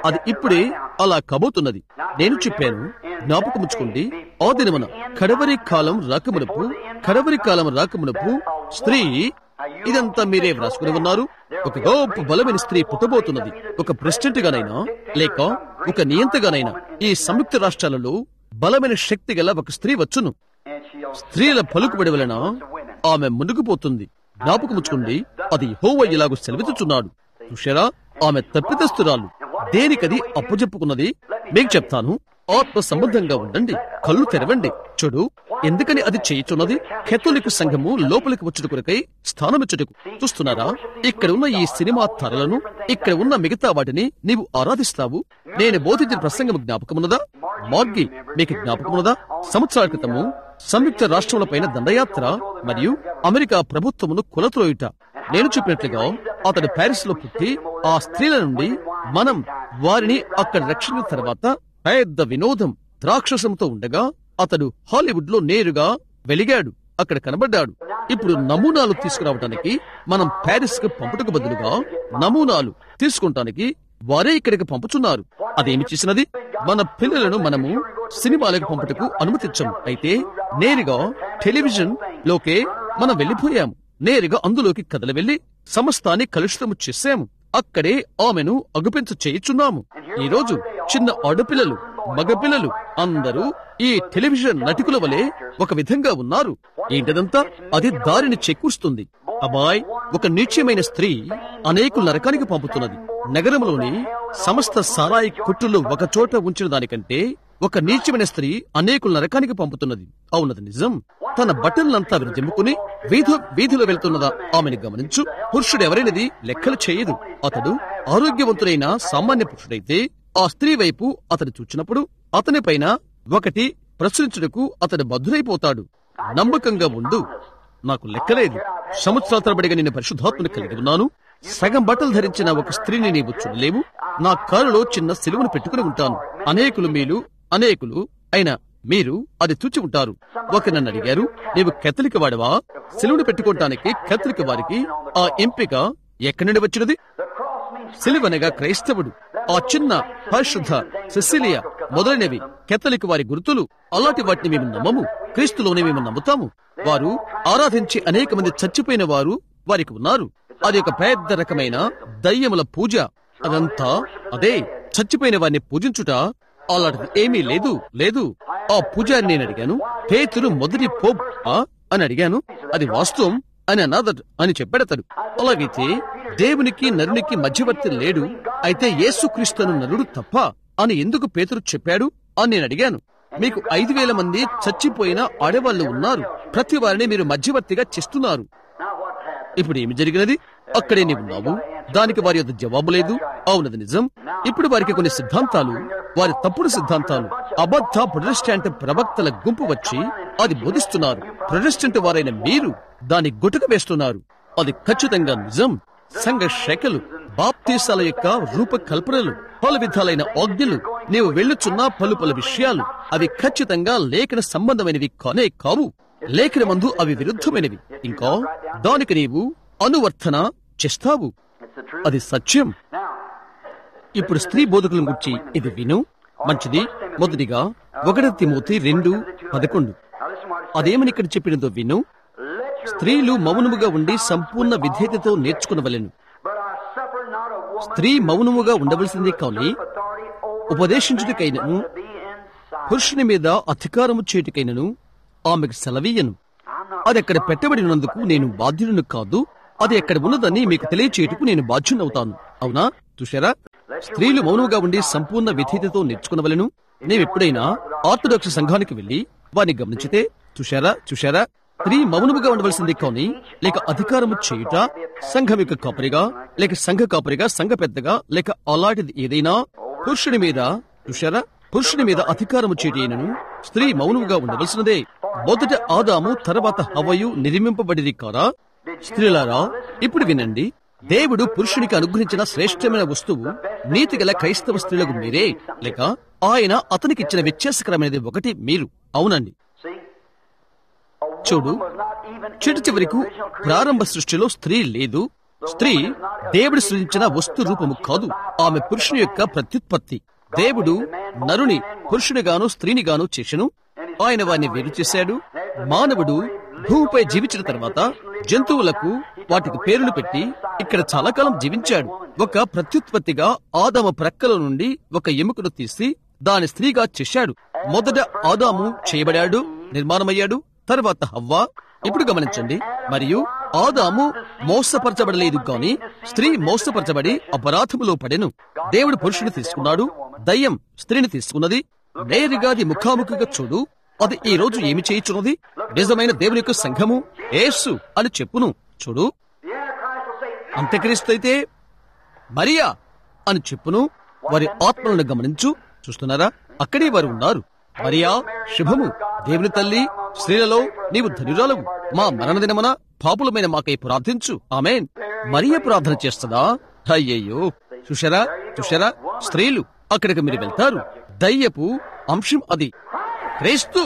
అది ఇప్పుడే అలా కబోతున్నది నేను చెప్పాను జ్ఞాపకముచ్చుకోండి ఆ దినమున కడవరి కాలం రాకమునపు కడవరి కాలం రాకమునపు స్త్రీ ఇదంతా మీరే వ్రాసుకుని ఉన్నారు ఒక గొప్ప బలమైన స్త్రీ పుట్టబోతున్నది ఒక ప్రెసిడెంట్ గానైనా లేక ఒక నియంతగానైనా ఈ సంయుక్త రాష్ట్రాలలో బలమైన శక్తి గల ఒక స్త్రీ వచ్చును And she'll స్త్రీల పలుకుబడి వలన ఆమె మునిగిపోతుంది జ్ఞాపకముచ్చుకోండి అది హోవ ఇలాగు సెలవిచ్చుచున్నాడు చూశారా ఆమె తప్పితస్తురాలు దేనికది అప్పచెప్పుకున్నది మీకు చెప్తాను ఆత్మ సంబంధంగా ఉండండి కళ్ళు తెరవండి చూడు ఎందుకని అది చేయుచున్నది కెథోలిక్ సంఘము లోపలికి వచ్చుట కొరకై స్థానమిచ్చుటకు చూస్తున్నారా ఇక్కడ ఉన్న ఈ సినిమా తరలను ఇక్కడ ఉన్న మిగతా వాటిని నీవు ఆరాధిస్తావు నేను బోధించిన ప్రసంగం జ్ఞాపకమున్నదా మార్గి మీకు జ్ఞాపకమున్నదా సంవత్సరాల క్రితము సంయుక్త రాష్ట్రములపైన దండయాత్ర మరియు అమెరికా ప్రభుత్వమును కులత్రోయుట నేను చెప్పినట్లుగా అతడు ప్యారిస్ లో పుట్టి ఆ స్త్రీల నుండి మనం వారిని అక్కడ రక్షించిన తర్వాత పెద్ద వినోదం ద్రాక్షసంతో ఉండగా అతడు హాలీవుడ్ లో నేరుగా వెలిగాడు అక్కడ కనబడ్డాడు ఇప్పుడు నమూనాలు తీసుకురావటానికి మనం ప్యారిస్ కు పంపుటకు బదులుగా నమూనాలు తీసుకుంటానికి వారే ఇక్కడికి పంపుచున్నారు అదేమి చేసినది మన పిల్లలను మనము సినిమాలకు పంపుటకు అనుమతించం అయితే నేరుగా టెలివిజన్ లోకే మనం వెళ్లిపోయాము నేరుగా అందులోకి కదలి వెళ్లి సమస్తాన్ని కలుషితము చేశాము అక్కడే ఆమెను అగుపెంచు చేయుచున్నాము ఈ రోజు చిన్న ఆడపిల్లలు మగపిల్లలు అందరూ ఈ టెలివిజన్ నటికుల వలె ఒక విధంగా ఉన్నారు ఏంటదంతా అది దారిని చేకూరుస్తుంది అబాయ్ ఒక నిశ్చయమైన స్త్రీ అనేకుల నరకానికి పంపుతున్నది నగరంలోని సమస్త సారాయి కొట్టులు ఒక చోట ఉంచిన దానికంటే ఒక నీచమైన స్త్రీ అనేకుల నరకానికి పంపుతున్నది అవునది నిజం తన బట్టలంతా విరజిమ్ముకుని వీధి వీధిలో వెళ్తున్నదా ఆమెను గమనించు పురుషుడు ఎవరైనది లెక్కలు చేయదు అతడు ఆరోగ్యవంతుడైన సామాన్య పురుషుడైతే ఆ స్త్రీ వైపు అతడు చూచినప్పుడు అతని పైన ఒకటి ప్రచురించుటకు అతడు బద్ధుడైపోతాడు నమ్మకంగా ఉండు నాకు లెక్కలేదు సంవత్సరాల తరబడిగా నేను పరిశుద్ధాత్మని కలిగి ఉన్నాను సగం బట్టలు ధరించిన ఒక స్త్రీని నీవు చూడలేవు నా కారులో చిన్న సిలువను పెట్టుకుని ఉంటాను అనేకులు మీలు అనేకులు అయినా మీరు అది చూచి ఉంటారు ఒక నన్ను అడిగారు నీవు కెథలిక వాడవా సిలువను పెట్టుకోవటానికి కెథలిక వారికి ఆ ఎంపిక ఎక్కడి నుండి వచ్చినది సిలువనగా క్రైస్తవుడు ఆ చిన్న పరిశుద్ధ సిసిలియా మొదలైనవి కెథలిక్ వారి గుర్తులు అలాంటి వాటిని మేము నమ్మము క్రీస్తులోనే మేము నమ్ముతాము వారు ఆరాధించి అనేక మంది చచ్చిపోయిన వారు వారికి ఉన్నారు అది ఒక పెద్ద రకమైన దయ్యముల పూజ అదంతా అదే చచ్చిపోయిన వారిని పూజించుట అలాంటిది ఏమీ లేదు లేదు ఆ పూజారి నేను అడిగాను పేతురు మొదటి పోప్ అని అడిగాను అది వాస్తవం అని అనాథడు అని చెప్పాడతడు అలాగైతే దేవునికి నరునికి మధ్యవర్తి లేడు అయితే యేసుక్రీస్తును నరుడు తప్ప అని ఎందుకు పేతురు చెప్పాడు అని నేను అడిగాను మీకు ఐదు వేల మంది చచ్చిపోయిన ఆడవాళ్లు ఉన్నారు ప్రతి వారిని మీరు మధ్యవర్తిగా చేస్తున్నారు ఇప్పుడు ఏమి జరిగినది అక్కడే నీవు ఉన్నావు దానికి వారి యొక్క జవాబు లేదు అవునది నిజం ఇప్పుడు వారికి కొన్ని సిద్ధాంతాలు వారి తప్పుడు సిద్ధాంతాలు అబద్ధ ప్రొటెస్టాంట్ ప్రవక్తల గుంపు వచ్చి అది బోధిస్తున్నారు ప్రొటెస్టెంట్ వారైన మీరు దాని గుటక వేస్తున్నారు అది ఖచ్చితంగా నిజం సంఘ శాఖలు బాప్తీసాల యొక్క రూపకల్పనలు పలు విధాలైన ఆజ్ఞలు నీవు వెళ్ళుచున్న పలు పలు విషయాలు అవి ఖచ్చితంగా లేఖన సంబంధమైనవి కానే కావు లేఖన మందు అవి విరుద్ధమైనవి ఇంకా దానికి నీవు అనువర్తన చేస్తావు అది సత్యం ఇప్పుడు స్త్రీ బోధకుల గురించి ఇది విను మంచిది మొదటిగా ఒకటి తిమోతి రెండు పదకొండు అదేమని ఇక్కడ చెప్పినదో విను స్త్రీలు మౌనముగా ఉండి సంపూర్ణ విధేయతతో నేర్చుకునవలెను స్త్రీ మౌనముగా ఉండవలసిందే కానీ ఉపదేశించుటకైనను పురుషుని మీద అధికారము చేటుకైనను ఆమెకు సెలవీయను అది అక్కడ పెట్టబడి ఉన్నందుకు నేను బాధ్యులను కాదు అది ఎక్కడ ఉన్నదని మీకు తెలియచేయటకు నేను బాధ్యునవుతాను అవునా చూశారా స్త్రీలు మౌనంగా ఉండి సంపూర్ణ విధేయతతో నేర్చుకునవలను నీవెప్పుడైనా ఆర్థడాక్స్ సంఘానికి వెళ్లి వారిని గమనించితే చూశారా చూశారా స్త్రీ మౌనముగా ఉండవలసింది కానీ లేక అధికారము చేయుట సంఘం యొక్క కాపరిగా లేక సంఘ కాపరిగా సంఘ పెద్దగా లేక అలాంటిది ఏదైనా పురుషుడి మీద చూశారా పురుషుని మీద అధికారము చేయటైనను స్త్రీ మౌనముగా ఉండవలసినదే మొదట ఆదాము తర్వాత హవయు నిర్మింపబడిది కారా స్త్రీలారా ఇప్పుడు వినండి దేవుడు పురుషునికి అనుగ్రహించిన శ్రేష్టమైన వస్తువు నీతిగల క్రైస్తవ స్త్రీలకు మీరే లేక ఆయన అతనికిచ్చిన వ్యత్యాసకరమైనది ఒకటి మీరు అవునండి చూడు చిటి చివరకు ప్రారంభ సృష్టిలో స్త్రీ లేదు స్త్రీ దేవుడు సృజించిన వస్తు రూపము కాదు ఆమె పురుషుని యొక్క ప్రత్యుత్పత్తి దేవుడు నరుని పురుషునిగాను స్త్రీనిగాను చేసెను ఆయన వారిని వేరు చేశాడు మానవుడు భూమిపై జీవించిన తర్వాత జంతువులకు వాటికి పేర్లు పెట్టి ఇక్కడ చాలా కాలం జీవించాడు ఒక ప్రత్యుత్పత్తిగా ఆదాము ప్రక్కల నుండి ఒక ఎముకను తీసి దాని స్త్రీగా చేశాడు మొదట ఆదాము చేయబడాడు నిర్మాణమయ్యాడు తర్వాత హవ్వ ఇప్పుడు గమనించండి మరియు ఆదాము మోసపరచబడలేదు గాని స్త్రీ మోసపరచబడి అపరాధములో పడెను దేవుడు పురుషుని తీసుకున్నాడు దయ్యం స్త్రీని తీసుకున్నది నేరుగా అది ముఖాముఖిగా చూడు అది ఈ రోజు ఏమి చేయుచున్నది నిజమైన దేవుని యొక్క సంఘము ఏసు అని చెప్పును చూడు The Antichrist will say, అంత్యక్రీస్తు అయితే మరియా అని చెప్పును వారి ఆత్మలను గమనించు చూస్తున్నారా అక్కడే వారు ఉన్నారు మరియా శుభము దేవుని తల్లి స్త్రీలలో నీవు ధనురాలవు మా మరణ దినమున పాపులమైన మాకై ప్రార్థించు ఆమెన్ మరియ ప్రార్థన చేస్తుందా అయ్యయ్యో చూశారా చూశారా స్త్రీలు అక్కడికి మీరు వెళ్తారు దయ్యపు అంశం అది క్రీస్తు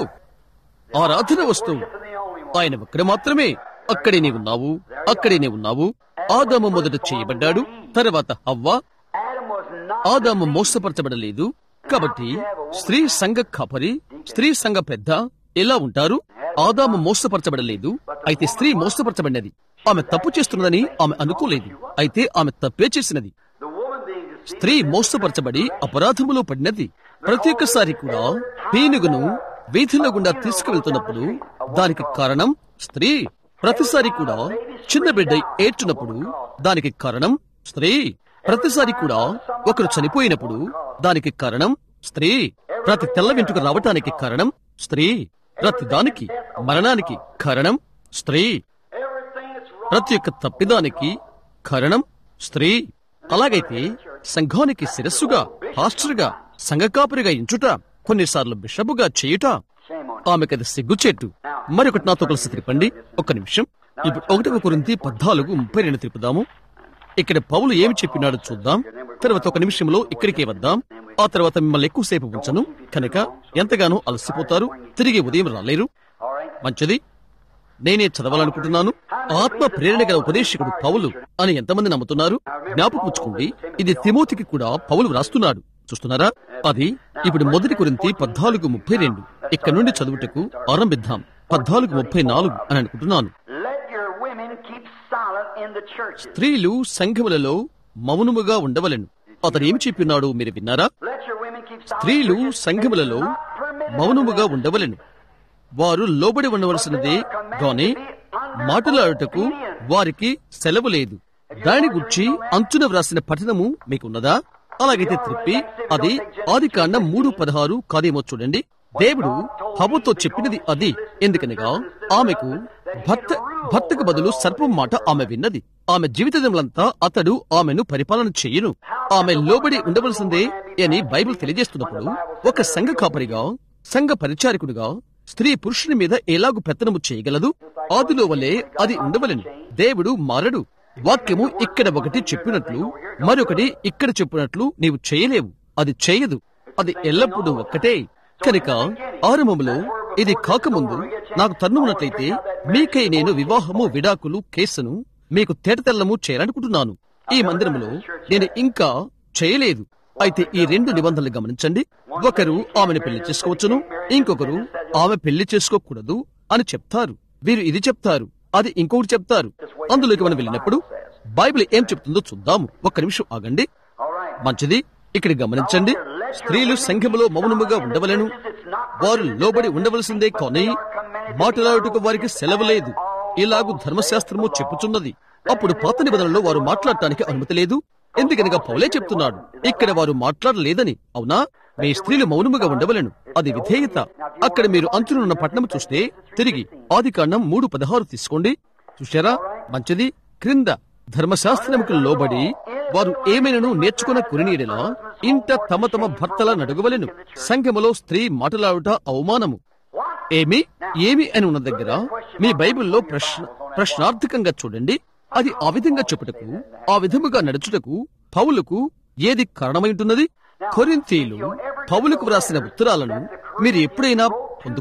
ఆరాధన వస్తువు ఆయన ఒక్కడ మాత్రమే అక్కడే నీవు ఉన్నావు అక్కడే నీవు ఉన్నావు ఆదాము మొదట చేయబడ్డాడు తర్వాత హవ్వ Adam was not ఆదాము మోసపరచబడలేదు కాబట్టి స్త్రీ సంఘ కాపరి స్త్రీ సంఘ పెద్ద ఎలా ఉంటారు ఆదాము మోసపరచబడలేదు అయితే స్త్రీ మోసపరచబడినది ఆమె తప్పు చేస్తున్నదని ఆమె అనుకోలేదు అయితే ఆమె తప్పే చేసినది the woman being deceived. స్త్రీ మోసపరచబడి అపరాధములో పడినది ప్రతి ఒక్కసారి కూడా పీనుగును వీధుల గుండా తీసుకువెళ్తున్నప్పుడు దానికి కారణం స్త్రీ ప్రతిసారి కూడా చిన్న బిడ్డ ఏడ్చినప్పుడు దానికి కారణం స్త్రీ ప్రతిసారి కూడా ఒకరు చనిపోయినప్పుడు దానికి కారణం స్త్రీ ప్రతి తెల్ల వెంట్రుక రావటానికి కారణం స్త్రీ ప్రతి దానికి మరణానికి కారణం స్త్రీ Everything that's wrong. ప్రతి ఒక్క తప్పిదానికి కారణం స్త్రీ అలాగైతే సంఘానికి శిరస్సుగా పాస్టర్గా సంఘకాపురిగా ఇంచుట కొన్నిసార్లు బిషపుగా చేయుట Shame on ఆమెకది సిగ్గుచేటు మరొకటి నాతో కలిసి తిప్పండి ఒక్క నిమిషం ఇప్పుడు ఒకటవ కొరింతి పద్నాలుగు ముప్పై రెండు తిప్పుదాము ఇక్కడ పౌలు ఏమి చెప్పినాడో చూద్దాం తర్వాత ఒక నిమిషంలో ఇక్కడికే వద్దాం ఆ తర్వాత మిమ్మల్ని ఎక్కువసేపు ఉంచను కనుక ఎంతగానో అలసిపోతారు తిరిగి ఉదయం రాలేరు All right. మంచిది నేనే చదవాలనుకుంటున్నాను ఆత్మ ప్రేరణ గల ఉపదేశకుడు పౌలు అని ఎంతమంది నమ్ముతున్నారు జ్ఞాపకముచ్చుకోండి ఇది తిమోతికి కూడా పౌలు వ్రాస్తున్నాడు చూస్తున్నారా అది ఇప్పుడు మొదటి గురించి పద్నాలుగు ముప్పై రెండు ఇక్కడ నుండి చదువుటకు ఆరంభిద్దాం పద్నాలుగు ముప్పై నాలుగు అని అనుకుంటున్నాను Let your women keep silent in the churches. స్త్రీలు సంఘములలో మౌనముగా ఉండవలెను అతను ఏమి చెప్పినాడు మీరు విన్నారా Let your women keep silent. స్త్రీలు in the churches. సంఘములలో Not permitted మౌనముగా to ఉండవలెను వారు లోబడి ఉండవలసినదే గాని మాట్లాడుటకు వారికి సెలవు లేదు దాని గురించి అంచున వ్రాసిన పఠనము మీకున్నదా అలాగైతే త్రిప్పి అది ఆది కాండం మూడు పదహారు కాదేమో చూడండి దేవుడు హవ్వతో చెప్పినది అది ఎందుకనగా ఆమెకు భర్త భర్తకు బదులు సర్పం మాట ఆమె విన్నది ఆమె జీవితములంతా అతడు ఆమెను పరిపాలన చెయ్యను ఆమె లోబడి ఉండవలసిందే అని బైబిల్ తెలియజేస్తున్నప్పుడు ఒక సంఘ కాపరిగా సంఘ పరిచారకుడిగా స్త్రీ పురుషుని మీద ఎలాగు పెత్తనము చేయగలదు ఆదిలో వలె అది ఉండవలను దేవుడు మారడు వాక్యము ఇక్కడ ఒకటి చెప్పినట్లు మరొకటి ఇక్కడ చెప్పినట్లు నీవు చేయలేవు అది చేయదు అది ఎల్లప్పుడూ ఒక్కటే కనుక ఆరంభంలో ఇది కాకముందు నాకు తన్నున్నట్లయితే మీకై నేను వివాహము విడాకులు కేసును మీకు తేటతెల్లము చేయాలనుకుంటున్నాను ఈ మందిరములో నేను ఇంకా చేయలేదు అయితే ఈ రెండు నిబంధనలు గమనించండి ఒకరు ఆమెను పెళ్లి చేసుకోవచ్చును ఇంకొకరు ఆమె పెళ్లి చేసుకోకూడదు అని చెప్తారు వీరు ఇది చెప్తారు అది ఇంకొకటి చెప్తారు అందులోకి మనం వెళ్ళినప్పుడు బైబిల్ ఏం చెప్తుందో చూద్దాము ఒక్క నిమిషం ఆగండి All right. మంచిది ఇక్కడ గమనించండి స్త్రీలు సంఘములో మౌనముగా ఉండవలను వారు లోబడి ఉండవలసిందే కానీ మాట్లాడుటకు వారికి సెలవు లేదు ఇలాగు ధర్మశాస్త్రము చెప్పుచున్నది అప్పుడు పాత నిబంధనలో వారు మాట్లాడటానికి అనుమతి లేదు ఎందుకనగా పౌలే చెప్తున్నాడు ఇక్కడ వారు మాట్లాడలేదని అవునా మీ స్త్రీలు మౌనముగా ఉండవలను అది విధేయత అక్కడ మీరు అంచునున్న పట్టణం చూస్తే తిరిగి ఆది కాండం మూడు పదహారు తీసుకోండి చూశారా మంచిది క్రింద ధర్మశాస్త్రముకు లోబడి వారు ఏమైనను నేర్చుకున్న కురినీడలా ఇంట తమ తమ భర్తల నడుగవలెను సంఘములో స్త్రీ మాటలాడుట అవమానము ఏమి ఏమి అని ఉన్న దగ్గర మీ బైబిల్లో ప్రశ్న ప్రశ్నార్థకంగా చూడండి అది ఆ విధంగా చెప్పుటకు ఆ విధముగా నడుచుటకు పౌలుకు ఏది కారణమైంటున్నది కొరింథీలు పౌలుకు వ్రాసిన ఉత్తరాలను మీరు ఎప్పుడైనా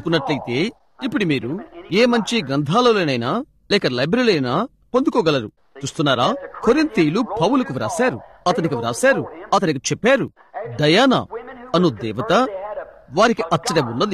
పొందుకున్నట్లయితే ఇప్పుడు మీరు ఏ మంచి గ్రంథాలలోనైనా లేక లైబ్రరీలైనా పొందుకోగలరు చూస్తున్నారా కొరింతీయులు పౌలుకు వ్రాశారు అతనికి వ్రాశారు అతనికి చెప్పారు డయానా అను దేవత వారికి అచ్చడే ఉన్నది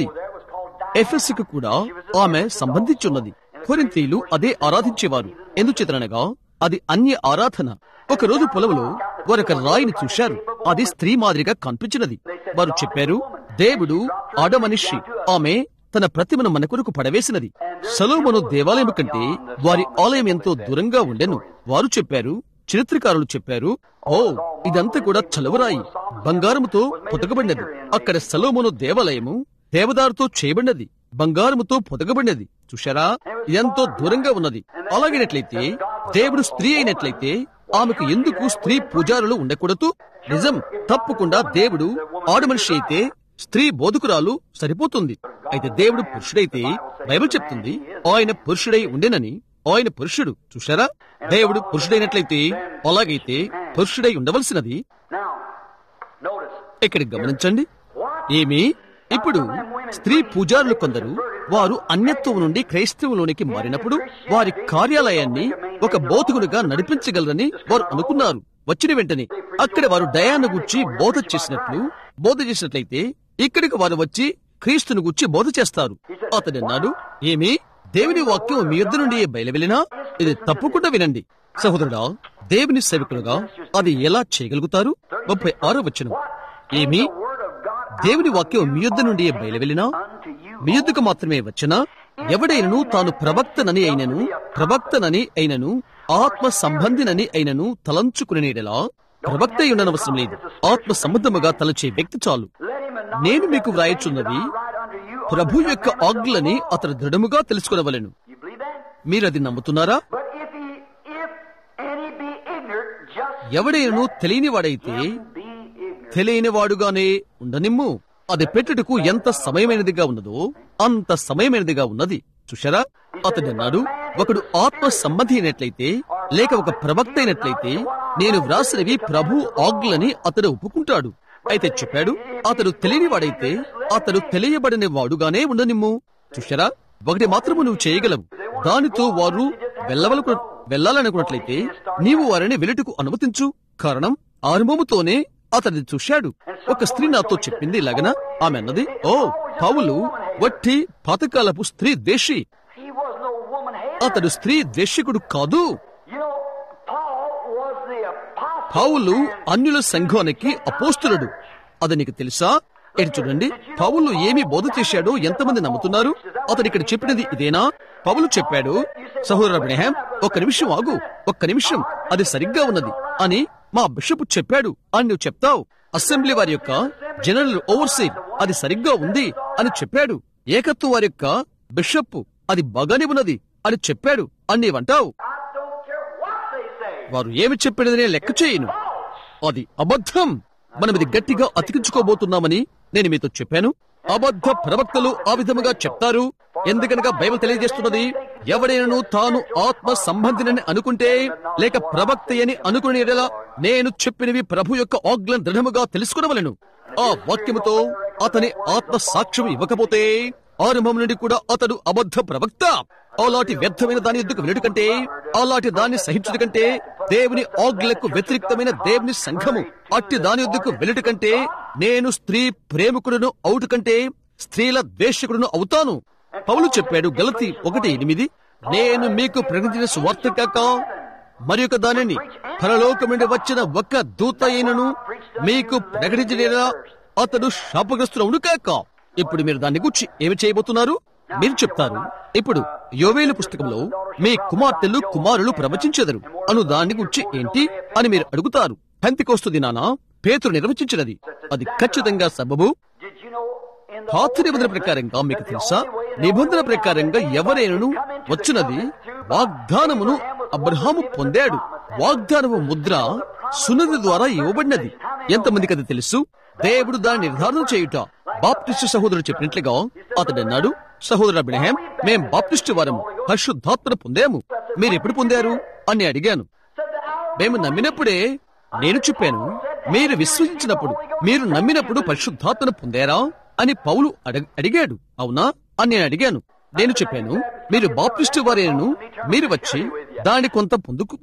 ఎఫెస్కు కూడా ఆమె సంబంధించున్నది కొరింతీయులు అదే ఆరాధించేవారు ఎందుచేతనగా అది అన్య ఆరాధన ఒక రోజు పొలంలో వారొక రాయిని చూశారు అది స్త్రీ మాదిరిగా కనిపించినది వారు చెప్పారు దేవుడు ఆడమనిషి ఆమె తన ప్రతిమను మన కొరకు పడవేసినది సలోమను దేవాలయం కంటే వారి ఆలయం ఎంతో దూరంగా ఉండెను వారు చెప్పారు చరిత్రకారులు చెప్పారు ఓ ఇదంతా కూడా చలవరాయి బంగారముతో పొదగబడినది అక్కడ సలోమను దేవాలయము దేవదారుతో చేయబడినది బంగారముతో పొదగబడినది చూశారా ఎంతో దూరంగా ఉన్నది అలాగైనట్లయితే దేవుడు స్త్రీ అయినట్లయితే ఆమెకు ఎందుకు స్త్రీ పూజారులు ఉండకూడదు నిజం తప్పకుండా దేవుడు ఆడమనిషి అయితే స్త్రీ బోధకురాలు సరిపోతుంది అయితే దేవుడు పురుషుడైతే బైబిల్ చెప్తుంది ఆయన పురుషుడై ఉండేనని ఆయన పురుషుడు చూశారా దేవుడు పురుషుడైనట్లయితే అలాగైతే పురుషుడై ఉండవలసినది Now, notice. ఇక్కడ గమనించండి ఏమి ఇప్పుడు స్త్రీ పూజారులు కొందరు వారు అన్యత్వం నుండి క్రైస్తవంలోనికి మారినప్పుడు వారి కార్యాలయాన్ని ఒక బోధకుడుగా నడిపించగలరని వారు అనుకున్నారు వచ్చిన వెంటనే అక్కడ వారు డయాను గుచ్చి బోధ చేసినట్లు బోధ చేసినట్లయితే ఇక్కడికి వారు వచ్చి క్రీస్తును గుచ్చి బోధ చేస్తారు అతడు అన్నాడు ఏమి దేవుని వాక్యం మీ యుద్ధ నుండి బయలువెళ్ళినా ఇది తప్పకుండా వినండి సహోదరుడా దేవుని సేవకులుగా అది ఎలా చేయగలుగుతారు ముప్పై ఆరో వచనం ఏమి Word of God దేవుని వాక్యం మీ యుద్ధ నుండి బయలువెళ్ళినా unto you. మీ యుద్ధకు మాత్రమే వచ్చినా ఎవడైనను తాను ప్రవక్తనని అయినను ప్రవక్తనని అయినను ఆత్మ సంబంధినని అయినను తలంచుకునేలా ప్రవక్త అయి ఉండనవసరం లేదు ఆత్మ సంబంధముగా తలచే వ్యక్తి చాలు Let him anoint నేను them మీకు with వ్రాయచున్నది things that I write unto you. ప్రభు యొక్క ఆజ్ఞలని అతను దృఢముగా తెలుసుకునవలెను You believe that? మీరు అది నమ్ముతున్నారా But if he, if any be ignorant, just ఎవడైనను తెలియని వాడైతే be ignorant. తెలియని వాడుగానే ఉండనిమ్ము అది పెట్టుటకు ఎంత సమయమైనదిగా ఉన్నదో అంత సమయమైనదిగా ఉన్నది చూశారా అతడు అన్నాడు ఒకడు ఆత్మ సంబంధి అయినట్లయితే లేక ఒక ప్రవక్త అయినట్లయితే నేను వ్రాసినవి ప్రభు ఆజ్ఞలని అతడు ఒప్పుకుంటాడు అయితే చెప్పాడు అతడు తెలియని వాడైతే అతడు తెలియబడిన వాడుగానే ఉండనిమ్ము చూశారా ఒకటి మాత్రము నువ్వు చేయగలవు దానితో వారు వెళ్ళవలకు వెళ్ళాలనుకున్నట్లయితే నీవు వారిని వెలుటకు అనుమతించు కారణం ఆరంభముతోనే అతడిని చూశాడు ఒక స్త్రీ నాతో చెప్పింది ఇలాగన ఆమె అన్నది ఓ పౌలు వట్టి పాతకాలపు స్త్రీ ద్వేషి He was no woman hater. అతడు స్త్రీ ద్వేషకుడు కాదు You know, Paul was the apostle. పౌలు అన్యుల సంఘానికి అపోస్తులుడు అది నీకు తెలుసా ఇటు చూడండి పౌలు ఏమి బోధ చేశాడో ఎంతమంది నమ్ముతున్నారు అతడు ఇక్కడ చెప్పినది ఇదేనా పౌలు చెప్పాడు సహోదర అబ్రహాం ఒక్క నిమిషం ఆగు ఒక్క నిమిషం అది సరిగ్గా ఉన్నది అని మా బిషప్ చెప్పాడు అని నువ్వు చెప్తావు అసెంబ్లీ వారి యొక్క జనరల్ ఓవర్సీర్ అది సరిగ్గా ఉంది అని చెప్పాడు ఏకత్వం వారి యొక్క బిషప్ అది బాగానే ఉన్నది అని చెప్పాడు అని నీవంటావు I don't care what they say. వారు ఏమి చెప్పినది నేను లెక్క చేయను అది అబద్ధం మనం ఇది గట్టిగా అతికించుకోబోతున్నామని నేను మీతో చెప్పాను అబద్ధ ప్రవక్తలు ఆ విధముగా చెప్తారు ఎందుకనగా బైబిల్ తెలియజేస్తున్నది ఎవడైనను తాను ఆత్మ సంబంధినని అనుకుంటే లేక ప్రవక్త అని అనుకునే యెడల నేను చెప్పినవి ప్రభు యొక్క ఆజ్ఞలను దృఢముగా తెలుసుకునవలను ఆ వాక్యముతో అతని ఆత్మ సాక్ష్యం ఇవ్వకపోతే ఆరంభం నుండి కూడా అతడు అబద్ధ ప్రవక్త అలాంటి వ్యర్థమైన దాని ఎందుకు వినడు కంటే అలాంటి దాన్ని సహించుడు కంటే దేవుని ఆజ్ఞలకు వ్యతిరిక్తమైన దేవుని సంఘము అట్టి దాని ఎందుకు వెలుట కంటే నేను స్త్రీ ప్రేమికుడును అవుటు కంటే స్త్రీల ద్వేషకుడును అవుతాను పౌలు చెప్పాడు గలతి ఒకటి ఎనిమిది నేను మీకు ప్రకటించిన సువార్త కాక మరి ఒక దానిని పరలోకం నుండి వచ్చిన ఒక దూత అయినను మీకు ప్రకటించిన అతడు శాపగ్రస్తుడవును కాక ఇప్పుడు మీరు దాన్ని గురించి ఏమి చేయబోతున్నారు మీరు చెప్తారు ఇప్పుడు యోవేలు పుస్తకంలో మీ కుమార్తెలు కుమారులు ప్రవచించెదరు అను దాన్ని గురించి ఏంటి అని మీరు అడుగుతారు పెంతికోస్తు దినాన పేతురు నిర్వచించినది అది ఖచ్చితంగా సబబు Did you know in the పాత నిబంధన ప్రకారంగా మీకు తెలుసా నిబంధన ప్రకారంగా ఎవరైనను వచ్చినది వాగ్దానమును అబ్రహాము పొందాడు వాగ్దానము ముద్ర సున్నతి ద్వారా ఇవ్వబడినది ఎంతమందికి అది తెలుసు దేవుడు దాన్ని నిర్ధారణ చేయుట బాప్టిస్టు సహోదరుడు చెప్పినట్లుగా అతడు అన్నాడు సహోదరు అబ్రహాం మేం బాప్టిస్టు వారము పరిశుద్ధాత్మను పొందాము మీరు ఎప్పుడు పొందారు అని అడిగాను said that our మేము నమ్మినప్పుడే నేను చెప్పాను మీరు విశ్వసించినప్పుడు మీరు నమ్మినప్పుడు పరిశుద్ధాత్మను పొందారా అని పౌలు అడగ- అడిగాడు అవునా అని నేను అడిగాను నేను చెప్పాను మీరు బాప్టిస్టు వారేను మీరు వచ్చి దాన్ని కొంత పొందుకు పొం-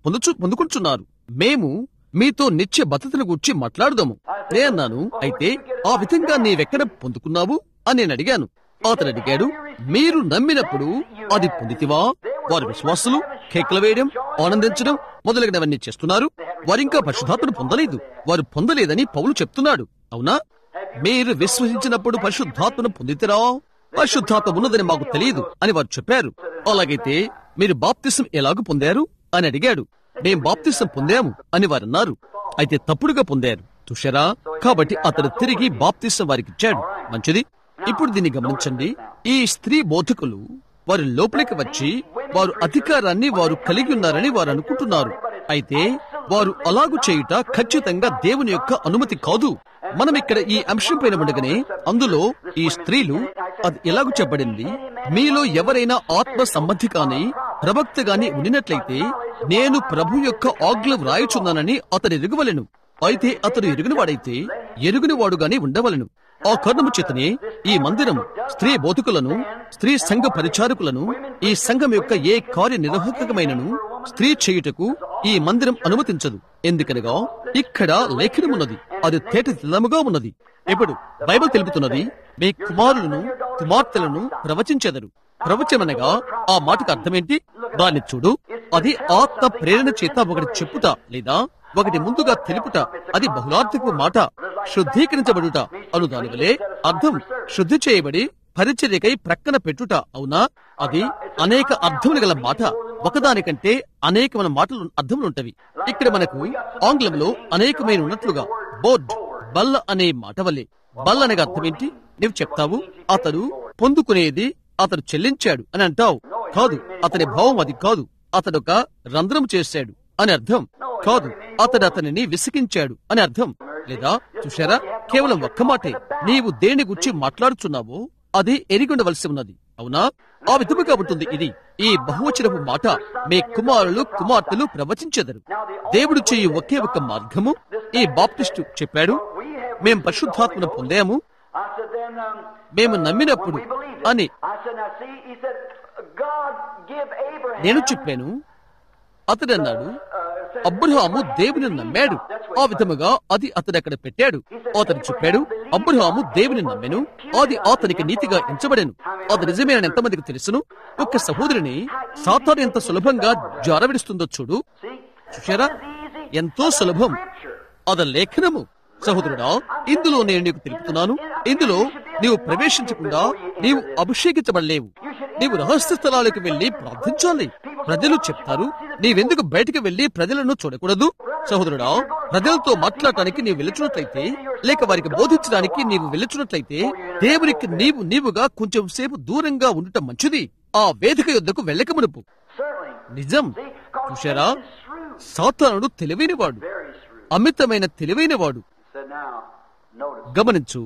పొందుచు పొందుకుంటున్నారు మేము మీతో నిత్య భద్రతను గురించి మాట్లాడుదాము నే అన్నాను అయితే ఆ విధంగా నీవెక్కడ పొందుకున్నావు అని నేను అడిగాను అతను అడిగాడు మీరు నమ్మినప్పుడు అది పొందితివా వారి విశ్వాసులు కేకలు వేయడం ఆనందించడం మొదలగినవన్నీ చేస్తున్నారు వారింకా పరిశుద్ధాత్మను పొందలేదు వారు పొందలేదని పౌలు చెప్తున్నాడు అవునా మీరు విశ్వసించినప్పుడు పరిశుద్ధాత్మను పొందితిరా పరిశుద్ధాత్మ ఉన్నదని మాకు తెలియదు అని వారు చెప్పారు అలాగైతే మీరు బాప్తిసం ఎలాగ పొందారు అని అడిగాడు మేం బాప్తిసం పొందాము అని వారు అన్నారు అయితే తప్పుడుగా పొందారు చూశారా కాబట్టి అతడు తిరిగి బాప్తిసం వారికి ఇచ్చాడు మంచిది ఇప్పుడు దీన్ని గమనించండి ఈ స్త్రీ బోధకులు వారి లోపలికి వచ్చి వారు అధికారాన్ని వారు కలిగి ఉన్నారని వారు అనుకుంటున్నారు అయితే వారు అలాగు చేయుట ఖచ్చితంగా దేవుని యొక్క అనుమతి కాదు మనం ఇక్కడ ఈ అంశం పైన ఉండగానే అందులో ఈ స్త్రీలు అది ఎలాగూ చెప్పబడింది మీలో ఎవరైనా ఆత్మ సంబంధి కాని ప్రవక్త గాని ఉండినట్లయితే నేను ప్రభు యొక్క ఆజ్ఞలు వ్రాయుచున్నానని అతడు ఎరుగవలెను అయితే అతడు ఎరుగుని వాడైతే ఎరుగుని వాడుగానే ఉండవలెను ఆ కారణము చేతనే ఈ మందిరం స్త్రీ బోధకులను స్త్రీ సంఘ పరిచారకులను ఈ సంఘం యొక్క ఏ కార్యనిర్వాహకమైనను స్త్రీ చేయుటకు ఈ మందిరం అనుమతించదు ఎందుకనగా ఇక్కడ లేఖనమున్నది అది తేట తెల్లముగా ఉన్నది ఇప్పుడు బైబిల్ తెలుపుతున్నది మీ కుమారులను కుమార్తెలను ప్రవచించెదరు ప్రవచమనగా ఆ మాటకు అర్థమేంటి దాన్ని చూడు అది ఆత్మ ప్రేరణ చేత ఒకటి చెప్పుట లేదా ఒకటి ముందుగా తెలుపుట అది బహుళార్థకు మాట శుద్ధీకరించబడుట అను దాని వలె అర్థం శుద్ధి చేయబడి పరిచర్యకై ప్రక్కన పెట్టుట అవునా అది అనేక అర్థములు గల మాట ఒకదానికంటే అనేకమైన మాటలు అర్థములుంటవి ఇక్కడ మనకు ఆంగ్లంలో అనేకమైన ఉన్నట్లుగా బోర్డ్ బల్ల అనే మాట వల్లే బల్ల అనగా అర్థమేంటి నీవు చెప్తావు అతడు పొందుకునేది అతడు చెల్లించాడు అని అంటావు కాదు అతని భావం అది కాదు అతడు ఒక రంధ్రం చేశాడు అని అర్థం కాదు అతడు అతనిని విసిగించాడు అని అర్థం లేదా చూశారా కేవలం ఒక్క మాటే నీవు దేని గురించి మాట్లాడుచున్నావో అది ఎరిగొండవలసి ఉన్నది అవునా ఆ విధముగా ఉంటుంది ఇది ఈ బహువచనపు మాట మీ కుమారులు కుమార్తెలు ప్రవచించెదరు దేవుడు చెయ్యి ఒకే ఒక మార్గము ఈ బాప్టిస్టు చెప్పాడు మేం పరిశుద్ధాత్మను పొందాము I said, then, um, మేము నమ్మినప్పుడు we believed it. అని I said, now see, he said, God give Abraham. నేను చెప్పాను అతడు అన్నాడు అబ్రహాము దేవుని నమ్మాడు ఆ విధముగా అది అతడు అక్కడ పెట్టాడు అతడు చెప్పాడు అబ్రహాము దేవుని నమ్మెను అది అతనికి నీతిగా ఎంచబడెను అది నిజమేనని ఎంతమందికి తెలుసును ఒక సహోదరిని సాతాను ఎంత సులభంగా జారవిడుస్తుందో చూడు See, చూశారా ఎంతో సులభం అది లేఖనము సహోదరుడా ఇందులో నేను నీకు తెలుపుతున్నాను ఇందులో నీవు ప్రవేశించకుండా నీవు అభిషేకించబడలేవు నీవు రహస్య స్థలాలకు వెళ్లి ప్రార్థించాలి ప్రజలు చెప్తారు నీవెందుకు బయటకు వెళ్లి ప్రజలను చూడకూడదు సహోదరుడా ప్రజలతో మాట్లాడటానికి నీవు వెలుచున్నట్లయితే లేక వారికి బోధించడానికి నీవు వెలుచున్నట్లయితే దేవునికి నీవు నీవుగా కొంచెం సేపు దూరంగా ఉండటం మంచిది ఆ వేదిక యుద్ధకు వెళ్ళక మునుపు certainly. నిజం See, God చూశారా is shrewd. సాతానుడు తెలివైనవాడు Very shrewd. అమితమైన తెలివైనవాడు He said, now, notice. గమనించు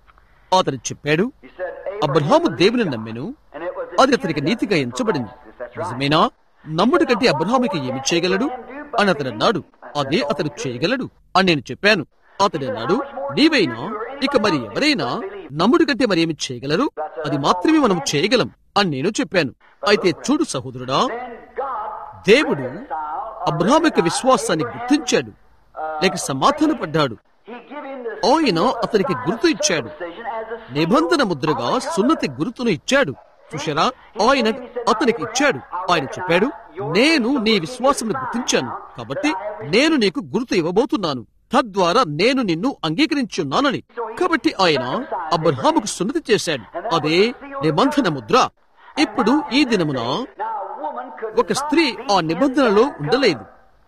అతడు చెప్పాడు He said, అబ్రహాము Abraham దేవుని believed God, నమ్మెను and it was అది imputed అతనికి unto నీతిగా him for ఎంచబడింది righteousness. That's right. నిజమేనా నమ్ముడు కంటే అబ్రహాముకి ఏమి చేయగలడు అని అతడు అన్నాడు అదే అతడు చేయగలడు అని నేను చెప్పాను అతడు అన్నాడు నీవైనా ఇక మరి ఎవరైనా నమ్ముడు కంటే మరి ఏమి చేయగలరు అది మాత్రమే మనం చేయగలం అని నేను చెప్పాను అయితే చూడు సహోదరుడా Then God దేవుడు అబ్రహాం యొక్క విశ్వాసాన్ని గుర్తించాడు లేక సమాధానపడ్డాడు He give him the ఆయన అతనికి గుర్తు ఇచ్చాడు circumcision as a నిబంధన ముద్రగా సున్నతి గుర్తును ఇచ్చాడు చూశారా ఆయన అతనికి ఇచ్చాడు ఆయన చెప్పాడు నేను నీ విశ్వాసం గుర్తించాను కాబట్టి నేను నీకు గుర్తు ఇవ్వబోతున్నాను తద్వారా నేను నిన్ను అంగీకరించున్నానని కాబట్టి ఆయన అబ్రహాముకు సున్నతి చేశాడు అదే నిబంధన ముద్ర ఇప్పుడు ఈ దినమున Now, a woman could ఒక స్త్రీ ఆ నిబంధనలో ఉండలేదు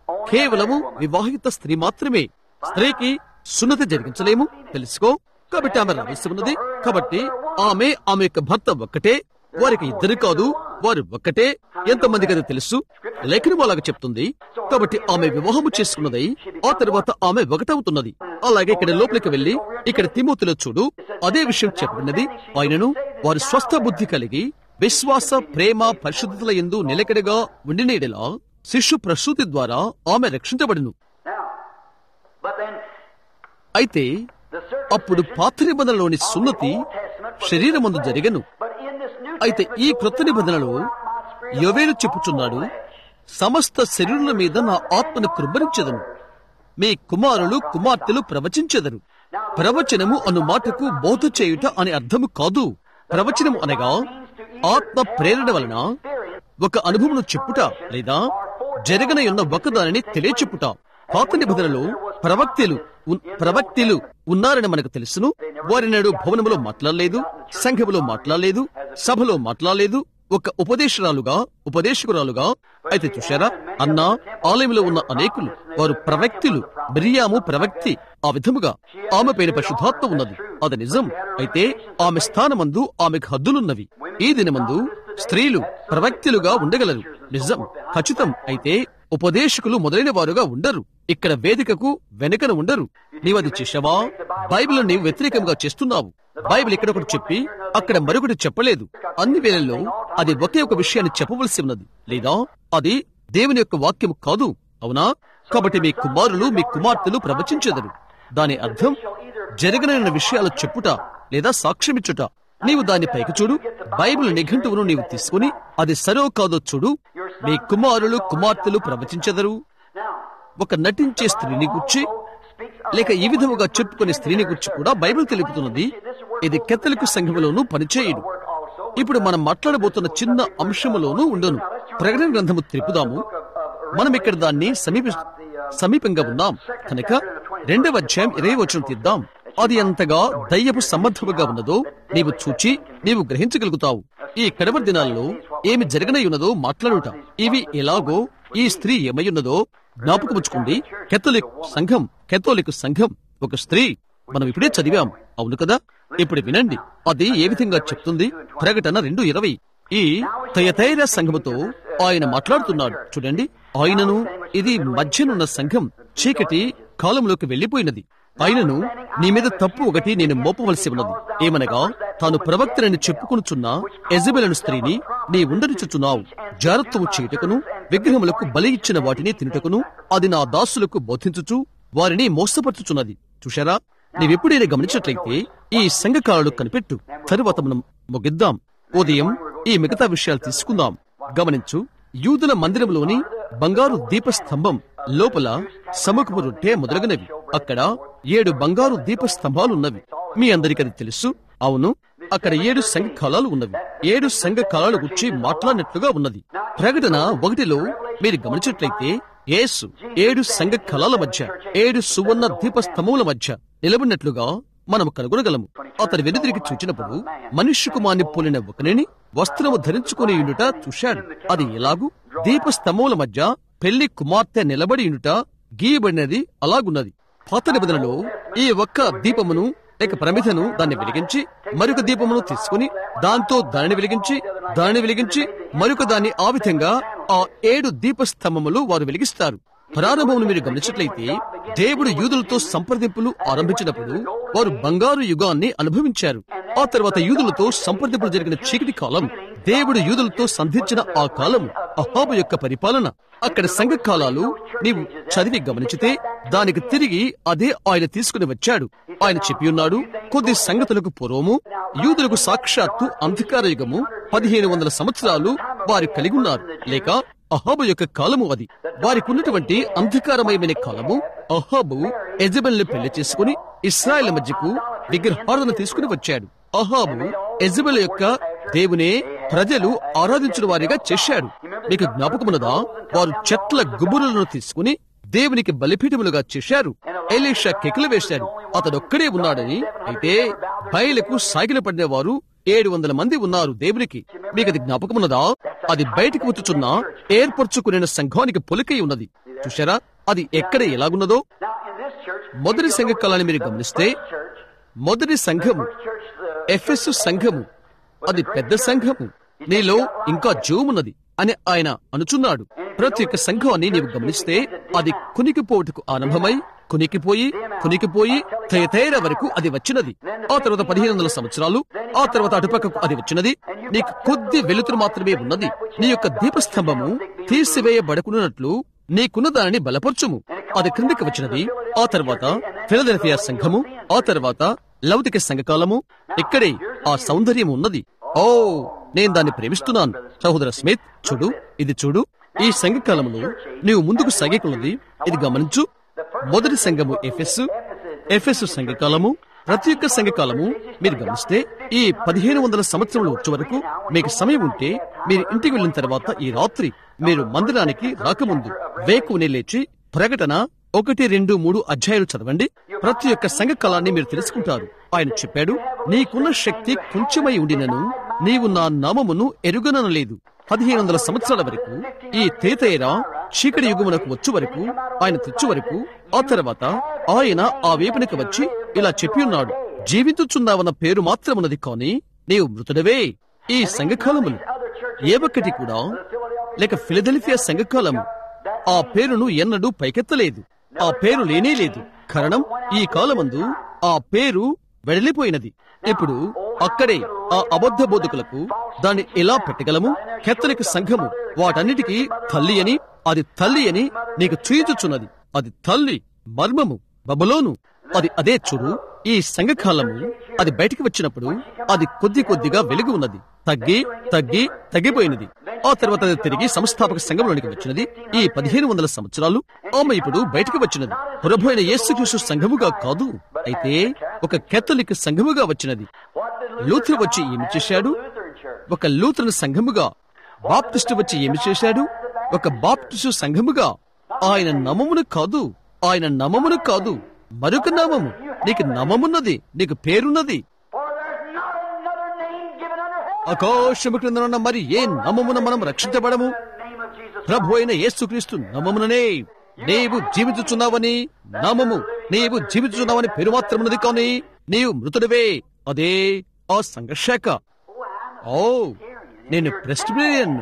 కేవలము వివాహిత స్త్రీ మాత్రమే స్త్రీకి సున్నతి జరిగించలేము తెలుసుకో కాబట్టి ఆమె రావాల్సి ఉన్నది కాబట్టి ఆమె ఆమె యొక్క భర్త ఒక్కటే వారికి ఇద్దరు కాదు వారు ఒక్కటే ఎంతమందికి అది తెలుసు లేఖనం అలాగ చెప్తుంది కాబట్టి ఆమె వివాహము చేసుకున్నదై ఆ తర్వాత ఆమె ఒకటవుతున్నది అలాగే ఇక్కడ లోపలికి వెళ్లి ఇక్కడ తిమోతిలో చూడు అదే విషయం చెప్పబడినది ఆయనను వారు స్వస్థ బుద్ధి కలిగి విశ్వాస ప్రేమ పరిశుద్ధతల ఎందు నిలకడగా ఉండినేడలా శిశు ప్రసూతి ద్వారా ఆమె రక్షించబడును Now, but then అయితే the అప్పుడు circumcision పాత నిబంధనలోని సున్నతి శరీరమందు జరిగను But in this new అయితే ఈ testament, క్రొత్త నిబంధనలో యోవేలు చెప్పుచున్నాడు సమస్త శరీరుల మీద నా ఆత్మను కృబ్బరించెదను మీ కుమారులు కుమార్తెలు ప్రవచించెదరు ప్రవచనము అను మాటకు బోధ చేయుట అని అర్థము కాదు ప్రవచనము అనగా ఆత్మ ప్రేరణ వలన ఒక అనుభవమును చెప్పుట లేదా జరగనయున్న ఒకదానిని తెలియచెప్పుట పాత నిబంధనలో ప్రవక్తలు ఉన్- ప్రవక్తలు ఉన్నారని మనకు తెలుసును వారి నాడు భవనములో మాట్లాడలేదు సంఘములో మాట్లాడలేదు సభలో మాట్లాడలేదు ఒక ఉపదేశరాలుగా ఉపదేశకురాలుగా అయితే చూశారా అన్న ఆలయంలో ఉన్న అనేకులు వారు ప్రవక్తులు మిరియాము ప్రవక్తి ఆ విధముగా ఆమె పైన పరిశుద్ధాత్మ ఉన్నది అది నిజం అయితే ఆమె స్థానమందు ఆమెకు హద్దులున్నవి ఈ దినమందు స్త్రీలు ప్రవక్తులుగా ఉండగలరు నిజం ఖచ్చితం అయితే ఉపదేశకులు మొదలైన వారుగా ఉండరు ఇక్కడ వేదికకు వెనుకన ఉండరు నీవది చేశావా బైబిల్ నీవు వ్యతిరేకంగా చేస్తున్నావు బైబిల్ ఇక్కడ ఒకటి చెప్పి అక్కడ మరొకటి చెప్పలేదు అన్ని వేళల్లో అది ఒకే ఒక విషయాన్ని చెప్పవలసి ఉన్నది లేదా అది దేవుని యొక్క వాక్యం కాదు అవునా కాబట్టి మీ కుమారులు మీ కుమార్తెలు ప్రవచించెదరు దాని అర్థం జరగనైన విషయాలు చెప్పుట లేదా సాక్ష్యమిచ్చుట నీవు దాని పైకి చూడు బైబిల్ నిఘంటువును నీవు తీసుకుని అది సరో కాదో చూడు మీ కుమారులు కుమార్తెలు ప్రవచించెదరు ఒక నటించే స్త్రీని గుర్చి లేక ఈ విధముగా చెప్పుకునే స్త్రీని గురించి కూడా బైబిల్ తెలుపుతున్నది ఇది కెత్తలికు సంఘములోనూ పనిచేయదు ఇప్పుడు మనం మాట్లాడబోతున్న చిన్న అంశములోనూ ఉండను ప్రకటన గ్రంథము తెలుపుదాము మనం ఇక్కడ దాన్ని సమీప సమీపంగా ఉన్నాం కనుక రెండవ అధ్యాయం ఇరవై వచనం తీద్దాం అది ఎంతగా దయ్యపు సమర్థముగా ఉన్నదో నీవు చూచి నీవు గ్రహించగలుగుతావు ఈ కడవ దినాల్లో ఏమి జరగనై ఉన్నదో మాట్లాడుట ఇవి ఎలాగో ఈ స్త్రీ ఏమై ఉన్నదో జ్ఞాపకముచ్చుకోండి కెథోలిక్ సంఘం కెథోలిక్ సంఘం ఒక స్త్రీ మనం ఇప్పుడే చదివాం అవును కదా ఇప్పుడు వినండి అది ఏ విధంగా చెప్తుంది ప్రకటన రెండు ఇరవై ఈ తయతైర సంఘముతో ఆయన మాట్లాడుతున్నాడు చూడండి ఆయనను ఇది మధ్యనున్న సంఘం చీకటి కాలంలోకి వెళ్లిపోయినది ఆయనను నీ మీద తప్పు ఒకటి నేను మోపవలసి ఉన్నది ఏమనగా తాను ప్రవక్తనని చెప్పుకొనుచున్న ఎజబెలను స్త్రీని నీ ఉండనిచుచున్నావు జాగ్రత్తము చేయుటకును విగ్రహములకు బలి ఇచ్చిన వాటిని తినుటకును అది నా దాసులకు బోధించుచు వారిని మోసపరచుచున్నది చూశారా నీవెప్పుడైనా గమనించినట్లయితే ఈ సంఘకాలను కనిపెట్టు తరువాత మనం ముగిద్దాం ఉదయం ఈ మిగతా విషయాలు తీసుకుందాం గమనించు యూదుల మందిరంలోని బంగారు దీపస్తంభం లోపల సముఖపు రొట్టె మొదలగునవి అక్కడ ఏడు బంగారు దీపస్తంభాలున్నవి మీ అందరికీ అది తెలుసు అవును అక్కడ ఏడు సంఘ కాలాలు ఉన్నవి ఏడు సంఘ కాలాల గురించి మాట్లాడినట్లుగా ఉన్నది ప్రకటన ఒకటిలో మీరు గమనించినట్లయితే యేసు ఏడు సంఘ కళల మధ్య ఏడు సువర్ణ దీపస్తంభముల మధ్య నిలబడినట్లుగా మనము కనుగొనగలము అతని వెనుదిరిగి చూచినప్పుడు మనుష్య కుమార్ని పోలిన ఒకనిని వస్త్రము ధరించుకుని ఉండుట చూశాడు అది ఎలాగు దీపస్తంభముల మధ్య పెళ్లి కుమార్తె నిలబడి ఉండుట గీయబడినది అలాగున్నది పాత నిబంధనలో ఈ ఒక్క దీపమును లేక ప్రమిదను దాన్ని వెలిగించి మరొక దీపమును తీసుకుని దాంతో దానిని వెలిగించి దానిని వెలిగించి మరొక దాన్ని ఆ విధంగా ఆ ఏడు దీపస్తంభములు వారు వెలిగిస్తారు ప్రారంభమును మీరు గమనించినట్లయితే దేవుడు యూదులతో సంప్రదింపులు ఆరంభించినప్పుడు వారు బంగారు యుగాన్ని అనుభవించారు ఆ తర్వాత యూదులతో సంప్రదింపులు జరిగిన చీకటి కాలం దేవుడు యూదులతో సంధించిన ఆ కాలం అహాబు యొక్క పరిపాలన అక్కడ సంఘ కాలాలు నీవు చదివి గమనించితే దానికి తిరిగి అదే ఆయన తీసుకుని వచ్చాడు ఆయన చెప్పి ఉన్నాడు కొద్ది సంగతులకు పూర్వము యూదులకు సాక్షాత్తు అంధకార యుగము పదిహేను వందల సంవత్సరాలు వారు కలిగి ఉన్నారు లేక అహాబు యొక్క కాలము అది వారికి ఉన్నటువంటి అంధకారమయమైన కాలము అహాబు ఎజబెల్ని పెళ్లి చేసుకుని ఇస్రాయల్ మధ్యకు విగ్రహారాధన తీసుకుని వచ్చాడు అహాబు ఎజబెల్ యొక్క దేవునే ప్రజలు ఆరాధించిన వారిగా చేశాడు మీకు జ్ఞాపకమున్నదా వారు చెట్ల గుబురులను తీసుకుని దేవునికి బలిపీఠములుగా చేశారు ఎలీషా కెకలు వేశాడు అతడొక్కడే ఉన్నాడని అయితే బయలకు సాగిల పడినవారు ఏడు వందల మంది ఉన్నారు దేవునికి మీకు అది జ్ఞాపకమున్నదా అది బయటకు వచ్చుచున్న ఏర్పరచుకునే సంఘానికి పొలికై ఉన్నది చూశారా అది ఎక్కడ ఎలాగున్నదో మొదటి సంఘ కాలాన్ని మీరు గమనిస్తే మొదటి సంఘము ఎఫెస్ సంఘము అది పెద్ద సంఘము నీలో ఇంకా జోమున్నది అని ఆయన అనుచున్నాడు ప్రతి ఒక్క సంఘాన్ని నీవు గమనిస్తే అది కునికిపోటుకు ఆరంభమై కునికిపోయి కునికిపోయి తేతేర వరకు అది వచ్చినది ఆ తర్వాత పదిహేను వందల సంవత్సరాలు ఆ తర్వాత అటుపక్కకు అది వచ్చినది నీకు కొద్ది వెలుతురు మాత్రమే ఉన్నది నీ యొక్క దీపస్తంభము తీసివేయబడకున్నట్లు నీకున్న దానిని బలపరచుము అది క్రిందికి వచ్చినది ఆ తర్వాత ఫిలదెల్ఫియా సంఘము ఆ తర్వాత లౌకిక సంఘకాలము ఇక్కడే ఆ సౌందర్యం ఉన్నది ఓ నేను దాన్ని ప్రేమిస్తున్నాను సహోదర స్మిత్ చూడు ఇది చూడు ఈ సంఘకాలంలో నీవు ముందుకు సాగేకున్నది ఇది గమనించు మొదటి సంఘము ఎఫెస్ ఎఫెస్ సంఘకాలము ప్రతి ఒక్క సంఘకాలము మీరు గమనిస్తే ఈ పదిహేను వందల సంవత్సరంలో వచ్చే వరకు మీకు సమయం ఉంటే మీరు ఇంటికి వెళ్ళిన తర్వాత ఈ రాత్రి మీరు మందిరానికి రాకముందు వేకునే లేచి ప్రకటన ఒకటి రెండు మూడు అధ్యాయాలు చదవండి ప్రతి ఒక్క సంఘ కాలాన్ని మీరు తెలుసుకుంటారు ఆయన చెప్పాడు నీకున్న శక్తి కొంచెమై ఉండినను నీవు నా నామమును ఎరుగననలేదు పదిహేను వందల సంవత్సరాల వరకు ఈ తేతేరా చీకటి యుగమునకు వచ్చు వరకు ఆయన తెచ్చు వరకు ఆ తర్వాత ఆయన ఆ వేపునకు వచ్చి ఇలా చెప్పి ఉన్నాడు జీవించుచున్నావన్న పేరు మాత్రమున్నది కాని నీవు మృతుడవే ఈ సంఘకాలములు ఏ ఒక్కటి కూడా లేక ఫిలదెల్ఫియా సంఘకాలము ఆ పేరును ఎన్నడూ పైకెత్తలేదు ఆ పేరు లేనే లేదు కారణం ఈ కాలమందు ఆ పేరు వెడలిపోయినది ఇప్పుడు అక్కడే ఆ అబద్ధ బోధకులకు దాన్ని ఎలా పెట్టగలము కెత్తలిక సంఘము వాటన్నిటికీ తల్లి అని అది తల్లి అని నీకు చూయించుచున్నది అది తల్లి మర్మము బబలోను అది అదే చూడు ఈ సంఘకాలము అది బయటికి వచ్చినప్పుడు అది కొద్ది కొద్దిగా వెలుగు ఉన్నది తగ్గి తగ్గి తగ్గిపోయినది ఆ తర్వాత అది తిరిగి సంస్థాపక సంఘంలోనికి వచ్చినది ఈ పదిహేను వందల సంవత్సరాలు ఆమె ఇప్పుడు బయటికి వచ్చినది ప్రభు అయిన యేసుక్రీస్తు సంఘముగా కాదు అయితే ఒక కేథలిక్ సంఘముగా వచ్చినది లూథర్ వచ్చి ఏమి చేశాడు ఒక లూథరన్ సంఘముగా బాప్టిస్టు వచ్చి ఏమి చేశాడు ఒక బాప్టిస్టు సంఘముగా ఆయన నమమును కాదు ఆయన నమమును కాదు మరొక నామము నీకు నమమున్నది నీకు పేరున్నది For there's not another name given under heaven. ఆకాశము క్రింద ఉన్న మరి ఏ నమమున మనం రక్షించబడము The name of Jesus. ప్రభు అయిన యేసుక్రీస్తు నమముననే నీవు జీవించుచున్నావని నామము నీవు జీవించుచున్నావని పేరు మాత్రమున్నది కానీ నీవు మృతుడివే అదే ఆ సంఘర్షాక ఓ నేను ప్రెస్టిబిలియన్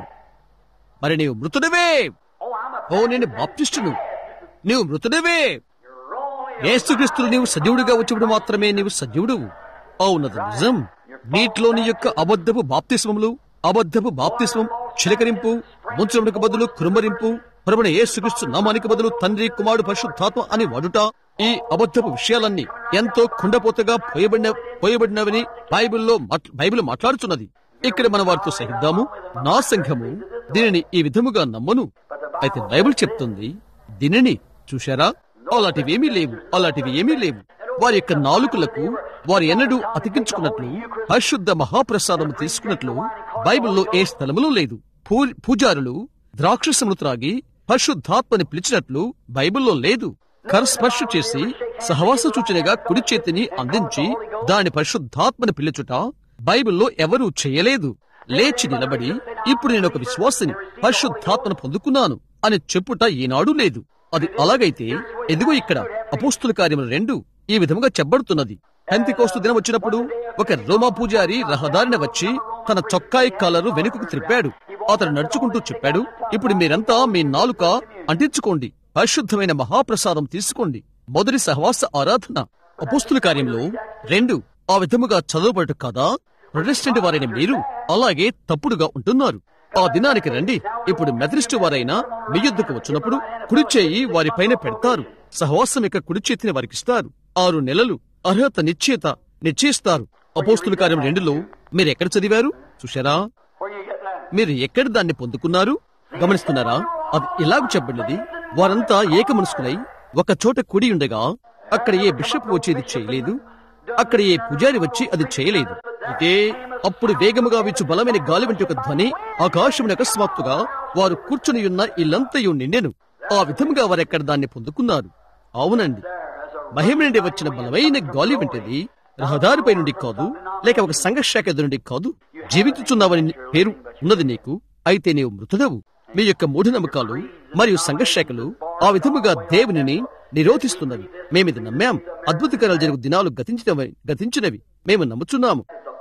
మరి నీవు మృతుడివే Oh, I'm a ఓ నేను బాప్టిస్టును నీవు మృతుడివే you're only యేసుక్రీస్తులు నీవు సజీవుడిగా వచ్చినప్పుడు మాత్రమే నీవు సజీవుడు అవునది నిజం నీటిలోని యొక్క అబద్ధపు బాప్తిస్మములు అబద్ధపు బాప్తిస్మం చిలకరింపు ముంచడానికి బదులు కురుమరింపు ప్రభుణ యేసుక్రీస్తు నామానికి బదులు తండ్రి కుమారుడు పరిశుద్ధాత్మ అని వాడుట ఈ అబద్ధపు విషయాలన్నీ ఎంతో కుండపోతగా పోయబడిన పోయబడినవని బైబిల్లో మాట్ల- బైబిల్ మాట్లాడుతున్నది ఇక్కడ మన వారితో సహిద్దాము నా సంఘము దీనిని ఈ విధముగా నమ్మను అయితే బైబిల్ చెప్తుంది దీనిని చూశారా అలాంటివి ఏమీ లేవు అలాంటివి ఏమీ లేవు వారి యొక్క నాలుకలకు వారు ఎన్నడూ అతికించుకున్నట్లు పరిశుద్ధ మహాప్రసాదము తీసుకున్నట్లు బైబిల్లో ఏ స్థలములో లేదు పూ- పూజారులు ద్రాక్షసములు త్రాగి పరిశుద్ధాత్మని పిలిచినట్లు బైబిల్లో లేదు కరస్పర్శ చేసి సహవాస సూచనగా కుడి చేతిని అందించి దాని పరిశుద్ధాత్మని పిలుచుట బైబిల్లో ఎవరూ చేయలేదు లేచి నిలబడి ఇప్పుడు నేను ఒక విశ్వాసిని పరిశుద్ధాత్మను పొందుకున్నాను అని చెప్పుట ఈనాడు లేదు అది అలాగైతే ఎదుగో ఇక్కడ అపోస్తుల కార్యములు రెండు ఈ విధముగా చెప్పబడుతున్నది పెంతికోస్తు దినం వచ్చినప్పుడు ఒక రోమా పూజారి రహదారిన వచ్చి తన చొక్కాయి కాలరు వెనుకకు త్రిప్పాడు అతను నడుచుకుంటూ చెప్పాడు ఇప్పుడు మీరంతా మీ నాలుక అంటించుకోండి పరిశుద్ధమైన మహాప్రసాదం తీసుకోండి మొదటి సహవాస ఆరాధన అపోస్తుల కార్యంలో రెండు ఆ విధముగా చదవబడట కదా ప్రొటెస్టెంట్ వారైన మీరు అలాగే తప్పుడుగా ఉంటున్నారు ఆ దినానికి రండి ఇప్పుడు మెథడిస్ట్ వారైనా మీ యుద్ధకు వచ్చినప్పుడు కుడి చేయి వారిపైన పెడతారు సహవాసం యొక్క కుడి చేతిని వారికిస్తారు ఆరు నెలలు అర్హత నిశ్చయిత నిశ్చయిస్తారు అపోస్తుల కార్యం రెండులో మీరు ఎక్కడ చదివారు చూశారా where you get that. మీరు ఎక్కడ దాన్ని పొందుకున్నారు గమనిస్తున్నారా అది ఇలాగ చెప్పబడినది వారంతా ఏక మనసుకులై ఒక చోట కూడి ఉండగా అక్కడ ఏ బిషప్ వచ్చి ఇది చేయలేదు అక్కడ ఏ పూజారి వచ్చి అది చేయలేదు అయితే అప్పుడు వేగముగా వీచు బలమైన గాలి వంటి ఒక ధ్వని ఆకాశమున అకస్మాత్తుగా వారు కూర్చుని ఉన్న ఇల్లంతయు నిండెను ఆ విధముగా వారెక్కడ దాన్ని పొందుకున్నారు అవునండి మహిమ నుండి వచ్చిన బలమైన గాలి వంటిది రహదారిపై నుండి కాదు లేక ఒక సంఘశాఖ ఎదురు నుండి కాదు జీవించుచున్నావని పేరు ఉన్నది నీకు అయితే నీవు మృతుడవు మీ యొక్క మూఢనమ్మకాలు మరియు సంఘశాఖలు ఆ విధముగా దేవునిని నిరోధిస్తున్నవి మేమిది నమ్మాం అద్భుతకరాలు జరుగు దినాలు గతించినవి గతించినవి మేము నమ్ముచున్నాము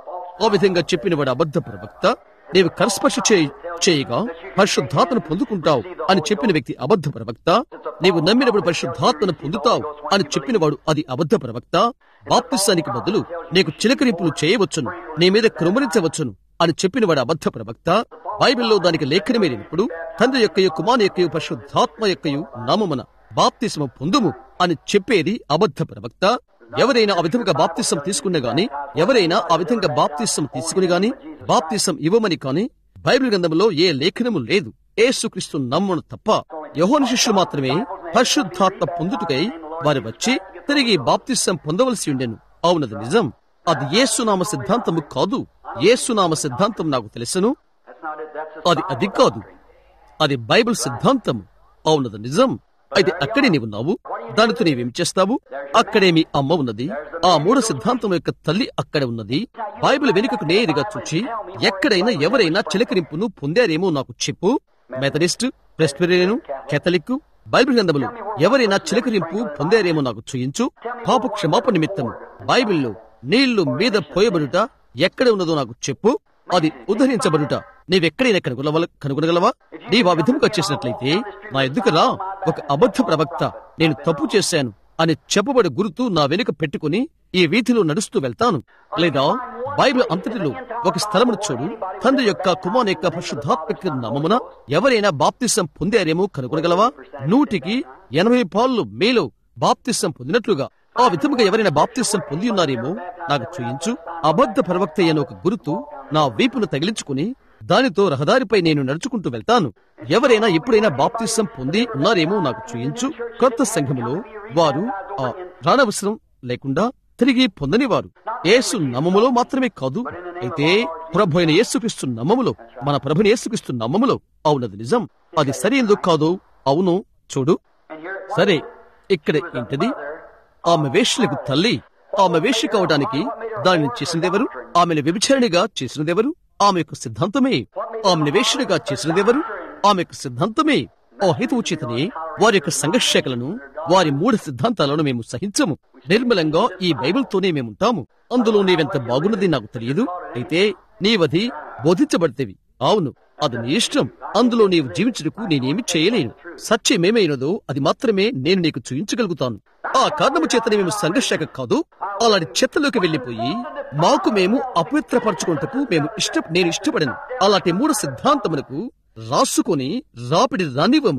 ఆ విధంగా చెప్పిన వాడు అబద్ధ ప్రవక్త నీవు కరస్పర్శ చేయి చేయగా పరిశుద్ధాత్మను పొందుకుంటావు అని చెప్పిన వ్యక్తి అబద్ధ ప్రవక్త నీవు నమ్మినప్పుడు పరిశుద్ధాత్మను పొందుతావు అని చెప్పిన వాడు అది అబద్ధ ప్రవక్త బాప్తిస్తానికి బదులు నీకు చిలకరింపులు చేయవచ్చును నీ మీద కృమరించవచ్చును అని చెప్పిన వాడు అబద్ధ ప్రవక్త బైబిల్లో దానికి లేఖనమే లేనప్పుడు తండ్రి యొక్కయు కుమారు యొక్కయు పరిశుద్ధాత్మ యొక్కయు నామమున బాప్తిస్మ పొందుము అని చెప్పేది అబద్ధ ప్రవక్త ఎవరైనా ఆ విధంగా బాప్తిసం తీసుకున్న గాని ఎవరైనా ఆ విధంగా బాప్తిసం తీసుకుని గాని బాప్తిసం ఇవ్వమని కాని బైబిల్ గ్రంథంలో ఏ లేఖనము లేదు యేసుక్రీస్తు నమ్మును తప్ప యహోని శిష్యులు మాత్రమే పరిశుద్ధాత్మ పొందుటకై వారు వచ్చి తిరిగి బాప్తిసం పొందవలసి ఉండెను అవునది నిజం అది యేసునామ సిద్ధాంతము కాదు యేసునామ సిద్ధాంతం నాకు తెలుసును That's not it. That's a అది అది కాదు అది బైబిల్ సిద్ధాంతం అవునది నిజం అయితే అక్కడే నీవు ఉన్నావు దానితో నీవేం చేస్తావు అక్కడే మీ అమ్మ ఉన్నది ఆ మూడు సిద్ధాంతం యొక్క తల్లి అక్కడే ఉన్నది బైబిల్ వెనుకకు నేరుగా చూచి ఎక్కడైనా ఎవరైనా చిలకరింపును పొందారేమో నాకు చెప్పు మెథడిస్ట్ ప్రెస్బిరియను కేథలిక్ బైబిల్ గ్రంథములు ఎవరైనా చిలకరింపు పొందారేమో నాకు చూయించు పాప క్షమాపణ నిమిత్తము బైబిల్లో నీళ్లు మీద పోయబడుట ఎక్కడ ఉన్నదో నాకు చెప్పు అది ఉద్ధరించబడుట నీవెక్కడైనా కనుగొనవల కనుగొనగలవా నీవు ఆ విధంగా చేసినట్లయితే నా ఎద్దుకు రా ఒక అబద్ధ ప్రవక్త నేను తప్పు చేశాను అని చెప్పబడి గుర్తు నా వెనుక పెట్టుకుని ఈ వీధిలో నడుస్తూ వెళ్తాను లేదా బైబిల్ అంతటిలో ఒక స్థలమును చూడు తండ్రి యొక్క కుమార్ యొక్క పరిశుద్ధాత్మక నామమున ఎవరైనా బాప్తిసం పొందారేమో కనుగొనగలవా నూటికి ఎనభై పాళ్ళు మేలో బాప్తిసం పొందినట్లుగా ఆ విధముగా ఎవరైనా బాప్తిసం పొంది ఉన్నారేమో నాకు చూయించు అబద్ధ ప్రవక్త అయిన ఒక గుర్తు నా వీపును తగిలించుకుని దానితో రహదారిపై నేను నడుచుకుంటూ వెళ్తాను ఎవరైనా ఎప్పుడైనా బాప్తిసం పొంది ఉన్నారేమో నాకు చూయించు కొత్త సంఘములో వారు ఆ రానవసరం లేకుండా తిరిగి పొందనివారు యేసు నమ్మములో మాత్రమే కాదు అయితే ప్రభు అయిన యేసుక్రీస్తు నమ్మములో మన ప్రభుని యేసుక్రీస్తు నమ్మములో అవునది నిజం అది సరైనదో కాదో అవును చూడు And here, సరే ఇక్కడ ఏంటది ఆమె వేష్యలకు తల్లి ఆమె వేష్య కావడానికి దానిని చేసినదెవరు ఆమెను వ్యభిచారిణిగా చేసినదెవరు ఆమె యొక్క సిద్ధాంతమే ఆమెను వేష్యగా చేసినదెవరు ఆమె యొక్క సిద్ధాంతమే ఓ హేతువు చేతనే వారి యొక్క సంఘర్షకలను వారి మూఢ సిద్ధాంతాలను మేము సహించము నిర్మలంగా ఈ బైబిల్తోనే మేముంటాము అందులో నీవెంత బాగున్నది నాకు తెలియదు అయితే నీవది బోధించబడితేవి అవును అది నీ ఇష్టం అందులో నీవు జీవించుటకు నేనేమి చేయలేను సత్యమేమైనదో అది మాత్రమే నేను నీకు చూయించగలుగుతాను ఆ కారణము చేతనే మేము సంఘర్షక కాదు అలాంటి చెత్తలోకి వెళ్లిపోయి మాకు మేము అపవిత్రపరచుకుంటకు మేము ఇష్ట నేను ఇష్టపడను అలాంటి మూడు సిద్ధాంతములకు రాసుకొని రాపిడి రానివ్వము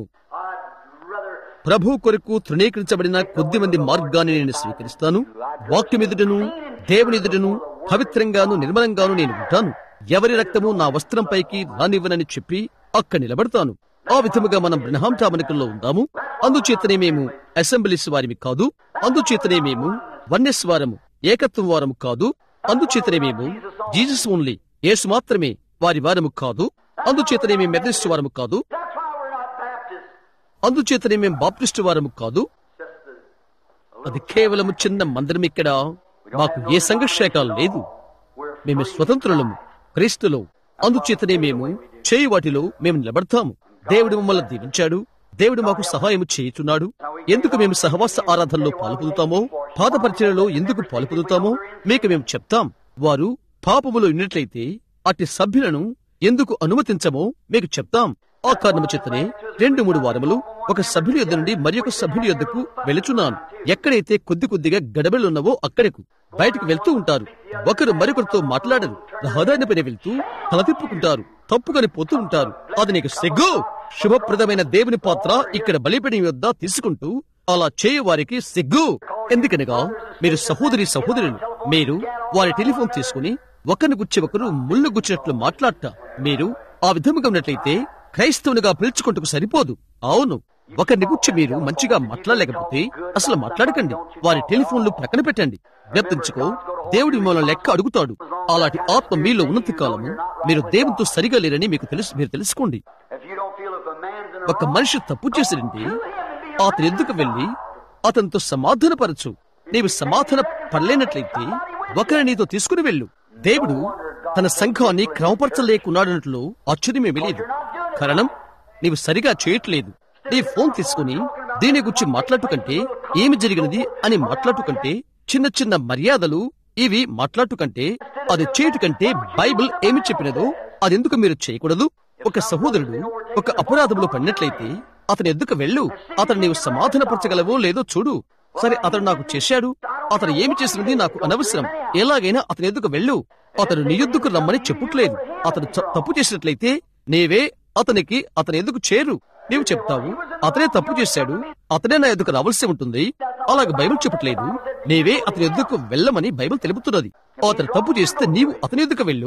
I'd rather ప్రభు కొరకు తృణీకరించబడిన కొద్ది మంది మార్గాన్ని నేను స్వీకరిస్తాను వాక్యమెదుటను దేవునిదుటను పవిత్రంగాను నిర్మలంగాను నేను ఉంటాను ఎవరి రక్తము నా వస్త్రంపైకి రానివ్వనని చెప్పి అక్కడ నిలబడతాను ఆ విధముగా మనం బ్రహ్మాం టామనికల్లో ఉందాము అందుచేతనే మేము అసెంబ్లీస్ వారిమి కాదు అందుచేతనే మేము వన్యస్ వారము ఏకత్వం వారము కాదు అందుచేతనే మేము జీసస్ ఓన్లీ యేసు మాత్రమే వారి వారము కాదు అందుచేతనే మేము మెథడిస్ట్ వారము కాదు That's why we're not Baptists. అందుచేతనే మేము బాప్టిస్టు వారము కాదు Just the, అది కేవలం చిన్న మందిరం ఇక్కడ మాకు ఏ సంఘర్షకాలు లేదు we're మేము స్వతంత్రులము క్రీస్తులో అందుచేతనే మేము చేయి వాటిలో మేము నిలబడతాము దేవుడు మమ్మల్ని దీవించాడు దేవుడు మాకు సహాయం చేయుచున్నాడు ఎందుకు మేము సహవాస ఆరాధనలో పాల్పొందుతామో పాద పరిచయలో ఎందుకు పాల్పొందుతామో మీకు మేము చెప్తాం వారు పాపములో ఉన్నట్లయితే అట్టి సభ్యులను ఎందుకు అనుమతించమో మీకు చెప్తాం ఆ కారణము చేతనే రెండు మూడు వారములు ఒక సభ్యుని యొద్ద నుండి మరి ఒక సభ్యుని యొద్దకు వెళుచున్నాను ఎక్కడైతే కొద్ది కొద్దిగా గడబలున్నవో అక్కడకు బయటకు వెళ్తూ ఉంటారు ఒకరు మరొకరితో మాట్లాడరు రహదారిపైన వెళ్తూ తల తిప్పుకుంటారు తప్పుకొని పోతూ ఉంటారు అది నీకు సిగ్గు శుభప్రదమైన దేవుని పాత్ర ఇక్కడ బలిపడి యొద్ద తీసుకుంటూ అలా చేయవారికి సిగ్గు ఎందుకనగా మీరు సహోదరి సహోదరులు మీరు వారి టెలిఫోన్ తీసుకుని ఒకరిని గుచ్చి ఒకరు ముళ్ళు గుచ్చినట్లు మాట్లాడట మీరు ఆ విధముగా ఉన్నట్లయితే క్రైస్తవునిగా పిలుచుకుంటూ సరిపోదు అవును ఒకరిని గుచ్చి మీరు మంచిగా మాట్లాడలేకపోతే అసలు మాట్లాడకండి వారి టెలిఫోన్లు ప్రక్కన పెట్టండి జ్ఞప్తించుకో దేవుడి మిమ్మల్ని లెక్క అడుగుతాడు అలాంటి ఆత్మ మీలో ఉన్నంత కాలము మీరు దేవునితో సరిగా లేరని మీకు తెలుసు మీరు తెలుసుకోండి if you don't feel if a man's in a ఒక మనిషి తప్పు చేసినంటే అతను ఎందుకు వెళ్లి అతనితో సమాధానపరచు నీవు సమాధాన పడలేనట్లయితే ఒకరి నీతో తీసుకుని వెళ్ళు దేవుడు తన సంఘాన్ని క్రమపరచలేకున్నాడన్నట్లు ఆశ్చర్యమేమీ లేదు కారణం నీవు సరిగా చేయట్లేదు నీ ఫోన్ తీసుకుని దీని గురించి మాట్లాడుకంటే ఏమి జరిగినది అని మాట్లాడుకంటే చిన్న చిన్న మర్యాదలు ఇవి మాట్లాడుకంటే అది చేయుటకంటే బైబిల్ ఏమి చెప్పినదో అదెందుకు మీరు చేయకూడదు ఒక సహోదరుడు ఒక అపరాధంలో పడినట్లయితే అతని ఎద్దుకు వెళ్ళు అతను నీవు సమాధానపరచగలవో లేదో చూడు సరే అతడు నాకు చేశాడు అతను ఏమి చేసినది నాకు అనవసరం ఎలాగైనా అతని ఎద్దుకు వెళ్ళు అతడు నీ ఎద్దుకు రమ్మని చెప్పుట్లేదు అతడు చ- తప్పు చేసినట్లయితే నీవే అతనికి అతని ఎద్దుకు చేరు నీవు చెప్తావు అతనే తప్పు చేశాడు అతనే నా ఎద్దుకు రావాల్సి ఉంటుంది అలాగే బైబిల్ చెప్పట్లేదు నీవే అతని ఎద్దుకు వెళ్ళమని బైబిల్ తెలుపుతున్నది అతను తప్పు చేస్తే నీవు అతని ఎద్దుకు వెళ్ళు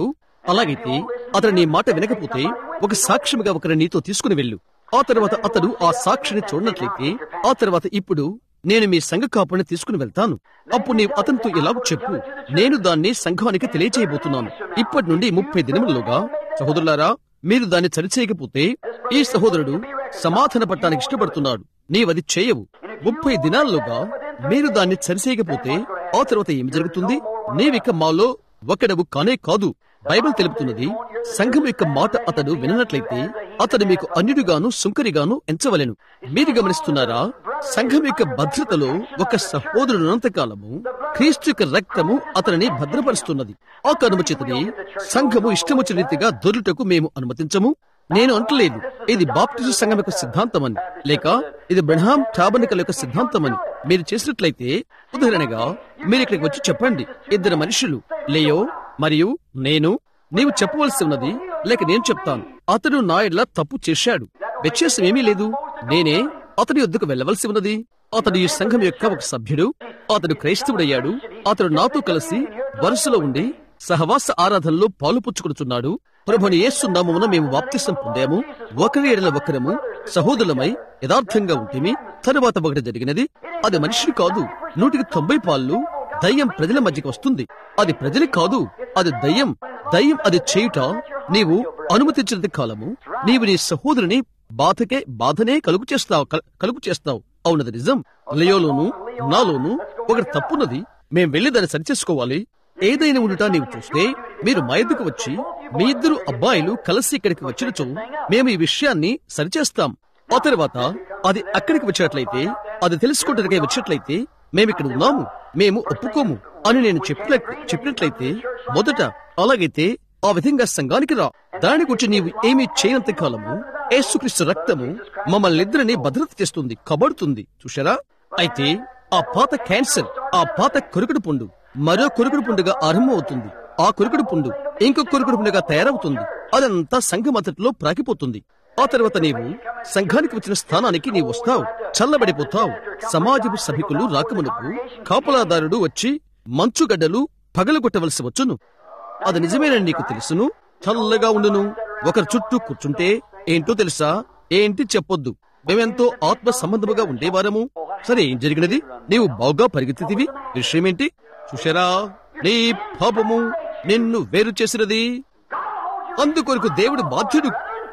అలాగైతే అతను నీ మాట వినకపోతే ఒక సాక్ష్యముగా ఒకరి నీతో తీసుకుని వెళ్ళు ఆ తర్వాత అతడు ఆ సాక్షిని చూడనట్లయితే ఆ తర్వాత ఇప్పుడు నేను మీ సంఘ కాపుని తీసుకుని వెళ్తాను అప్పుడు నీవు అతనితో ఇలాగ చెప్పు నేను దాన్ని సంఘానికి తెలియచేయబోతున్నాను ఇప్పటి నుండి ముప్పై దినములలోగా సహోదరులారా మీరు దాన్ని సరిచేయకపోతే ఈ సహోదరుడు సమాధాన పట్టడానికి ఇష్టపడుతున్నాడు నీవది చేయవు ముప్పై దినాల్లోగా మీరు దాన్ని సరిచేయకపోతే ఆ తర్వాత ఏమి జరుగుతుంది నీవిక మాలో ఒకడవు కానే కాదు బైబిల్ తెలుపుతున్నది సంఘం యొక్క మాట అతడు విననట్లయితే అతడు మీకు అన్యుడిగాను సుంకరిగాను ఎంచవలెను మీరు గమనిస్తున్నారా సంఘం యొక్క భద్రతలో ఒక సహోదరుడు కాలము క్రీస్తు యొక్క రక్తము అతనిని భద్రపరుస్తున్నది ఆ కనుమ చేతని సంఘము ఇష్టమొచ్చిన రీతిగా దొరుటకు మేము అనుమతించము నేను అంటలేదు ఇది బాప్టిజు సంఘం యొక్క సిద్ధాంతమని లేక ఇది బ్రహ్మాం టాబనికల యొక్క సిద్ధాంతమని మీరు చేసినట్లయితే ఉదాహరణగా మీరు ఇక్కడికి వచ్చి చెప్పండి ఇద్దరు మనుషులు లేయో మరియు నేను నీవు చెప్పవలసి ఉన్నది లేక నేను చెప్తాను అతడు నా ఇళ్ళ తప్పు చేశాడు వ్యత్యాసం ఏమీ లేదు నేనే అతడి వద్దకు వెళ్ళవలసి ఉన్నది అతడు ఈ సంఘం యొక్క ఒక సభ్యుడు అతడు క్రైస్తవుడయ్యాడు అతడు నాతో కలిసి వరుసలో ఉండి సహవాస ఆరాధనలో పాలు పుచ్చుకొనుచున్నాడు ప్రభుని ఏసునామమున మేము వాప్తిసం పొందాము ఒకరి ఏడల ఒకరము సహోదరులమై యథార్థంగా ఉంటేమి తరువాత ఒకటి జరిగినది అది మనిషి కాదు నూటికి తొంభై పాళ్ళు దయ్యం ప్రజల మధ్యకి వస్తుంది అది ప్రజలు కాదు అది దయ్యం దయ్యం అది చేయుట నీవు అనుమతించినంత కాలము నీవు నీ సహోదరుని బాధకే బాధనే కలుగు చేస్తావు కల్- కలుగు చేస్తావు అవునది నిజం లయోలోను నాలోను ఒకటి తప్పున్నది మేం వెళ్లి దాన్ని సరిచేసుకోవాలి ఏదైనా ఉండుట నీవు చూస్తే మీరు మా ఎద్దుకు వచ్చి మీ ఇద్దరు అబ్బాయిలు కలిసి ఇక్కడికి వచ్చినచో మేము ఈ విషయాన్ని సరిచేస్తాం ఆ తర్వాత అది అక్కడికి వచ్చినట్లయితే అది తెలుసుకోవడానికి వచ్చినట్లయితే మేమిక్కడ ఉన్నాము మేము ఒప్పుకోము అని నేను చెప్పిన చెప్పినట్లయితే మొదట అలాగైతే ఆ విధంగా సంఘానికి రా దాని గురించి నీవు ఏమీ చేయనంత కాలము యేసుక్రీస్తు రక్తము మమ్మల్ని ఇద్దరిని భద్రత చేస్తుంది కబడుతుంది చూశారా అయితే ఆ పాత క్యాన్సర్ ఆ పాత కొరుకుడు పుండు మరో కొరుకుడు పుండుగా ఆరంభం అవుతుంది ఆ కొరుకుడు పుండు ఇంకొక కొరుకుడు పుండుగా తయారవుతుంది అదంతా సంఘమంతటిలో ప్రాకిపోతుంది ఆ తర్వాత నీవు సంఘానికి వచ్చిన స్థానానికి నీవు వస్తావు చల్లబడిపోతావు సమాజపు సభికులు రాకమునకు కాపలాదారుడు వచ్చి మంచుగడ్డలు పగలగొట్టవలసి వచ్చును అది నిజమేనని నీకు తెలుసును చల్లగా ఉండును ఒకరి చుట్టూ కూర్చుంటే ఏంటో తెలుసా ఏంటి చెప్పొద్దు మేమెంతో ఆత్మ సంబంధముగా ఉండేవారము సరే ఏం జరిగినది నీవు బాగా పరిగెత్తితివి విషయమేంటి చూశారా నీ పాపము నిన్ను వేరు చేసినది అందుకొరకు దేవుడు బాధ్యుడు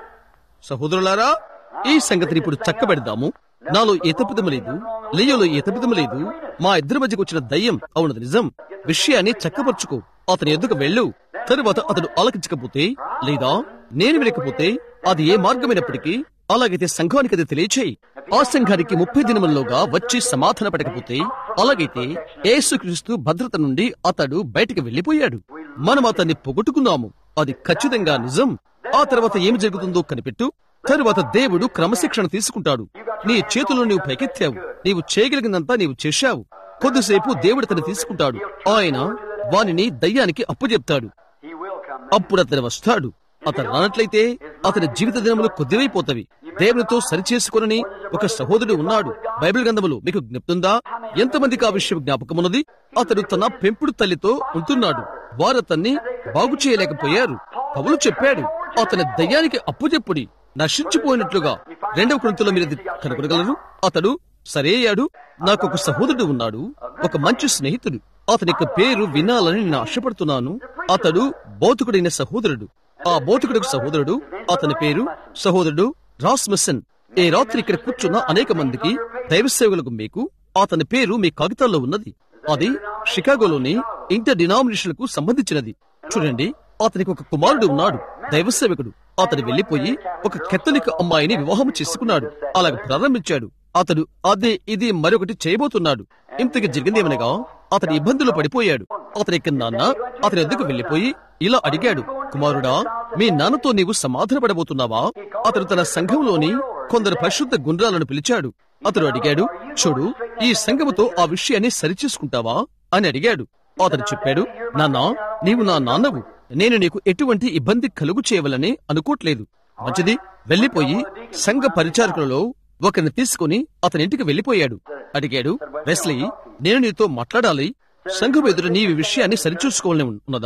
సహోదరులారా ఈ సంగతిని ఇప్పుడు చక్కబెడదాము నాలో ఏ తప్పిదము లేదు లియోలో ఏ తప్పిదము లేదు మా ఇద్దరి మధ్యకు వచ్చిన దయ్యం అవునది నిజం విషయాన్ని చక్కపరుచుకో అతని ఎద్దుకు వెళ్ళు తరువాత అతడు ఆలకించకపోతే లేదా నేను వినకపోతే అది ఏ మార్గమైనప్పటికీ అలాగైతే సంఘానికి అది తెలియచేయి ఆ సంఘానికి ముప్పై దినముల్లోగా వచ్చి సమాధాన పడకపోతే అలాగైతే యేసుక్రీస్తు భద్రత నుండి అతడు బయటికి వెళ్లిపోయాడు మనం అతన్ని పొగొట్టుకున్నాము అది ఖచ్చితంగా నిజం ఆ తర్వాత ఏమి జరుగుతుందో కనిపెట్టు తరువాత దేవుడు క్రమశిక్షణ తీసుకుంటాడు నీ చేతుల్లో నీవు పైకెత్తావు నీవు చేయగలిగినంతా నీవు చేశావు కొద్దిసేపు దేవుడు తను తీసుకుంటాడు ఆయన వానిని దయ్యానికి అప్పుచెప్తాడు He will come. అప్పుడు అతను వస్తాడు అతను రానట్లయితే అతని జీవిత దినములు కొద్దివైపోతవి దేవునితో సరిచేసుకొనని ఒక సహోదరుడు ఉన్నాడు బైబిల్ గ్రంథములు మీకు జ్ఞప్తుందా ఎంతమందికి ఆ విషయం జ్ఞాపకమున్నది అతడు తన పెంపుడు తల్లితో ఉంటున్నాడు వారు అతన్ని బాగు చేయలేకపోయారు పౌలు చెప్పాడు అతని దయ్యానికి అప్పుచెప్పుడి నశించిపోయినట్లుగా రెండవ కృతుల మీరు ఇది కనుగొనగలరు అతడు సరే అయ్యాడు నాకు ఒక సహోదరుడు ఉన్నాడు ఒక మంచి స్నేహితుడు అతని యొక్క పేరు వినాలని నేను ఆశపడుతున్నాను అతడు బోధకుడైన సహోదరుడు ఆ బోధకుడికి సహోదరుడు అతని పేరు సహోదరుడు రాస్మిసన్ ఈ రాత్రి ఇక్కడ కూర్చున్న అనేక మందికి దైవ సేవలకు మీకు అతని పేరు మీ కాగితాల్లో ఉన్నది అది షికాగోలోని ఇంటర్ డినామినేషన్లకు సంబంధించినది చూడండి అతనికి ఒక కుమారుడు ఉన్నాడు దైవ సేవకుడు అతడు వెళ్లిపోయి ఒక కెథలిక్ అమ్మాయిని వివాహం చేసుకున్నాడు అలాగ ప్రారంభించాడు అతడు అదే ఇది మరొకటి చేయబోతున్నాడు ఇంతకి జరిగిందేమనగా అతని ఇబ్బందులు పడిపోయాడు అతని యొక్క నాన్న అతని ఎద్దుకు వెళ్లిపోయి ఇలా అడిగాడు కుమారుడా మీ నాన్నతో నీవు సమాధానపడబోతున్నావా అతడు తన సంఘంలోని కొందరు పరిశుద్ధ గుండ్రాలను పిలిచాడు అతడు అడిగాడు చూడు ఈ సంఘముతో ఆ విషయాన్ని సరిచేసుకుంటావా అని అడిగాడు అతడు చెప్పాడు నాన్నా నీవు నా నాన్నవు నేను నీకు ఎటువంటి ఇబ్బంది కలుగు చేయవలని అనుకోవట్లేదు మంచిది వెళ్లిపోయి సంఘ పరిచారకులలో ఒకరిని తీసుకుని అతని ఇంటికి వెళ్లిపోయాడు అడిగాడు వెస్లీ నేను నీతో మాట్లాడాలి సంఘం ఎదురు నీ ఈ విషయాన్ని సరిచూసుకోవాలని ఉన్నదా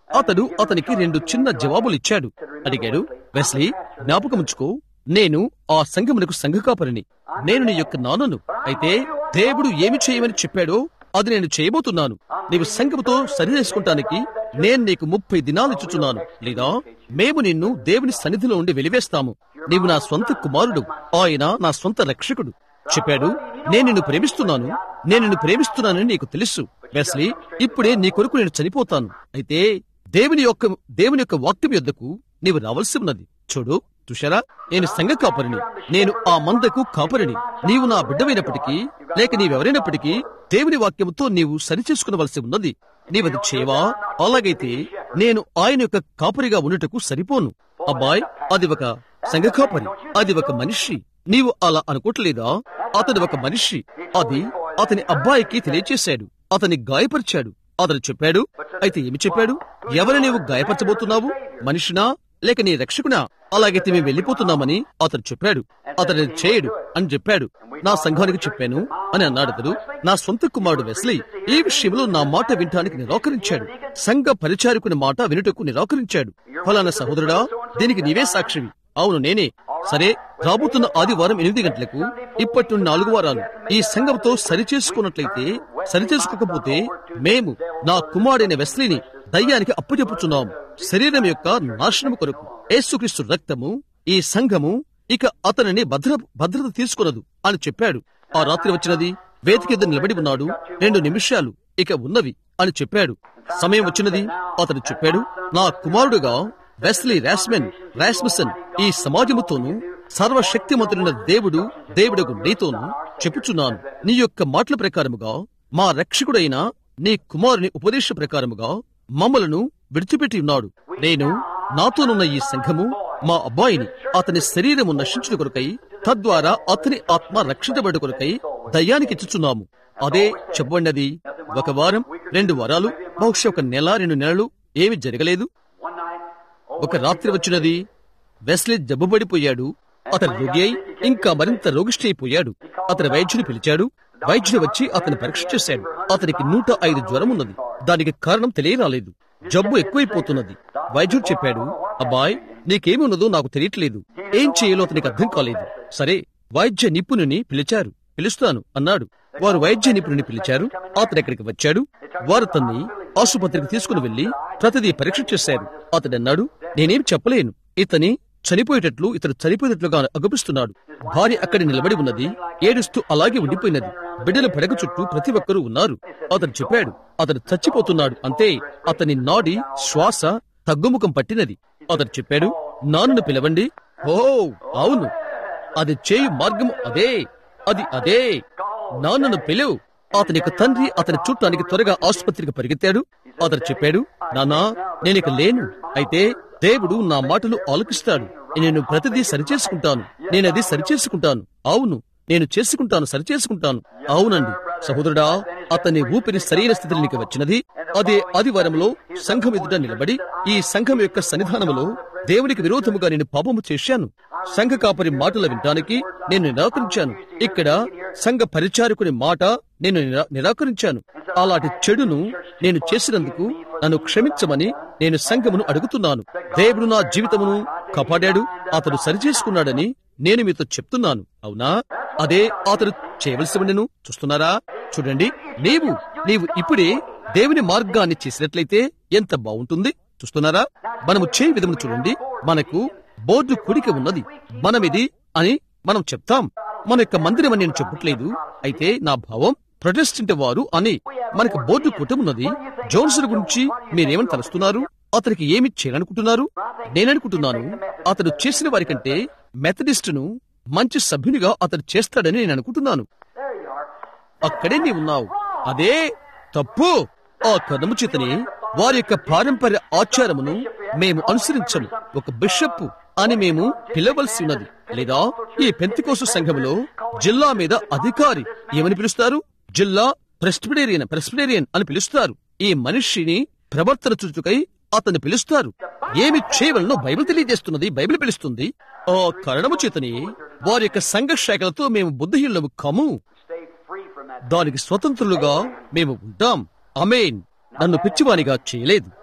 అతడు అతనికి రెండు చిన్న జవాబులు ఇచ్చాడు అడిగాడు వెస్లీ జ్ఞాపకముంచుకో నేను ఆ సంఘమునకు సంఘకాపరిని నేను నీ యొక్క నాన్నను అయితే దేవుడు ఏమి చేయమని చెప్పాడో అది నేను చేయబోతున్నాను నీవు సంఘముతో సరి చేసుకుంటానికి నేను నీకు ముప్పై దినాలు ఇచ్చుచున్నాను లేదా మేము నిన్ను దేవుని సన్నిధిలో ఉండి వెలివేస్తాము నీవు నా స్వంత కుమారుడు ఆయన నా స్వంత రక్షకుడు చెప్పాడు నేను నిన్ను ప్రేమిస్తున్నాను నేను నిన్ను ప్రేమిస్తున్నానని నీకు తెలుసు వెస్లీ ఇప్పుడే నీ కొరకు నేను చనిపోతాను అయితే దేవుని యొక్క దేవుని యొక్క వాక్యం యొద్దకు నీవు రావాల్సి ఉన్నది చూడు చూశారా నేను సంఘ కాపరిని నేను ఆ మందకు కాపరిని నీవు నా బిడ్డమైనప్పటికీ లేక నీవెవరైనప్పటికీ దేవుని వాక్యముతో నీవు సరిచేసుకునవలసి ఉన్నది నీవది చేయవా అలాగైతే నేను ఆయన యొక్క కాపరిగా ఉన్నటకు సరిపోను అబ్బాయ్ అది ఒక సంఘ కాపరి అది ఒక మనిషి నీవు అలా అనుకోవట్లేదా అతడు ఒక మనిషి అది అతని అబ్బాయికి తెలియచేశాడు అతని గాయపరిచాడు అతను చెప్పాడు అయితే ఏమి చెప్పాడు ఎవరు నీవు గాయపరచబోతున్నావు మనిషినా లేక నీ రక్షకునా అలాగైతే మేము వెళ్ళిపోతున్నామని అతను చెప్పాడు అతను చేయడు అని చెప్పాడు నా సంఘానికి చెప్పాను అని అన్నాడు అతడు నా సొంత కుమారుడు వెస్లీ ఈ విషయంలో నా మాట వినటానికి నిరాకరించాడు సంఘ పరిచారకుని మాట వినుటకు నిరాకరించాడు ఫలానా సహోదరుడా దీనికి నీవే సాక్షివి అవును నేనే సరే రాబోతున్న ఆదివారం ఎనిమిది గంటలకు ఇప్పటి నుండి నాలుగు వారాలు ఈ సంఘంతో సరిచేసుకున్నట్లయితే సరిచేసుకోకపోతే మేము నా కుమారుడైన వెస్లీని దయ్యానికి అప్పచెప్పుచున్నాం శరీరం యొక్క నాశనము కొరకు యేసుక్రీస్తు రక్తము ఈ సంఘము ఇక అతనిని భద్ర భద్రత తీసుకున్నదు అని చెప్పాడు ఆ రాత్రి వచ్చినది వేదిక ఎదురు నిలబడి ఉన్నాడు రెండు నిమిషాలు ఇక ఉన్నవి అని చెప్పాడు సమయం వచ్చినది అతడు చెప్పాడు నా కుమారుడుగా వెస్లీ రాస్మెన్ రాస్మిసన్ ఈ సమాజముతోనూ సర్వశక్తిమంతుడైన దేవుడు దేవుడకు నీతోనూ చెప్పుచున్నాను నీ యొక్క మాటల ప్రకారముగా మా రక్షకుడైన నీ కుమారుని ఉపదేశ ప్రకారముగా మమ్మలను విడిచిపెట్టి ఉన్నాడు నేను నాతోనున్న ఈ సంఘము మా అబ్బాయిని అతని శరీరము నశించుట కొరకై తద్వారా అతని ఆత్మ రక్షించబడి కొరకై దయ్యానికి ఇచ్చుచున్నాము అదే చెప్పబడినది ఒక వారం రెండు వారాలు బహుశా ఒక నెల రెండు నెలలు ఏమి జరగలేదు ఒక రాత్రి వచ్చినది వెస్లీ జబ్బుబడిపోయాడు అతను రోగి అయి ఇంకా మరింత రోగిష్టి అయిపోయాడు అతని వైద్యుని పిలిచాడు వైద్యుడు వచ్చి అతని పరీక్ష చేశాడు అతనికి నూట ఐదు జ్వరం ఉన్నది దానికి కారణం తెలియరాలేదు జబ్బు ఎక్కువైపోతున్నది వైద్యుడు చెప్పాడు అబ్బాయ్ నీకేమి ఉన్నదో నాకు తెలియట్లేదు ఏం చేయాలో అతనికి అర్థం కాలేదు సరే వైద్య నిపుణుని పిలిచారు పిలుస్తాను అన్నాడు వారు వైద్య నిపుణుని పిలిచారు అతను ఎక్కడికి వచ్చాడు వారు తన్ని ఆసుపత్రికి తీసుకుని వెళ్లి ప్రతిదీ పరీక్ష చేశారు అతడు అన్నాడు నేనేం చెప్పలేను ఇతని చనిపోయేటట్లు ఇతడు చనిపోయేటట్లుగా అగుపిస్తున్నాడు భార్య అక్కడి నిలబడి ఉన్నది ఏడుస్తూ అలాగే ఉండిపోయినది బిడ్డల పడక చుట్టూ ప్రతి ఒక్కరూ ఉన్నారు అతడు చెప్పాడు అతడు చచ్చిపోతున్నాడు అంతే అతని నాడి శ్వాస తగ్గుముఖం పట్టినది అతడు చెప్పాడు నాన్నను పిలవండి ఓ అవును అది చేయు మార్గం అదే అది అదే నాన్నను పిలువు అతని యొక్క తండ్రి అతని చూడటానికి త్వరగా ఆసుపత్రికి పరిగెత్తాడు అతను చెప్పాడు నానా నేనిక లేను అయితే దేవుడు నా మాటలు ఆలకిస్తాడు నేను ప్రతిదీ సరిచేసుకుంటాను నేనది సరిచేసుకుంటాను అవును నేను చేసుకుంటాను సరిచేసుకుంటాను అవునండి సహోదరుడా అతని ఊపిరి సరైన స్థితిలోనికి వచ్చినది అదే ఆదివారంలో సంఘం ఎదుట నిలబడి ఈ సంఘం యొక్క సన్నిధానములో దేవునికి విరోధముగా నేను పాపము చేశాను సంఘ కాపరి మాటలు వినటానికి నేను నిరాకరించాను ఇక్కడ సంఘ పరిచారకుని మాట నేను నిరా- నిరాకరించాను అలాంటి చెడును నేను చేసినందుకు నన్ను క్షమించమని నేను సంఘమును అడుగుతున్నాను దేవుడు నా జీవితమును కాపాడాడు అతడు సరిచేసుకున్నాడని నేను మీతో చెప్తున్నాను అవునా అదే అతడు చేయవలసి ఉండెను చూస్తున్నారా చూడండి నీవు నీవు ఇప్పుడే దేవుని మార్గాన్ని చేసినట్లయితే ఎంత బాగుంటుంది చూస్తున్నారా మనము చేయి విధమును చూడండి మనకు బోర్డు కుడికి ఉన్నది మనమిది అని మనం చెప్తాం మన యొక్క మందిరం అని నేను చెప్పట్లేదు అయితే నా భావం ప్రొటెస్టెంట్ వారు అని మనకు బోర్డు కుటుంబన్నది జోన్సన్ గురించి మీరేమని తలుస్తున్నారు అతనికి ఏమి చేయాలనుకుంటున్నారు నేననుకుంటున్నాను అతడు చేసిన వారి కంటే మెథడిస్టును మంచి సభ్యునిగా అతడు చేస్తాడని నేను అనుకుంటున్నాను అక్కడే నీ ఉన్నావు అదే తప్పు ఆ కదము చేతని వారి యొక్క పారంపర్య ఆచారమును మేము అనుసరించము ఒక బిషప్ అని మేము పిలవలసి ఉన్నది లేదా ఈ పెంతికోసు సంఘములో జిల్లా మీద అధికారి ఏమని పిలుస్తారు జిల్లా ప్రెస్పిడేరియన్ ప్రెస్పిడేరియన్ అని పిలుస్తారు ఈ మనిషిని ప్రవర్తన చుచుకై అతన్ని పిలుస్తారు ఏమి చేయవలనో బైబిల్ తెలియజేస్తున్నది బైబిల్ పిలుస్తుంది ఆ కారణము చేతని వారి యొక్క సంఘ శాఖలతో మేము బుద్ధిహీనులము కము Stay free from that. దానికి స్వతంత్రులుగా మేము ఉంటాం అమేన్ నన్ను పిచ్చివానిగా చేయలేదు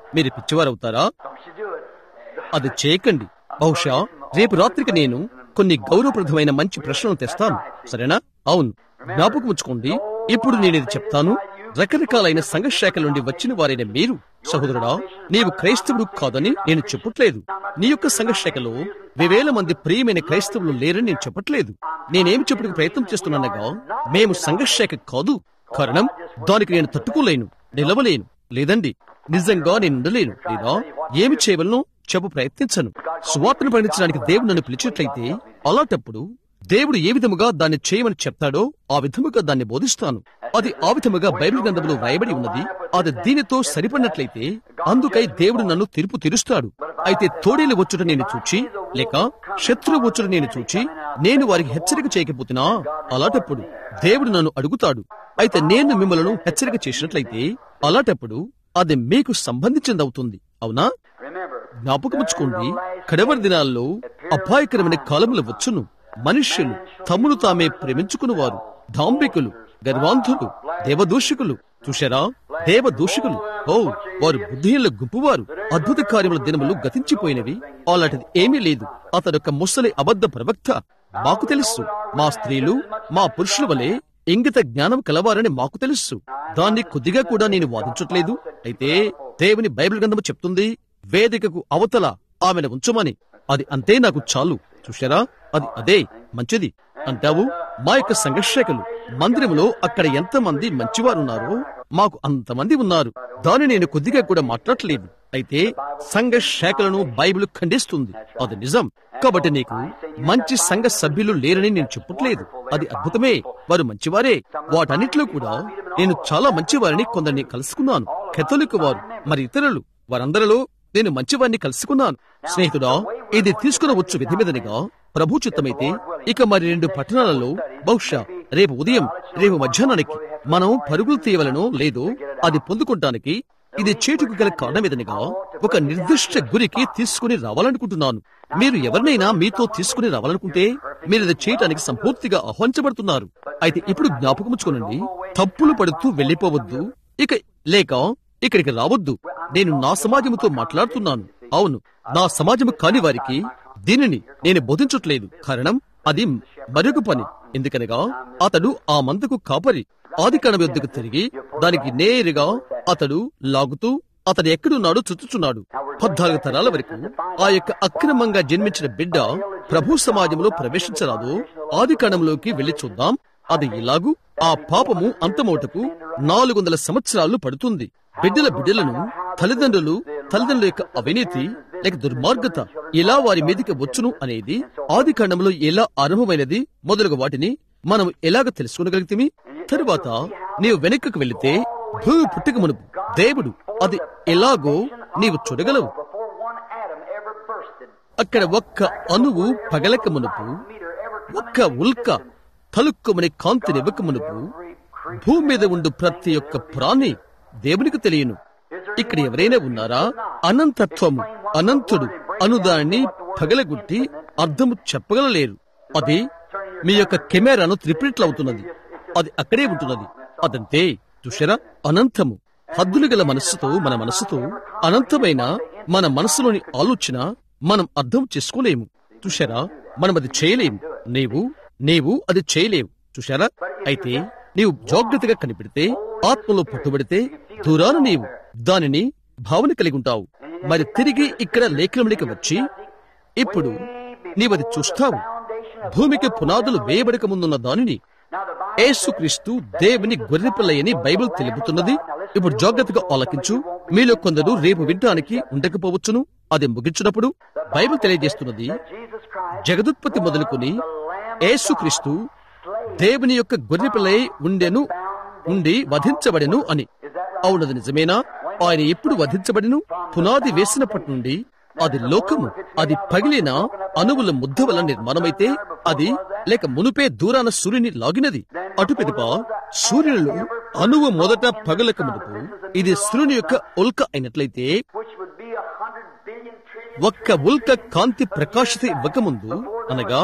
మీరు పిచ్చివారవుతారా Don't you do it. అది చేయకండి బహుశా రేపు రాత్రికి నేను కొన్ని గౌరవప్రదమైన మంచి ప్రశ్నలు తెస్తాను సరేనా అవును జ్ఞాపకం ఉంచుకోండి ఇప్పుడు నేను ఇది చెప్తాను రకరకాలైన సంఘశాఖల నుండి వచ్చిన వారైన మీరు సహోదరుడా నీవు క్రైస్తవుడు కాదని నేను చెప్పట్లేదు నీ యొక్క సంఘశాఖలో వేవేల మంది ప్రియమైన క్రైస్తవులు లేరని నేను చెప్పట్లేదు నేనేమి చెప్పడానికి ప్రయత్నం చేస్తున్నానగా మేము సంఘశాఖ కాదు కారణం దానికి నేను తట్టుకోలేను నిలవలేను లేదండి నిజంగా నేను ఉండలేను లేదా ఏమి చేయవలను చెప్పు ప్రయత్నించను సువార్తను ప్రకటించడానికి దేవుడు నన్ను పిలిచినట్లయితే అలాంటప్పుడు దేవుడు ఏ విధముగా దాన్ని చేయమని చెప్తాడో ఆ విధముగా దాన్ని బోధిస్తాను అది ఆ విధముగా బైబిల్ గ్రంథంలో వ్రాయబడి ఉన్నది అది దీనితో సరిపడినట్లయితే అందుకై దేవుడు నన్ను తీర్పు తీరుస్తాడు అయితే తోడేలు వచ్చుట నేను చూచి లేక శత్రువు వచ్చుట నేను చూచి నేను వారికి హెచ్చరిక చేయకపోతున్నా అలాంటప్పుడు దేవుడు నన్ను అడుగుతాడు అయితే నేను మిమ్మల్ని హెచ్చరిక చేసినట్లయితే అలాంటప్పుడు అది మీకు సంబంధించిందవుతుంది అవునా Remember, జ్ఞాపకముచ్చుకోండి కడవరి దినాల్లో అపాయకరమైన కాలములు వచ్చును మనుష్యులు తమను తామే ప్రేమించుకునివారు డాంబికులు గర్వాంధులు దేవదూషకులు చూశారా దేవదూషకులు ఓ వారు బుద్ధిహీనుల గుంపువారు అద్భుత కార్యముల దినములు గతించిపోయినవి అలాంటిది ఏమీ లేదు అతడొక ముసలి అబద్ధ ప్రవక్త మాకు తెలుసు మా స్త్రీలు మా పురుషుల వలె ఇంగిత జ్ఞానం కలవారని మాకు తెలుసు దాన్ని కొద్దిగా కూడా నేను వాదించట్లేదు అయితే దేవుని బైబిల్ గ్రంథము చెప్తుంది వేదికకు అవతల ఆమెను ఉంచమని అది అంతే నాకు చాలు చూశారా అది అదే మంచిది అంటావు మా యొక్క సంఘర్షకులు మందిరంలో అక్కడ ఎంతమంది మంచివారున్నారో మాకు అంతమంది ఉన్నారు దాన్ని నేను కొద్దిగా కూడా మాట్లాడలేదు అయితే సంఘ శాఖలను బైబిల్ ఖండిస్తుంది అది నిజం కాబట్టి నీకు మంచి సంఘ సభ్యులు లేరని నేను చెప్పట్లేదు అది అద్భుతమే వారు మంచివారే వాటన్నిటిలో కూడా నేను చాలా మంచివారిని కొందరిని కలుసుకున్నాను కెథలిక్ వారు మరి ఇతరులు వారందరిలో నేను మంచివారిని కలుసుకున్నాను స్నేహితుడా ఇది తీసుకుని వచ్చు విధి మీదనిగా ప్రభు చిత్తమైతే ఇక మరి రెండు పట్టణాలలో బహుశా రేపు ఉదయం రేపు మధ్యాహ్నానికి మనం పరుగులు తీయవలనో లేదో అది పొందుకుంటానికి ఇది చేటుకు గల కారణమేదనిగా ఒక నిర్దిష్ట గురికి తీసుకుని రావాలనుకుంటున్నాను మీరు ఎవరినైనా మీతో తీసుకుని రావాలనుకుంటే మీరు ఇది చేయటానికి సంపూర్తిగా ఆహ్వానించబడుతున్నారు అయితే ఇప్పుడు జ్ఞాపకముచ్చుకోనండి తప్పులు పడుతూ వెళ్ళిపోవద్దు ఇక లేక ఇక్కడికి రావద్దు నేను నా సమాజముతో మాట్లాడుతున్నాను అవును నా సమాజము కాని వారికి దీనిని నేను బోధించట్లేదు కారణం అది మరొక పని ఎందుకనగా అతడు ఆ మందకు కాపరి ఆది కణం యొద్దకు తిరిగి దానికి నేరుగా అతడు లాగుతూ అతడు ఎక్కడున్నాడో చుచ్చుచున్నాడు పద్నాలుగు తరాల వరకు ఆ యొక్క అక్రమంగా జన్మించిన బిడ్డ ప్రభు సమాజంలో ప్రవేశించరాదు ఆది కణంలోకి వెళ్లి చూద్దాం అది ఇలాగు ఆ పాపము అంతమోటకు నాలుగు వందల సంవత్సరాలు పడుతుంది బిడ్డల బిడ్డలను తల్లిదండ్రులు తల్లిదండ్రుల యొక్క అవినీతి లేక దుర్మార్గత ఎలా వారి మీదకి వచ్చును అనేది ఆది కాండంలో ఎలా ఆరంభమైనది మొదలగు వాటిని మనం ఎలాగ తెలుసుకోగలిగితే తరువాత నీవు వెనక్కి వెళితే భూమి పుట్టుక మునుపు దేవుడు అది ఎలాగో నీవు చూడగలవు before one atom ever bursted, అక్కడ ఒక్క అణువు పగలక మునుపు meter ever ఒక్క ఉల్క తలుక్కుమని కాంతినివ్వక మునుపు భూమి మీద ఉండు ప్రతి ఒక్క ప్రాణి దేవునికి తెలియను ఇక్కడ ఎవరైనా ఉన్నారా అనంతత్వము అనంతుడు అనుదాన్ని పగలగొట్టి అర్థము చెప్పగలలేరు అది మీ యొక్క కెమెరాను త్రిప్రిట్లవుతున్నది అది అక్కడే ఉంటున్నది అదంతే చూసారా అనంతము హద్దులు గల మనస్సుతో మన మనస్సుతో అనంతమైన మన మనస్సులోని ఆలోచన మనం అర్థం చేసుకోలేము చూశారా మనం అది చేయలేము నీవు నీవు అది చేయలేవు చూశారా అయితే నీవు జాగ్రత్తగా కనిపెడితే ఆత్మలో పట్టుబడితే దూరాన నీవు దానిని భావన కలిగి ఉంటావు మరి తిరిగి ఇక్కడ లేఖనంలోకి వచ్చి ఇప్పుడు నీవది చూస్తావు భూమికి పునాదులు వేయబడక ముందున్న దానిని యేసుక్రీస్తు దేవుని గొర్రెపిల్లయని బైబిల్ తెలుపుతున్నది ఇప్పుడు జాగ్రత్తగా ఆలకించు మీలో కొందరు రేపు వినటానికి ఉండకపోవచ్చును అది ముగించినప్పుడు బైబిల్ తెలియజేస్తున్నది Jesus Christ, జగదుత్పత్తి మొదలుకొని యేసుక్రీస్తు దేవుని యొక్క గొర్రెపిల్లై ఉండెను ఉండి వధించబడెను అని అవునది నిజమేనా ఆయన ఎప్పుడు వధించబడిను పునాది వేసినప్పటి నుండి అది లోకము అది పగిలిన అణువుల ముద్ద వల్ల నిర్మాణమైతే అది లేక మునుపే దూరాన సూర్యుని లాగినది అటు పిదప సూర్యునిలో అణువు మొదట పగలక మునుపు ఇది సూర్యుని యొక్క ఉల్క అయినట్లయితే which would be a hundred billion trillion ఒక్క ఉల్క కాంతి ప్రకాశత ఇవ్వకముందు అనగా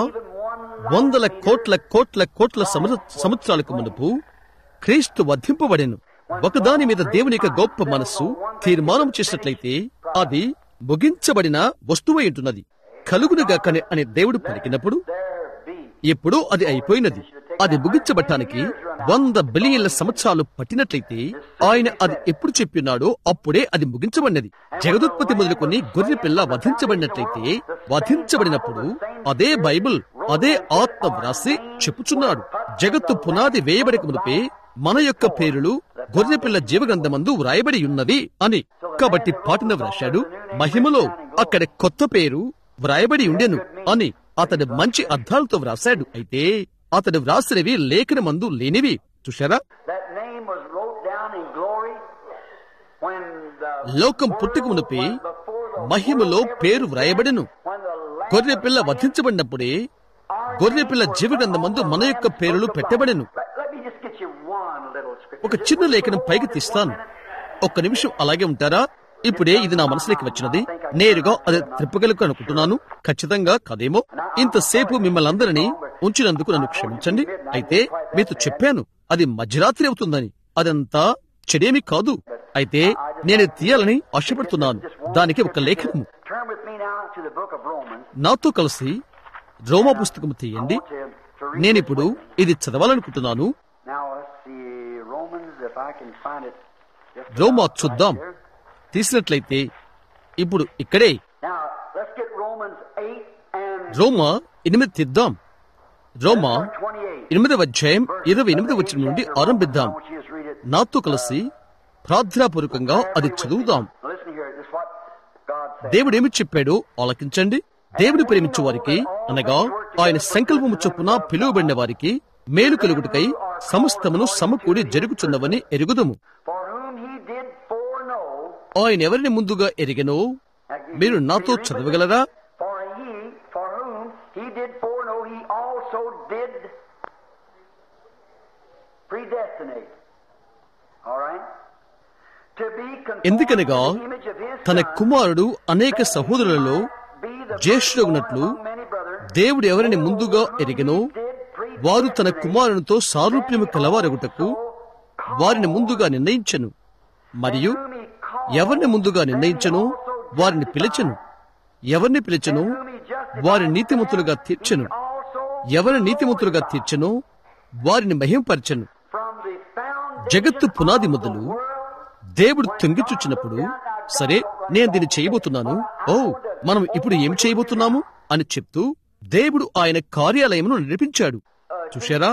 వందల కోట్ల కోట్ల కోట్ల సముద్ర- సంవత్సరాలకు మునుపు క్రీస్తు వధింపబడెను ఒకదాని మీద దేవుని యొక్క గొప్ప మనస్సు తీర్మానం చేసినట్లయితే అది ముగించబడిన వస్తువై ఉంటున్నది కలుగునుగా కని అని దేవుడు పలికినప్పుడు ఎప్పుడో అది అయిపోయినది అది ముగించబట్టానికి వంద బిలియన్ల సంవత్సరాలు పట్టినట్లయితే ఆయన అది ఎప్పుడు చెప్పినాడో అప్పుడే అది ముగించబడినది జగదుత్పత్తి మొదలుకొని గొర్రె పిల్ల వధించబడినట్లయితే వధించబడినప్పుడు అదే బైబిల్ అదే ఆత్మ వ్రాసి చెప్పుచున్నాడు జగత్తు పునాది వేయబడక మునిపే మన యొక్క పేరులు గొర్రెపిల్ల జీవగంధమందు వ్రాయబడి ఉన్నది అని కాబట్టి పాటిన వ్రాశాడు మహిమలో అక్కడ కొత్త పేరు వ్రాయబడి ఉండెను అని అతడు మంచి అర్థాలతో వ్రాశాడు అయితే అతడు వ్రాసినవి లేఖన మందు లేనివి చూశారా That name was wrote down in glory when the లోకం పుట్టుక మునిపే మహిమలో పేరు వ్రాయబడెను when the Lamb గొర్రె పిల్ల వధించబడినప్పుడే గొర్రె పిల్ల జీవగంధమందు మన యొక్క పేరులు పెట్టబడెను Let, let me just get you one little scripture. ఒక చిన్న లేఖనం పైకి తీస్తాను ఒక్క నిమిషం అలాగే ఉంటారా ఇప్పుడే ఇది నా మనసులోకి వచ్చినది నేరుగా అది త్రిప్పగలకు అనుకుంటున్నాను ఖచ్చితంగా కదేమో ఇంతసేపు మిమ్మల్ని అందరినీ ఉంచినందుకు నన్ను క్షమించండి అయితే మీతో చెప్పాను అది మధ్యరాత్రి అవుతుందని అదంతా చెడేమి కాదు అయితే నేను తీయాలని ఆశపడుతున్నాను దానికి ఒక లేఖనము Turn with me now to the book of Romans. నాతో కలిసి రోమా పుస్తకము తీయండి To, to read నేనిప్పుడు ఇది చదవాలనుకుంటున్నాను Now let's see Romans if I can find it. Just Roma about చూద్దాం right here. తీసినట్లయితే ఇప్పుడు ఇక్కడే Now let's get Romans 8 and రోమా ఎనిమిది తీద్దాం రోమా 28. ఎనిమిదవ అధ్యాయం ఇరవై ఎనిమిది వచ్చిన నుండి ఆరంభిద్దాం I want you to just read it. నాతో కలిసి ప్రార్థనాపూర్వకంగా అది చదువుదాం Listen here. This is what God said. దేవుడేమి చెప్పాడో ఆలకించండి దేవుని ప్రేమించు వారికి అనగా ఆయన సంకల్పము చొప్పున పిలువబడిన వారికి మేలు కలుగుటకై సమస్తమును సమకూడి జరుగుచున్నవని ఎరుగుదము For whom he did foreknow. ఆయన ఎవరిని ముందుగా ఎరిగెనో మీరు నాతో చదవగలరా For he, for whom he did foreknow, he also did predestinate. All right? To be conformed ఎందుకనగా to the image of his తన son, కుమారుడు అనేక సహోదరులలో be the జ్యేష్ఠుడగునట్లు firstborn among many brethren, దేవుడు ఎవరిని ముందుగా ఎరిగెనో వారు తన కుమారునితో సారూప్యము కలవారగుటకు వారిని ముందుగా నిర్ణయించను మరియు ఎవరిని ముందుగా నిర్ణయించను వారిని పిలిచెను ఎవరిని పిలిచెను వారిని నీతిమంతులుగా తీర్చెను ఎవరిని నీతిమంతులుగా తీర్చెను వారిని మహింపరచెను from the foundation జగత్తు పునాది మొదలు దేవుడు తొంగిచూచినప్పుడు సరే నేను దీన్ని చేయబోతున్నాను ఓ మనం ఇప్పుడు ఏం చేయబోతున్నాము అని చెప్తూ దేవుడు ఆయన కార్యాలయమును నడిపించాడు చూశారా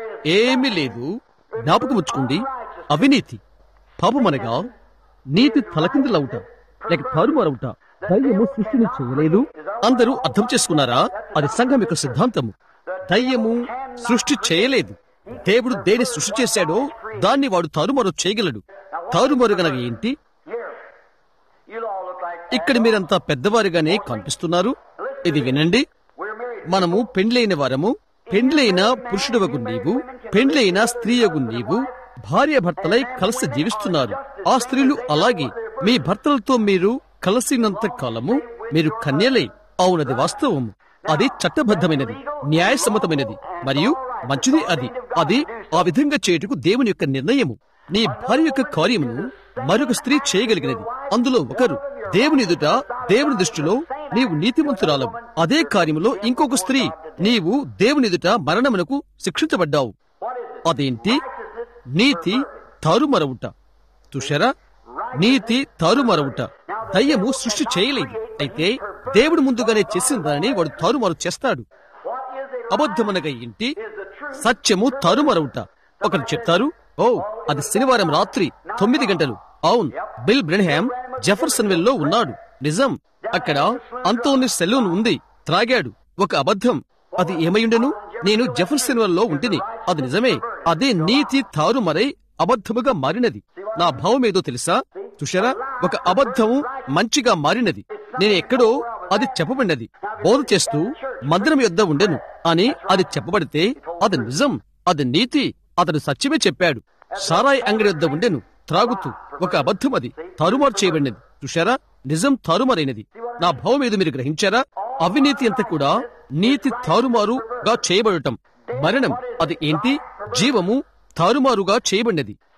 ఏమీ లేదు జ్ఞాపకం ఉంచుకోండి అవినీతి పాపమనగా నీతి తలకిందులవుట లేక తారుమారవుట దయ్యము సృష్టిని చేయలేదు అందరూ అర్థం చేసుకున్నారా అది సంఘం యొక్క సిద్ధాంతము దయ్యము సృష్టి చేయలేదు దేవుడు దేని సృష్టి చేశాడో దాన్ని వాడు తారుమారు చేయగలడు తారుమారు గనక ఏంటి here. You'll all look like ఇక్కడ మీరంతా పెద్దవారుగానే కనిపిస్తున్నారు ఇది వినండి we're married. మనము పెండ్లైన వారము పెండ్లైన పురుషుడవగు నీవు పెండ్లైన స్త్రీయగు నీవు భార్య భర్తలై కలిసి జీవిస్తున్నారు ఆ స్త్రీలు అలాగే మీ భర్తలతో మీరు కలిసినంత కాలము మీరు కన్యలే అవునది వాస్తవము అది చట్టబద్ధమైనది న్యాయసమ్మతమైనది మరియు మంచిది అది అది ఆ విధంగా చేయుటకు దేవుని యొక్క నిర్ణయము నీ భార్య యొక్క కార్యమును మరొక స్త్రీ చేయగలిగినది అందులో ఒకరు దేవుని ఎదుట దేవుని దృష్టిలో నీవు నీతిమంతురాలవు అదే కార్యములో ఇంకొక స్త్రీ నీవు దేవుని ఎదుట మరణమునకు శిక్షించబడ్డావు అదేంటి నీతి తారుమరవుట చూశారా నీతి తారుమరవుట దయ్యము సృష్టి చేయలేదు అయితే దేవుడు ముందుగానే చేసిన దానిని వాడు తారుమారు చేస్తాడు What is a అబద్ధమనగా ఏంటి is the truth. సత్యము తారుమరవుట ఒకరు చెప్తారు ఓ అది శనివారం రాత్రి తొమ్మిది గంటలు అవును బిల్ బ్రెన్హామ్ జెఫర్సన్ లో ఉన్నాడు నిజం అక్కడ అంతోని సెలూన్ ఉంది త్రాగాడు ఒక అబద్ధం అది ఏమైండెను నేను జెఫర్సన్ లో ఉంటిని అది నిజమే అదే నీతి తారుమరై అబద్ధముగా మారినది నా భావం ఏదో తెలుసా చూశారా ఒక అబద్ధము మంచిగా మారినది నేను ఎక్కడో అది చెప్పబడినది బోధ చేస్తూ మందిరం యొద్ద ఉండెను అని అది చెప్పబడితే అది నిజం అది నీతి అతడు సత్యమే చెప్పాడు సారాయి అంగడి వద్ద ఉండెను త్రాగుతూ ఒక అబద్ధం అది తారుమారు చేయబడినది చూశారా నిజం తారుమారైనది నా భావం ఏదో మీరు గ్రహించారా అవినీతి అంతా కూడా నీతి తారుమారుగా చేయబడటం మరణం అది ఏంటి జీవము తారుమారుగా చేయబడినది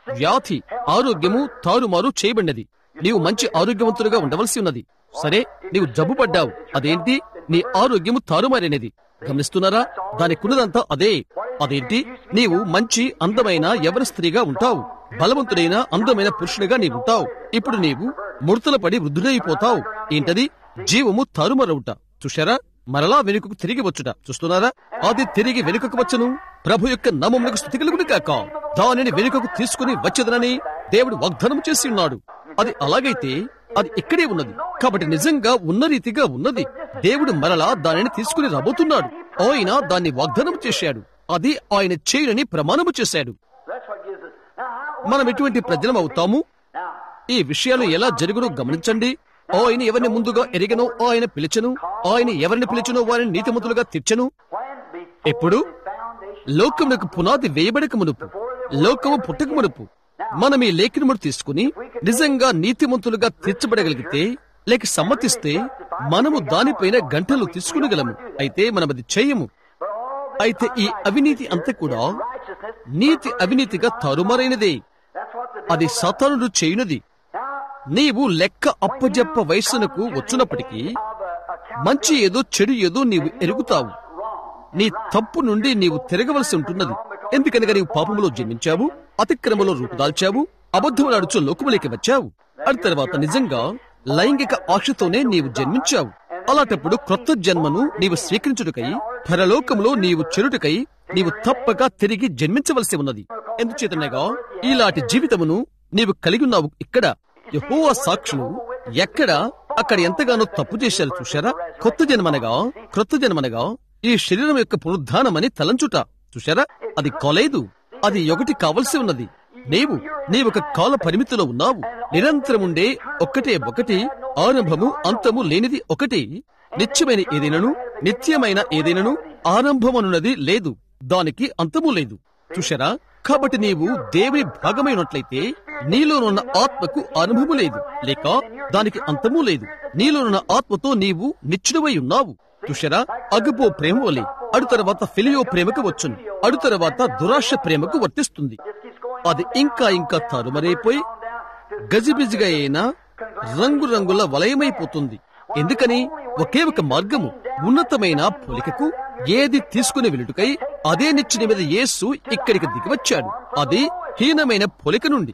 వ్యాధి ఆరోగ్యము తారుమారు చేయబడినది నీవు మంచి ఆరోగ్యవంతులుగా ఉండవలసి ఉన్నది సరే నీవు జబ్బు పడ్డావు అదేంటి నీ ఆరోగ్యము తారుమారైనది గమనిస్తున్నారా దానికున్నదంతా అదే అదేంటి నీవు మంచి అందమైన ఎవరి స్త్రీగా ఉంటావు బలవంతుడైన అందమైన పురుషుడిగా నీవు ఉంటావు ఇప్పుడు నీవు ముడతల పడి వృద్ధుడైపోతావు ఏంటది జీవము తారుమరవుట చూశారా మరలా వెనుకకు తిరిగి వచ్చుట చూస్తున్నారా అది తిరిగి వెనుకకు వచ్చును ప్రభు యొక్క నామమునకు స్థుతి కలుగును కాక దానిని వెనుకకు తీసుకుని వచ్చేదనని దేవుడు వాగ్దానం చేసి ఉన్నాడు అది అలాగైతే అది ఇక్కడే ఉన్నది కాబట్టి నిజంగా ఉన్న రీతిగా ఉన్నది దేవుడు మరలా దానిని తీసుకుని రాబోతున్నాడు ఆయన దాన్ని వాగ్దానం చేశాడు అది ఆయన చేయనని ప్రమాణము చేశాడు That's what gives us. Now, how, మనం ఎటువంటి ప్రజలం అవుతాము now, ఈ విషయాలు ఎలా జరుగునో గమనించండి ఆయన ఎవరిని ముందుగా ఎరిగనో ఆయన పిలిచెను ఆయన ఎవరిని పిలిచెనో వారిని నీతిమంతులుగా తీర్చెను when before ఎప్పుడు the foundation లోకమునకు పునాది వేయబడక మునుపు లోకము పుట్టక మునుపు మనం ఈ లేఖనమును తీసుకుని నిజంగా నీతిమంతులుగా తీర్చబడగలిగితే లేక సమ్మతిస్తే మనము దానిపైన గంటలు తీసుకునగలము అయితే మనం అది చేయము but all this అయితే ఈ అవినీతి అంతా కూడా righteousness, నీతి అవినీతిగా తారుమారైనదే that's what the అది devil does. సతానుడు చేయునది Now, నీవు లెక్క అప్పజెప్ప వయస్సునకు వచ్చినప్పటికీ of a, a మంచి ఏదో చెడు ఏదో నీవు ఎరుగుతావు wrong. నీ తప్పు నుండి నీవు తిరగవలసి ఉంటున్నది ఎందుకనగా నీవు పాపములో జన్మించావు అతిక్రమలో రూపుదాల్చావు అబద్ధములాడుచు లోకములోకి వచ్చావు అటు తర్వాత నిజంగా లైంగిక ఆశతోనే నీవు జన్మించావు అలాంటప్పుడు క్రొత్త జన్మను నీవు స్వీకరించుటకై పరలోకములో నీవు చెరుటకై నీవు తప్పక తిరిగి జన్మించవలసి ఉన్నది ఎందుచేతనగా ఇలాంటి జీవితమును నీవు కలిగి ఉన్నావు ఇక్కడ యెహోవా సాక్షులు ఎక్కడ అక్కడ ఎంతగానో తప్పు చేశారు చూశారా కొత్త జన్మనగా క్రొత్త జన్మనగా ఈ శరీరం యొక్క పునరుద్ధానమని తలంచుట చూశారా అది కాలేదు అది ఒకటి కావలసి ఉన్నది నీవు నీవొక కాల పరిమితిలో ఉన్నావు నిరంతరముండే ఒక్కటే ఒకటి ఆరంభము అంతము లేనిది ఒకటి నిత్యమైన ఏదైనను నిత్యమైన ఏదైనను ఆరంభమనున్నది లేదు దానికి అంతము లేదు చూశారా కాబట్టి నీవు దేవుని భాగమైనట్లయితే నీలోనున్న ఆత్మకు ఆరంభము లేదు లేక దానికి అంతము లేదు నీలోనున్న ఆత్మతో నీవు నిచ్చుడవై ఉన్నావు చూశారా అగపో ప్రేమ వలె అడు తర్వాత ఫిలియో ప్రేమకు వచ్చును అడు తర్వాత దురాశ ప్రేమకు వర్తిస్తుంది అది ఇంకా ఇంకా తారుమరైపోయి గజిబిజిగా అయినా రంగురంగుల వలయమైపోతుంది ఎందుకని ఒకే ఒక మార్గము ఉన్నతమైన పోలికకు ఏది తీసుకుని వెలుటకై అదే నిచ్చిన మీద యేసు ఇక్కడికి దిగివచ్చాడు అది హీనమైన పోలిక నుండి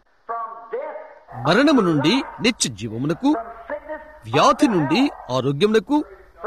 మరణము నుండి నిత్య జీవమునకు వ్యాధి నుండి ఆరోగ్యమునకు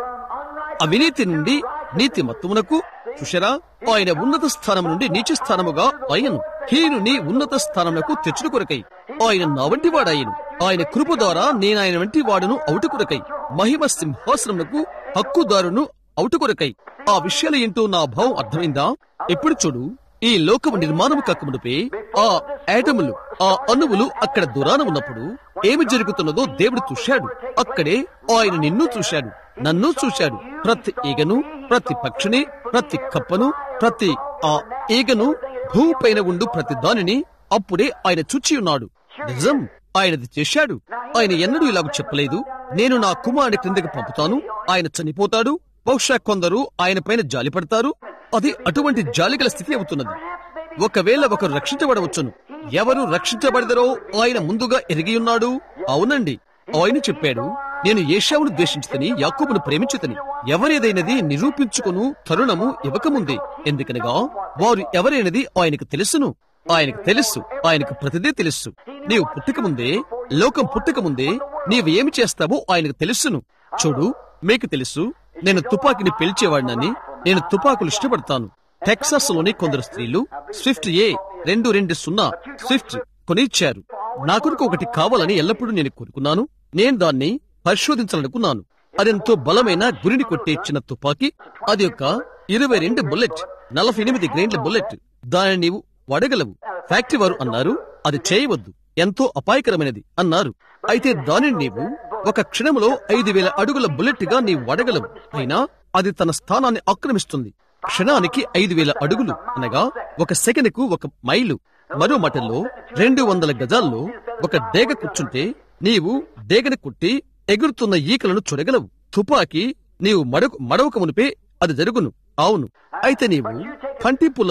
అవినీతి నుండి నీతి మత్వమునకు చూశారా ఆయన ఉన్నత స్థానం నుండి నీచ స్థానముగా ఆయను హీనుని ఉన్నత స్థానమునకు తెచ్చుడు కొరకై ఆయన నా వంటి వాడాయను ఆయన కృప ద్వారా నేను ఆయన వంటి వాడును అవుట కొరకై మహిమ సింహాసనమునకు హక్కుదారును అవుట కొరకై ఆ విషయాలు ఏంటో నా భావం అర్థమైందా ఎప్పుడు చూడు ఈ లోకము నిర్మాణము కాకమునిపే ఆ యాటములు ఆ అణువులు అక్కడ దూరాన ఉన్నప్పుడు ఏమి జరుగుతున్నదో దేవుడు చూశాడు అక్కడే ఆయన నిన్ను చూశాడు నన్ను చూశాడు ప్రతి ఈగను ప్రతి పక్షిని ప్రతి కప్పను ప్రతి ఆ ఈగను భూపైన ఉండు ప్రతి దానిని అప్పుడే ఆయన చూచి ఉన్నాడు నిజం ఆయనది చేశాడు ఆయన ఎన్నడూ ఇలాగ చెప్పలేదు నేను నా కుమారుడి క్రిందకి పంపుతాను ఆయన చనిపోతాడు బహుశా కొందరు ఆయన పైన జాలి పడతారు అది అటువంటి జాలిగల స్థితి అవుతున్నది ఒకవేళ ఒకరు రక్షించబడవచ్చును ఎవరు రక్షించబడదరో ఆయన ముందుగా ఎరిగి ఉన్నాడు అవునండి ఆయన చెప్పాడు నేను ఏషావును ద్వేషించుతని యాకోబును ప్రేమించుతని ఎవరేదైనది నిరూపించుకును తరుణము ఇవ్వకముందే ఎందుకనగా వారు ఎవరైనది ఆయనకు తెలుసును ఆయనకు తెలుసు ఆయనకు ప్రతిదీ తెలుసు నీవు పుట్టకముందే లోకం పుట్టకముందే నీవు ఏమి చేస్తావో ఆయనకు తెలుసును చూడు మీకు తెలుసు నేను తుపాకిని పేల్చేవాడినని నేను తుపాకులు ఇష్టపడతాను టెక్సాస్ లోని కొందరు స్త్రీలు స్విఫ్ట్ ఏ రెండు రెండు సున్నా స్విఫ్ట్ కొనిచ్చారు నా కొరకు ఒకటి కావాలని ఎల్లప్పుడూ నేను కోరుకున్నాను నేను దాన్ని పరిశోధించాలనుకున్నాను అదెంతో బలమైన గురిని కొట్టే చిన్న తుపాకీ అది ఒక ఇరవై రెండు బుల్లెట్ నలభై ఎనిమిది గ్రెయిన్ల బుల్లెట్ దానిని నీవు వడగలవు ఫ్యాక్టరీ వారు అన్నారు అది చేయవద్దు ఎంతో అపాయకరమైనది అన్నారు అయితే దానిని నీవు ఒక క్షణంలో ఐదు వేల అడుగుల బుల్లెట్ గా నీవు వడగలవు అయినా అది తన స్థానాన్ని ఆక్రమిస్తుంది క్షణానికి ఐదు వేల అడుగులు అనగా ఒక సెకండ్కు ఒక మైలు మరో మాటల్లో రెండు వందల గజాల్లో ఒక డేగ కూర్చుంటే నీవు డేగని కుట్టి ఎగురుతున్న ఈకలను చూడగలవు తుపాకి నీవు మడక మడవక మునిపే అది జరుగును అవును అయితే నీవు పంటి పుల్లను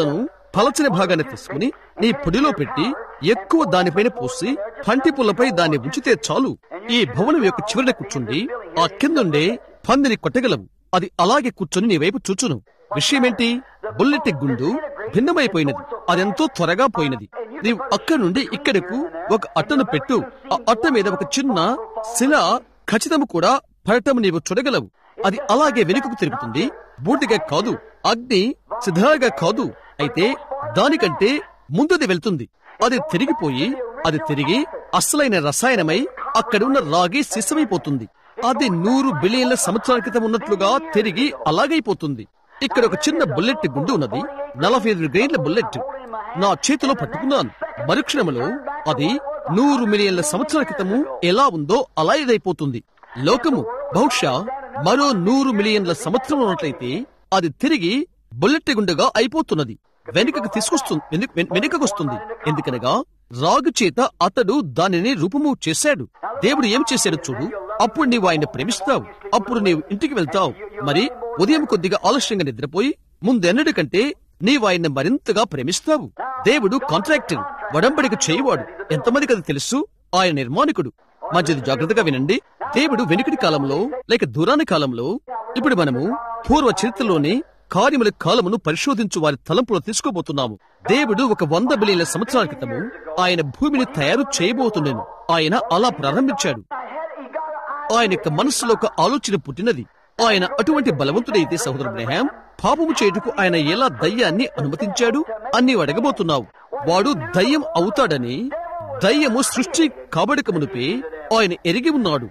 పలచని భాగాన్ని తీసుకుని నీ పొడిలో పెట్టి ఎక్కువ దానిపైన పోసి పంటి పుల్లపై దాన్ని ఉంచితే చాలు ఈ భవనం యొక్క చివరన కూర్చుండి ఆ కిందుండే పందిని కొట్టగలవు అది అలాగే కూర్చొని నీ వైపు చూచును విషయమేంటి బుల్లెట్ గుండు భిన్నమైపోయినది అదెంతో త్వరగా పోయినది నీవు అక్కడి నుండి ఇక్కడకు ఒక అట్టను పెట్టు ఆ అట్ట మీద ఒక చిన్న శిల ఖచ్చితము కూడా పడటం నీవు చూడగలవు అది అలాగే వెనుకకు తిరుగుతుంది బూటిగా కాదు అగ్ని సిద్ధాగా కాదు అయితే దానికంటే ముందుది వెళ్తుంది అది తిరిగిపోయి అది తిరిగి అసలైన రసాయనమై అక్కడున్న రాగి శిశమైపోతుంది అది నూరు బిలియన్ల సంవత్సరాల క్రితం ఉన్నట్లుగా తిరిగి అలాగైపోతుంది ఇక్కడ ఒక చిన్న బుల్లెట్ గుండు ఉన్నది నలభై ఐదు గ్రెయిన్ల బుల్లెట్ నా చేతిలో పట్టుకున్నాను మరుక్షణములో అది నూరు మిలియన్ల సంవత్సరాల క్రితము ఎలా ఉందో అలా ఇదైపోతుంది లోకము బహుశా మరో నూరు మిలియన్ల సంవత్సరం ఉన్నట్లయితే అది తిరిగి బుల్లెట్ గుండెగా అయిపోతున్నది వెనుకకు తీసుకొస్తుంది వెను- వెను- వెనుకకొస్తుంది ఎందుకనగా రాగు చేత అతడు దానిని రూపము చేశాడు దేవుడు ఏం చేశాడు చూడు అప్పుడు నీవు ఆయన ప్రేమిస్తావు అప్పుడు నీవు ఇంటికి వెళ్తావు మరి ఉదయం కొద్దిగా ఆలస్యంగా నిద్రపోయి ముందెన్నటి కంటే నీవు ఆయన మరింతగా ప్రేమిస్తావు దేవుడు కాంట్రాక్టర్ వడంబడిక చేయవాడు ఎంతమందికి అది తెలుసు ఆయన నిర్మాణికుడు మంచిది జాగ్రత్తగా వినండి దేవుడు వెనుకటి కాలంలో లేక దూరాని కాలంలో ఇప్పుడు మనము పూర్వ చరిత్రలోని కార్యముల కాలమును పరిశోధించు వారి తలంపులో తీసుకోబోతున్నాము దేవుడు ఒక వంద బిలియన్ల సంవత్సరాల క్రితము ఆయన భూమిని తయారు చేయబోతుండెను ఆయన అలా ప్రారంభించాడు ఆయన యొక్క మనస్సులో ఒక ఆలోచన పుట్టినది ఆయన అటువంటి బలవంతుడైతే సహోదరు బ్రహాం పాపము చేయుటకు ఆయన ఎలా దయ్యాన్ని అనుమతించాడు అని నీవు అడగబోతున్నావు వాడు దయ్యం అవుతాడని దయ్యము సృష్టి కాబడక మునిపే ఆయన ఎరిగి ఉన్నాడు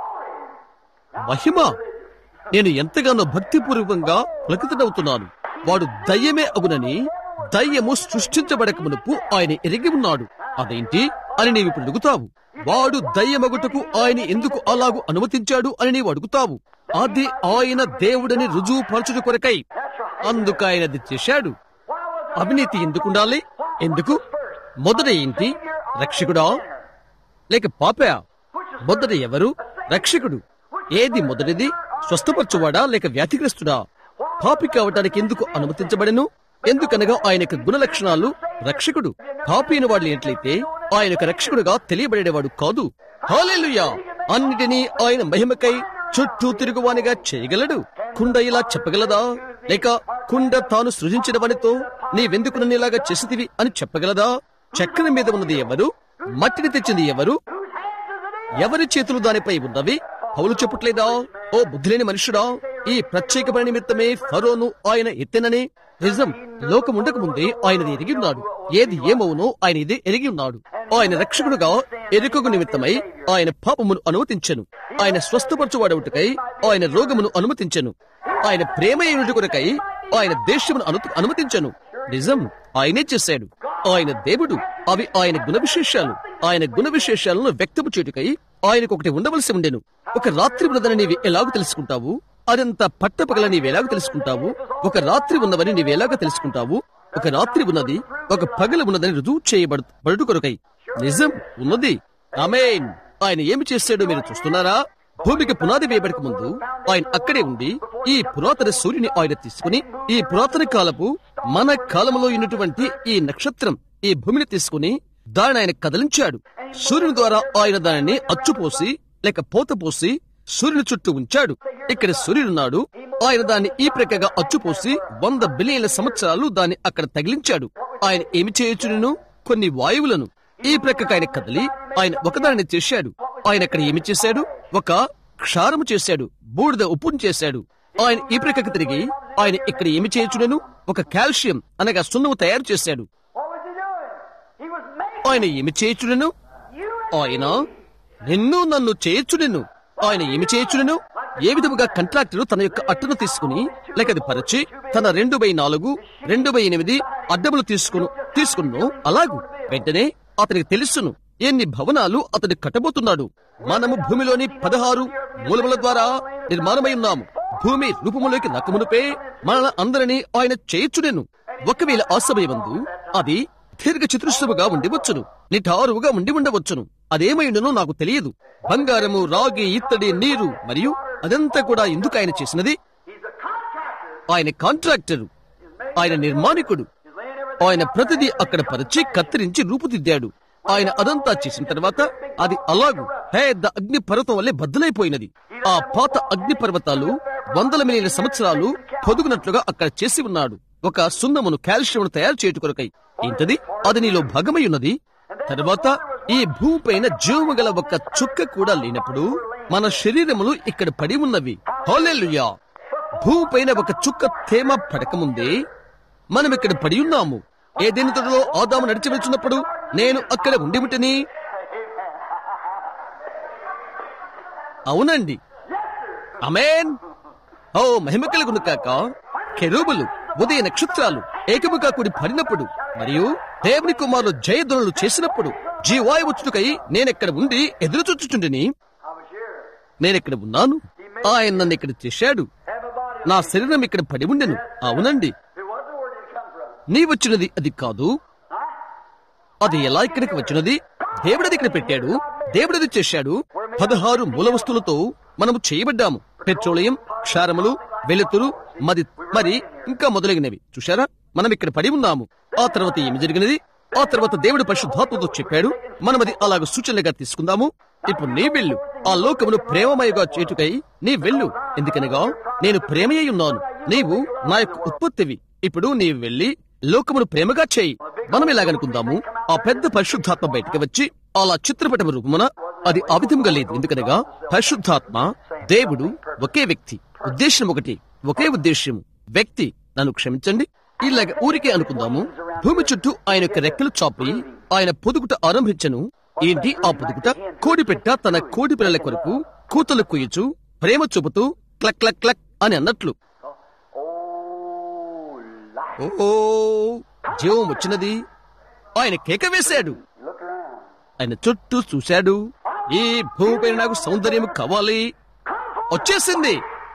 మహిమ నేను ఎంతగానో భక్తిపూర్వకంగా పులకితడవుతున్నాను వాడు దయ్యమే అగునని దయ్యము సృష్టించబడక మునుపు ఆయన ఎరిగి ఉన్నాడు అదేంటి అని నీవు ఇప్పుడు అడుగుతావు వాడు దయ్యమగుటకు ఆయన ఎందుకు అలాగు అనుమతించాడు అని నీవు అడుగుతావు అది ఆయన దేవుడని రుజువు పరచుట కొరకై అందుకు ఆయన అది చేశాడు అవినీతి ఎందుకుండాలి ఎందుకు మొదట ఏంటి రక్షకుడా లేక పాపా మొదట ఎవరు రక్షకుడు ఏది మొదటిది స్వస్థపరచువాడా లేక వ్యాధిగ్రస్తుడా పాపి కావటానికి ఎందుకు అనుమతించబడెను ఎందుకనగా ఆయన యొక్క గుణ లక్షణాలు రక్షకుడు పాపి అయిన వాడు ఎట్లయితే ఆయన యొక్క రక్షకుడుగా తెలియబడేవాడు కాదు హాలేలుయా అన్నిటినీ ఆయన మహిమకై చుట్టూ తిరుగువానిగా చేయగలడు కుండ ఇలా చెప్పగలదా లేక కుండ తాను సృజించిన వానితో నీవెందుకు నన్ను ఇలాగా చేసితివి అని చెప్పగలదా చక్రం మీద ఉన్నది ఎవరు మట్టిని తెచ్చింది ఎవరు ఎవరి చేతులు దానిపై ఉన్నవి పౌలు చెప్పట్లేదా ఓ బుద్ధిలేని మనుషుడా ఈ ప్రత్యేక పని నిమిత్తమే ఫరోను ఆయన ఎత్తెనని నిజం లోకం ఉండక ముందే ఆయనది ఎరిగి ఉన్నాడు ఏది ఏమవునో ఆయన ఇది ఎరిగి ఉన్నాడు ఆయన రక్షకుడుగా ఎరుకకు నిమిత్తమై ఆయన పాపమును అనుమతించెను ఆయన స్వస్థపరచువాడవుటకై ఆయన రోగమును అనుమతించెను ఆయన ప్రేమ ఏమిటి కొరకై ఆయన దేశమును అను అనుమతించెను నిజం ఆయనే చేశాడు ఆయన దేవుడు అవి ఆయన గుణ విశేషాలు ఆయన గుణ విశేషాలను వ్యక్తపు చేటుకై ఆయనకు ఒకటి ఉండవలసి ఉండెను ఒక రాత్రి ఉన్నదని నీవు ఎలాగ తెలుసుకుంటావు అదంతా పట్టపగల నీవెలాగ తెలుసుకుంటావు ఒక రాత్రి ఉన్నవని నీవెలాగ తెలుసుకుంటావు ఒక రాత్రి ఉన్నది ఒక పగల ఉన్నదని రుజువు చేయబడు బడుటు కొరకై నిజం ఉన్నది ఆమేన్ ఆయన ఏమి చేశాడో మీరు చూస్తున్నారా భూమికి పునాది వేయబడక ముందు ఆయన అక్కడే ఉండి ఈ పురాతన సూర్యుని ఆయన తీసుకుని ఈ పురాతన కాలపు మన కాలంలో ఉన్నటువంటి ఈ నక్షత్రం ఈ భూమిని తీసుకుని దాన్ని ఆయన కదిలించాడు సూర్యుని ద్వారా ఆయన దానిని అచ్చుపోసి లేక పోత పోసి సూర్యుని చుట్టూ ఉంచాడు ఇక్కడ సూర్యుడున్నాడు ఆయన దాన్ని ఈ ప్రక్కగా అచ్చుపోసి వంద బిలియన్ల సంవత్సరాలు దాన్ని అక్కడ తగిలించాడు ఆయన ఏమి చేయొచ్చును కొన్ని వాయువులను ఈ ప్రక్కకు ఆయన కదిలి ఆయన ఒకదానిని చేశాడు ఆయన అక్కడ ఏమి చేశాడు ఒక క్షారము చేశాడు బూడిద ఉప్పును చేశాడు ఆయన ఈ ప్రక్కకు తిరిగి ఆయన ఇక్కడ ఏమి చేయొచ్చునను ఒక కాల్షియం అనగా సున్నము తయారు చేశాడు What was he doing? He was making ఆయన ఏమి చేయొచ్చునను you ఆయన నిన్ను నన్ను చేయొచ్చునెను ఆయన ఏమి చేయొచ్చునెను ఏ విధముగా కంట్రాక్టర్ తన యొక్క అట్టును తీసుకుని లేక అది పరిచి తన రెండు బై నాలుగు రెండు బై ఎనిమిది అడ్డములు తీసుకును తీసుకును అలాగు వెంటనే అతనికి తెలుసును ఎన్ని భవనాలు అతడు కట్టబోతున్నాడు మనము భూమిలోని పదహారు మూలముల ద్వారా నిర్మాణమై ఉన్నాము భూమి రూపములోకి నక్కమునుపే మన అందరినీ ఆయన చేయొచ్చునెను ఒకవేళ ఆ సమయమందు అది దీర్ఘ చతురస్రముగా ఉండివచ్చును నిఠారువుగా ఉండి ఉండవచ్చును అదేమైండునో నాకు తెలియదు బంగారము రాగి ఇత్తడి నీరు మరియు అదంతా కూడా ఎందుకు ఆయన చేసినది he's a contractor. ఆయన కాంట్రాక్టరు ఆయన నిర్మాణికుడు He's laying everything ఆయన ప్రతిదీ అక్కడ పరిచి కత్తిరించి రూపుదిద్దాడు ఆయన అదంతా చేసిన తర్వాత అది అలాగు పెద్ద అగ్ని పర్వతం వల్లే బద్దలైపోయినది ఆ పాత అగ్ని పర్వతాలు వందల మిలియన్ సంవత్సరాలు పొదుగునట్లుగా అక్కడ చేసి ఉన్నాడు ఒక సున్నమును కాల్షియంను తయారు చేయుట కొరకై ఏంటది అది నీలో భాగమై ఉన్నది తర్వాత ఈ భూమిపైన జీవము గల ఒక చుక్క కూడా లేనప్పుడు మన శరీరములు ఇక్కడ పడి ఉన్నవి హల్లెలూయా భూమిపైన ఒక చుక్క తేమ పడకముందే మనం ఇక్కడ పడి ఉన్నాము ఏ దినతుడిలో ఆదాము నడిచి వెళ్తున్నప్పుడు నేను అక్కడ ఉండి ఉంటని అవునండి అమేన్ ఓ మహిమ కలుగును కాక కెరూబులు ఉదయ నక్షత్రాలు ఏకముగా కూడి పడినప్పుడు మరియు దేవుని కుమారులు జయధ్వనులు చేసినప్పుడు జీవాయు వచ్చుటకై నేనెక్కడ ఉండి ఎదురు చూచుచుండిని I was here. నేనెక్కడ ఉన్నాను ఆయన నన్ను ఇక్కడ చేశాడు Have a body. నా శరీరం ఇక్కడ పడి ఉండెను అవునండి It was the word did it come from? నీ వచ్చినది అది కాదు Huh? అది ఎలా ఇక్కడికి వచ్చినది దేవుడది ఇక్కడ పెట్టాడు దేవుడది చేశాడు పదహారు మూల వస్తువులతో మనము చేయబడ్డాము పెట్రోలియం క్షారములు వెలుతురు మది మరి ఇంకా మొదలగినవి చూశారా మనం ఇక్కడ పడి ఉన్నాము ఆ తర్వాత ఏమి జరిగినది ఆ తర్వాత దేవుడు పరిశుద్ధాత్మతో చెప్పాడు మనం అది అలాగ సూచనలుగా తీసుకుందాము ఇప్పుడు నీ వెళ్ళు ఆ లోకమును ప్రేమమయగా చేటుకై నీ వెళ్ళు ఎందుకనగా నేను ప్రేమయ్య ఉన్నాను నీవు నా యొక్క ఉత్పత్తివి ఇప్పుడు నీవు వెళ్ళి లోకమును ప్రేమగా చేయి మనం ఇలాగనుకుందాము ఆ పెద్ద పరిశుద్ధాత్మ బయటికి వచ్చి అలా చిత్రపటం రూపమున అది ఆ విధంగా లేదు ఎందుకనగా పరిశుద్ధాత్మ దేవుడు ఒకే వ్యక్తి ఉద్దేశం ఒకటి ఒకే ఉద్దేశ్యం వ్యక్తి నన్ను క్షమించండి ఇలాగ ఊరికే అనుకుందాము భూమి చుట్టూ ఆయన యొక్క రెక్కలు చాపి ఆయన పొదుగుట ఆరంభించను ఏంటి ఆ పొదుగుట కోడిపెట్ట తన కోడి పిల్లల కొరకు కూతలు కుయ్యచు ప్రేమ చూపుతూ క్లక్ క్లక్ క్లక్ అని అన్నట్లు Oh, life. ఓ జీవం వచ్చినది ఆయన కేక వేశాడు Look around. ఆయన చుట్టూ చూశాడు ఈ భూమిపైన నాకు సౌందర్యం కావాలి వచ్చేసింది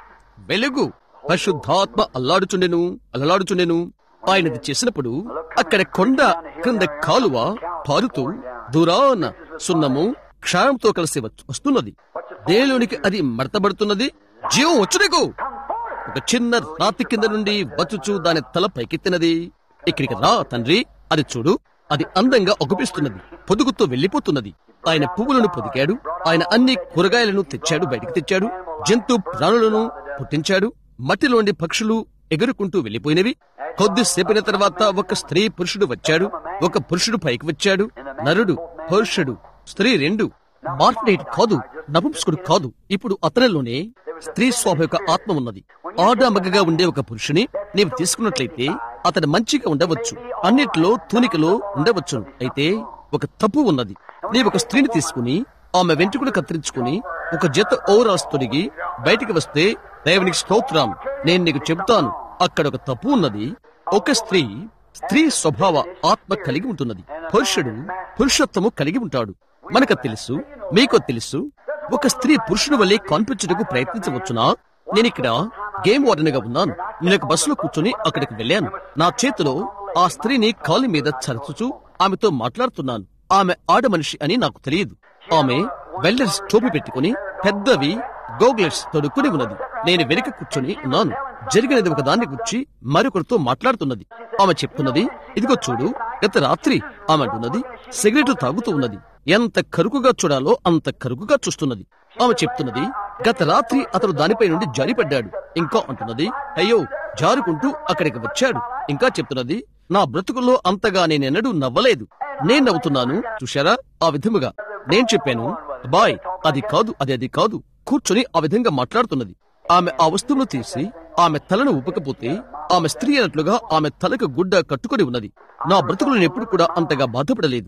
వెలుగు పరిశుద్ధాత్మ అల్లాడుచుండెను అల్లాడుచుండెను ఆయనది చేసినప్పుడు అక్కడ కొండ క్రింద కాలువ పారుతూ దూరాన సున్నము క్షారంతో కలిసి వచ్చు- వస్తున్నది దేనిలోనికి అది మడతబడుతున్నది జీవం వచ్చునకు ఒక చిన్న రాతి కింద నుండి వచ్చుచు దాని తల పైకెత్తినది ఇక్కడికి రా తండ్రి అది చూడు అది అందంగా ఒగపిస్తున్నది పొదుగుతో వెళ్లిపోతున్నది ఆయన పువ్వులను పొదిగాడు ఆయన అన్ని కూరగాయలను తెచ్చాడు బయటికి తెచ్చాడు జంతు ప్రాణులను పుట్టించాడు మట్టిలోని పక్షులు ఎగురుకుంటూ వెళ్లిపోయినవి కొద్దిసేపిన తర్వాత ఒక స్త్రీ పురుషుడు వచ్చాడు ఒక పురుషుడు పైకి వచ్చాడు నరుడు పురుషుడు స్త్రీ రెండు మార్టినేట్ కాదు నపుంసకుడు కాదు ఇప్పుడు అతనిలోనే స్త్రీ స్వాభ యొక్క ఆత్మ ఉన్నది ఆడామగగా ఉండే ఒక పురుషుని నీవు తీసుకున్నట్లయితే అతడు మంచిగా ఉండవచ్చు అన్నిట్లో తూనికలో ఉండవచ్చును అయితే ఒక తప్పు ఉన్నది నీవు ఒక స్త్రీని తీసుకుని ఆమె వెంట్రుకలు కత్తిరించుకుని ఒక జత ఓవరాల్స్ తొడిగి బయటికి వస్తే దేవునికి స్తోత్రం నేను నీకు చెబుతాను అక్కడ ఒక తప్పు ఉన్నది ఒక స్త్రీ స్త్రీ స్వభావ ఆత్మ కలిగి ఉంటున్నది పురుషుడు పురుషత్వము కలిగి ఉంటాడు మనకు తెలుసు మీకు తెలుసు ఒక స్త్రీ పురుషుడు వల్లే కనిపించడానికి ప్రయత్నించవచ్చునా నేను ఇక్కడ గేమ్ వార్డెన్ గా ఉన్నాను నేను ఒక బస్సులో కూర్చొని అక్కడికి వెళ్ళాను నా చేతిలో ఆ స్త్రీని కాలు మీద చరచుచు ఆమెతో మాట్లాడుతున్నాను ఆమె ఆడ మనిషి అని నాకు తెలియదు ఆమె వెల్డర్స్ టోపీ పెట్టుకుని పెద్దవి గోగ్లెట్స్ తొడుక్కుని ఉన్నది నేను వెనుక కూర్చొని ఉన్నాను జరిగినది ఒక దాన్ని గుర్చి మరొకరితో మాట్లాడుతున్నది ఆమె చెప్తున్నది ఇదిగో చూడు గత రాత్రి ఆమె అంటున్నది సిగరెట్ తాగుతూ ఉన్నది ఎంత కరుకుగా చూడాలో అంత కరుకుగా చూస్తున్నది ఆమె చెప్తున్నది గత రాత్రి అతడు దానిపై నుండి జారిపడ్డాడు ఇంకా అంటున్నది అయ్యో జారుకుంటూ అక్కడికి వచ్చాడు ఇంకా చెప్తున్నది నా బ్రతుకుల్లో అంతగా నేనెన్నడూ నవ్వలేదు నేను నవ్వుతున్నాను చూశారా ఆ విధముగా నేను చెప్పాను బాయ్ అది కాదు అది అది కాదు కూర్చొని ఆ విధంగా మాట్లాడుతున్నది ఆమె ఆ వస్తువును తీసి ఆమె తలను ఊపకపోతే ఆమె స్త్రీ అన్నట్లుగా ఆమె తలకు గుడ్డ కట్టుకొని ఉన్నది నా బ్రతుకులు నేను ఎప్పుడు కూడా అంతగా బాధపడలేదు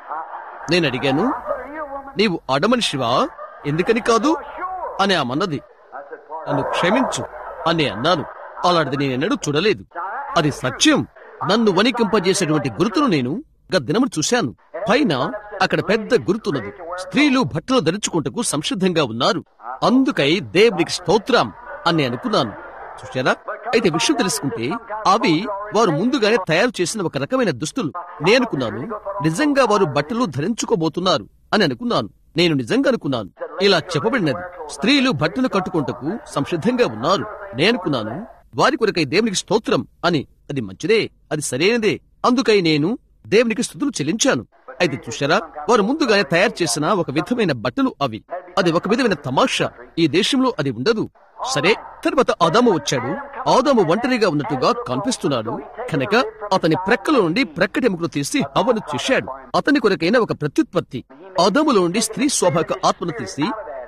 నేను అడిగాను నీవు ఆడమనిషివా ఎందుకని కాదు అని ఆమన్నది నన్ను క్షమించు అని అన్నాను అలాంటిది నేనెన్నడూ చూడలేదు అది సత్యం నన్ను వణికింపజేసేటువంటి గుర్తును నేను గత దినము చూశాను పైన అక్కడ పెద్ద గుర్తున్నది స్త్రీలు బట్టలు ధరించుకుంటకు సంసిద్ధంగా ఉన్నారు అందుకై దేవునికి స్తోత్రం అని అనుకున్నాను చూశారా అయితే విషయం తెలుసుకుంటే అవి వారు ముందుగానే తయారు చేసిన ఒక రకమైన దుస్తులు నేనుకున్నాను నిజంగా వారు బట్టలు ధరించుకోబోతున్నారు అని అనుకున్నాను నేను నిజంగా అనుకున్నాను ఇలా చెప్పబడినది స్త్రీలు బట్టలు కట్టుకుంటకు సంసిద్ధంగా ఉన్నారు నేనుకున్నాను వారి కొరకై దేవునికి స్తోత్రం అని అది మంచిదే అది సరైనదే అందుకై నేను దేవునికి స్థుతులు చెల్లించాను అయితే చూశారా వారు ముందుగానే తయారు చేసిన ఒక విధమైన బట్టలు అవి అది ఒక విధమైన తమాషా ఈ దేశంలో అది ఉండదు సరే తర్వాత ఆదాము వచ్చాడు ఆదాము ఒంటరిగా ఉన్నట్టుగా కనిపిస్తున్నాడు కనుక అతని ప్రక్కల నుండి ప్రక్కటెముకలు తీసి హవను చేశాడు అతని కొరకైన ఒక ప్రత్యుత్పత్తి ఆదాములో నుండి స్త్రీ స్వాభావిక ఆత్మను తీసి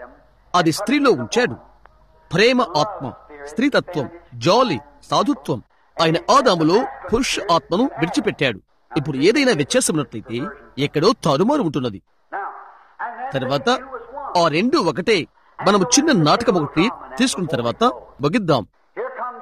అది స్త్రీలో ఉంచాడు ప్రేమ ఆత్మ స్త్రీతత్వం జాలి సాధుత్వం ఆయన ఆదాములో పురుష ఆత్మను విడిచిపెట్టాడు ఇప్పుడు ఏదైనా వ్యత్యాసం ఉన్నట్లయితే ఎక్కడో తారుమారు ఉంటున్నది Now, and then తర్వాత the two was one. ఆ రెండు ఒకటే మనము చిన్న నాటకం ఒకటి తీసుకున్న తర్వాత ముగిద్దాం Here comes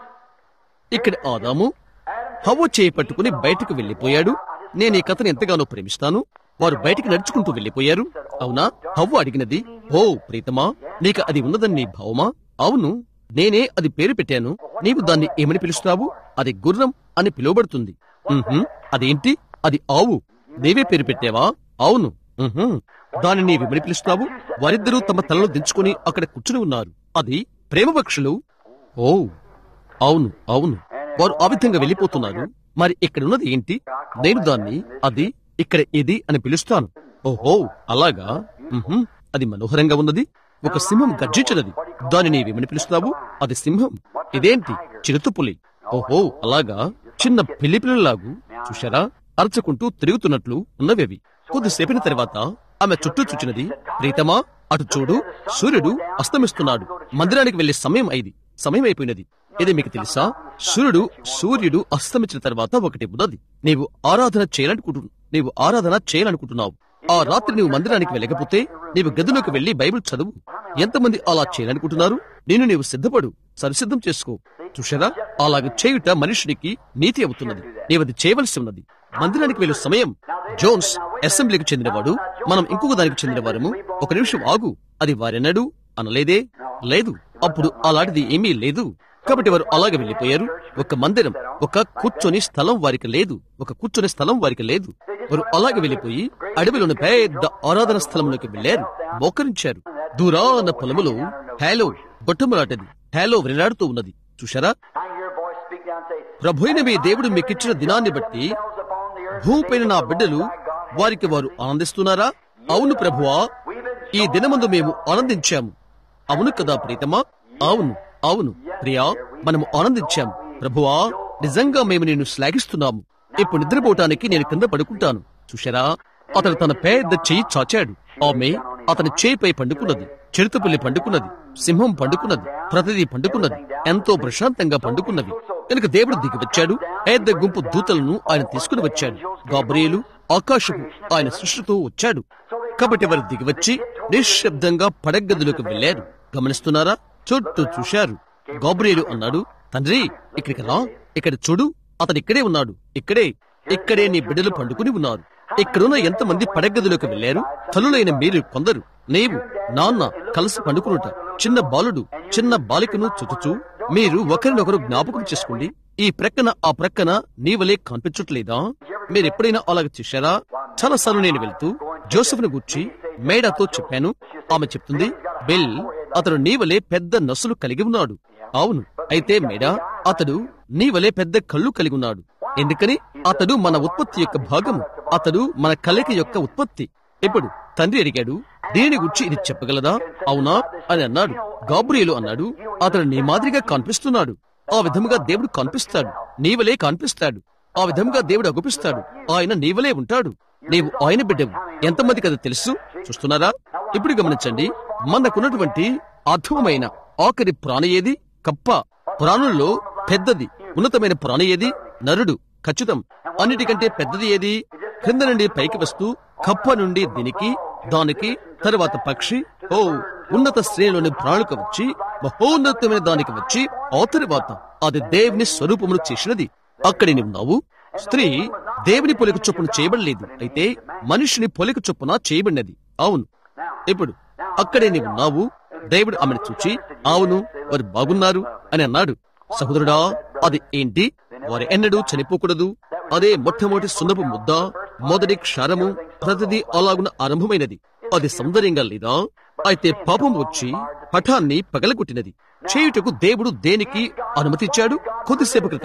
ఇక్కడ ఆదాము హవ్వ చేయి పట్టుకుని బయటకు వెళ్లిపోయాడు నేను ఈ కథను ఎంతగానో ప్రేమిస్తాను వారు బయటికి నడుచుకుంటూ వెళ్లిపోయారు అవునా హవ్వ అడిగినది ఓ ప్రీతమా నీకు అది ఉన్నదని నీ భావమా అవును నేనే అది పేరు పెట్టాను నీవు దాన్ని ఏమని పిలుస్తావు అది గుర్రం అని పిలువబడుతుంది ఉహుం, అదేంటి అది ఆవు నీవే పేరు పెట్టావా అవును ఉహుం, దాన్ని నీవేమని పిలుస్తావు వారిద్దరూ తమ తలలో దించుకుని అక్కడ కూర్చుని ఉన్నారు అది ప్రేమపక్షులు ఓ అవును అవును వారు ఆ విధంగా వెళ్ళిపోతున్నారు మరి ఇక్కడ ఉన్నది ఏంటి నేను దాన్ని అది ఇక్కడ ఇది అని పిలుస్తాను ఓహో అలాగా ఉహుం, అది మనోహరంగా ఉన్నది ఒక సింహం గర్జించినది దాన్ని నీవేమని పిలుస్తావు అది సింహం ఇదేంటి చిరుతుపులి ఓహో అలాగా చిన్న పిల్లి పిల్లలాగు చూశారా అరచుకుంటూ తిరుగుతున్నట్లు ఉన్నవేవి కొద్దిసేపిన తర్వాత ఆమె చుట్టూ చూచినది ప్రీతమా అటు చూడు సూర్యుడు అస్తమిస్తున్నాడు మందిరానికి వెళ్లే సమయం అయింది సమయం అయిపోయినది ఇది మీకు తెలుసా సూర్యుడు సూర్యుడు అస్తమించిన తర్వాత ఒకటి ఉన్నది నీవు ఆరాధన చేయాలనుకుంటు నీవు ఆరాధన చేయాలనుకుంటున్నావు ఆ రాత్రి నీవు మందిరానికి వెళ్ళకపోతే నీవు గదిలోకి వెళ్లి బైబిల్ చదువు ఎంతమంది అలా చేయాలనుకుంటున్నారు నేను నీవు సిద్ధపడు సరిసిద్ధం చేసుకో చూశారా అలాగ చేయుట మనుషునికి నీతి అవుతున్నది నీవది చేయవలసి ఉన్నది మందిరానికి వెళ్ళు సమయం జోన్స్ అసెంబ్లీకి చెందినవాడు మనం ఇంకొక దానికి చెందినవారము ఒక నిమిషం ఆగు అది వారెన్నడు అనలేదే లేదు అప్పుడు అలాంటిది ఏమీ లేదు కాబట్టి వారు అలాగే వెళ్ళిపోయారు ఒక మందిరం ఒక కూర్చొని స్థలం వారికి లేదు ఒక కూర్చొని స్థలం వారికి లేదు వారు అలాగే వెళ్ళిపోయి అడవిలోని పెద్ద ఆరాధన స్థలంలోకి వెళ్లారు మోకరించారు దూరాన పొలములో హేలో గొట్టములాటది హేలో విరలాడుతూ ఉన్నది చూశారా I hear a voice speak down and say, ప్రభుైన మీ దేవుడు మీకిచ్చిన దినాన్ని బట్టి "Those upon the earth భూమిపైన నా బిడ్డలు వారికి వారు ఆనందిస్తున్నారా అవును ప్రభువా ఈ దినమందు మేము ఆనందించాము అవును కదా ప్రీతమా అవును అవును ప్రియా మనము ఆనందించాము ప్రభువా నిజంగా మేము నిన్ను శ్లాఘిస్తున్నాము ఇప్పుడు నిద్రపోవటానికి నేను కింద పడుకుంటాను చూశారా అతను తన పెద్ద చెయ్యి చాచాడు ఆమె అతని చేయిపై పండుకున్నది చిరుతపుల్లి పండుకున్నది సింహం పండుకున్నది ప్రతిదీ పండుకున్నది ఎంతో ప్రశాంతంగా పండుకున్నవి కనుక దేవుడు దిగి వచ్చాడు పెద్ద గుంపు దూతలను ఆయన తీసుకుని వచ్చాడు గాబ్రియేలు ఆకాశపు ఆయన సృష్టితో వచ్చాడు కాబట్టి వారు దిగివచ్చి నిశ్శబ్దంగా పడగదిలోకి వెళ్లారు గమనిస్తున్నారా చుట్టూ చూశారు గాబ్రియేలు అన్నాడు తండ్రి ఇక్కడికి రా ఇక్కడ చూడు అతడు ఇక్కడే ఉన్నాడు ఇక్కడే ఇక్కడే నీ బిడ్డలు పండుకుని ఉన్నారు ఇక్కడున్న ఎంతమంది పడగదిలోకి వెళ్లారు తల్లులైన మీరు కొందరు నీవు నాన్న కలిసి పండుకునుట చిన్న బాలుడు చిన్న బాలికను చుచుచూ మీరు ఒకరినొకరు జ్ఞాపకం చేసుకోండి ఈ ప్రక్కన ఆ ప్రక్కన నీవలే కనిపించట్లేదా మీరెప్పుడైనా అలాగ చేశారా చాలా సార్లు నేను వెళ్తూ జోసెఫ్ను గూర్చి మేడాతో చెప్పాను ఆమె చెప్తుంది బెల్ అతడు నీవలే పెద్ద నొసలు కలిగి ఉన్నాడు అవును అయితే మేడా అతడు నీవలే పెద్ద కళ్ళు కలిగి ఉన్నాడు ఎందుకని అతడు మన ఉత్పత్తి యొక్క భాగము అతడు మన కలయిక యొక్క ఉత్పత్తి ఇప్పుడు తండ్రి అడిగాడు దీని గురించి ఇది చెప్పగలదా అవునా అని అన్నాడు గాబ్రియేలు అన్నాడు అతడు నీ మాదిరిగా కనిపిస్తున్నాడు ఆ విధముగా దేవుడు కనిపిస్తాడు నీవలే కనిపిస్తాడు ఆ విధముగా దేవుడు అగుపిస్తాడు ఆయన నీవలే ఉంటాడు నీవు ఆయన బిడ్డవు ఎంతమందికి అది తెలుసు చూస్తున్నారా ఇప్పుడు గమనించండి మనకున్నటువంటి అర్థమైన ఆఖరి ప్రాణి ఏది కప్ప ప్రాణుల్లో పెద్దది ఉన్నతమైన ప్రాణి ఏది నరుడు ఖచ్చితం అన్నిటికంటే పెద్దది ఏది క్రింద నుండి పైకి వస్తూ కప్ప నుండి దీనికి దానికి తరువాత పక్షి ఓ ఉన్నత శ్రేణిలోని ప్రాణులకు వచ్చి మహోన్నతమైన దానికి వచ్చి ఆ తరువాత అది దేవుని స్వరూపమును చేసినది అక్కడి ఉన్నావు స్త్రీ దేవుని పొలిక చొప్పున చేయబడలేదు అయితే మనిషిని పొలిక చొప్పున చేయబడినది అవును ఇప్పుడు అక్కడే నీవు ఉన్నావు దేవుడు ఆమెను చూచి అవును వారు బాగున్నారు అని అన్నాడు సహోదరుడా అది ఏంటి వారు ఎన్నడూ చనిపోకూడదు అదే మొట్టమొదటి సున్నపు ముద్ద మొదటి క్షారము ప్రతిదీ అలాగున ఆరంభమైనది అది సౌందర్యంగా లేదా అయితే పాపం వచ్చి పఠాన్ని పగలగొట్టినది చేయుటకు దేవుడు దేనికి అనుమతిచ్చాడు కొద్దిసేపు క్రితము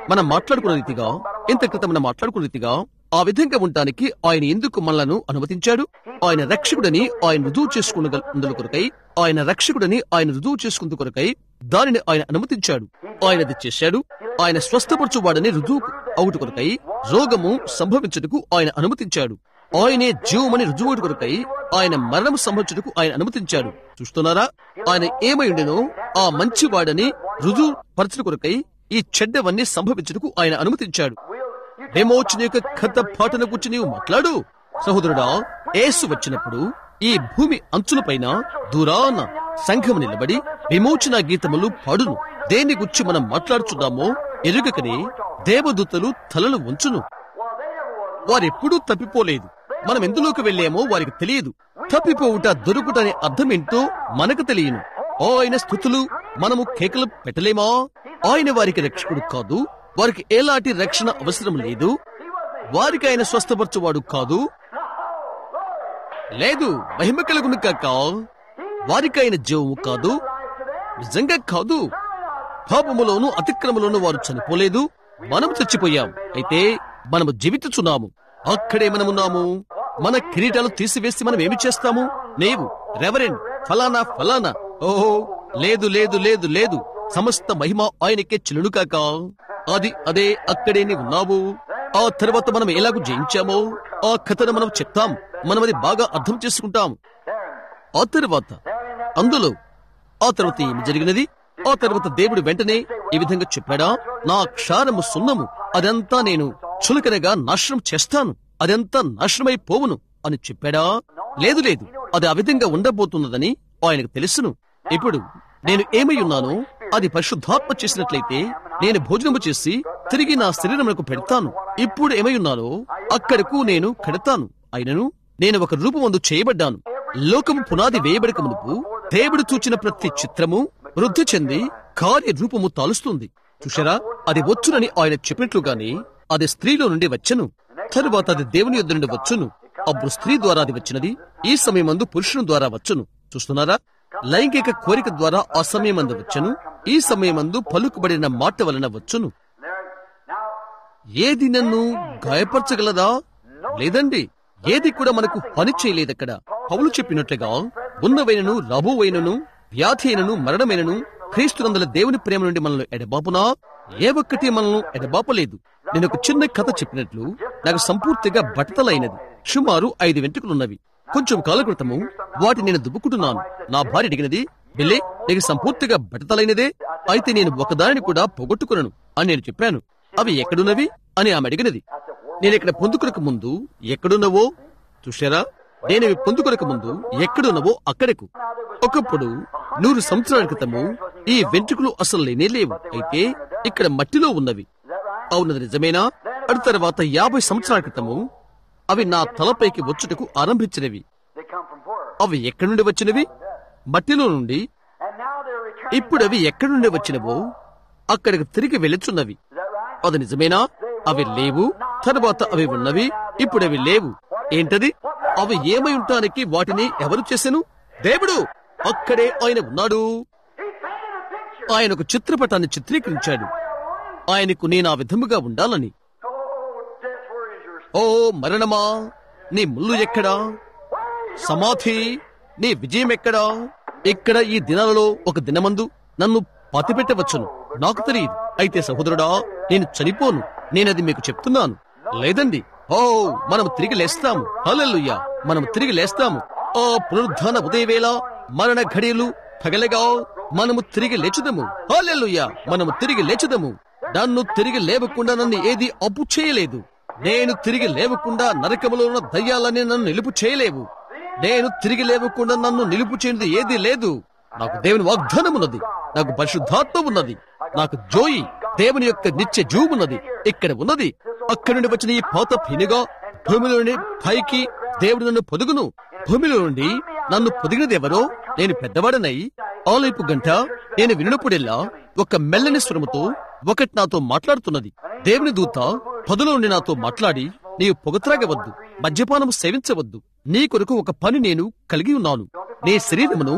మనం మాట్లాడుకున్న రీతిగా ఇంత క్రితం మనం మాట్లాడుకున్న రీతిగా ఆ విధంగా ఉండటానికి ఆయన ఎందుకు మనలను అనుమతించాడు ఆయన రక్షకుడని ఆయన రుజువు చేసుకున్న కొరకై ఆయన రక్షకుడని ఆయన రుజువు చేసుకుందు కొరకై దానిని ఆయన అనుమతించాడు ఆయన అది చేశాడు ఆయన స్వస్థపరచువాడని రుజువు అవుటు కొరకై రోగము సంభవించుటకు ఆయన అనుమతించాడు ఆయనే జీవమని రుజువుడు కొరకై ఆయన మరణం సంభవించుటకు ఆయన అనుమతించాడు చూస్తున్నారా ఆయన ఏమై ఉండెనో ఆ మంచివాడని రుజువు పరచుట కొరకై ఈ చెడ్డవన్నీ సంభవించుటకు ఆయన అనుమతించాడు విమోచన యొక్క కథ పాటను గురించి నీవు మాట్లాడు సహోదరుడా యేసు వచ్చినప్పుడు ఈ భూమి అంచులపైన దూరాన సంఘం నిలబడి విమోచన గీతములు పాడును దేని గురించి మనం మాట్లాడుచున్నామో ఎరుగకనే దేవదూతలు తలలు ఉంచును వారెప్పుడూ తప్పిపోలేదు మనం ఎందులోకి వెళ్ళామో వారికి తెలియదు తప్పిపోవుట దొరుకుట అనే అర్థమేంటో మనకు తెలియను ఆయన స్థుతులు మనము కేకలు పెట్టలేమా ఆయన వారికి రక్షకుడు కాదు వారికి ఎలాంటి రక్షణ అవసరం లేదు వారికి ఆయన స్వస్థపరచువాడు కాదు లేదు మహిమ కలుగును కాక వారికి ఆయన జీవము కాదు నిజంగా కాదు పాపములోను అతిక్రమలోను వారు చనిపోలేదు మనం చచ్చిపోయాం అయితే మనము జీవించుచున్నాము అక్కడే మనమున్నాము మన కిరీటాలు తీసివేసి మనం ఏమి చేస్తాము నీవు రెవరెండ్ ఫలానా ఫలానా ఓహో లేదు లేదు లేదు లేదు సమస్త మహిమ ఆయనకే చెల్లును కాక అది అదే అక్కడే నీవు ఉన్నావు ఆ తర్వాత మనం ఎలాగూ జయించామో ఆ కథను మనం చెప్తాం మనం అది బాగా అర్థం చేసుకుంటాం ఆ తర్వాత అందులో ఆ తర్వాత ఏమి జరిగినది ఆ తర్వాత దేవుడు వెంటనే ఈ విధంగా చెప్పాడా నా క్షారము సున్నము అదంతా నేను చులకనగా నాశనం చేస్తాను అదంతా నాశనమైపోవును అని చెప్పాడా లేదు లేదు అది ఆ విధంగా ఉండబోతున్నదని ఆయనకు తెలుసును ఇప్పుడు నేను ఏమై ఉన్నానో అది పరిశుద్ధాత్మ చేసినట్లయితే నేను భోజనము చేసి తిరిగి నా శరీరమునకు పెడతాను ఇప్పుడు ఏమై ఉన్నానో అక్కడకు నేను కడతాను అయినను నేను ఒక రూపమందు చేయబడ్డాను లోకము పునాది వేయబడక మునుపు దేవుడు చూచిన ప్రతి చిత్రము వృద్ధి చెంది కార్య రూపము తాలుస్తుంది చూశారా అది వచ్చునని ఆయన చెప్పినట్లుగానే అది స్త్రీలో నుండి వచ్చను తరువాత అది దేవుని యొద్ద నుండి వచ్చును అప్పుడు స్త్రీ ద్వారా అది వచ్చినది ఈ సమయమందు పురుషుని ద్వారా వచ్చును చూస్తున్నారా లైంగిక కోరిక ద్వారా ఆ సమయమందు వచ్చను ఈ సమయమందు పలుకుబడిన మాట వలన వచ్చును ఏది నన్ను గాయపరచగలదా లేదండి ఏది కూడా మనకు పని చేయలేదక్కడ పౌలు చెప్పినట్లుగా ఉన్నవైనను రాబోవైనను వ్యాధి అయినను మరణమైనను క్రీస్తునందల దేవుని ప్రేమ నుండి మనల్ని ఎడబాపునా ఏ ఒక్కటి మనల్ని ఎడబాపలేదు నేను ఒక చిన్న కథ చెప్పినట్లు నాకు సంపూర్తిగా బట్టతలైనది సుమారు ఐదు వెంట్రుకలున్నవి కొంచెం కాల క్రితము వాటిని నేను దుబ్బుకుంటున్నాను నా భార్య అడిగినది బిల్లి నీకు సంపూర్తిగా బట్టతలైనదే అయితే నేను ఒకదానిని కూడా పోగొట్టుకున్నాను అని నేను చెప్పాను అవి ఎక్కడున్నవి అని ఆమె అడిగినది నేను ఇక్కడ పొందుకునక ముందు ఎక్కడున్నవో చూశారా నేను ఇవి పొందుకునక ముందు ఎక్కడున్నవో అక్కడకు ఒకప్పుడు నూరు సంవత్సరాల క్రితము ఈ వెంట్రుకలు అసలు లేనే లేవు అయితే ఇక్కడ మట్టిలో ఉన్నవి అవునది నిజమేనా అటు తర్వాత యాభై సంవత్సరాల క్రితము అవి నా తలపైకి వచ్చుటకు ఆరంభించినవి They come from where? అవి ఎక్కడి నుండి వచ్చినవి మట్టిలో నుండి And now they're returning. ఇప్పుడు అవి ఎక్కడి నుండి వచ్చినవో అక్కడికి తిరిగి వెళ్ళుచున్నవి Is that right? అది నిజమేనా అవి లేవు తరువాత అవి ఉన్నవి ఇప్పుడు అవి లేవు ఏంటది అవి ఏమై ఉండటానికి వాటిని ఎవరు చేసెను దేవుడు అక్కడే ఆయన ఉన్నాడు He painted a picture. ఆయన ఒక చిత్రపటాన్ని చిత్రీకరించాడు ఆయనకు నేను ఆ విధముగా ఉండాలని Oh, death, where is your ఓ మరణమా నీ ముళ్ళు ఎక్కడా సమాధి నీ విజయం ఎక్కడా ఇక్కడ ఈ దినాలలో ఒక దినమందు నన్ను పతిపెట్టవచ్చును నాకు తెలియదు అయితే సహోదరుడా నేను చనిపోను నేనది మీకు చెప్తున్నాను లేదండి ఓ మనం తిరిగి లేస్తాము హల్లెలూయా మనం తిరిగి లేస్తాము ఓ పునరుద్ధాన ఉదయవేళ మరణ ఘడియలు పగలగా మనము తిరిగి లేచుదము హల్లెలూయా మనము తిరిగి లేచుదము నన్ను తిరిగి లేవకుండా నన్ను ఏది అప్పు చేయలేదు నేను తిరిగి లేవకుండా నరకములో ఉన్న దయ్యాలని నన్ను నిలుపు చేయలేవు నేను తిరిగి లేవకుండా నన్ను నిలుపు చేయనిది ఏదీ లేదు నాకు దేవుని వాగ్దానం ఉన్నది నాకు పరిశుద్ధాత్మ ఉన్నది నాకు జోయి దేవుని యొక్క నిత్య జీవమున్నది ఇక్కడ ఉన్నది అక్కడి నుండి వచ్చిన ఈ పాత పినుగా భూమిలో నుండి పైకి దేవుడు నన్ను పొదుగును భూమిలో నుండి నన్ను పొదిగినది ఎవరో నేను పెద్దవాడనై ఆలైపు గంట నేను వినప్పుడెల్లా ఒక మెల్లని స్వరముతో ఒకటి నాతో మాట్లాడుతున్నది దేవుని దూత పదులో నుండి నాతో మాట్లాడి నీవు పొగత్రాగవద్దు మద్యపానం సేవించవద్దు నీ కొరకు ఒక పని నేను కలిగి ఉన్నాను నీ శరీరమును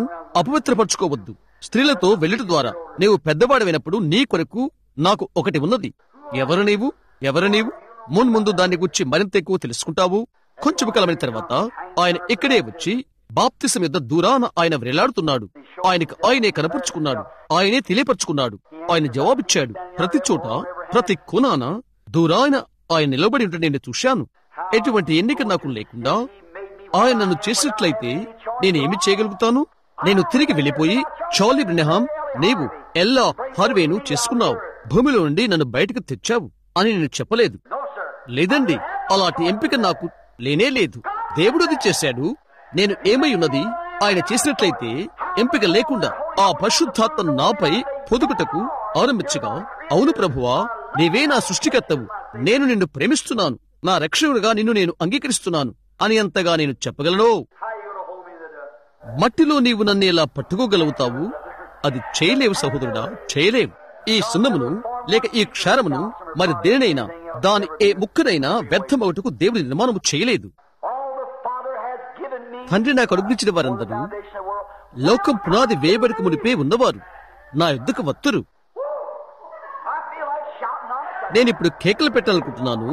అపవిత్రపరచుకోవద్దు స్త్రీలతో వెళ్ళుట ద్వారా నీవు పెద్దవాడమైనప్పుడు నీ కొరకు నాకు ఒకటి ఉన్నది ఎవరు నీవు ఎవరు నీవు మున్ముందు దాన్ని గురించి మరింత ఎక్కువ తెలుసుకుంటావు కొంచెం కాలమైన తర్వాత ఆయన ఇక్కడే వచ్చి బాప్తిసం యుద్ధ దూరాన ఆయన వ్రేలాడుతున్నాడు ఆయనకు ఆయనే కనపరుచుకున్నాడు ఆయనే తెలియపరుచుకున్నాడు ఆయన జవాబిచ్చాడు ప్రతి చోట ప్రతి కోనాన దూరాన ఆయన నిలబడి ఉంటే నేను చూశాను ఎటువంటి ఎన్నిక నాకు లేకుండా ఆయన నన్ను చేసినట్లయితే నేనేమి చేయగలుగుతాను నేను తిరిగి వెళ్ళిపోయి చాలీ బ్రినహాం నీవు ఎల్లా హార్వేను చేసుకున్నావు భూమిలో నుండి నన్ను బయటకు తెచ్చావు అని నేను చెప్పలేదు లేదండి అలాంటి ఎంపిక నాకు లేనే లేదు దేవుడు అది చేశాడు నేను ఏమై ఉన్నది ఆయన చేసినట్లయితే ఎంపిక లేకుండా ఆ పరిశుద్ధాత్మ నాపై పొదుగుటకు ఆరంభించగా అవును ప్రభువా నీవే నా సృష్టికర్తవు నేను నిన్ను ప్రేమిస్తున్నాను నా రక్షకుడుగా నిన్ను నేను అంగీకరిస్తున్నాను అని అంతగా నేను చెప్పగలను మట్టిలో నీవు నన్ను ఎలా పట్టుకోగలుగుతావు అది చేయలేవు సహోదరుడా చేయలేవు ఈ సున్నమును లేక ఈ క్షారమును మరి దేనినైనా దాని ఏ ముక్కనైనా వ్యర్థమవుటకు దేవుడి నిర్మాణము చేయలేదు తండ్రి నాకు అనుగ్రహించిన వారందరూ లోకం పునాది వేయబడికి మునిపే ఉన్నవారు నా యుద్ధకు వత్తురు నేనిప్పుడు కేకలు పెట్టాలనుకుంటున్నాను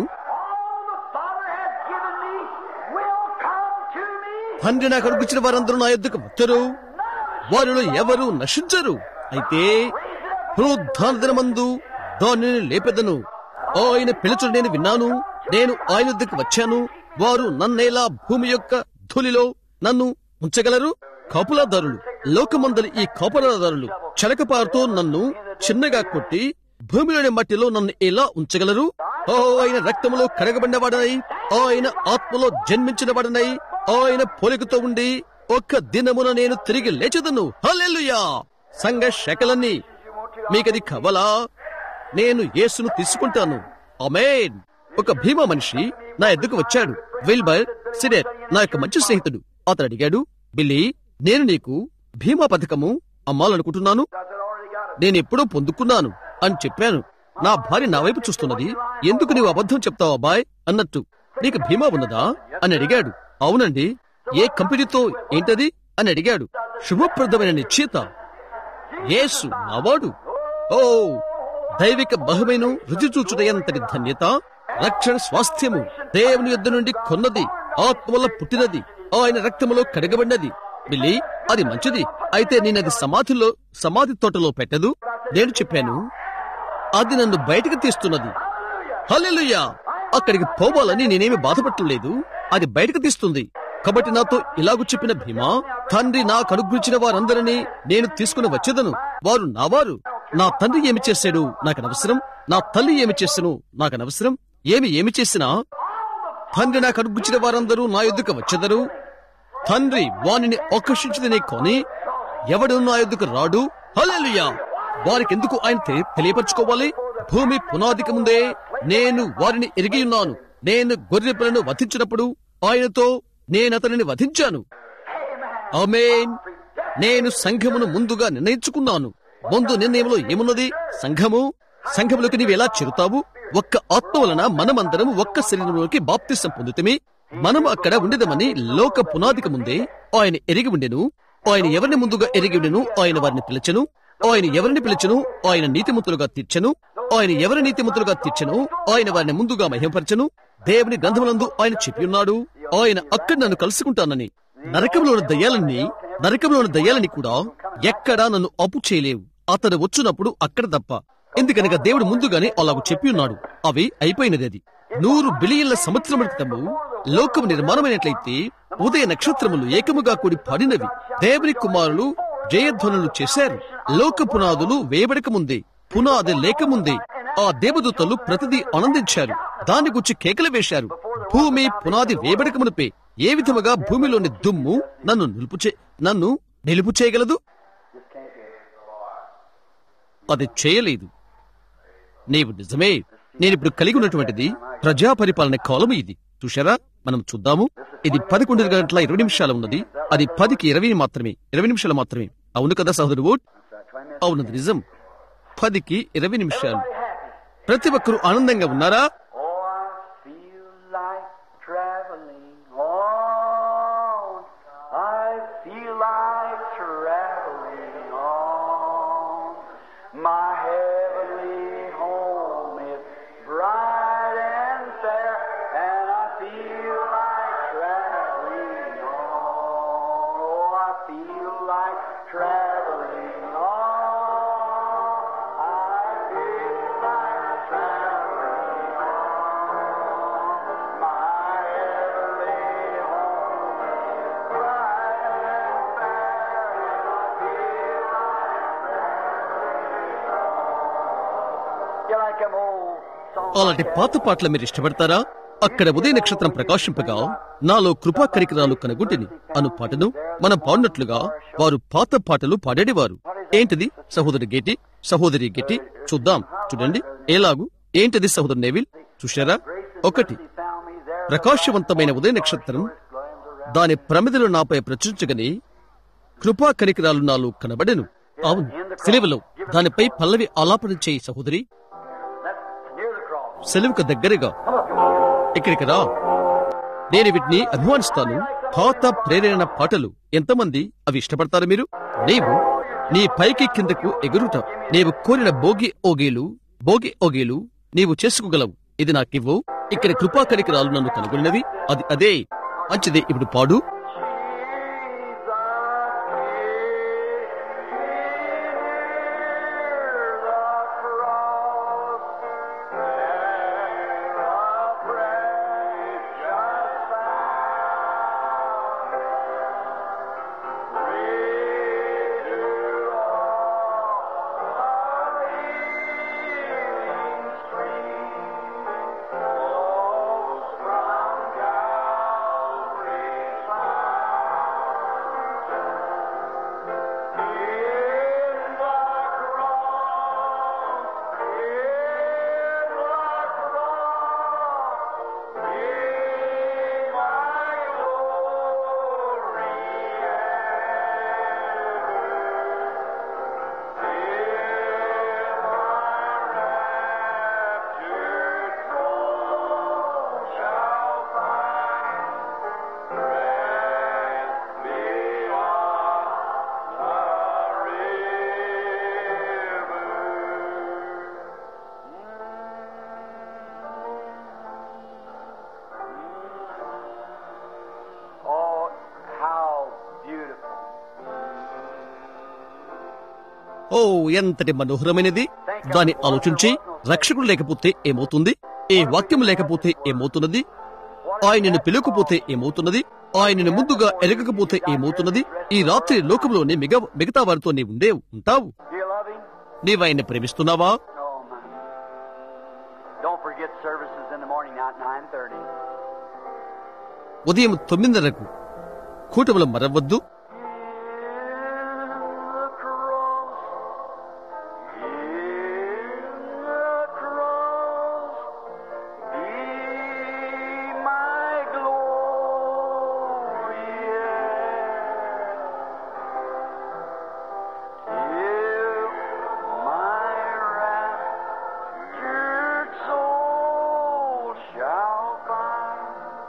తండ్రి నాకు అనుగ్రహించిన వారందరూ నా యుద్ధకు వత్తరు వారిలో ఎవరు నశించరు అయితే పునరుద్ధాన దినమందు దానిని లేపెదను ఆయన పిలుచుడు నేను విన్నాను నేను ఆయన యుద్ధకు వచ్చాను వారు నన్నేలా భూమి యొక్క ధూళిలో నన్ను ఉంచగలరు కాపులాదారులు లోకమందలి ఈ కాపులాదారులు చలకపారుతో నన్ను చిన్నగా కొట్టి భూమిలోని మట్టిలో నన్ను ఎలా ఉంచగలరు ఓ ఆయన రక్తములో కడగబడినవాడనై ఆయన ఆత్మలో జన్మించినవాడనై ఆయన పోలికతో ఉండి ఒక్క దినమున నేను తిరిగి లేచదను హల్లెలూయా సంఘ శకలన్నీ మీకది కవలా నేను యేసును తీసుకుంటాను అమేన్ ఒక భీమా మనిషి నా ఎద్దుకు వచ్చాడు విల్బర్ సిడెర్ నా యొక్క మంచి స్నేహితుడు అతను అడిగాడు బిల్లీ నేను నీకు భీమా పథకము అమ్మాలనుకుంటున్నాను నేనెప్పుడో పొందుకున్నాను అని చెప్పాను నా భార్య నా వైపు చూస్తున్నది ఎందుకు నీవు అబద్ధం చెప్తావు అబ్బాయ్ అన్నట్టు నీకు భీమా ఉన్నదా అని అడిగాడు అవునండి ఏ కంపెనీతో ఏంటది అని అడిగాడు శుభప్రదమైన నిశ్చయిత యేసు నావాడు ఓ దైవిక బహుమైన రుచి చూచుటయంతటి ధన్యత రక్షణ స్వాస్థ్యము దేవుని యుద్ధ నుండి కొన్నది ఆత్మ వల్ల పుట్టినది ఆయన రక్తములో కడగబడినది బిల్లి అది మంచిది అయితే నేనది సమాధిలో సమాధి తోటలో పెట్టదు నేను చెప్పాను అది నన్ను బయటకు తీస్తున్నది హల్లెలూయా అక్కడికి పోవాలని నేనేమి బాధపడలేదు అది బయటకు తీస్తుంది కాబట్టి నాతో ఇలాగు చెప్పిన భీమా తండ్రి నాకు అనుగ్రహించిన వారందరినీ నేను తీసుకుని వచ్చేదను వారు నావారు నా తండ్రి ఏమి చేశాడు నాకు అనవసరం నా తల్లి ఏమి చేసను నాకు అనవసరం ఏమి ఏమి చేసినా తండ్రి నాకు అనుగ్రహించిన వారందరూ నా ఎద్దుకు వచ్చెదరు తండ్రి వానిని ఆకర్షించదనే కొని ఎవడు నా ఎద్దుకు రాడు హల్లెలూయా వారికి ఎందుకు ఆయన తె- తెలియపరచుకోవాలి భూమి పునాదికి ముందే నేను వారిని ఎరిగి ఉన్నాను నేను గొర్రె పిల్లను వధించినప్పుడు ఆయనతో నేను అతనిని వధించాను ఆమేన్ నేను సంఘమును ముందుగా నిర్ణయించుకున్నాను ముందు నిర్ణయంలో ఏమున్నది సంఘము సంఘములోకి నీవు ఎలా చేరుతావు ఒక్క ఆత్మ వలన మనమందరం ఒక్క శరీరంలోకి బాప్తిసం పొందుతమే మనం అక్కడ ఉండేదమని లోక పునాదికి ముందే ఆయన ఎరిగి ఉండెను ఆయన ఎవరిని ముందుగా ఎరిగి ఉండెను ఆయన వారిని పిలిచెను ఆయన ఎవరిని పిలిచెను ఆయన నీతిమంతులుగా తీర్చెను ఆయన ఎవరి నీతిమంతులుగా తీర్చెను ఆయన వారిని ముందుగా మహిమపరచెను దేవుని గ్రంథములందు ఆయన చెప్పి ఉన్నాడు ఆయన అక్కడ నన్ను కలుసుకుంటానని నరకంలోని దయ్యాలన్నీ నరకంలోని దయ్యాలని కూడా ఎక్కడా నన్ను అప్పు చేయలేవు అతడు వచ్చినప్పుడు అక్కడ తప్ప ఎందుకనగా దేవుడు ముందుగానే అలాగూ చెప్పి ఉన్నాడు అవి అయిపోయినది అది నూరు బిలియన్ల సంవత్సరముల క్రితము లోకము నిర్మాణమైనట్లయితే ఉదయ నక్షత్రములు ఏకముగా కూడి పడినవి దేవుని కుమారులు జయధ్వనులు చేశారు లోక పునాదులు వేయబడక ముందే పునాది లేకముందే ఆ దేవదూతలు ప్రతిదీ ఆనందించారు దాని గురించి కేకలు వేశారు భూమి పునాది వేయబడక మునిపే ఏ విధముగా భూమిలోని దుమ్ము నన్ను నిలుపు చే నన్ను నిలుపు చేయగలదు అది చేయలేదు నీవు నిజమే నేనిప్పుడు కలిగి ఉన్నటువంటిది ప్రజా పరిపాలన కాలము ఇది చూశారా మనం చూద్దాము ఇది పదకొండు గంటల ఇరవై నిమిషాలు ఉన్నది అది పదికి ఇరవై మాత్రమే ఇరవై నిమిషాలు మాత్రమే అవును కదా సహోదరు ఓట్ అవునది నిజం పదికి ఇరవై నిమిషాలు ప్రతి ఒక్కరూ ఆనందంగా ఉన్నారా Oh, I feel like traveling on. I feel like traveling on. My heavenly home is like traveling on. I feel like traveling on. My heavenly home is bright and fair, and I feel like traveling on. You like them old songs అలాంటి like పాత that? పాటలు మీరు ఇష్టపడతారా అక్కడ ఉదయ నక్షత్రం ప్రకాశింపగా నాలో కృపా కరికరాలు కనుగొంటిని అను పాటను మనం పాడినట్లుగా వారు పాత పాటలు పాడేవారు ఏంటిది సహోదరి గేటి సహోదరి గేటి చూద్దాం చూడండి ఎలాగు ఏంటిది సహోదరు నేవిల్ చూశారా ఒకటి ప్రకాశవంతమైన ఉదయ నక్షత్రం దాని ప్రమిదలు నాపై ప్రచురించగని కృపా కనికరాలు నాలో కనబడెను అవును సెలవులో దానిపై పల్లవి ఆలాపన చేయి సహోదరి That's near the cross. సెలవుకు దగ్గరగా Come up, come on. ఇక్కడికి రా నేను వీటిని అభిమానిస్తాను పాత ప్రేరణ పాటలు ఎంతమంది అవి ఇష్టపడతారు మీరు నీవు నీ పైకి కిందకు ఎగురుట నీవు కోరిన భోగి ఓగేలు భోగి ఓగేలు నీవు చేసుకోగలవు ఇది నాకివ్వు ఇక్కడ కృపా కనికరాలు నన్ను కనుగొన్నవి అది అదే మంచిది ఇప్పుడు పాడు Oh, how beautiful. ఓ ఎంతటి మనోహరమైనది దాన్ని ఆలోచించి రక్షకుడు లేకపోతే ఏమవుతుంది ఏ వాక్యం లేకపోతే ఏమవుతున్నది ఆయనను పిలవకపోతే ఏమవుతున్నది ఆయనను ముందుగా ఎరగకపోతే ఏమవుతున్నది ఈ రాత్రి లోకంలోని మిగ మిగతా వారితో నీ ఉండే ఉంటావు Do you love him? నీవు ఆయన్ని ప్రేమిస్తున్నావా Oh, my. Don't forget services in the morning at 9.30. ఉదయం తొమ్మిదిన్నరకు కూటములు మరవద్దు Shall find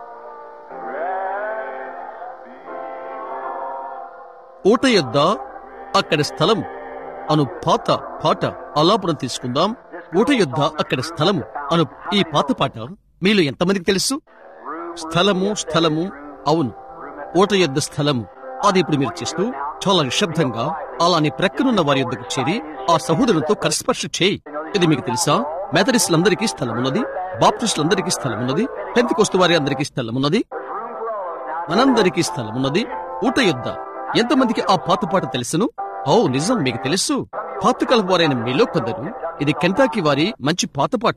ఊట యొద్ద అక్కడ స్థలం అను పాత పాట ఆలాపనం తీసుకుందాం ఊట యొద్ద అక్కడ స్థలము అను ఈ పాత పాట మీలో ఎంతమందికి తెలుసు స్థలము స్థలము అవును ఊట యొద్ద స్థలము అది ఇప్పుడు మీరు చేస్తూ చాలా నిశ్శబ్దంగా అలానే ప్రక్కనున్న వారి యొద్దకు చేరి ఆ సహోదరులతో కరస్పర్శ చేయి ఇది మీకు తెలుసా మెథడిస్టులందరికీ స్థలం ఉన్నది బాప్టిస్టులందరికీ స్థలం ఉన్నది పెంతికొస్తు వారి అందరికీ స్థలం ఉన్నది మనందరికీ స్థలం ఉన్నది ఊట యుద్ధ ఎంతమందికి ఆ పాత పాట తెలుసును ఓ నిజం మీకు తెలుసు పాతకాల వారైన మీలో కొందరు ఇది కెంటాకి వారి మంచి పాత పాట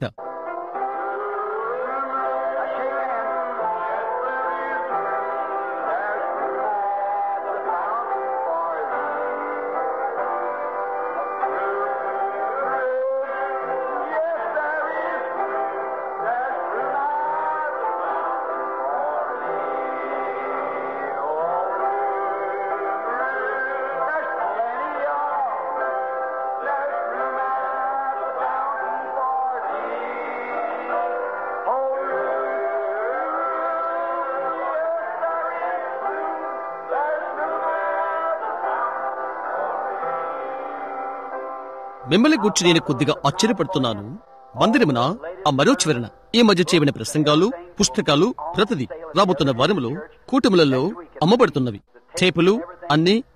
మిమ్మల్ని గుర్చి నేను కొద్దిగా ఆశ్చర్యపడుతున్నాను మందిరమున ఆ మరో చివరన ఈ మధ్య చేయబడిన ప్రసంగాలు పుస్తకాలు ప్రతిది రాబోతున్న వారములో కూటములలో అమ్మబడుతున్నవి టేపులు అన్ని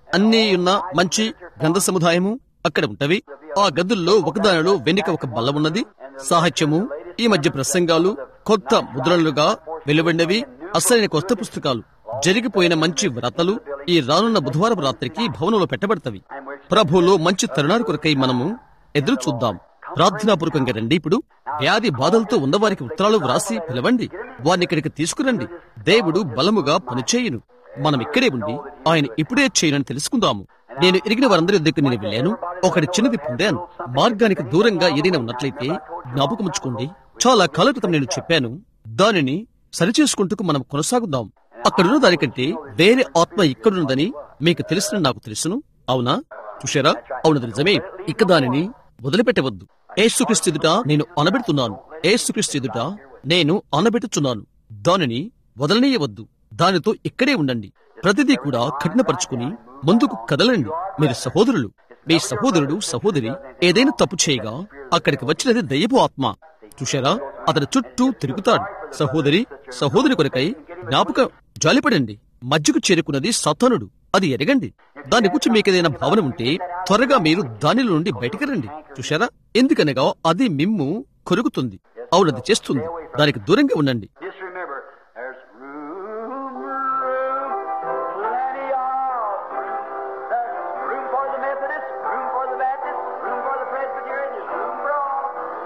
అన్నీ ఉన్న మంచి గ్రంథ సముదాయము అక్కడ ఉంటవి ఆ గదుల్లో ఒకదానిలో వెనుక ఒక బల్ల ఉన్నది సాహిత్యము ఈ మధ్య ప్రసంగాలు కొత్త ముద్రణలుగా వెలువడినవి అసలైన కొత్త పుస్తకాలు జరిగిపోయిన మంచి వ్రతలు ఈ రానున్న బుధవారం రాత్రికి భవనంలో పెట్టబడతవి ప్రభులో మంచి తరుణాల కొరకై మనము ఎదురు చూద్దాం ప్రార్థనాపూర్వకంగా రండి ఇప్పుడు వ్యాధి బాధలతో ఉన్నవారికి ఉత్తరాలు వ్రాసి పిలవండి వారిని ఇక్కడికి తీసుకురండి దేవుడు బలముగా పనిచేయును మనం ఇక్కడే ఉండి ఆయన ఇప్పుడే చేయనని తెలుసుకుందాము నేను ఎరిగిన వారందరి దగ్గర నేను వెళ్ళాను ఒకటి చిన్నది పొందాను మార్గానికి దూరంగా ఏదైనా ఉన్నట్లయితే జ్ఞాపకముంచుకోండి చాలా కాలం క్రితం నేను చెప్పాను దానిని సరిచేసుకుంటూ మనం కొనసాగుదాం అక్కడున్న దానికంటే వేరే ఆత్మ ఇక్కడున్నదని మీకు తెలుసునని నాకు తెలుసును అవునా చూశారా అవునది నిజమే ఇక దానిని వదిలిపెట్టవద్దు ఏసుక్రీస్తు ఎదుట నేను అనబెడుతున్నాను ఏసుక్రీస్తు ఎదుట నేను అనబెట్టుచున్నాను దానిని వదలనీయవద్దు దానితో ఇక్కడే ఉండండి ప్రతిదీ కూడా కఠినపరుచుకుని ముందుకు కదలండి మీరు సహోదరులు మీ సహోదరుడు సహోదరి ఏదైనా తప్పు చేయగా అక్కడికి వచ్చినది దయ్యపు ఆత్మ చూశారా అతని చుట్టూ తిరుగుతాడు సహోదరి సహోదరి కొరకై జ్ఞాపక జాలిపడండి మధ్యకు చేరుకున్నది సతనుడు అది ఎరగండి దాని గురించి మీకేదైనా భావన ఉంటే త్వరగా మీరు దానిలో నుండి బయటికి రండి చూశారా ఎందుకనగా అది మిమ్ము కొరుకుతుంది అవునది చేస్తుంది దానికి దూరంగా ఉండండి Just remember, there's room, room, plenty of room. There's room for the Methodist, room for the Baptist, room for the Presbyterian, there's room for all.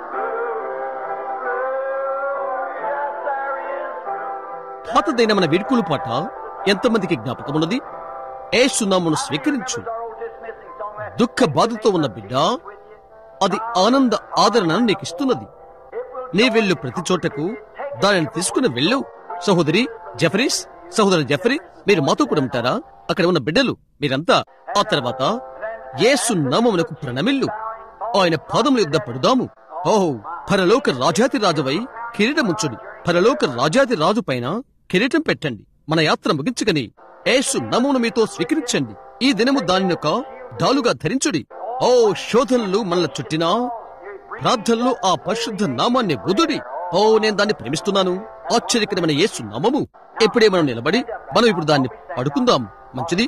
Room, room, yes, there is room. పాతదైన మన విడుకులు పాట ఎంతమందికి జ్ఞాపకం ఉన్నది ఏసునామును స్వీకరించు Our old dismissing song, that దుఃఖ బాధతో ఉన్న బిడ్డ అది ఆనంద ఆదరణను నీకు ఇస్తున్నది నీ వెళ్ళు ప్రతి చోటకు దానిని తీసుకుని వెళ్ళు సహోదరి జెఫరీస్ సహోదరు జెఫరీ మీరు మాతో కూడా ఉంటారా అక్కడ ఉన్న బిడ్డలు మీరంతా ఆ తర్వాత యేసు నామమునకు ప్రణమిల్లు ఆయన పాదముల యుద్ధ పడుదాము ఓహో పరలోక రాజాతి రాజువై కిరీటముంచుడి పరలోక రాజాతి రాజు పైన కిరీటం పెట్టండి మన యాత్ర ముగించుకని యేసు నామమును మీతో స్వీకరించండి ఈ దినము దానిని ఒక డాలుగా ధరించుడి ఓ శోధనలు మనల్ని చుట్టినా ప్రార్థనలో ఆ పరిశుద్ధ నామాన్ని వదుడి ఓ నేను దాన్ని ప్రేమిస్తున్నాను ఆశ్చర్యకరమైన యేసు నామము ఎప్పుడే మనం నిలబడి మనం ఇప్పుడు దాన్ని పడుకుందాం మంచిది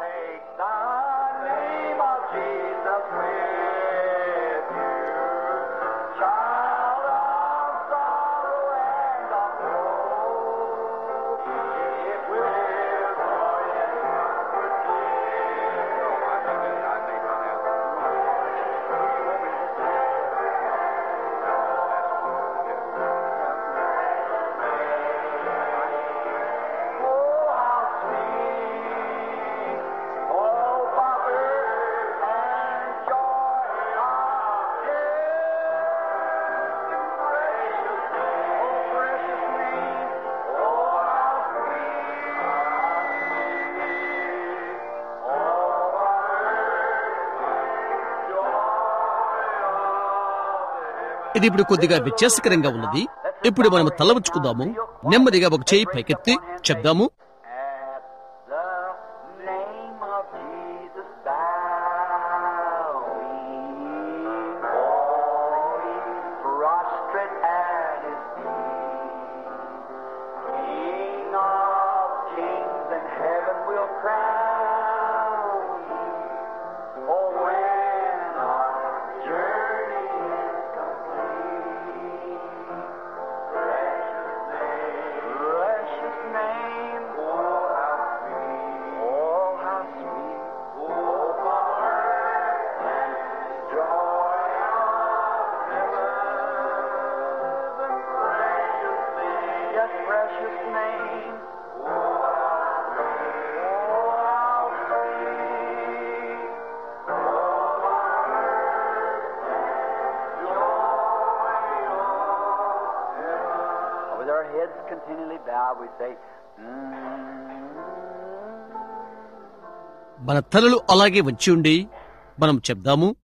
Take the name of Jesus with you, child of sorrow and of woe. It will live Oh, how sweet, oh, Father, and joy of heaven. Precious name, oh, precious name, oh, how sweet, oh, ఇది ఇప్పుడు కొద్దిగా వ్యత్యాసకరంగా ఉన్నది ఇప్పుడు మనం తల ఉంచుకుందాము నెమ్మదిగా ఒక చేయి పైకెత్తి చెప్దాము At the name of Jesus, bowing, falling, prostrate at His feet, King of kings and heaven will crown Him. Oh, when our journey is complete. Precious name, precious name, oh how sweet, oh how sweet, oh comfort and joy of heaven, precious name, yes precious name, oh how sweet, oh how sweet, oh With our heads continually bowed, we say, mm మన తలలు అలాగే వచ్చి ఉండి మనం చెప్దాము